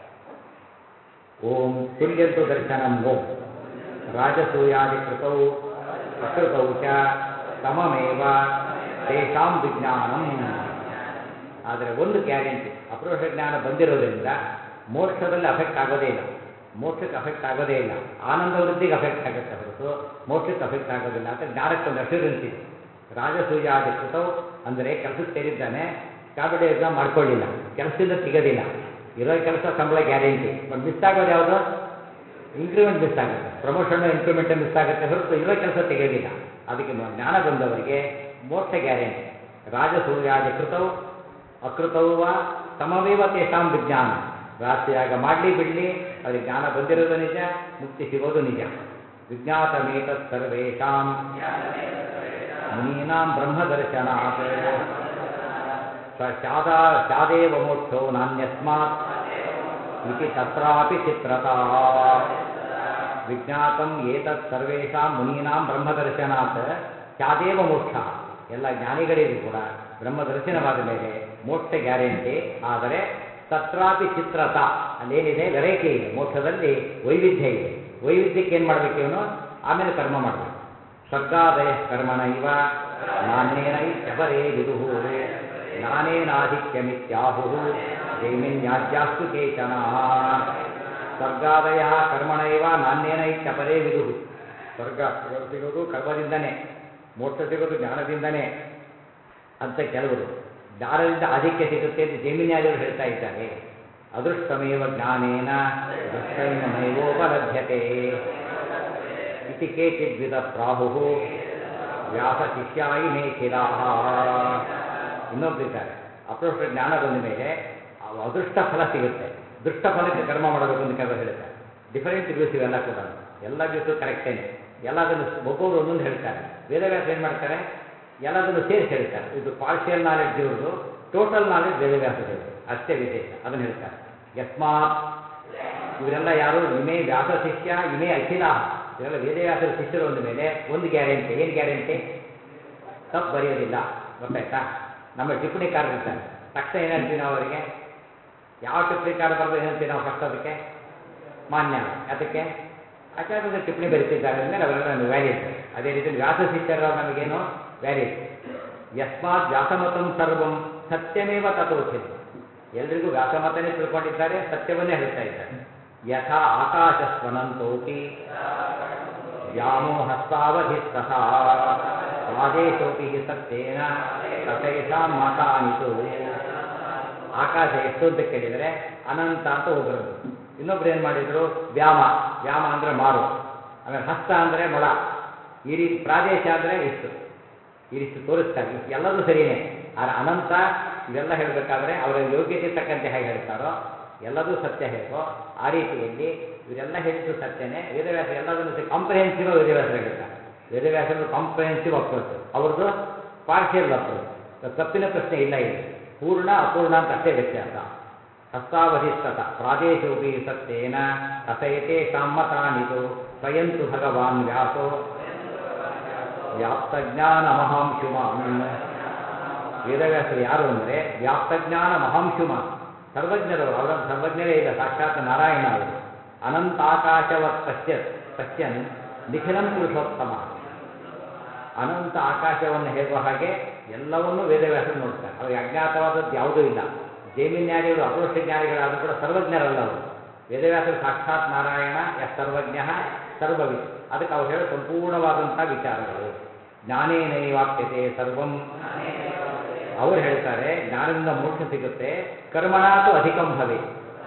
ಓಂ ತುಲ್ಯಂತು ದರ್ಶನಂ ಓಂ ರಾಜಸೂಯಾದಿ ಕೃತೌ ಅಕೃತೌ ಚ ಸಮಮೇವ ತೇಷಾಂ ವಿಜ್ಞಾನಂ ಆದರೆ ಒಂದು ಗ್ಯಾರಂಟಿ ಅಪರೋಕ್ಷ ಜ್ಞಾನ ಬಂದಿರೋದ್ರಿಂದ ಮೋಕ್ಷದಲ್ಲಿ ಅಫೆಕ್ಟ್ ಆಗೋದೇ ಇಲ್ಲ ಮೋಕ್ಷಕ್ಕೆ ಅಫೆಕ್ಟ್ ಆಗೋದೇ ಇಲ್ಲ ಆನಂದ ವೃದ್ಧಿಗೆ ಅಫೆಕ್ಟ್ ಆಗುತ್ತೆ ಹೊರತು ಮೋಕ್ಷಕ್ಕೆ ಅಫೆಕ್ಟ್ ಆಗೋದಿಲ್ಲ ಅಂತ ಜ್ಞಾನಕ್ಕೊಂದು ಅಶ್ಯೂರೆನ್ಸ್ ಇದೆ ರಾಜಸೂಯಾದಿ ಕೃತವು ಅಂದರೆ ಕೆಲಸಕ್ಕೆ ಸೇರಿದ್ದಾನೆ ಕಾಂಪಿಟೇಟಿವ್ ಎಕ್ಸಾಮ್ ಮಾಡ್ಕೊಳ್ಳಿಲ್ಲ ಕೆಲಸದಿಂದ ಸಿಗೋದಿಲ್ಲ ಇರೋ ಕೆಲಸ ಸಂಬಳ ಗ್ಯಾರಂಟಿ ಬಟ್ ಮಿಸ್ ಆಗೋದು ಯಾವುದು ಇಂಕ್ರಿಮೆಂಟ್ ಮಿಸ್ ಆಗುತ್ತೆ ಪ್ರಮೋಷನ್ ಇಂಕ್ರಿಮೆಂಟ್ ಮಿಸ್ ಆಗುತ್ತೆ ಹೊರತು ಇರೋ ಕೆಲಸ ತೆಗೆಯೋದಿಲ್ಲ ಅದಕ್ಕೆ ಮ- ಜ್ಞಾನ ಬಂದವರಿಗೆ ಮೋಕ್ಷ ಗ್ಯಾರಂಟಿ ರಾಜಸೂಯಾದಿ ಕೃತವು ಅಕೃತವು ವಾ ಸಮವೇವ ತೇಷಾಂ ವಿಜ್ಞಾನ ರಾಶಿಯಾಗ ಮಾಡಲಿ ಬಿಡಲಿ ಅವರಿಗೆ ಜ್ಞಾನ ಬಂದಿರೋದು ನಿಜ ಮುಕ್ತಿ ಸಿಗೋದು ನಿಜ ವಿಜ್ಞಾತಮೇತತ್ ಸರ್ವೇಷಾಂ ಮುನೀನಾಂ ಬ್ರಹ್ಮದರ್ಶನಾತ್ ಸ- ಸ್ಯಾದಾ ಸ್ಯಾದೇವ ಮೋಕ್ಷೋ ನಾನ್ಯಸ್ಮಾತ್ ಇತಿ ತತ್ರಾಪಿ ಚಿತ್ರತಾ ವಿಜ್ಞಾತಂ ಏತತ್ ಸರ್ವೇಷಾಂ ಮುನೀನಾಂ ಬ್ರಹ್ಮದರ್ಶನಾತ್ ಸ್ಯಾದೇವ ಮೋಕ್ಷ ಎಲ್ಲ ಜ್ಞಾನಿಗಳಿಗೂ ಕೂಡ ಬ್ರಹ್ಮದರ್ಶನವಾದ ಮೇಲೆ ಮೋಕ್ಷ ಗ್ಯಾರಂಟಿ ಆದರೆ ತತ್ರಾಪಿ ಚಿತ್ರತ ಅಲ್ಲೇನಿದೆ ವೆರೈಟಿ ಇದೆ ಮೋಕ್ಷದಲ್ಲಿ ವೈವಿಧ್ಯ ಇದೆ ವೈವಿಧ್ಯಕ್ಕೆ ಏನು ಮಾಡಬೇಕು ಇವನು ಆಮೇಲೆ ಕರ್ಮ ಮಾಡಬೇಕು ಸ್ವರ್ಗಾದಯ ಕರ್ಮಣ ಇವ ನಾನೇನ ಇತ್ಯಪರೇ ವಿದುಹು ನಾನೇನಾಧಿಕ್ಯಮಿತ್ಯಾಹು ಜೈಮಿನ್ಯಾಜ್ಯಾಸ್ತು ಕೇಚನ ಸ್ವರ್ಗಾದಯ ಕರ್ಮಣ ಇವ ನಾನೇನ ಇತ್ಯಪರೇ ವಿದುಹು ಸ್ವರ್ಗ ಸಿಗೋದು ಸಿಗೋದು ಕರ್ಮದಿಂದನೇ ಮೋಕ್ಷ ಸಿಗೋದು ಜ್ಞಾನದಿಂದನೇ ಅಂತ ಕೆಲವರು ಜ್ಞಾನದಿಂದ ಆಧಿಕ್ಯ ಸಿಗುತ್ತೆ ಅಂತ ಜೈಮಿನ್ಯಾದಿಗಳು ಹೇಳ್ತಾ ಇದ್ದಾರೆ ಅದೃಷ್ಟಮೇವ ಜ್ಞಾನೇನ ದೃಷ್ಟೈನ ನೈವೋಪಲಭ್ಯತೆ ಇತಿ ಕೇಚಿದ್ವಿದ ಪ್ರಾಹು ವ್ಯಾಸ ಶಿಷ್ಯಾಯಿ ಮೇಖಿಲಾ ಇನ್ನೊಬ್ಬರಿದ್ದಾರೆ ಅಪ್ರೋಷ್ಟ ಜ್ಞಾನ ಬಂದ ಮೇಲೆ ಅವ ಅದೃಷ್ಟ ಫಲ ಸಿಗುತ್ತೆ ದೃಷ್ಟ ಫಲಕ್ಕೆ ಕರ್ಮ ಮಾಡಬೇಕು ಅಂತ ಕೆಲವರು ಹೇಳ್ತಾರೆ ಡಿಫರೆಂಟ್ ವ್ಯೂಸ್ ಇವೆಲ್ಲ ಕೂಡ ಎಲ್ಲ ವ್ಯೂಸು ಕರೆಕ್ಟೇನೆ ಎಲ್ಲದನ್ನು ಒಬ್ಬೊಬ್ರು ಒಂದೊಂದು ಹೇಳ್ತಾರೆ ವೇದವ್ಯಾಸ ಏನು ಮಾಡ್ತಾರೆ ಎಲ್ಲದನ್ನು ಸೇರಿಸಿ ಹೇಳ್ತಾರೆ ಇದು ಪಾರ್ಷಿಯಲ್ ನಾಲೆಡ್ಜ್ ಇವ್ರದ್ದು ಟೋಟಲ್ ನಾಲೆಡ್ಜ್ ವೇದವ್ಯಾಸದೇವರು ಅಷ್ಟೇ ವಿಶೇಷ ಅದನ್ನು ಹೇಳ್ತಾರೆ ಯಸ್ಮಾತ್ ಇವರೆಲ್ಲ ಯಾರು ಇಮೇ ವ್ಯಾಸ ಶಿಷ್ಯ ಇಮೇ ಅಖಿಲ ಇವರೆಲ್ಲ ವೇದವ್ಯಾಸರ ಶಿಷ್ಯರು ಅಂದ ಮೇಲೆ ಒಂದು ಗ್ಯಾರಂಟಿ ಏನು ಗ್ಯಾರಂಟಿ ತಪ್ಪು ಬರೆಯೋದಿಲ್ಲ ಗೊತ್ತಾಯ್ತಾ ನಮ್ಮ ಟಿಪ್ಪಣಿಕಾರರು ಇರ್ತಾರೆ ತಕ್ಷಣ ಏನು ಹೇಳ್ತೀವಿ ನಾವು ಅವರಿಗೆ ಯಾವ ಟಿಪ್ಪಣಿಕಾರ ಬರೆದು ಏನು ಹೇಳ್ತೀವಿ ನಾವು ಫಸ್ಟ್ ಅದಕ್ಕೆ ಮಾನ್ಯ ಅದಕ್ಕೆ ಆಚಾರ್ಯರು ಟಿಪ್ಪಣಿ ಬರೀತಿದ್ದಾರೆ ಅಂದಮೇಲೆ ಅವರೆಲ್ಲ ನಮಗೆ ವ್ಯಾಲಿಡ್ ಅದೇ ರೀತಿ ವ್ಯಾಸ ಶಿಷ್ಯರ ನಮಗೇನು ವ್ಯಾಲಿಡ್ ಯಸ್ಮಾತ್ ವ್ಯಾಸಮತಂ ಸರ್ವಂ ಸತ್ಯಮೇವ ತಥೋಚಿತ ಎಲ್ರಿಗೂ ವ್ಯಾಸಮತನೇ ತಿಳ್ಕೊಂಡಿದ್ದಾರೆ ಸತ್ಯವನ್ನೇ ಹೇಳ್ತಾ ಇದ್ದಾರೆ ಯಥಾ ಆಕಾಶಸ್ವನಂತೋಪಿ ವ್ಯಾಮೋಹಸ್ತಾವಧಿಸ್ತಥಾ ಆದೇಶೋಪಿ ಹಿ ಸತ್ಯೇನ ತಥೈಷಾಂ ಮತಾನಿತು ಆಕಾಶ ಎಷ್ಟು ಅಂತ ಕೇಳಿದರೆ ಅನಂತ ಅಂತ ಒಬ್ಬರದ್ದು ಇನ್ನೊಬ್ರು ಏನು ಮಾಡಿದ್ರು ವ್ಯಾಮ ವ್ಯಾಮ ಅಂದ್ರೆ ಮಾರು ಆಮೇಲೆ ಹಸ್ತ ಅಂದ್ರೆ ಮೊಳ ಈ ರೀತಿ ಪ್ರಾದೇಶ ಅಂದ್ರೆ ಇಷ್ಟು ಈ ರೀತಿ ತೋರಿಸ್ತಾರೆ ಇಷ್ಟು ಎಲ್ಲದೂ ಸರಿಯೇ ಆದರೆ ಅನಂತ ಇವೆಲ್ಲ ಹೇಳಬೇಕಾದ್ರೆ ಅವರ ಯೋಗ್ಯತೆ ತಕ್ಕಂತೆ ಹೇಗೆ ಹೇಳ್ತಾರೋ ಎಲ್ಲದೂ ಸತ್ಯ ಹೇಗೋ ಆ ರೀತಿಯಲ್ಲಿ ಇವರೆಲ್ಲ ಹೇಳಿದ್ದು ಸತ್ಯನೇ ವೇದವ್ಯಾಸ ಎಲ್ಲದನ್ನು ಕಾಂಪ್ರಿಹೆನ್ಸಿವ್ ವೇದವ್ಯಾಸರು ಹೇಳ್ತಾರೆ ವೇದವ್ಯಾಸರು ಕಾಂಪ್ರಿಹೆನ್ಸಿವ್ ಅಪ್ರೋಚ್ ಅವ್ರದ್ದು ಪಾರ್ಷಿಯಲ್ ಅಪ್ರೋಚ್ ತಪ್ಪಿನ ಪ್ರಶ್ನೆ ಇಲ್ಲ ಇಲ್ಲಿ ಪೂರ್ಣ ಅಪೂರ್ಣ ಅಂತ ಅಷ್ಟೇ ವ್ಯತ್ಯಾಸ ಹಸ್ತಾವಧಿಸ್ತತ ಪ್ರಾದೇಶೋಪಿ ಸತ್ಯೇನ ಕಥಯತೆ ಸಾಮ್ಮತಾನಿತು ಸ್ವಯಂತು ಭಗವಾನ್ ವ್ಯಾಸೋ ವ್ಯಾಪ್ತಜ್ಞಾನ ಮಹಾಂಶುಮಾನ್ ವೇದವ್ಯಾಸರು ಯಾರು ಅಂದರೆ ವ್ಯಾಪ್ತಜ್ಞಾನ ಮಹಾಂಶುಮಾನ್ ಸರ್ವಜ್ಞರು ಅವರನ್ನು ಸರ್ವಜ್ಞರೇ ಇಲ್ಲ ಸಾಕ್ಷಾತ್ ನಾರಾಯಣ ಅವರು ಅನಂತಾಕಾಶವತ್ ಪಶ್ಯ ಪಶ್ಯನ್ ನಿಖಿಲಂ ಪುರುಷೋತ್ತಮ ಅನಂತ ಆಕಾಶವನ್ನು ಹೇಗೋ ಹಾಗೆ ಎಲ್ಲವನ್ನೂ ವೇದವ್ಯಾಸರು ನೋಡ್ತಾರೆ ಅವರಿಗೆ ಅಜ್ಞಾತವಾದದ್ದು ಯಾವುದೂ ಇಲ್ಲ ಜೈಮಿನ್ಯಾದಿಗಳು ಅಪರೋಕ್ಷ ಜ್ಞಾನಿಗಳಾದರೂ ಕೂಡ ಸರ್ವಜ್ಞರಲ್ಲ ಅವರು ವೇದವ್ಯಾಸರು ಸಾಕ್ಷಾತ್ ನಾರಾಯಣ ಎಸ್ ಸರ್ವಜ್ಞ ಸರ್ವವಿತ್ ಅದಕ್ಕೆ ಅವ್ರು ಹೇಳೋ ಸಂಪೂರ್ಣವಾದಂಥ ವಿಚಾರಗಳು ಜ್ಞಾನೇನೈವಾಪ್ಯತೆ ಸರ್ವಂ ಅವ್ರು ಹೇಳ್ತಾರೆ ಜ್ಞಾನದಿಂದ ಮೋಕ್ಷ ಸಿಗುತ್ತೆ ಕರ್ಮಣಾತು ಅಧಿಕಂ ಭವೆ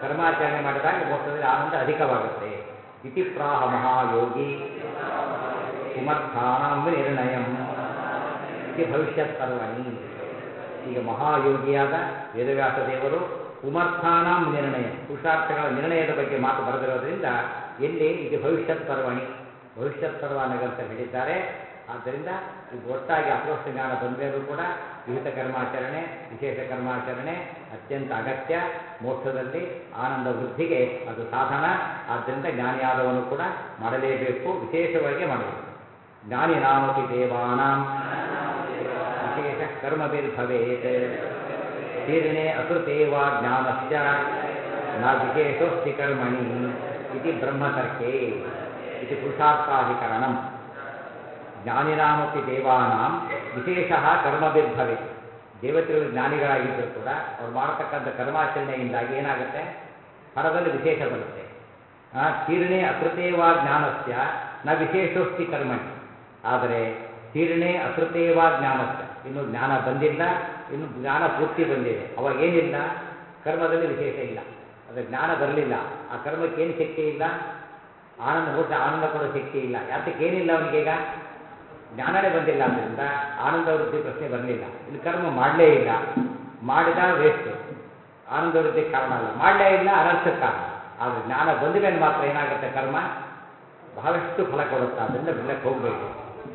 ಕರ್ಮಾಚರಣೆ ಮಾಡಿದಾಗ ಮೋಕ್ಷದಲ್ಲಿ ಆನಂದ ಅಧಿಕವಾಗುತ್ತೆ ಇತಿ ಪ್ರಾಹ ಮಹಾಯೋಗಿ ಕುಮರ್ಥಾನಾಂ ನಿರ್ಣಯಂ ಇತಿ ಭವಿಷ್ಯತ್ ಪರ್ವಣಿ ಈಗ ಮಹಾಯೋಗಿಯಾದ ವೇದವ್ಯಾಸ ದೇವರು ಕುಮರ್ಥಾನಾಂ ನಿರ್ಣಯ ಪುರುಷಾರ್ಥಗಳ ನಿರ್ಣಯದ ಬಗ್ಗೆ ಮಾತು ಬರೆದಿರೋದ್ರಿಂದ ಎಲ್ಲಿ ಇದು ಭವಿಷ್ಯತ್ ಪರ್ವಣಿ ಭವಿಷ್ಯತ್ ಪರ್ವ ಅನ್ನೋ ಗ್ರಂಥದಲ್ಲಿ ಹೇಳಿದ್ದಾರೆ ಆದ್ದರಿಂದ ಇದು ಒಟ್ಟಾಗಿ ಅಪ್ರೋಷ್ಟ ಜ್ಞಾನ ಬಂದ ಮೇಲೂ ಕೂಡ ವಿಹಿತ ಕರ್ಮಾಚರಣೆ ವಿಶೇಷ ಕರ್ಮಾಚರಣೆ ಅತ್ಯಂತ ಅಗತ್ಯ ಮೋಕ್ಷದಲ್ಲಿ ಆನಂದ ವೃದ್ಧಿಗೆ ಅದು ಸಾಧನ ಆದ್ದರಿಂದ ಜ್ಞಾನಿಯಾದವನು ಕೂಡ ಮಾಡಲೇಬೇಕು ವಿಶೇಷವಾಗಿ ಮಾಡಬೇಕು ಜ್ಞಾನಿನಾಮಪಿ ದೇವಾನಾಂ ವಿಶೇಷ ಕರ್ಮಭಿರ್ಭವೇತ್ ತೀರ್ಣೆ ಅಕೃತೆ ವಾ ಜ್ಞಾನಸ್ಯ ನ ವಿಶೇಷೋಸ್ತಿ ಕರ್ಮಣಿ ಇತಿ ಬ್ರಹ್ಮತರ್ಕೆ ಇತಿ ಪುರುಷಾರ್ಥಾಧಿಕರಣಂ ಜ್ಞಾನಿನಾಮಪಿ ದೇವಾನಾಂ ವಿಶೇಷ ಕರ್ಮಭಿರ್ಭವೆ ದೇವತೆಗಳು ಜ್ಞಾನಿಗಳಾಗಿದ್ದರೂ ಕೂಡ ಅವ್ರು ಮಾಡತಕ್ಕಂಥ ಕರ್ಮಾಚರಣೆಯಿಂದಾಗಿ ಏನಾಗುತ್ತೆ ಫಲದಲ್ಲಿ ವಿಶೇಷ ಬರುತ್ತೆ ಆ, ತೀರ್ಣೆ ಅಕೃತೇವಾ ಜ್ಞಾನಸ್ಯ ನ ವಿಶೇಷೋಸ್ತಿ ಕರ್ಮಣಿ ಆದರೆ ತೀರ್ಣೆ ಅಕೃತೇವಾ ಜ್ಞಾನಸ್ಯ ಇನ್ನು ಜ್ಞಾನ ಬಂದಿಲ್ಲ ಇನ್ನು ಜ್ಞಾನ ಪೂರ್ತಿ ಬಂದಿದೆ ಅವಾಗ ಏನಿಲ್ಲ ಕರ್ಮದಲ್ಲಿ ವಿಶೇಷ ಇಲ್ಲ ಅದು ಜ್ಞಾನ ಬರಲಿಲ್ಲ ಆ ಕರ್ಮಕ್ಕೆ ಏನು ಶಕ್ತಿ ಇಲ್ಲ ಆನಂದ ಮೋಕ್ಷ ಆನಂದ ಕೊಡೋ ಶಕ್ತಿ ಇಲ್ಲ ಯಾತಕ್ಕೆ ಏನಿಲ್ಲ ಅವನಿಗೀಗ ಜ್ಞಾನನೇ ಬಂದಿಲ್ಲ ಆದ್ದರಿಂದ ಆನಂದ ವೃದ್ಧಿ ಪ್ರಶ್ನೆ ಬರಲಿಲ್ಲ ಇಲ್ಲಿ ಕರ್ಮ ಮಾಡಲೇ ಇಲ್ಲ ಮಾಡಿದ ವೇಸ್ಟು ಆನಂದ ವೃದ್ಧಿಗೆ ಕಾರಣ ಅಲ್ಲ ಮಾಡಲೇ ಇಲ್ಲ ಅನರ್ಥಕ್ಕೆ ಕಾರಣ ಆದರೆ ಜ್ಞಾನ ಬಂದ ಮೇಲೆ ಮಾತ್ರ ಏನಾಗುತ್ತೆ ಕರ್ಮ ಬಹಳಷ್ಟು ಫಲ ಕೊಡುತ್ತೆ ಅದರಿಂದ ಬಿಡಕ್ಕೆ ಹೋಗಬೇಡಿ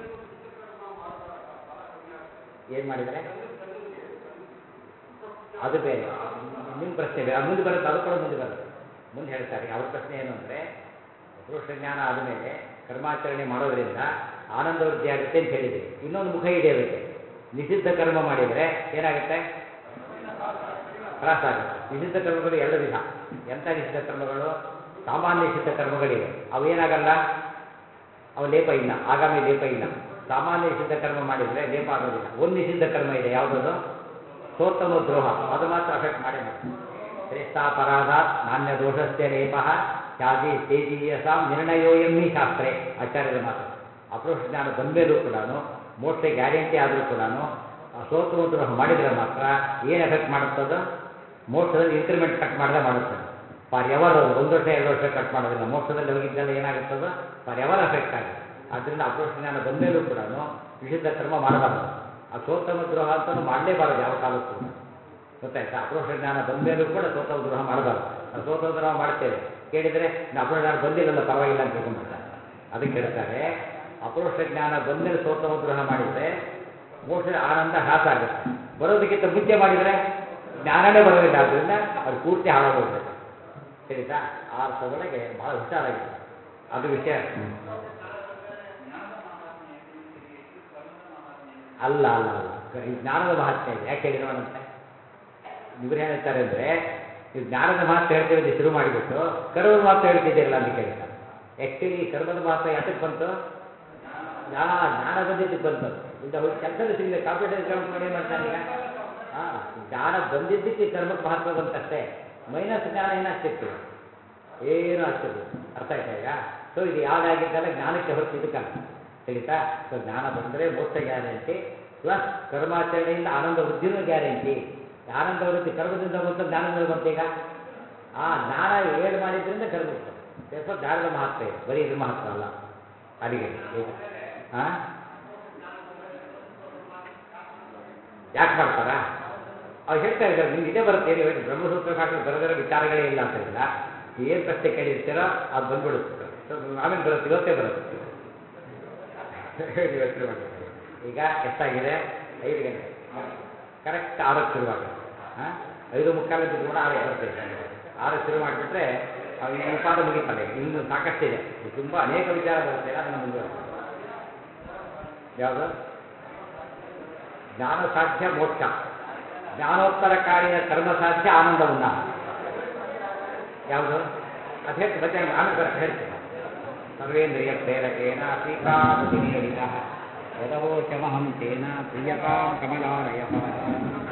ಏನು ಮಾಡಿದರೆ ಅದು ಬೇರೆ ನಿಮ್ಮ ಪ್ರಶ್ನೆ ಬೇರೆ ಅದು ಮುಂದೆ ಬರುತ್ತೆ ಅದು ಕೂಡ ಮುಂದೆ ಬರುತ್ತೆ ಮುಂದೆ ಹೇಳ್ತಾರೆ ಅವ್ರ ಪ್ರಶ್ನೆ ಏನು ಅಂದರೆ ಪುರುಷ ಜ್ಞಾನ ಆದಮೇಲೆ ಕರ್ಮಾಚರಣೆ ಮಾಡೋದ್ರಿಂದ ಆನಂದ ವೃದ್ಧಿ ಆಗುತ್ತೆ ಅಂತ ಹೇಳಿದ್ರಿ ಇನ್ನೊಂದು ಮುಖ ಇದೆ ಅದಕ್ಕೆ ನಿಷಿದ್ಧ ಕರ್ಮ ಮಾಡಿದರೆ ಏನಾಗುತ್ತೆ ತ್ರಾಸ ಆಗುತ್ತೆ ನಿಷಿದ್ಧ ಕರ್ಮಗಳು ಎರಡು ವಿಧ ಎಂಥ ನಿಷಿದ್ಧ ಕರ್ಮಗಳು ಸಾಮಾನ್ಯ ನಿಷಿದ್ಧ ಕರ್ಮಗಳಿವೆ ಅವು ಏನಾಗಲ್ಲ ಅವು ಲೇಪ ಇಲ್ಲ ಆಗಾಮಿ ಲೇಪ ಇಲ್ಲ ಸಾಮಾನ್ಯ ನಿಷಿದ್ಧ ಕರ್ಮ ಮಾಡಿದರೆ ಲೇಪ ಆಗೋದಿಲ್ಲ ಒಂದು ನಿಷಿದ್ಧ ಕರ್ಮ ಇದೆ ಯಾವುದದು ಸೋತ್ತಮ ದ್ರೋಹ ಅದು ಮಾತ್ರ ಅಫೆಕ್ಟ್ ಮಾಡೇ ಮಾಡುತ್ತೆ ಶ್ರೇಷ್ಠಾಪರಾಧಾತ್ ನಾಣ್ಯ ದೋಷಸ್ಯ ಲೇಪ ತ್ಯಾಜಿ ತೇಜೀಯಸಾಂ ನಿರ್ಣಯೋಯಂ ಹಿ ಶಾಸ್ತ್ರೆ ಆಚಾರ್ಯರ ಮಾತು ಅಪ್ರೋಷ ಜ್ಞಾನ ಬಂದಮೇಲೂ ಕೂಡ ಮೋಕ್ಷ ಗ್ಯಾರಂಟಿ ಆದರೂ ಕೂಡ ಸೋತ್ತಮ ದ್ರೋಹ ಮಾಡಿದರೆ ಮಾತ್ರ ಏನು ಎಫೆಕ್ಟ್ ಮಾಡುತ್ತದು ಮೋಕ್ಷದಲ್ಲಿ ಇನ್ಕ್ರಿಮೆಂಟ್ ಕಟ್ ಮಾಡದೆ ಮಾಡುತ್ತದೆ ಫಾರ್ ಎವರ್ ಅದು ಒಂದು ವರ್ಷ ಎರಡು ವರ್ಷ ಕಟ್ ಮಾಡೋದಿಲ್ಲ ಮೋಕ್ಷದಲ್ಲಿ ಹೋಗಿದ್ದೆಲ್ಲ ಏನಾಗುತ್ತದೋ ಫಾರ್ ಎವರ್ ಎಫೆಕ್ಟ್ ಆಗುತ್ತೆ ಆದ್ದರಿಂದ ಅಪ್ರೋಷ ಜ್ಞಾನ ಬಂದಮೇಲೂ ಕೂಡ ನಿಷಿದ್ಧ ಕರ್ಮ ಮಾಡಬಾರದು ಆ ಸೋತ್ತಮ ದ್ರೋಹ ಅಂತಲೂ ಮಾಡಲೇಬಾರದು ಯಾವ ಕಾಲಕ್ಕೂ ಕೂಡ ಗೊತ್ತಾಯ್ತಾ ಅಪ್ರೋಷ ಜ್ಞಾನ ಬಂದಮೇಲೂ ಕೂಡ ಸೋತಮ ದ್ರೋಹ ಮಾಡಬಾರದು ನಾವು ಸೋತಮ ದ್ರೋಹ ಮಾಡ್ತೇವೆ ಕೇಳಿದರೆ ನಾವು ಅಪ್ರೋಷ ಜ್ಞಾನ ಬಂದಿಲ್ಲಲ್ಲ ಪರವಾಗಿಲ್ಲ ಅಂತ ತಿಳ್ಕೊಂಡ್ಬಿಡ್ತಾರೆ ಅದಕ್ಕೆ ಹೇಳ್ತಾರೆ ಅಪ್ರೋಷ ಜ್ಞಾನ ಬಂದಮೇಲೆ ಸೋತಮ ದ್ರೋಹ ಮಾಡಿದರೆ ಮೋಕ್ಷದ ಆನಂದ ಹ್ರಾಸ ಆಗುತ್ತೆ ಬರೋದಕ್ಕಿಂತ ಮುಂಚೆ ಮಾಡಿದರೆ ಜ್ಞಾನನೇ ಬರೋದಿಲ್ಲ ಆದ್ದರಿಂದ ಅದು ಪೂರ್ತಿ ಹಾಳಾಗೋಗ್ಬೇಕು ತಿಳಿತಾ ಆ ಅರ್ಥದೊಳಗೆ ಬಹಳ ಹುಷಾರಾಗಿದೆ ಅದು ವಿಷಯ ಹ್ಮ್. ಅಲ್ಲ ಅಲ್ಲ ಅಲ್ಲ ಈ ಜ್ಞಾನದ ಮಹಾತ್ಮೆ ಇದೆ ಯಾಕೆ ಹೇಳಿ ನೋಡಂತೆ ಇವ್ರು ಹೇಳ್ತಾರೆ ಅಂದರೆ ನೀವು ಜ್ಞಾನದ ಮಹತ್ವ ಹೇಳ್ತೇವೆ ಅಂತ ಶುರು ಮಾಡಿಬಿಟ್ಟು ಕರ್ಮದ ಮಹತ್ವ ಹೇಳ್ತಿದ್ದೀರಲ್ಲ ಅಂತ ಕೇಳ್ತಾರೆ ಆ್ಯಕ್ಚುಲಿ ಕರ್ಮದ ಮಹತ್ವ ಯಾತಕ್ಕೆ ಬಂತು ಯಾ ಜ್ಞಾನ ಬಂದಿದ್ದಕ್ಕೆ ಬಂತು ಇಂದ ಹೋಗಿ ಕೆಲಸದ ಸಿಗಲಿ ಕಾಂಪಿಟೇಟಿವ್ ಎಕ್ಸಾಮ್ಸ್ ಮಾಡಿ ಏನು ಮಾಡ್ತಾನೆ ಈಗ ಹಾಂ ಜ್ಞಾನ ಬಂದಿದ್ದಕ್ಕೆ ಈ ಕರ್ಮಕ್ಕೆ ಮಹತ್ವ ಬಂತಷ್ಟೇ ಮೈನಸ್ ಜ್ಞಾನ ಏನಾಗ್ತಿತ್ತು ಏನು ಆಗ್ತಿದ್ದು ಅರ್ಥ ಆಯ್ತಾ ಈಗ ಸೊ ಇದು ಯಾವ್ದಾಗಿದ್ದಲ್ಲ ಜ್ಞಾನಕ್ಕೆ ಹೊರತು ಇದಕ್ಕಲ್ಲ ತಿಳಿತಾ ಸೊ ಜ್ಞಾನ ಬಂದರೆ ಮೋಕ್ಷ ಗ್ಯಾರಂಟಿ ಪ್ಲಸ್ ಕರ್ಮಾಚರಣೆಯಿಂದ ಆನಂದ ವೃದ್ಧಿನೂ ಗ್ಯಾರಂಟಿ ಆನಂದ ವೃದ್ಧಿ ಕರ್ಮದಿಂದ ಬಂತು ಜ್ಞಾನದಿಂದ ಬಂತು ಈಗ ಆ ಜ್ಞಾನ ಏಳು ಮಾಡಿದ್ರಿಂದ ಕರ್ಮಕ್ಕೆ ಬಂತು therefore ಜ್ಞಾನದ ಮಹತ್ವ ಇದೆ ಬರೀ ಇದ್ರ ಮಹತ್ವ ಅಲ್ಲ ಅಲ್ಲಿಗೆ ಈಗ ಹಾಂ ಯಾಕೆ ಮಾಡ್ತಾರಾ ಅವ್ರು ಹೇಳ್ತಾ ಇದ್ದಾರೆ ನಿಮ್ಗೆ ಇದೇ ಬರುತ್ತೆ ಹೇಳಿ ಹೇಳಿ ಬ್ರಹ್ಮಸೂತ್ರ ಭಾಷೆ ಬರೆದಿರೋ ವಿಚಾರಗಳೇ ಇಲ್ಲ ಅಂತ ಇಲ್ಲ ಏನು ಪ್ರಶ್ನೆ ಕೇಳಿರ್ತೀರೋ ಅದು ಬಂದ್ಬಿಡುತ್ತೆ ಸೊ ಆಮೇಲೆ ಬರುತ್ತೆ ಇವತ್ತೇ ಬರುತ್ತೆ ನೀವು ಯೋಚನೆ ಮಾಡಬೇಕು ಈಗ ಎಷ್ಟಾಗಿದೆ ಐದು ಗಂಟೆ ಕರೆಕ್ಟ್ ಆರಕ್ಕೆ ಶುರುವಾಗುತ್ತೆ ಹಾಂ ಐದು ಮುಕ್ಕಾಲು ಬಿಟ್ಟು ಕೂಡ ಆರಕ್ಕೆ ಬರ್ತೇವೆ ಆರಕ್ಕೆ ಶುರು ಮಾಡಿಬಿಟ್ರೆ ಈ ಪಾದ ಮುಗಿತಲ್ಲ ಈಗ ಇನ್ನು ಸಾಕಷ್ಟಿದೆ ತುಂಬ ಅನೇಕ ವಿಚಾರ ಬರುತ್ತೆ ಅದನ್ನು ಮುಂದುವರಿಸಿ ಯಾವುದು ಜ್ಞಾನ ಸಾಧ್ಯ ಮೋಕ್ಷ ಜ್ಞಾನೋತ್ತರಕಾರಿಯ ಕರ್ಮ ಸಾಧ್ಯ ಆನಂದ ಉನ್ನಾಹ ಯಾವುದು ಅದು ಹೇಳ್ತೀನಿ ಮಧ್ಯಾಹ್ನ ಆಮೇಲೆ ಬರುತ್ತೆ ಹೇಳ್ತೀನಿ ಸರ್ವೇಂದ್ರಿಯ ಪ್ರೇರಕೇಣ ಶ್ರೀಕಾರತಿ ನೀಡಿದ ಯದವೋಚಮಹಂ ತೇನ ಪ್ರಿಯತಾಂ ಕಮಲಾಲಯ